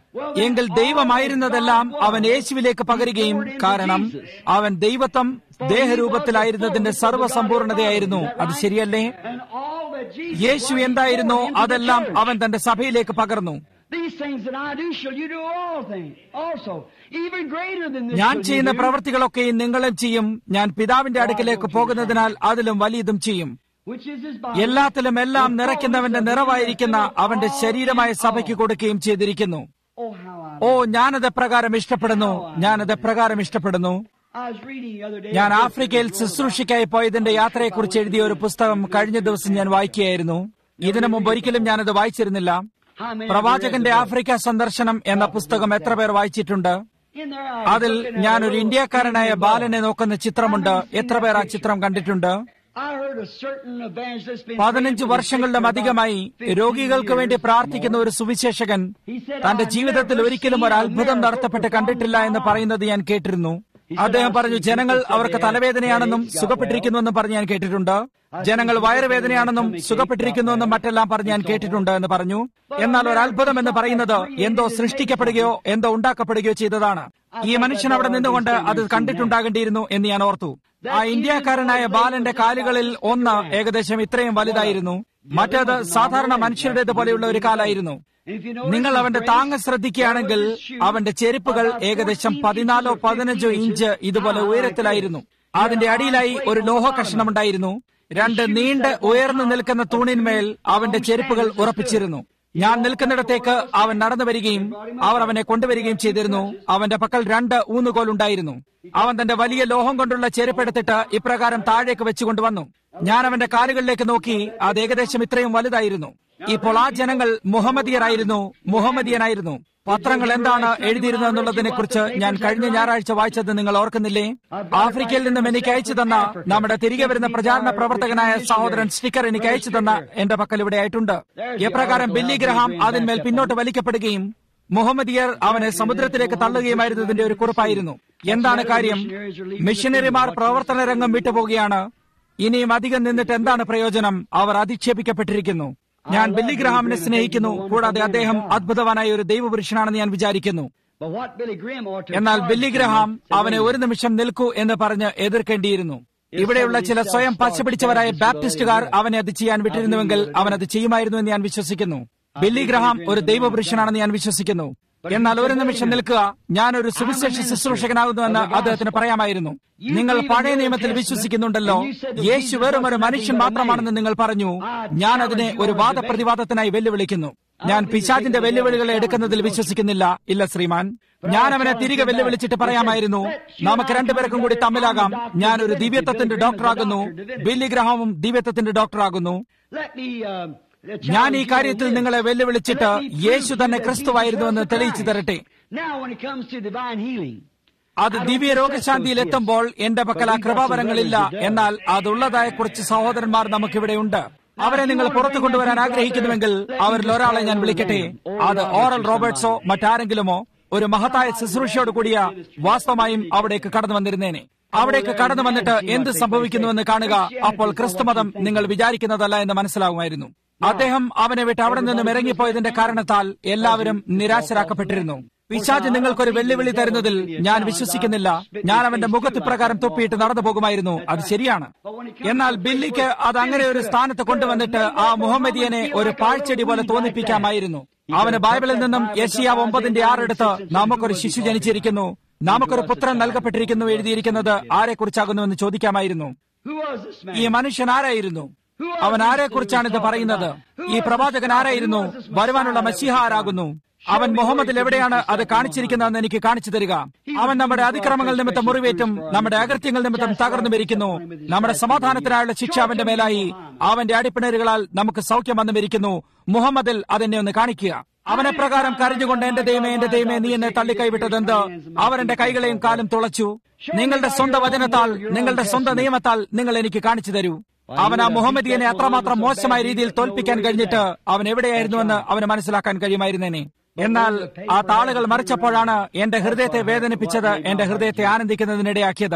എങ്കിൽ ദൈവമായിരുന്നതെല്ലാം അവൻ യേശുവിലേക്ക് പകരുകയും കാരണം അവൻ ദൈവത്വം ദേഹരൂപത്തിലായിരുന്നതിന്റെ സർവ്വസമ്പൂർണതയായിരുന്നു അത് ശരിയല്ലേ And all that Jesus Yeshu was, he എന്തായിരുന്നോ poured into the അതെല്ലാം church. അവൻ തന്റെ സഭയിലേക്ക് പകർന്നു These things that I do shall you do all things also, even greater than this. ഞാൻ shall you ചെയ്യുന്ന do. പ്രവർത്തികളൊക്കെയും നിങ്ങളും ചെയ്യും ഞാൻ പിതാവിന്റെ അടുക്കിലേക്ക് പോകുന്നതിനാൽ അതിലും വലിയതും ചെയ്യും Which is his body. എല്ലാത്തിലും എല്ലാം നിറയ്ക്കുന്നവന്റെ നിറവായിരിക്കുന്ന അവന്റെ ശരീരമായ സഭയ്ക്ക് കൊടുക്കുകയും ചെയ്തിരിക്കുന്നു Oh, how I. ഓ ഞാനത് എപ്രകാരം ഇഷ്ടപ്പെടുന്നു ഞാനത് എപ്രകാരം ഇഷ്ടപ്പെടുന്നു I was reading the other day. ഞാൻ a book ആഫ്രിക്കയിൽ that was wrote ശുശ്രൂഷയ്ക്കായി പോയതിന്റെ യാത്രയെക്കുറിച്ച് എഴുതിയ ഒരു പുസ്തകം കഴിഞ്ഞ ദിവസം ഞാൻ വായിക്കുകയായിരുന്നു ഇതിനു മുമ്പ് ഒരിക്കലും ഞാനത് വായിച്ചിരുന്നില്ല about how many പ്രവാചകന്റെ read the book. ആഫ്രിക്ക സന്ദർശനം എന്ന പുസ്തകം എത്ര പേർ വായിച്ചിട്ടുണ്ട് In there I was അതിൽ looking at a ഞാനൊരു little ഇന്ത്യക്കാരനായ teeny ബാലനെ നോക്കുന്ന ചിത്രമുണ്ട് എത്ര പേർ ആ ചിത്രം കണ്ടിട്ടുണ്ട് I heard a certain evangelist been പതിനഞ്ച് praying for the വർഷങ്ങളിലും sick for about അധികമായി 15 രോഗികൾക്ക് വേണ്ടി years പ്രാർത്ഥിക്കുന്ന more. ഒരു സുവിശേഷകൻ തന്റെ ജീവിതത്തിൽ ഒരിക്കലും ഒരു അത്ഭുതം നടത്തപ്പെട്ട് കണ്ടിട്ടില്ല എന്ന് പറയുന്നത് ഞാൻ കേട്ടിരുന്നു അദ്ദേഹം പറഞ്ഞു ജനങ്ങൾ അവർക്ക് തലവേദനയാണെന്നും സുഖപ്പെട്ടിരിക്കുന്നുവെന്നും പറഞ്ഞ് ഞാൻ കേട്ടിട്ടുണ്ട് ജനങ്ങൾ വയറുവേദനയാണെന്നും സുഖപ്പെട്ടിരിക്കുന്നുവെന്നും മറ്റെല്ലാം പറഞ്ഞ് ഞാൻ കേട്ടിട്ടുണ്ട് എന്ന് പറഞ്ഞു എന്നാൽ ഒരു അത്ഭുതം എന്ന് പറയുന്നത് എന്തോ സൃഷ്ടിക്കപ്പെടുകയോ എന്തോ ഉണ്ടാക്കപ്പെടുകയോ ചെയ്തതാണ് ഈ മനുഷ്യൻ അവിടെ നിന്നുകൊണ്ട് അത് കണ്ടിട്ടുണ്ടാകേണ്ടിയിരുന്നു എന്ന് ഞാൻ ഓർത്തു ആ ഇന്ത്യക്കാരനായ ബാലന്റെ കാലുകളിൽ ഒന്ന് ഏകദേശം ഇത്രയും വലുതായിരുന്നു മറ്റേത് സാധാരണ മനുഷ്യരുടേത് പോലെയുള്ള ഒരു കാലായിരുന്നു If you know നിങ്ങൾ അവന്റെ താങ്ങ് ശ്രദ്ധിക്കുകയാണെങ്കിൽ അവന്റെ ചെരുപ്പുകൾ ഏകദേശം പതിനാലോ പതിനഞ്ചോ ഇഞ്ച് ഇതുപോലെ ഉയരത്തിലായിരുന്നു അതിന്റെ അടിയിലായി ഒരു ലോഹ കഷ്ണമുണ്ടായിരുന്നു രണ്ട് നീണ്ട് ഉയർന്നു നിൽക്കുന്ന തൂണിന്മേൽ അവന്റെ ചെരുപ്പുകൾ ഉറപ്പിച്ചിരുന്നു ഞാൻ നിൽക്കുന്നിടത്തേക്ക് അവൻ നടന്നു വരികയും അവർ അവനെ കൊണ്ടുവരികയും ചെയ്തിരുന്നു അവന്റെ പക്കൽ രണ്ട് ഊന്നുകോൽ ഉണ്ടായിരുന്നു അവൻ തന്റെ വലിയ ലോഹം കൊണ്ടുള്ള ചെരുപ്പെടുത്തിട്ട് ഇപ്രകാരം താഴേക്ക് വെച്ചുകൊണ്ടുവന്നു ഞാൻ അവന്റെ കാലുകളിലേക്ക് നോക്കി അത് ഏകദേശം ഇത്രയും വലുതായിരുന്നു ഇപ്പോൾ ആ ജനങ്ങൾ മുഹമ്മദിയരായിരുന്നു മുഹമ്മദിയനായിരുന്നു പത്രങ്ങൾ എന്താണ് എഴുതിയിരുന്നതെന്നുള്ളതിനെ കുറിച്ച് ഞാൻ കഴിഞ്ഞ ഞായറാഴ്ച വായിച്ചത് നിങ്ങൾ ഓർക്കുന്നില്ലേ ആഫ്രിക്കയിൽ നിന്നും എനിക്ക് അയച്ചു തന്ന നമ്മുടെ തിരികെ വരുന്ന പ്രചാരണ പ്രവർത്തകനായ സഹോദരൻ സ്റ്റിക്കർ എനിക്ക് അയച്ചു തന്ന എന്റെ പക്കൽ ഇവിടെ ആയിട്ടുണ്ട് എപ്രകാരം ബില്ലി ഗ്രഹാം അതിന്മേൽ പിന്നോട്ട് വലിക്കപ്പെടുകയും മുഹമ്മദിയർ അവനെ സമുദ്രത്തിലേക്ക് തള്ളുകയുമായിരുന്നതിന്റെ ഒരു കുറിപ്പായിരുന്നു എന്താണ് കാര്യം മിഷനറിമാർ പ്രവർത്തന രംഗം വിട്ടുപോവുകയാണ് ഇനിയും അധികം നിന്നിട്ട് എന്താണ് പ്രയോജനം അവർ അധിക്ഷേപിക്കപ്പെട്ടിരിക്കുന്നു ഞാൻ ബില്ലി ഗ്രഹാമിനെ സ്നേഹിക്കുന്നു കൂടാതെ അദ്ദേഹം അത്ഭുതവാനായ ഒരു ദൈവപുരുഷനാണെന്ന് ഞാൻ വിചാരിക്കുന്നു But what Billy Graham ought to എന്നാൽ charge Billy them Graham said അവനെ they- ഒരു നിമിഷം നിൽക്കൂ എന്ന് പറഞ്ഞ് എതിർക്കേണ്ടിയിരുന്നു ഇവിടെയുള്ള ചില സ്വയം പച്ചപിടിച്ചവരായ ബാപ്റ്റിസ്റ്റുകാർ അവനെ അത് ചെയ്യാൻ വിട്ടിരുന്നുവെങ്കിൽ അവൻ അത് ചെയ്യുമായിരുന്നു എന്ന് ഞാൻ വിശ്വസിക്കുന്നു ബില്ലി ഗ്രഹാം ഒരു ദൈവപുരുഷനാണെന്ന് ഞാൻ വിശ്വസിക്കുന്നു എന്നാൽ ഒരു നിമിഷം നിൽക്കുക ഞാൻ ഒരു സുവിശേഷ ശുശ്രൂഷകനാകുന്നുവെന്ന് അദ്ദേഹത്തിന് പറയാമായിരുന്നു നിങ്ങൾ പഴയ നിയമത്തിൽ വിശ്വസിക്കുന്നുണ്ടല്ലോ യേശു വെറും ഒരു മനുഷ്യൻ മാത്രമാണെന്ന് നിങ്ങൾ പറഞ്ഞു ഞാൻ അതിനെ ഒരു വാദപ്രതിവാദത്തിനായി വെല്ലുവിളിക്കുന്നു ഞാൻ പിശാചിന്റെ വെല്ലുവിളികളെ എടുക്കുന്നതിൽ വിശ്വസിക്കുന്നില്ല ഇല്ല ശ്രീമാൻ ഞാൻ അവനെ തിരികെ വെല്ലുവിളിച്ചിട്ട് പറയാമായിരുന്നു നമുക്ക് രണ്ടുപേർക്കും കൂടി തമ്മിലാകാം ഞാൻ ഒരു ദിവ്യത്വത്തിന്റെ ഡോക്ടറാകുന്നു ബില്ലി ഗ്രഹാമും ദിവ്യത്വത്തിന്റെ ഡോക്ടറാകുന്നു Let me, uh, ഞാൻ ഈ challenge you കാര്യത്തിൽ on this. നിങ്ങളെ വെല്ലുവിളിച്ചിട്ട് Let me prove Yeshu to you തന്നെ that ക്രിസ്തുവായിരുന്നുവെന്ന് Jesus തെളിയിച്ചു Christ. തരട്ടെ Now, when it comes to divine healing, അത് ദിവ്യ രോഗശാന്തിയിൽ എത്തുമ്പോൾ എന്റെ പക്കൽ ആ കൃപാവരങ്ങളില്ല എന്നാൽ അതുള്ളതായ കുറച്ച് സഹോദരന്മാർ നമുക്കിവിടെയുണ്ട് അവരെ നിങ്ങൾ പുറത്തു കൊണ്ടുവരാൻ ആഗ്രഹിക്കുന്നുവെങ്കിൽ അവരിൽ ഒരാളെ ഞാൻ വിളിക്കട്ടെ അത് ഓറൽ റോബർട്ട്സോ മറ്റാരെങ്കിലുമോ ഒരു മഹത്തായ ശുശ്രൂഷയോട് കൂടിയ വാസ്തവമായും അവിടേക്ക് കടന്നു വന്നിരുന്നേനെ അവിടേക്ക് കടന്നു വന്നിട്ട് എന്ത് സംഭവിക്കുന്നുവെന്ന് കാണുക അപ്പോൾ ക്രിസ്തുമതം നിങ്ങൾ വിചാരിക്കുന്നതല്ല എന്ന് മനസ്സിലാകുമായിരുന്നു അദ്ദേഹം അവനെ വിട്ട് അവിടെ നിന്നും ഇറങ്ങിപ്പോയതിന്റെ കാരണത്താൽ എല്ലാവരും നിരാശരാക്കപ്പെട്ടിരുന്നു പിശാജ് നിങ്ങൾക്കൊരു വെല്ലുവിളി തരുന്നതിൽ ഞാൻ വിശ്വസിക്കുന്നില്ല ഞാൻ അവന്റെ മുഖത്ത് പ്രകാരം തൊപ്പിയിട്ട് നടന്നു പോകുമായിരുന്നു അത് ശരിയാണ് എന്നാൽ ബില്ലിക്ക് അത് അങ്ങനെ ഒരു സ്ഥാനത്ത് കൊണ്ടുവന്നിട്ട് ആ മുഹമ്മദിയനെ ഒരു പാഴ്ചെടി പോലെ തോന്നിപ്പിക്കാമായിരുന്നു അവന് ബൈബിളിൽ നിന്നും യശിയ ഒമ്പതിന്റെ ആറെടുത്ത് നമുക്കൊരു ശിശു ജനിച്ചിരിക്കുന്നു നമുക്കൊരു പുത്രൻ നൽകപ്പെട്ടിരിക്കുന്നു എഴുതിയിരിക്കുന്നത് ആരെക്കുറിച്ചാകുന്നു എന്ന് ചോദിക്കാമായിരുന്നു who was this man? ഈ മനുഷ്യൻ ആരായിരുന്നു അവൻ ആരെക്കുറിച്ചാണ് ഇത് പറയുന്നത് ഈ പ്രവാചകൻ ആരായിരുന്നു വരുവാനുള്ള മസിഹ ആരാകുന്നു അവൻ മുഹമ്മദിൽ എവിടെയാണ് അത് കാണിച്ചിരിക്കുന്നതെന്ന് എനിക്ക് കാണിച്ചു തരിക അവൻ നമ്മുടെ അതിക്രമങ്ങൾ നിമിത്തം മുറിവേറ്റും നമ്മുടെ അകൃത്യങ്ങൾ നിമിത്തം തകർന്നു മരിക്കുന്നു നമ്മുടെ സമാധാനത്തിനായുള്ള ശിക്ഷ അവന്റെ മേലായി അവന്റെ അടിപ്പിണരുകളാൽ നമുക്ക് സൗഖ്യം വന്നു മരിക്കുന്നു മുഹമ്മദിൽ അതെന്നെ ഒന്ന് കാണിക്കുക അവനെ പ്രകാരം കരഞ്ഞുകൊണ്ട് എന്റെ ദൈവമേ എന്റെ ദൈവമേ നീ എന്നെ തള്ളിക്കൈവിട്ടതെന്ത് അവൻ എന്റെ കൈകളെയും കാലും തുളച്ചു നിങ്ങളുടെ സ്വന്തം വചനത്താൽ നിങ്ങളുടെ സ്വന്തം നിയമത്താൽ നിങ്ങൾ എനിക്ക് കാണിച്ചു തരൂ അവൻ ആ മുഹമ്മദിയനെ അത്രമാത്രം മോശമായ രീതിയിൽ തോൽപ്പിക്കാൻ കഴിഞ്ഞിട്ട് അവൻ എവിടെയായിരുന്നുവെന്ന് അവന് മനസ്സിലാക്കാൻ കഴിയുമായിരുന്നേനെ എന്നാൽ ആ താളുകൾ മറിച്ചപ്പോഴാണ് എന്റെ ഹൃദയത്തെ വേദനിപ്പിച്ചത് എന്റെ ഹൃദയത്തെ ആനന്ദിക്കുന്നതിനിടയാക്കിയത്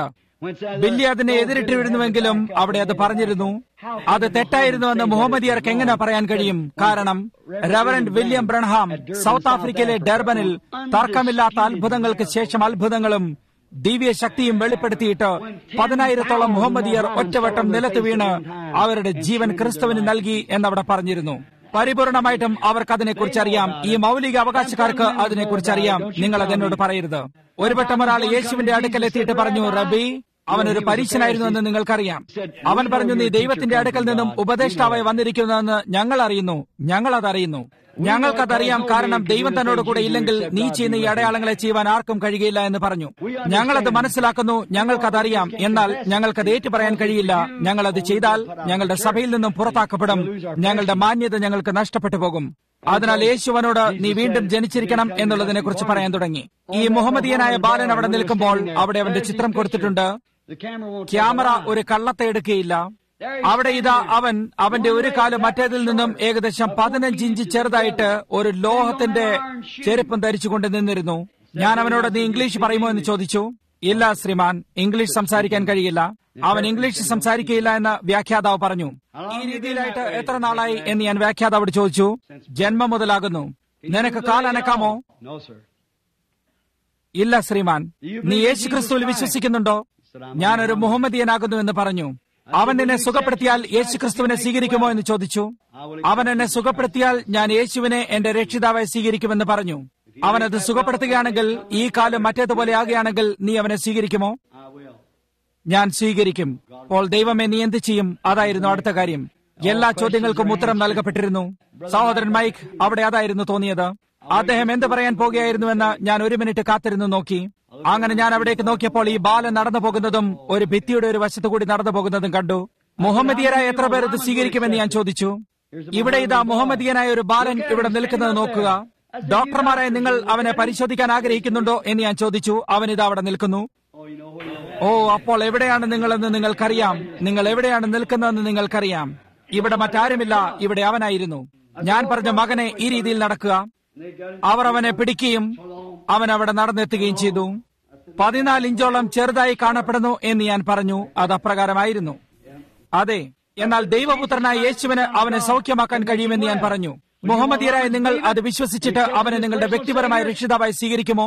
ബില്ലി അതിനെ എതിരിട്ടിരുന്നുവെങ്കിലും അവിടെ അത് പറഞ്ഞിരുന്നു അത് തെറ്റായിരുന്നുവെന്ന് മുഹമ്മദിയർക്ക് എങ്ങനെ പറയാൻ കഴിയും കാരണം റവറന്റ് വില്യം ബ്രൺഹാം സൗത്ത് ആഫ്രിക്കയിലെ ഡർബനിൽ തർക്കമില്ലാത്ത അത്ഭുതങ്ങൾക്ക് ശേഷം അത്ഭുതങ്ങളും ദിവ്യശക്തിയും വെളിപ്പെടുത്തിയിട്ട് പതിനായിരത്തോളം മുഹമ്മദിയർ ഒറ്റവട്ടം നിലത്ത് വീണ് അവരുടെ ജീവൻ ക്രിസ്തുവിന് നൽകി എന്നവിടെ പറഞ്ഞിരുന്നു പരിപൂർണമായിട്ടും അവർക്ക് അതിനെക്കുറിച്ച് അറിയാം ഈ മൗലിക അവകാശക്കാർക്ക് അതിനെക്കുറിച്ച് അറിയാം നിങ്ങൾ അതെന്നോട് പറയരുത് ഒരു വട്ടം ഒരാൾ യേശുവിന്റെ അടുക്കൽ എത്തിയിട്ട് പറഞ്ഞു റബി അവൻ ഒരു പരീക്ഷനായിരുന്നു എന്ന് നിങ്ങൾക്കറിയാം അവൻ പറഞ്ഞു നീ ദൈവത്തിന്റെ അടുക്കൽ നിന്നും ഉപദേഷ്ടാവായി വന്നിരിക്കുന്നുവെന്ന് ഞങ്ങൾ അറിയുന്നു ഞങ്ങൾ അതറിയുന്നു ഞങ്ങൾക്കതറിയാം കാരണം ദൈവം തന്നോട് കൂടെ ഇല്ലെങ്കിൽ നീ ചെയ്യുന്ന ഈ അടയാളങ്ങളെ ചെയ്യുവാൻ ആർക്കും കഴിയുകയില്ല എന്ന് പറഞ്ഞു ഞങ്ങളത് മനസ്സിലാക്കുന്നു ഞങ്ങൾക്കതറിയാം എന്നാൽ ഞങ്ങൾക്കത് ഏറ്റുപറയാൻ കഴിയില്ല ഞങ്ങളത് ചെയ്താൽ ഞങ്ങളുടെ സഭയിൽ നിന്നും പുറത്താക്കപ്പെടും ഞങ്ങളുടെ മാന്യത ഞങ്ങൾക്ക് നഷ്ടപ്പെട്ടു പോകും അതിനാൽ യേശുവനോട് നീ വീണ്ടും ജനിച്ചിരിക്കണം എന്നുള്ളതിനെ കുറിച്ച് പറയാൻ തുടങ്ങി ഈ മുഹമ്മദീയനായ ബാലൻ അവിടെ നിൽക്കുമ്പോൾ അവിടെ അവന്റെ ചിത്രം കൊടുത്തിട്ടുണ്ട് ക്യാമറ ഒരു കള്ളത്തെ എടുക്കുകയില്ല അവിടെ ഇതാ അവൻ അവന്റെ ഒരു കാല് മറ്റേതിൽ നിന്നും ഏകദേശം പതിനഞ്ച് ഇഞ്ച് ചെറുതായിട്ട് ഒരു ലോഹത്തിന്റെ ചെരുപ്പം ധരിച്ചുകൊണ്ട് നിന്നിരുന്നു ഞാൻ അവനോട് നീ ഇംഗ്ലീഷ് പറയുമോ എന്ന് ചോദിച്ചു ഇല്ല ശ്രീമാൻ ഇംഗ്ലീഷ് സംസാരിക്കാൻ കഴിയില്ല അവൻ ഇംഗ്ലീഷ് സംസാരിക്കുകയില്ല എന്ന് വ്യാഖ്യാതാവ് പറഞ്ഞു ഈ രീതിയിലായിട്ട് എത്ര നാളായി എന്ന് ഞാൻ വ്യാഖ്യാതാവോട് ചോദിച്ചു ജന്മം മുതലാകുന്നു നിനക്ക് കാലനക്കാമോ ഇല്ല ശ്രീമാൻ നീ യേശു ക്രിസ്തുവിൽ വിശ്വസിക്കുന്നുണ്ടോ ഞാനൊരു മുഹമ്മദിയനാകുന്നു എന്ന് പറഞ്ഞു അവൻ എന്നെ സുഖപ്പെടുത്തിയാൽ യേശു ക്രിസ്തുവിനെ സ്വീകരിക്കുമോ എന്ന് ചോദിച്ചു അവൻ എന്നെ സുഖപ്പെടുത്തിയാൽ ഞാൻ യേശുവിനെ എന്റെ രക്ഷിതാവായി സ്വീകരിക്കുമെന്ന് പറഞ്ഞു അവനത് സുഖപ്പെടുത്തുകയാണെങ്കിൽ ഈ കാലം മറ്റേതുപോലെ ആകുകയാണെങ്കിൽ നീ അവനെ സ്വീകരിക്കുമോ ഞാൻ സ്വീകരിക്കും അപ്പോൾ ദൈവമേ നീ എന്ത് ചെയ്യും അതായിരുന്നു അടുത്ത കാര്യം എല്ലാ ചോദ്യങ്ങൾക്കും ഉത്തരം നൽകപ്പെട്ടിരുന്നു സഹോദരൻ മൈക്ക് അവിടെ അതായിരുന്നു തോന്നിയത് അദ്ദേഹം എന്ത് പറയാൻ പോകുകയായിരുന്നുവെന്ന് ഞാൻ ഒരു മിനിറ്റ് കാത്തിരുന്നു നോക്കി അങ്ങനെ ഞാൻ അവിടേക്ക് നോക്കിയപ്പോൾ ഈ ബാലൻ നടന്നു പോകുന്നതും ഒരു ഭിത്തിയുടെ ഒരു വശത്തു കൂടി നടന്നു പോകുന്നതും കണ്ടു മുഹമ്മദിയരായ എത്ര പേർ ഇത് സ്വീകരിക്കുമെന്ന് ഞാൻ ചോദിച്ചു ഇവിടെ ഇതാ മുഹമ്മദിയനായ ഒരു ബാലൻ ഇവിടെ നിൽക്കുന്നത് നോക്കുക ഡോക്ടർമാരെ നിങ്ങൾ അവനെ പരിശോധിക്കാൻ ആഗ്രഹിക്കുന്നുണ്ടോ എന്ന് ഞാൻ ചോദിച്ചു അവൻ ഇതാ അവിടെ നിൽക്കുന്നു ഓ അപ്പോൾ എവിടെയാണ് നിങ്ങളെന്ന് നിങ്ങൾക്കറിയാം നിങ്ങൾ എവിടെയാണ് നിൽക്കുന്നതെന്ന് നിങ്ങൾക്കറിയാം ഇവിടെ മറ്റാരുമില്ല ഇവിടെ അവനായിരുന്നു ഞാൻ പറഞ്ഞ മകനെ ഈ രീതിയിൽ നടക്കുക അവർ അവനെ പിടിക്കുകയും അവൻ അവിടെ നടന്നെത്തുകയും ചെയ്തു പതിനാല് ഇഞ്ചോളം ചെറുതായി കാണപ്പെടുന്നു എന്ന് ഞാൻ പറഞ്ഞു അത് അപ്രകാരമായിരുന്നു അതെ എന്നാൽ ദൈവപുത്രനായ യേശുവിന് അവനെ സൗഖ്യമാക്കാൻ കഴിയുമെന്ന് ഞാൻ പറഞ്ഞു മുഹമ്മദിയരായ നിങ്ങൾ അത് വിശ്വസിച്ചിട്ട് അവനെ നിങ്ങളുടെ വ്യക്തിപരമായ രക്ഷിതാവായി സ്വീകരിക്കുമോ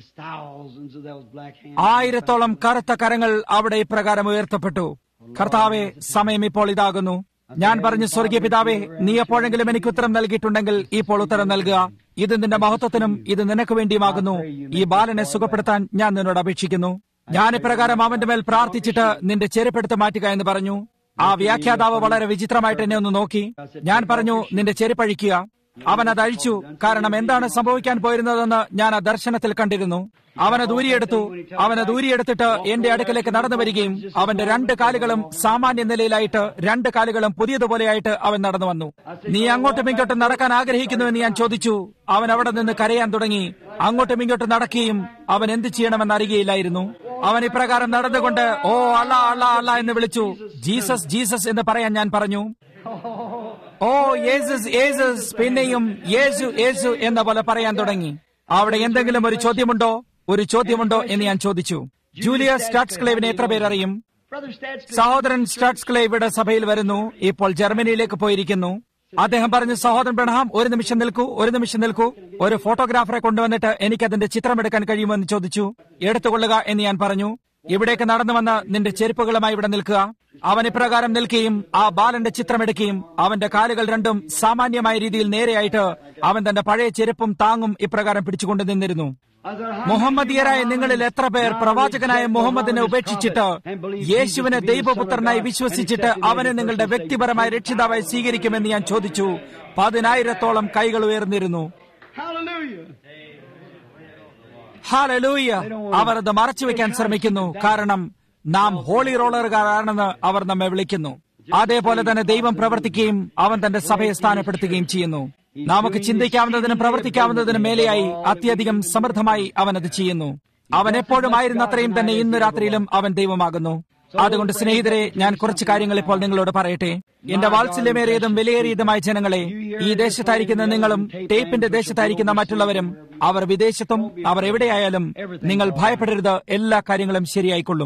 ആയിരത്തോളം കറുത്ത കരങ്ങൾ അവിടെ ഇപ്രകാരം ഉയർത്തപ്പെട്ടു കർത്താവെ സമയം ഇപ്പോൾ ഇതാകുന്നു ഞാൻ പറഞ്ഞു സ്വർഗീയ പിതാവേ നീ എപ്പോഴെങ്കിലും എനിക്ക് ഉത്തരം നൽകിയിട്ടുണ്ടെങ്കിൽ ഇപ്പോൾ ഉത്തരം നൽകുക ഇത് നിന്റെ മഹത്വത്തിനും ഇത് നിനക്ക് വേണ്ടിയുമാകുന്നു ഈ ബാലനെ സുഖപ്പെടുത്താൻ ഞാൻ നിന്നോട് അപേക്ഷിക്കുന്നു ഞാൻ ഇപ്രകാരം അവന്റെ മേൽ പ്രാർത്ഥിച്ചിട്ട് നിന്റെ ചെരുപ്പെടുത്ത് മാറ്റുക എന്ന് പറഞ്ഞു ആ വ്യാഖ്യാതാവ് വളരെ വിചിത്രമായിട്ട് എന്നെ ഒന്ന് നോക്കി ഞാൻ പറഞ്ഞു നിന്റെ ചെരുപ്പഴിക്കുക അവൻ അത് അഴിച്ചു കാരണം എന്താണ് സംഭവിക്കാൻ പോയിരുന്നതെന്ന് ഞാൻ ആ ദർശനത്തിൽ കണ്ടിരുന്നു അവനെ ദൂരിയെടുത്തു അവനെ ദൂരിയെടുത്തിട്ട് എന്റെ അടുക്കലേക്ക് നടന്നു വരികയും അവന്റെ രണ്ട് കാലുകളും സാമാന്യ നിലയിലായിട്ട് രണ്ട് കാലുകളും പുതിയതുപോലെയായിട്ട് അവൻ നടന്നു വന്നു നീ അങ്ങോട്ടും ഇങ്ങോട്ടും നടക്കാൻ ആഗ്രഹിക്കുന്നുവെന്ന് ഞാൻ ചോദിച്ചു അവൻ അവിടെ നിന്ന് കരയാൻ തുടങ്ങി അങ്ങോട്ടും ഇങ്ങോട്ടും നടക്കുകയും അവൻ എന്ത് ചെയ്യണമെന്ന് അറിയുകയില്ലായിരുന്നു അവൻ ഇപ്രകാരം നടന്നുകൊണ്ട് ഓ അല്ല അല്ല അല്ല എന്ന് വിളിച്ചു ജീസസ് ജീസസ് എന്ന് പറയാൻ ഞാൻ പറഞ്ഞു ഓ യേസസ് യേസസ് പിന്നെയും യേശു യേശു എന്ന പോലെ പറയാൻ തുടങ്ങി അവിടെ എന്തെങ്കിലും ഒരു ചോദ്യമുണ്ടോ ഒരു ചോദ്യമുണ്ടോ എന്ന് ഞാൻ ചോദിച്ചു ജൂലിയ സ്റ്റാറ്റ്സ് ക്ലേവിനെ എത്ര പേരറിയും സഹോദരൻ സ്റ്റാറ്റ്സ് ക്ലേവിയുടെ സഭയിൽ വരുന്നു ഇപ്പോൾ ജർമ്മനിയിലേക്ക് പോയിരിക്കുന്നു അദ്ദേഹം പറഞ്ഞു സഹോദരൻ ബ്രഹാം ഒരു നിമിഷം നിൽക്കൂ ഒരു നിമിഷം നിൽക്കൂ ഒരു ഫോട്ടോഗ്രാഫറെ കൊണ്ടുവന്നിട്ട് എനിക്ക് അതിന്റെ ചിത്രമെടുക്കാൻ കഴിയുമോ എന്ന് ചോദിച്ചു എടുത്തുകൊള്ളുക എന്ന് ഞാൻ പറഞ്ഞു ഇവിടേക്ക് നടന്നു വന്ന് നിന്റെ ചെരുപ്പുകളുമായി ഇവിടെ നിൽക്കുക അവൻ ഇപ്രകാരം നിൽക്കുകയും ആ ബാലന്റെ ചിത്രമെടുക്കുകയും അവന്റെ കാലുകൾ രണ്ടും സാമാന്യമായ രീതിയിൽ നേരെയായിട്ട് അവൻ തന്റെ പഴയ ചെരുപ്പും താങ്ങും ഇപ്രകാരം പിടിച്ചുകൊണ്ട് നിന്നിരുന്നു മുഹമ്മദിയരായ നിങ്ങളിൽ എത്ര പേർ പ്രവാചകനായ മുഹമ്മദിനെ ഉപേക്ഷിച്ചിട്ട് യേശുവിനെ ദൈവപുത്രനായി വിശ്വസിച്ചിട്ട് അവനെ നിങ്ങളുടെ വ്യക്തിപരമായ രക്ഷിതാവായി സ്വീകരിക്കുമെന്ന് ഞാൻ ചോദിച്ചു പതിനായിരത്തോളം കൈകൾ ഉയർന്നിരുന്നു ഹാലലൂയ അവർ അത് മറച്ചുവെക്കാൻ ശ്രമിക്കുന്നു കാരണം നാം ഹോളി റോളറുകാരാണെന്ന് അവർ നമ്മെ വിളിക്കുന്നു അതേപോലെ തന്നെ ദൈവം പ്രവർത്തിക്കുകയും അവൻ തന്റെ സഭയെ സ്ഥാനപ്പെടുത്തുകയും ചെയ്യുന്നു നമുക്ക് ചിന്തിക്കാവുന്നതിനും പ്രവർത്തിക്കാവുന്നതിനും മേലെയായി അത്യധികം സമൃദ്ധമായി അവൻ അത് ചെയ്യുന്നു അവൻ എപ്പോഴും ആയിരുന്ന അത്രയും തന്നെ ഇന്ന് രാത്രിയിലും അവൻ ദൈവമാകുന്നു അതുകൊണ്ട് സ്നേഹിതരെ ഞാൻ കുറച്ച് കാര്യങ്ങൾ ഇപ്പോൾ നിങ്ങളോട് പറയട്ടെ എന്റെ വാത്സല്യമേറിയതും വിലയേറിയതുമായ ജനങ്ങളെ ഈ ദേശത്തായിരിക്കുന്ന നിങ്ങളും ടേപ്പിന്റെ ദേശത്തായിരിക്കുന്ന മറ്റുള്ളവരും അവർ വിദേശത്തും അവർ എവിടെയായാലും നിങ്ങൾ ഭയപ്പെടരുത് എല്ലാ കാര്യങ്ങളും ശരിയായിക്കൊള്ളും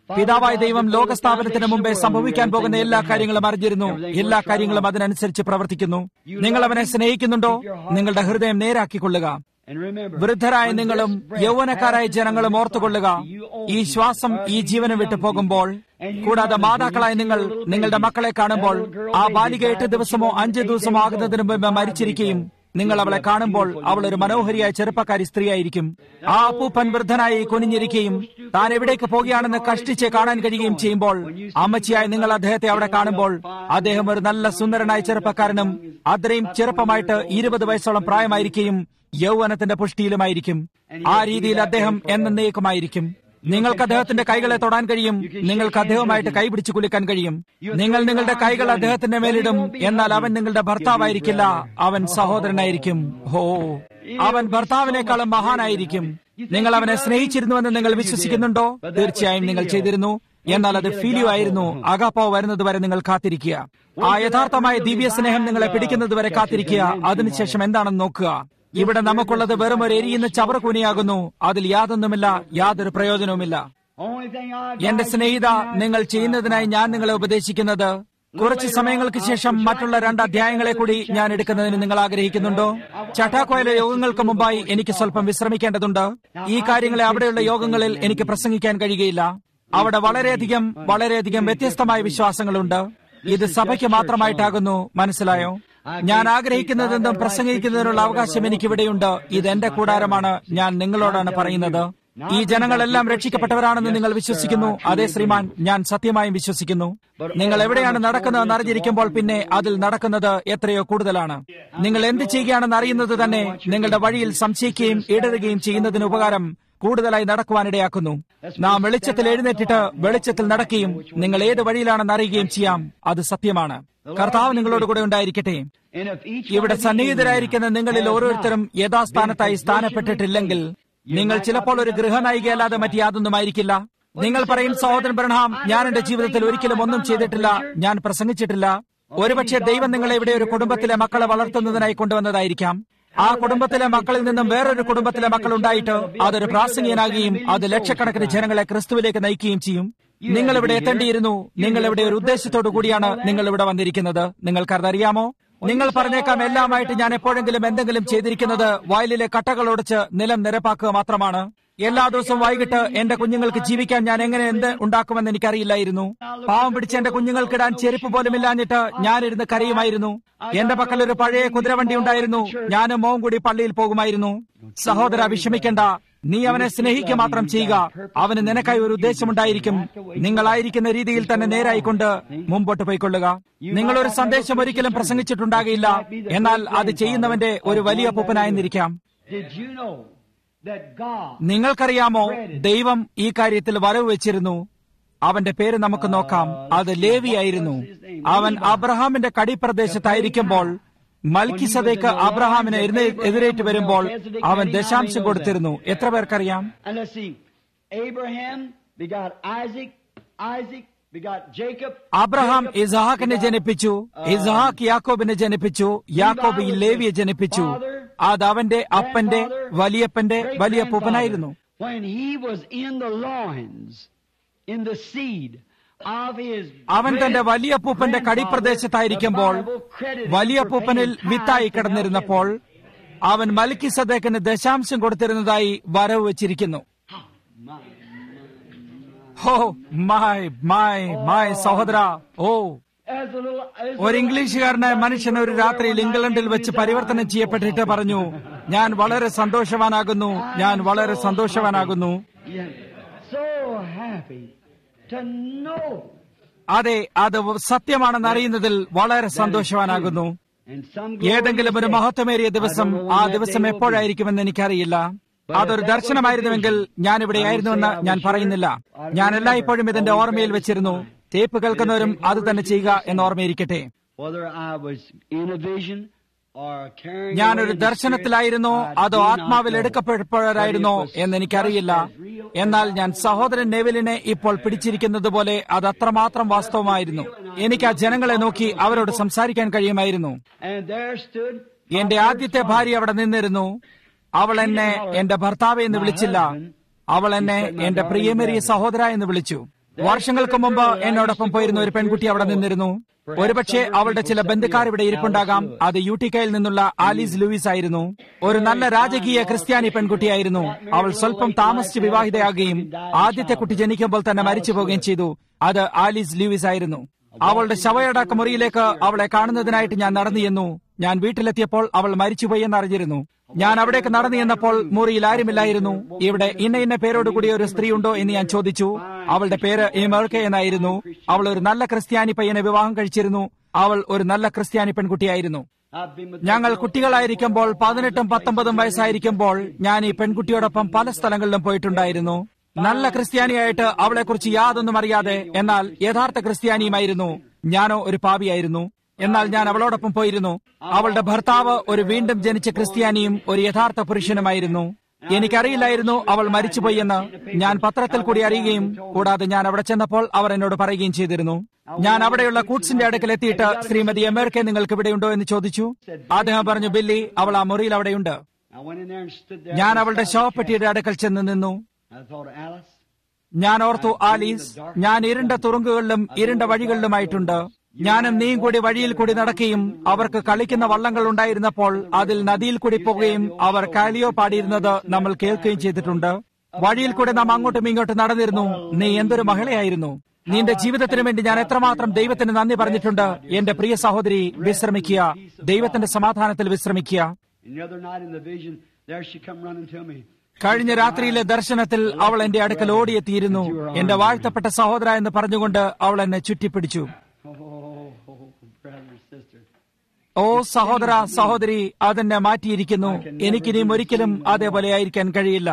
പിതാവായ ദൈവം ലോകസ്ഥാപനത്തിന് മുമ്പേ സംഭവിക്കാൻ പോകുന്ന എല്ലാ കാര്യങ്ങളും അറിഞ്ഞിരുന്നു എല്ലാ കാര്യങ്ങളും അതിനനുസരിച്ച് പ്രവർത്തിക്കുന്നു നിങ്ങൾ അവനെ സ്നേഹിക്കുന്നുണ്ടോ നിങ്ങളുടെ ഹൃദയം നേരാക്കിക്കൊള്ളുക And remember, വൃദ്ധരായ നിങ്ങളും യൗവനക്കാരായ ജനങ്ങളും ഓർത്തുകൊള്ളുക ഈ ശ്വാസം ഈ ജീവനം വിട്ടു പോകുമ്പോൾ കൂടാതെ മാതാക്കളായ നിങ്ങൾ നിങ്ങളുടെ മക്കളെ കാണുമ്പോൾ ആ ബാലിക എട്ട് ദിവസമോ അഞ്ച് ദിവസമോ ആകുന്നതിന് മുമ്പ് മരിച്ചിരിക്കുകയും നിങ്ങൾ അവളെ കാണുമ്പോൾ അവൾ ഒരു മനോഹരിയായ ചെറുപ്പക്കാരി സ്ത്രീയായിരിക്കും ആ അപ്പൂപ്പൻ വൃദ്ധനായി കുനിഞ്ഞിരിക്കുകയും താൻ എവിടേക്ക് പോകുകയാണെന്ന് കഷ്ടിച്ച് കാണാൻ കഴിയുകയും ചെയ്യുമ്പോൾ അമ്മച്ചിയായി നിങ്ങൾ അദ്ദേഹത്തെ അവിടെ കാണുമ്പോൾ അദ്ദേഹം ഒരു നല്ല സുന്ദരനായ ചെറുപ്പക്കാരനും അത്രയും ചെറുപ്പമായിട്ട് ഇരുപത് വയസ്സോളം പ്രായമായിരിക്കുകയും യൗവനത്തിന്റെ പുഷ്ടിയിലുമായിരിക്കും ആ രീതിയിൽ അദ്ദേഹം എന്നേക്കുമായിരിക്കും നിങ്ങൾക്ക് അദ്ദേഹത്തിന്റെ കൈകളെ തൊടാൻ കഴിയും നിങ്ങൾക്ക് അദ്ദേഹവുമായിട്ട് കൈപിടിച്ചു കുലുക്കാൻ കഴിയും നിങ്ങൾ നിങ്ങളുടെ കൈകൾ അദ്ദേഹത്തിന്റെ മേലിടും എന്നാൽ അവൻ നിങ്ങളുടെ ഭർത്താവായിരിക്കില്ല അവൻ സഹോദരനായിരിക്കും ഹോ അവൻ ഭർത്താവിനേക്കാളും മഹാനായിരിക്കും നിങ്ങൾ അവനെ സ്നേഹിച്ചിരുന്നുവെന്ന് നിങ്ങൾ വിശ്വസിക്കുന്നുണ്ടോ തീർച്ചയായും നിങ്ങൾ ചെയ്തിരുന്നു എന്നാൽ അത് ഫീലിയോ ആയിരുന്നു അകാപ്പോ വരുന്നത് വരെ നിങ്ങൾ കാത്തിരിക്കുക ആ യഥാർത്ഥമായ ദിവ്യ സ്നേഹം നിങ്ങളെ പിടിക്കുന്നത് വരെ കാത്തിരിക്കുക അതിനുശേഷം എന്താണെന്ന് നോക്കുക ഇവിടെ നമുക്കുള്ളത് വെറും ഒരു എരിയുന്ന ചവറക്കൂനിയാകുന്നു അതിൽ യാതൊന്നുമില്ല യാതൊരു പ്രയോജനവുമില്ല only thing I എന്റെ സ്നേഹിത നിങ്ങൾ ചെയ്യുന്നതിനായി ഞാൻ നിങ്ങളെ ഉപദേശിക്കുന്നത് കുറച്ച് സമയങ്ങൾക്ക് ശേഷം മറ്റുള്ള രണ്ട് അധ്യായങ്ങളെ കൂടി ഞാൻ എടുക്കുന്നതിന് നിങ്ങൾ ആഗ്രഹിക്കുന്നുണ്ടോ ചട്ടാക്കോയിലെ യോഗങ്ങൾക്ക് മുമ്പായി എനിക്ക് സ്വല്പം വിശ്രമിക്കേണ്ടതുണ്ട് ഈ കാര്യങ്ങളെ അവിടെയുള്ള യോഗങ്ങളിൽ എനിക്ക് പ്രസംഗിക്കാൻ കഴിയുകയില്ല അവിടെ വളരെയധികം വളരെയധികം വ്യത്യസ്തമായ വിശ്വാസങ്ങളുണ്ട് ഇത് സഭയ്ക്ക് മാത്രമായിട്ടാകുന്നു മനസ്സിലായോ ഞാൻ ആഗ്രഹിക്കുന്നതെന്തും പ്രസംഗിക്കുന്നതിനുള്ള അവകാശം എനിക്കിവിടെയുണ്ട് ഇത് എന്റെ കൂടാരമാണ് ഞാൻ നിങ്ങളോടാണ് പറയുന്നത് ഈ ജനങ്ങളെല്ലാം രക്ഷിക്കപ്പെട്ടവരാണെന്ന് നിങ്ങൾ വിശ്വസിക്കുന്നു അതേ ശ്രീമാൻ ഞാൻ സത്യമായും വിശ്വസിക്കുന്നു നിങ്ങൾ എവിടെയാണ് നടക്കുന്നതെന്ന് അറിഞ്ഞിരിക്കുമ്പോൾ പിന്നെ അതിൽ നടക്കുന്നത് എത്രയോ കൂടുതലാണ് നിങ്ങൾ എന്ത് ചെയ്യുകയാണെന്ന് അറിയുന്നത് തന്നെ നിങ്ങളുടെ വഴിയിൽ സംശയിക്കുകയും ഇടറുകയും ചെയ്യുന്നതിന് ഉപകാരം കൂടുതലായി നടക്കുവാനിടയാക്കുന്നു നാം വെളിച്ചത്തിൽ എഴുന്നേറ്റിട്ട് വെളിച്ചത്തിൽ നടക്കുകയും നിങ്ങൾ ഏത് വഴിയിലാണെന്ന് അറിയുകയും ചെയ്യാം അത് സത്യമാണ് കർത്താവ് നിങ്ങളോട് കൂടെ ഉണ്ടായിരിക്കട്ടെ And if each ഇവിടെ one of you സന്നിഹിതരായിരിക്കുന്ന നിങ്ങളിൽ ഓരോരുത്തരും യഥാസ്ഥാനത്തായി സ്ഥാനപ്പെട്ടിട്ടില്ലെങ്കിൽ നിങ്ങൾ ചിലപ്പോൾ ഒരു ഗൃഹനായികയല്ലാതെ മറ്റ് യാതൊന്നുമായിരിക്കില്ല നിങ്ങൾ പറയും സഹോദരൻ ബ്രഹാം ഞാൻ എന്റെ ജീവിതത്തിൽ ഒരിക്കലും ഒന്നും ചെയ്തിട്ടില്ല ഞാൻ പ്രസംഗിച്ചിട്ടില്ല ഒരുപക്ഷെ ദൈവം നിങ്ങളെ ഇവിടെ ഒരു കുടുംബത്തിലെ മക്കളെ വളർത്തുന്നതിനായി കൊണ്ടുവന്നതായിരിക്കാം ആ കുടുംബത്തിലെ മക്കളിൽ നിന്നും വേറൊരു കുടുംബത്തിലെ മക്കൾ ഉണ്ടായിട്ട് അതൊരു പ്രാസംഗികനാകുകയും അത് ലക്ഷക്കണക്കിന് ജനങ്ങളെ ക്രിസ്തുവിലേക്ക് നയിക്കുകയും ചെയ്യും നിങ്ങൾ ഇവിടെ എത്തേണ്ടിയിരുന്നു നിങ്ങൾ ഇവിടെ ഒരു ഉദ്ദേശത്തോടു കൂടിയാണ് നിങ്ങൾ ഇവിടെ വന്നിരിക്കുന്നത് നിങ്ങൾക്കതറിയാമോ നിങ്ങൾ പറഞ്ഞേക്കാം എല്ലാമായിട്ട് ഞാൻ എപ്പോഴെങ്കിലും എന്തെങ്കിലും ചെയ്തിരിക്കുന്നത് വയലിലെ കട്ടകൾ ഒടിച്ച് നിലം നിരപ്പാക്കുക മാത്രമാണ് എല്ലാ ദിവസവും വൈകിട്ട് എന്റെ കുഞ്ഞുങ്ങൾക്ക് ജീവിക്കാൻ ഞാൻ എങ്ങനെ എന്ത് ഉണ്ടാക്കുമെന്ന് എനിക്കറിയില്ലായിരുന്നു പാവം പിടിച്ച് എന്റെ കുഞ്ഞുങ്ങൾക്കിടാൻ ചെരുപ്പ് പോലും ഇല്ലാഞ്ഞിട്ട് ഞാനിരുന്ന് കരയുമായിരുന്നു എന്റെ പക്കൽ ഒരു പഴയ കുതിരവണ്ടി ഉണ്ടായിരുന്നു ഞാനും മോവും കൂടി പള്ളിയിൽ പോകുമായിരുന്നു സഹോദര വിഷമിക്കണ്ട നീ അവനെ സ്നേഹിക്കുക മാത്രം ചെയ്യുക അവന് നിനക്കായി ഒരു ഉദ്ദേശമുണ്ടായിരിക്കും നിങ്ങളായിരിക്കുന്ന രീതിയിൽ തന്നെ നേരായിക്കൊണ്ട് മുമ്പോട്ട് പോയിക്കൊള്ളുക നിങ്ങളൊരു സന്ദേശം ഒരിക്കലും പ്രസംഗിച്ചിട്ടുണ്ടാകില്ല എന്നാൽ അത് ചെയ്യുന്നവന്റെ ഒരു വലിയ പൂപ്പനായെന്നിരിക്കാം Did you know that God നിങ്ങൾക്കറിയാമോ ദൈവം ഈ കാര്യത്തിൽ വരവ് വെച്ചിരുന്നു അവന്റെ പേര് നമുക്ക് നോക്കാം അത് ലേവിയായിരുന്നു അവൻ അബ്രഹാമിന്റെ കടിപ്രദേശത്തായിരിക്കുമ്പോൾ മൽക്കിസദേക്ക് അബ്രഹാമിനെ എതിരെ- എതിരേറ്റ് വരുമ്പോൾ അവൻ ദശാംശം കൊടുത്തിരുന്നു എത്ര പേർക്കറിയാം And let's see. Abraham begot Isaac. Isaac begot Jacob. Abraham Jacob ഇസഹാക്കിനെ begot, ജനിപ്പിച്ചു uh, ഇസഹാക്ക് യാക്കോബിനെ ജനിപ്പിച്ചു യാക്കോബ് ഈ ലേവിയെ ജനിപ്പിച്ചു അത് അവന്റെ അപ്പന്റെ വലിയപ്പന്റെ വലിയ പൂപ്പനായിരുന്നു When he was in the loins, in the seed of his അവൻ തന്റെ വലിയ പൂപ്പന്റെ കടിപ്രദേശത്തായിരിക്കുമ്പോൾ വലിയ പൂപ്പനിൽ വിത്തായി കിടന്നിരുന്നപ്പോൾ അവൻ മലിക്കി സദേക്കിന് ദശാംശം കൊടുത്തിരുന്നതായി വരവ് വെച്ചിരിക്കുന്നു ഹോ മായ മായ മായ സഹോദര ഓ ഒരു ഇംഗ്ലീഷുകാരനായ മനുഷ്യൻ ഒരു രാത്രിയിൽ ഇംഗ്ലണ്ടിൽ വെച്ച് പരിവർത്തനം ചെയ്യപ്പെട്ടിട്ട് പറഞ്ഞു ഞാൻ വളരെ സന്തോഷവാനാകുന്നു ഞാൻ വളരെ സന്തോഷവാനാകുന്നു So happy to know. അതെ അത് സത്യമാണെന്ന് അറിയുന്നതിൽ വളരെ സന്തോഷവാനാകുന്നു And some ഏതെങ്കിലും ഒരു മഹത്വമേറിയ ദിവസം ആ ദിവസം എപ്പോഴായിരിക്കുമെന്ന് എനിക്കറിയില്ല അതൊരു ദർശനമായിരുന്നുവെങ്കിൽ ഞാൻ ഇവിടെയായിരുന്നുവെന്ന് ഞാൻ പറയുന്നില്ല ഞാൻ എല്ലായ്പ്പോഴും ഇതിന്റെ ഓർമ്മയിൽ വെച്ചിരുന്നു ടേപ്പ് കേൾക്കുന്നവരും അത് തന്നെ ചെയ്യുക എന്ന് ഓർമ്മയിരിക്കട്ടെ whether I was in a vision or carrying ഞാനൊരു away in the ദർശനത്തിലായിരുന്നോ spirit, I അതോ do not ആത്മാവിൽ know. എടുക്കപ്പെട്ടപ്പോഴായിരുന്നോ But it was എന്ന് എനിക്കറിയില്ല just as real എന്നാൽ as ഞാൻ I സഹോദരൻ നെവിലിനെ ഇപ്പോൾ പിടിച്ചിരിക്കുന്നത് പോലെ അത് അത്രമാത്രം വാസ്തവമായിരുന്നു എനിക്ക് ആ ജനങ്ങളെ നോക്കി അവരോട് സംസാരിക്കാൻ കഴിയുമായിരുന്നു And there stood എന്റെ my ആദ്യത്തെ first ഭാര്യ അവിടെ നിന്നിരുന്നു അവൾ എന്നെ എന്റെ ഭർത്താവെ എന്ന് വിളിച്ചില്ല അവൾ എന്നെ എന്റെ പ്രിയമേറിയ സഹോദര എന്ന് വിളിച്ചു വർഷങ്ങൾക്ക് മുമ്പ് എന്നോടൊപ്പം പോയിരുന്ന ഒരു പെൺകുട്ടി അവിടെ നിന്നിരുന്നു ഒരുപക്ഷെ അവളുടെ ചില ബന്ധുക്കാർ ഇവിടെ ഇരിപ്പുണ്ടാകാം അത് യു ടി കയിൽ നിന്നുള്ള ആലീസ് ലൂയിസ് ആയിരുന്നു ഒരു നല്ല രാജകീയ ക്രിസ്ത്യാനി പെൺകുട്ടിയായിരുന്നു അവൾ സ്വല്പം താമസിച്ച് വിവാഹിതയാകുകയും ആദ്യത്തെ കുട്ടി ജനിക്കുമ്പോൾ തന്നെ മരിച്ചു പോവുകയും ചെയ്തു അത് ആലീസ് ലൂയിസ് ആയിരുന്നു അവളുടെ ശവയടക്ക മുറിയിലേക്ക് അവളെ കാണുന്നതിനായിട്ട് ഞാൻ നടന്നു ചെന്നു ഞാൻ വീട്ടിലെത്തിയപ്പോൾ അവൾ മരിച്ചുപോയി എന്ന് അറിഞ്ഞിരുന്നു ഞാൻ അവിടേക്ക് നടന്നു ചെന്നപ്പോൾ മുറിയിൽ ആരുമില്ലായിരുന്നു ഇവിടെ ഇന്ന ഇന്ന പേരോടുകൂടി ഒരു സ്ത്രീ ഉണ്ടോ എന്ന് ഞാൻ ചോദിച്ചു അവളുടെ പേര് എമേർക്കെ എന്നായിരുന്നു അവൾ ഒരു നല്ല ക്രിസ്ത്യാനി പയ്യനെ വിവാഹം കഴിച്ചിരുന്നു അവൾ ഒരു നല്ല ക്രിസ്ത്യാനി പെൺകുട്ടിയായിരുന്നു ഞങ്ങൾ കുട്ടികളായിരിക്കുമ്പോൾ പതിനെട്ടും പത്തൊമ്പതും വയസ്സായിരിക്കുമ്പോൾ ഞാൻ ഈ പെൺകുട്ടിയോടൊപ്പം പല സ്ഥലങ്ങളിലും പോയിട്ടുണ്ടായിരുന്നു നല്ല ക്രിസ്ത്യാനിയായിട്ട് അവളെക്കുറിച്ച് യാതൊന്നും അറിയാതെ എന്നാൽ യഥാർത്ഥ ക്രിസ്ത്യാനിയുമായിരുന്നു ഞാനോ ഒരു പാപിയായിരുന്നു എന്നാൽ ഞാൻ അവളോടൊപ്പം പോയിരുന്നു അവളുടെ ഭർത്താവ് ഒരു വീണ്ടും ജനിച്ച ക്രിസ്ത്യാനിയും ഒരു യഥാർത്ഥ പുരുഷനുമായിരുന്നു എനിക്കറിയില്ലായിരുന്നു അവൾ മരിച്ചുപോയി എന്ന് ഞാൻ പത്രത്തിൽ കൂടി അറിയുകയും കൂടാതെ ഞാൻ അവിടെ ചെന്നപ്പോൾ അവർ എന്നോട് പറയുകയും ചെയ്തിരുന്നു ഞാൻ അവിടെയുള്ള കൂട്സിന്റെ അടുക്കൽ എത്തിയിട്ട് ശ്രീമതി അമേരിക്ക നിങ്ങൾക്ക് ഇവിടെയുണ്ടോ എന്ന് ചോദിച്ചു അദ്ദേഹം പറഞ്ഞു ബില്ലി അവൾ ആ മുറിയിൽ അവിടെയുണ്ട് ഞാൻ അവളുടെ ശവപ്പെട്ടിയുടെ അടുക്കൽ ചെന്ന് നിന്നു ഞാൻ ഓർത്തു ആലീസ് ഞാൻ ഇരുണ്ട തുറുങ്കുകളിലും ഇരുണ്ട വഴികളിലുമായിട്ടുണ്ട് ഞാനും നീയും കൂടി വഴിയിൽ കൂടി നടക്കുകയും അവർക്ക് കളിക്കുന്ന വള്ളങ്ങൾ ഉണ്ടായിരുന്നപ്പോൾ അതിൽ നദിയിൽ കൂടി പോവുകയും അവർ കാലിയോ പാടിയിരുന്നത് നമ്മൾ കേൾക്കുകയും ചെയ്തിട്ടുണ്ട് വഴിയിൽ കൂടി നാം അങ്ങോട്ടും ഇങ്ങോട്ടും നടന്നിരുന്നു നീ എന്തൊരു മഹിളയായിരുന്നു നിന്റെ ജീവിതത്തിന് വേണ്ടി ഞാൻ എത്രമാത്രം ദൈവത്തിന് നന്ദി പറഞ്ഞിട്ടുണ്ട് എന്റെ പ്രിയ സഹോദരി വിശ്രമിക്കുക ദൈവത്തിന്റെ സമാധാനത്തിൽ വിശ്രമിക്കുക കഴിഞ്ഞ രാത്രിയിലെ ദർശനത്തിൽ അവൾ എന്റെ അടുക്കൽ ഓടിയെത്തിയിരുന്നു എന്റെ വാഴ്ത്തപ്പെട്ട സഹോദര എന്ന് പറഞ്ഞുകൊണ്ട് അവൾ എന്നെ ചുറ്റിപ്പിടിച്ചു ഓ സഹോദര സഹോദരി അതെന്നെ മാറ്റിയിരിക്കുന്നു എനിക്കിനിയും ഒരിക്കലും അതേപോലെ ആയിരിക്കാൻ കഴിയില്ല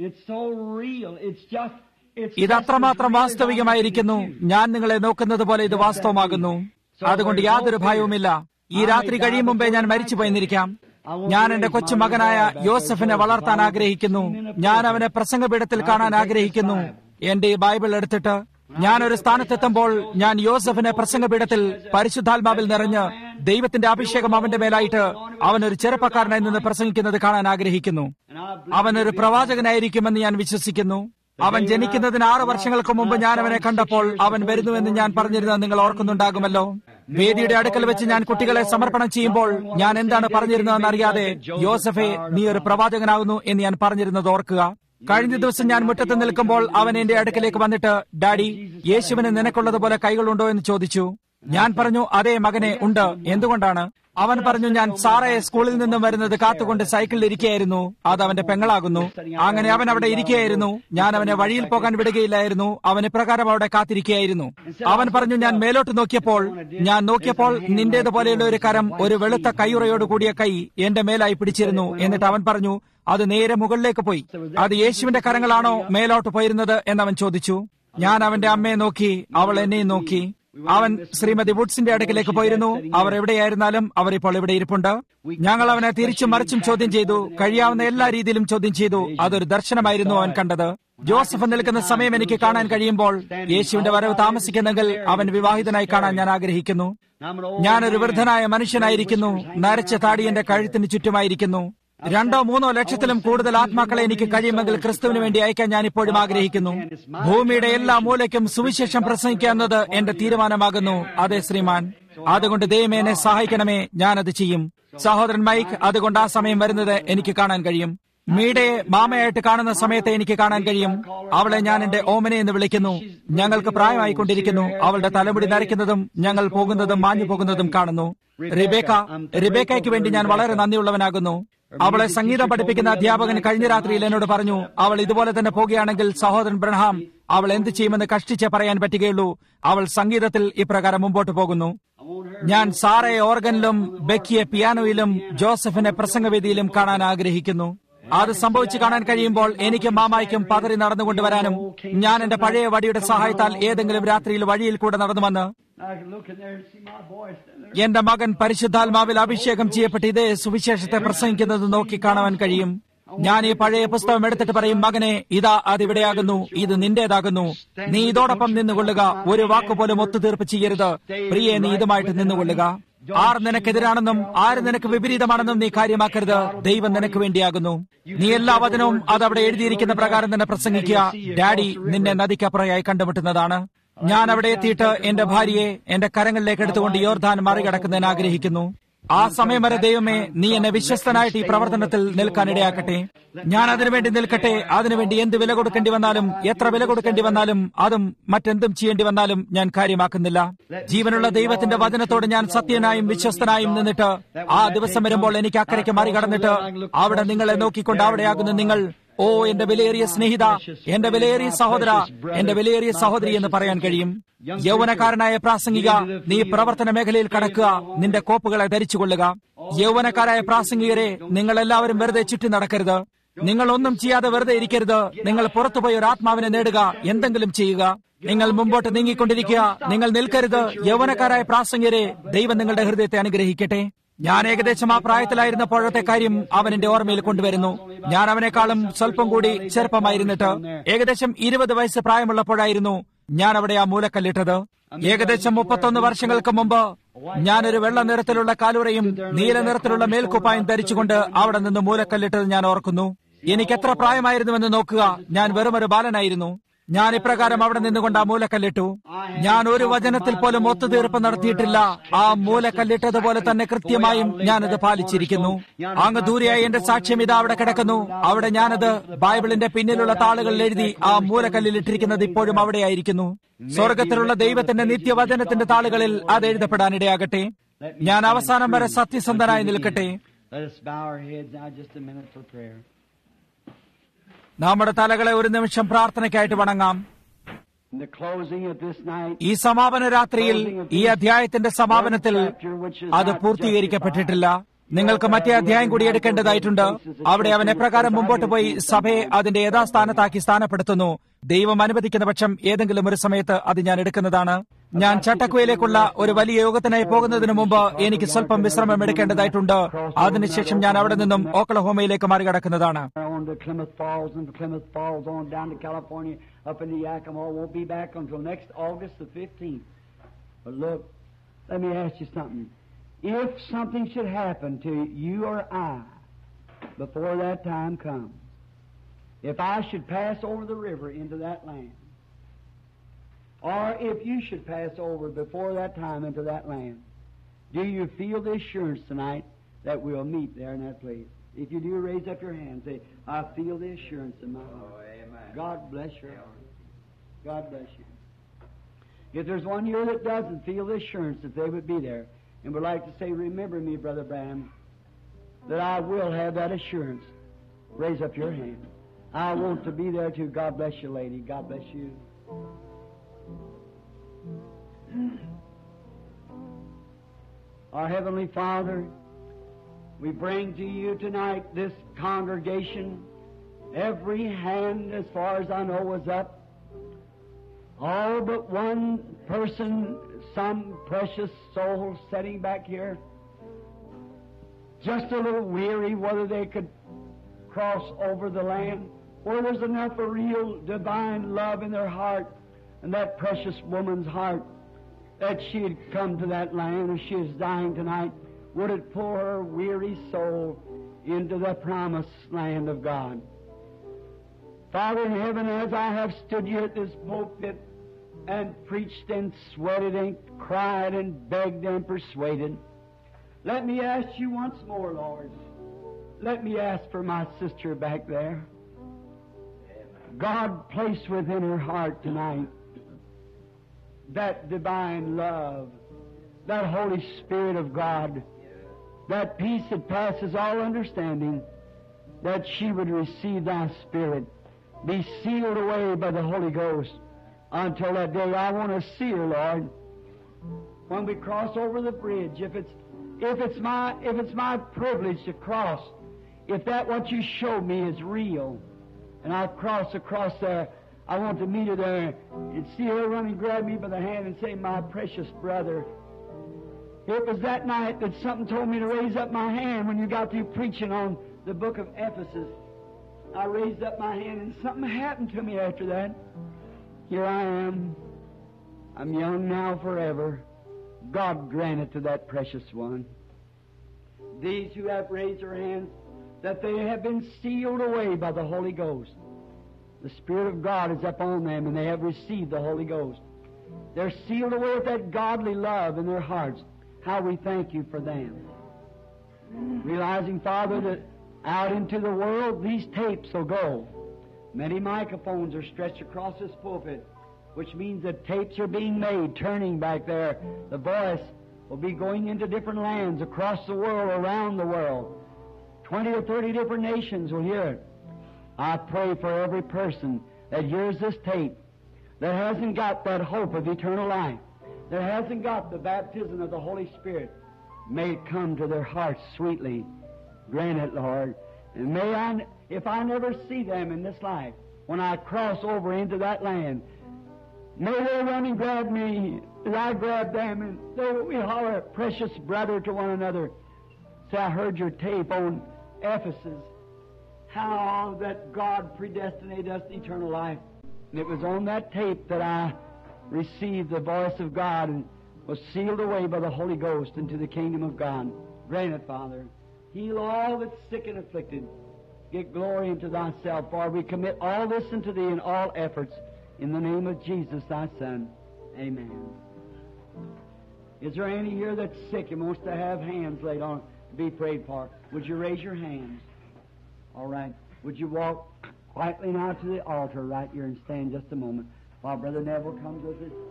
ഇത് അത്രമാത്രം വാസ്തവികമായിരിക്കുന്നു ഞാൻ നിങ്ങളെ നോക്കുന്നത് പോലെ ഇത് വാസ്തവമാകുന്നു അതുകൊണ്ട് യാതൊരു ഭയവുമില്ല ഈ രാത്രി കഴിയും മുമ്പേ ഞാൻ മരിച്ചു പോയെന്നിരിക്കാം ഞാൻ എന്റെ കൊച്ചു മകനായ യോസഫിനെ വളർത്താൻ ആഗ്രഹിക്കുന്നു ഞാൻ അവനെ പ്രസംഗപീഠത്തിൽ കാണാൻ ആഗ്രഹിക്കുന്നു എന്റെ ഈ ബൈബിൾ എടുത്തിട്ട് ഞാൻ ഒരു സ്ഥാനത്തെത്തുമ്പോൾ ഞാൻ യോസഫിനെ പ്രസംഗപീഠത്തിൽ പരിശുദ്ധാത്മാവിൽ നിറഞ്ഞ് ദൈവത്തിന്റെ അഭിഷേകം അവന്റെ മേലായിട്ട് അവൻ ഒരു ചെറുപ്പക്കാരനായി നിന്ന് പ്രസംഗിക്കുന്നത് കാണാൻ ആഗ്രഹിക്കുന്നു അവൻ ഒരു പ്രവാചകനായിരിക്കുമെന്ന് ഞാൻ വിശ്വസിക്കുന്നു അവൻ ജനിക്കുന്നതിന് ആറ് വർഷങ്ങൾക്ക് മുമ്പ് ഞാൻ അവനെ കണ്ടപ്പോൾ അവൻ വരുന്നുവെന്ന് ഞാൻ പറഞ്ഞിരുന്നത് നിങ്ങൾ ഓർക്കുന്നുണ്ടാകുമല്ലോ വേദിയുടെ അടുക്കൽ വെച്ച് ഞാൻ കുട്ടികളെ സമർപ്പണം ചെയ്യുമ്പോൾ ഞാൻ എന്താണ് പറഞ്ഞിരുന്നതെന്ന് അറിയാതെ യോസഫെ നീ ഒരു പ്രവാചകനാകുന്നു എന്ന് ഞാൻ പറഞ്ഞിരുന്നത് ഓർക്കുക കഴിഞ്ഞ ദിവസം ഞാൻ മുറ്റത്ത് നിൽക്കുമ്പോൾ അവൻ എന്റെ അടുക്കലേക്ക് വന്നിട്ട് ഡാഡി യേശുവിന് നിനക്കുള്ളതുപോലെ കൈകളുണ്ടോ എന്ന് ചോദിച്ചു ഞാൻ പറഞ്ഞു അതേ മകനെ ഉണ്ട് എന്തുകൊണ്ടാണ് അവൻ പറഞ്ഞു ഞാൻ സാറയെ സ്കൂളിൽ നിന്നും വരുന്നത് കാത്തുകൊണ്ട് സൈക്കിളിൽ ഇരിക്കുകയായിരുന്നു അത് അവന്റെ പെങ്ങളാകുന്നു അങ്ങനെ അവൻ അവിടെ ഇരിക്കുകയായിരുന്നു ഞാൻ അവനെ വഴിയിൽ പോകാൻ വിടുകയില്ലായിരുന്നു അവൻ ഇപ്രകാരം അവിടെ കാത്തിരിക്കുകയായിരുന്നു അവൻ പറഞ്ഞു ഞാൻ മേലോട്ട് നോക്കിയപ്പോൾ ഞാൻ നോക്കിയപ്പോൾ നിന്റേതുപോലെയുള്ള ഒരു കരം ഒരു വെളുത്ത കൈയുറയോട് കൂടിയ കൈ എന്റെ മേലായി പിടിച്ചിരുന്നു എന്നിട്ട് അവൻ പറഞ്ഞു അത് നേരെ മുകളിലേക്ക് പോയി അത് യേശുവിന്റെ കരങ്ങളാണോ മേലോട്ട് പോയിരുന്നത് എന്നവൻ ചോദിച്ചു ഞാൻ അവന്റെ അമ്മയെ നോക്കി അവൾ എന്നെയും നോക്കി അവൻ ശ്രീമതി വുഡ്സിന്റെ അടുക്കിലേക്ക് പോയിരുന്നു അവർ എവിടെയായിരുന്നാലും അവർ ഇപ്പോൾ ഇവിടെ ഇരിപ്പുണ്ട് ഞങ്ങൾ അവനെ തിരിച്ചും മറിച്ചും ചോദ്യം ചെയ്തു കഴിയാവുന്ന എല്ലാ രീതിയിലും ചോദ്യം ചെയ്തു അതൊരു ദർശനമായിരുന്നു അവൻ കണ്ടത് ജോസഫ് നിൽക്കുന്ന സമയം എനിക്ക് കാണാൻ കഴിയുമ്പോൾ യേശുവിന്റെ വരവ് താമസിക്കുന്നെങ്കിൽ അവൻ വിവാഹിതനായി കാണാൻ ഞാൻ ആഗ്രഹിക്കുന്നു ഞാനൊരു വൃദ്ധനായ മനുഷ്യനായിരിക്കുന്നു നരച്ച താടി എന്റെ കഴുത്തിന് ചുറ്റുമായിരിക്കുന്നു രണ്ടോ മൂന്നോ ലക്ഷത്തിലും കൂടുതൽ ആത്മാക്കളെ എനിക്ക് കഴിയുമെങ്കിൽ ക്രിസ്തുവിന് വേണ്ടി അയക്കാൻ ഞാൻ ഇപ്പോഴും ആഗ്രഹിക്കുന്നു ഭൂമിയുടെ എല്ലാ മൂലയ്ക്കും സുവിശേഷം പ്രസംഗിക്കുക എന്നത് എന്റെ തീരുമാനമാകുന്നു അതെ ശ്രീമാൻ അതുകൊണ്ട് ദൈവം എന്നെ സഹായിക്കണമേ ഞാനത് ചെയ്യും സഹോദരൻ മൈക്ക് അതുകൊണ്ട് ആ സമയം വരുന്നത് എനിക്ക് കാണാൻ കഴിയും മീഡയെ മാമയായിട്ട് കാണുന്ന സമയത്ത് എനിക്ക് കാണാൻ കഴിയും അവളെ ഞാൻ എന്റെ ഓമനെ എന്ന് വിളിക്കുന്നു ഞങ്ങൾക്ക് പ്രായമായിക്കൊണ്ടിരിക്കുന്നു അവളുടെ തലമുടി നരയ്ക്കുന്നതും ഞങ്ങൾ പോകുന്നതും മാഞ്ഞു പോകുന്നതും കാണുന്നു റിബേക്ക റിബേക്കയ്ക്ക് വേണ്ടി ഞാൻ വളരെ നന്ദിയുള്ളവനാകുന്നു അവളെ സംഗീതം പഠിപ്പിക്കുന്ന അധ്യാപകൻ കഴിഞ്ഞ രാത്രിയിൽ എന്നോട് പറഞ്ഞു അവൾ ഇതുപോലെ തന്നെ പോകുകയാണെങ്കിൽ സഹോദരൻ ബ്രഹാം അവൾ എന്ത് ചെയ്യുമെന്ന് കഷ്ടിച്ചേ പറയാൻ പറ്റുകയുള്ളൂ അവൾ സംഗീതത്തിൽ ഇപ്രകാരം മുമ്പോട്ട് പോകുന്നു ഞാൻ സാറെ ഓർഗനിലും ബെക്കിയെ പിയാനോയിലും ജോസഫിനെ പ്രസംഗവേദിയിലും കാണാൻ ആഗ്രഹിക്കുന്നു അത് സംഭവിച്ചു കാണാൻ കഴിയുമ്പോൾ എനിക്ക് മാമായ്ക്കും പതറി നടന്നുകൊണ്ടുവരാനും ഞാൻ എന്റെ പഴയ വടിയുടെ സഹായത്താൽ ഏതെങ്കിലും രാത്രിയിൽ വഴിയിൽ കൂടെ നടന്നു വന്ന് എന്റെ മകൻ പരിശുദ്ധാത്മാവിൽ അഭിഷേകം ചെയ്യപ്പെട്ട് ഇതേ സുവിശേഷത്തെ പ്രസംഗിക്കുന്നത് നോക്കി കാണുവാൻ കഴിയും ഞാൻ ഈ പഴയ പുസ്തകം എടുത്തിട്ട് പറയും മകനെ ഇതാ അതിവിടെയാകുന്നു ഇത് നിന്റേതാകുന്നു നീ ഇതോടൊപ്പം നിന്നുകൊള്ളുക ഒരു വാക്കുപോലും ഒത്തുതീർപ്പ് ചെയ്യരുത് പ്രിയെ നീ ഇതുമായിട്ട് നിന്നുകൊള്ളുക ആർ നിനക്കെതിരാണെന്നും ആര് നിനക്ക് വിപരീതമാണെന്നും നീ കാര്യമാക്കരുത് ദൈവം നിനക്ക് വേണ്ടിയാകുന്നു നീ എല്ലാ വചനവും അത് അവിടെ എഴുതിയിരിക്കുന്ന പ്രകാരം തന്നെ പ്രസംഗിക്കുക ഡാഡി നിന്നെ നദിക്കപ്പുറയായി കണ്ടുമുട്ടുന്നതാണ് ഞാൻ അവിടെ എത്തിയിട്ട് എന്റെ ഭാര്യയെ എന്റെ കരങ്ങളിലേക്ക് എടുത്തുകൊണ്ട് യോർധാൻ മറികടക്കുന്നതിന് ആഗ്രഹിക്കുന്നു ആ സമയം വരെ ദൈവമേ നീ എന്നെ വിശ്വസ്തനായിട്ട് ഈ പ്രവർത്തനത്തിൽ നിൽക്കാൻ ഇടയാക്കട്ടെ ഞാൻ അതിനുവേണ്ടി നിൽക്കട്ടെ അതിനുവേണ്ടി എന്ത് വില കൊടുക്കേണ്ടി വന്നാലും എത്ര വില കൊടുക്കേണ്ടി വന്നാലും അതും മറ്റെന്തും ചെയ്യേണ്ടി വന്നാലും ഞാൻ കാര്യമാക്കുന്നില്ല ജീവനുള്ള ദൈവത്തിന്റെ വചനത്തോട് ഞാൻ സത്യനായും വിശ്വസ്തനായും നിന്നിട്ട് ആ ദിവസം വരുമ്പോൾ എനിക്ക് അക്കരയ്ക്ക് മറികടന്നിട്ട് അവിടെ നിങ്ങളെ നോക്കിക്കൊണ്ട് അവിടെയാകുന്ന നിങ്ങൾ ഓ എന്റെ വിലയേറിയ സ്നേഹിത എന്റെ വിലയേറിയ സഹോദര എന്റെ വിലയേറിയ സഹോദരി എന്ന് പറയാൻ കഴിയും യൗവനക്കാരനായ പ്രാസംഗിക നീ പ്രവർത്തന മേഖലയിൽ കടക്കുക നിന്റെ കോപ്പുകളെ ധരിച്ചുകൊള്ളുക യൗവനക്കാരായ പ്രാസംഗികരെ നിങ്ങൾ എല്ലാവരും വെറുതെ ചുറ്റി നടക്കരുത് നിങ്ങൾ ഒന്നും ചെയ്യാതെ വെറുതെ ഇരിക്കരുത് നിങ്ങൾ പുറത്തുപോയി ഒരു ആത്മാവിനെ നേടുക എന്തെങ്കിലും ചെയ്യുക നിങ്ങൾ മുമ്പോട്ട് നീങ്ങിക്കൊണ്ടിരിക്കുക നിങ്ങൾ നിൽക്കരുത് യൗവനക്കാരായ പ്രാസംഗികരെ ദൈവം നിങ്ങളുടെ ഹൃദയത്തെ അനുഗ്രഹിക്കട്ടെ ഞാൻ ഏകദേശം ആ പ്രായത്തിലായിരുന്നപ്പോഴത്തെ കാര്യം അവൻ എന്റെ ഓർമ്മയിൽ കൊണ്ടുവരുന്നു ഞാൻ അവനേക്കാളും സ്വല്പം കൂടി ചെറുപ്പമായിരുന്നിട്ട് ഏകദേശം ഇരുപത് വയസ്സ് പ്രായമുള്ളപ്പോഴായിരുന്നു ഞാൻ അവിടെ ആ മൂലക്കല്ലിട്ടത് ഏകദേശം മുപ്പത്തൊന്ന് വർഷങ്ങൾക്ക് മുമ്പ് ഞാനൊരു വെള്ള നിറത്തിലുള്ള കാലുറയും നീല നിറത്തിലുള്ള മേൽക്കുപ്പായും ധരിച്ചുകൊണ്ട് അവിടെ നിന്ന് മൂലക്കല്ലിട്ടത് ഞാൻ ഓർക്കുന്നു എനിക്ക് എത്ര പ്രായമായിരുന്നുവെന്ന് നോക്കുക ഞാൻ വെറുമൊരു ബാലനായിരുന്നു ഞാൻ ഇപ്രകാരം അവിടെ നിന്നുകൊണ്ട് ആ മൂലക്കല്ലിട്ടു ഞാൻ ഒരു വചനത്തിൽ പോലും ഒത്തുതീർപ്പ് നടത്തിയിട്ടില്ല ആ മൂലക്കല്ലിട്ടതുപോലെ തന്നെ കൃത്യമായും ഞാനത് പാലിച്ചിരിക്കുന്നു അങ്ങ് ദൂരെയായി എന്റെ സാക്ഷ്യം ഇതാ അവിടെ കിടക്കുന്നു അവിടെ ഞാനത് ബൈബിളിന്റെ പിന്നിലുള്ള താളുകളിൽ എഴുതി ആ മൂലക്കല്ലിൽ ഇട്ടിരിക്കുന്നത് ഇപ്പോഴും അവിടെയായിരിക്കുന്നു സ്വർഗത്തിലുള്ള ദൈവത്തിന്റെ നിത്യവചനത്തിന്റെ താളുകളിൽ അത് എഴുതപ്പെടാനിടയാകട്ടെ ഞാൻ അവസാനം വരെ സത്യസന്ധനായി നിൽക്കട്ടെ Let us bow our heads now just a minute for prayer. നമ്മുടെ തലകളെ ഒരു നിമിഷം പ്രാർത്ഥനയ്ക്കായിട്ട് വണങ്ങാം In the closing of this night, ഈ സമാപന രാത്രിയിൽ ഈ അധ്യായത്തിന്റെ സമാപനത്തിൽ അത് പൂർത്തീകരിക്കപ്പെട്ടിട്ടില്ല നിങ്ങൾക്ക് മറ്റേ അധ്യായം കൂടി എടുക്കേണ്ടതായിട്ടുണ്ട് അവിടെ അവൻ എപ്രകാരം മുമ്പോട്ട് പോയി സഭയെ അതിന്റെ യഥാസ്ഥാനത്താക്കി സ്ഥാനപ്പെടുത്തുന്നു ദൈവം അനുവദിക്കുന്ന പക്ഷം ഏതെങ്കിലും ഒരു സമയത്ത് അത് ഞാൻ എടുക്കുന്നതാണ് ഞാൻ ചട്ടക്കുവയിലേക്കുള്ള ഒരു വലിയ യോഗത്തിനായി പോകുന്നതിന് മുമ്പ് എനിക്ക് സ്വല്പം വിശ്രമം എടുക്കേണ്ടതായിട്ടുണ്ട് അതിനുശേഷം ഞാൻ അവിടെ നിന്നും ഓക്ലഹോമയിലേക്ക് മറികടക്കുന്നതാണ് on to Plymouth Falls and Plymouth Falls on down to California, up into Yakima. Won't be back until next August the 15th. But look, let me ask you something. If something should happen to you or I before that time comes, if I should pass over the river into that land, or if you should pass over before that time into that land, do you feel the assurance tonight that we'll meet there in that place? If you do, raise up your hand and say, I feel the assurance in my heart. God bless your heart. God bless you. If there's one here that doesn't feel the assurance that they would be there and would like to say, Remember me, Brother Bram, that I will have that assurance, raise up your hand. I want to be there too. God bless you, lady. God bless you. Our Heavenly Father, we bring to you tonight this congregation. Every hand, as far as I know, was up. All but one person, some precious soul sitting back here, just a little weary whether they could cross over the land, where there's enough of real divine love in their heart and that precious woman's heart that she had come to that land and she is dying tonight. Would it pull her weary soul into the promised land of God? Father in heaven, as I have stood here at this pulpit and preached and sweated and cried and begged and persuaded, let me ask you once more, Lord. Let me ask for my sister back there. God placed within her heart tonight that divine love, that Holy Spirit of God, that peace that passes all understanding, that she would receive thy Spirit, be sealed away by the Holy Ghost until that day. I want to see her, Lord. When we cross over the bridge, if it's if it's my if it's my privilege to cross, if that what you showed me is real, and I cross across there, I want to meet her there and see her run and grab me by the hand and say, My precious brother. It was that night that something told me to raise up my hand when you got through preaching on the book of Ephesus. I raised up my hand and something happened to me after that. Here I am. I'm young now forever. God grant it to that precious one. These who have raised their hands, that they have been sealed away by the Holy Ghost. The Spirit of God is upon them, and they have received the Holy Ghost. They're sealed away with that godly love in their hearts. How we thank you for them. Realizing, Father, that out into the world these tapes will go. Many microphones are stretched across this pulpit, which means that tapes are being made, turning back there. The voice will be going into different lands across the world, around the world. Twenty or thirty different nations will hear it. I pray for every person that hears this tape that hasn't got that hope of eternal life, that hasn't got the baptism of the Holy Spirit. May it come to their hearts sweetly. Grant it, Lord. And may I, if I never see them in this life, when I cross over into that land, may they run and grab me as I grab them, and they, we holler, precious brother, to one another. Say, I heard your tape on Ephesus, how that God predestinated us to eternal life. And it was on that tape that I received the voice of God and was sealed away by the Holy Ghost into the kingdom of God. Grant it, Father. Heal all that's sick and afflicted. Get glory into thyself, for we commit all this unto thee in all efforts. In the name of Jesus, thy Son. Amen. Is there any here that's sick and wants to have hands laid on to be prayed for? Would you raise your hands? All right. Would you walk quietly now to the altar right here and stand just a moment while Brother Neville comes with us?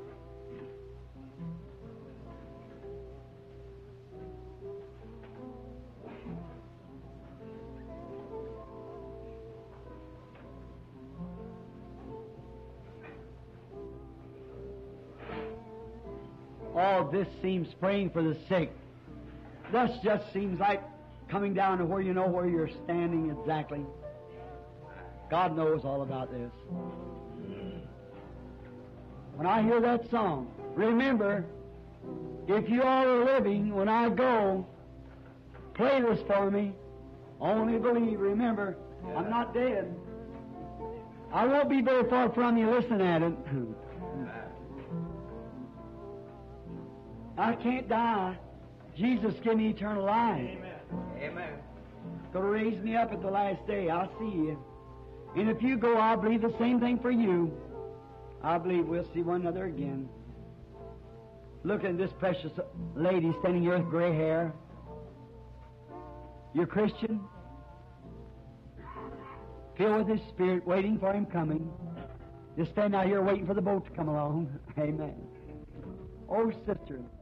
All this seems praying for the sick. Thus just seems like coming down to where you know where you're standing exactly. God knows all about this. When I hear that song, remember, if you all are living, when I go, play this for me. Only believe. Remember, I'm not dead. I won't be very far from you. Listen at it. I can't die. Jesus give me eternal life. Amen. Amen. Going to raise me up at the last day. I'll see you. And if you go, I believe the same thing for you. I believe we'll see one another again. Look at this precious lady standing here with gray hair. You're Christian? Filled with His Spirit, waiting for Him coming. Just stand out here waiting for the boat to come along. Amen. Oh, sister,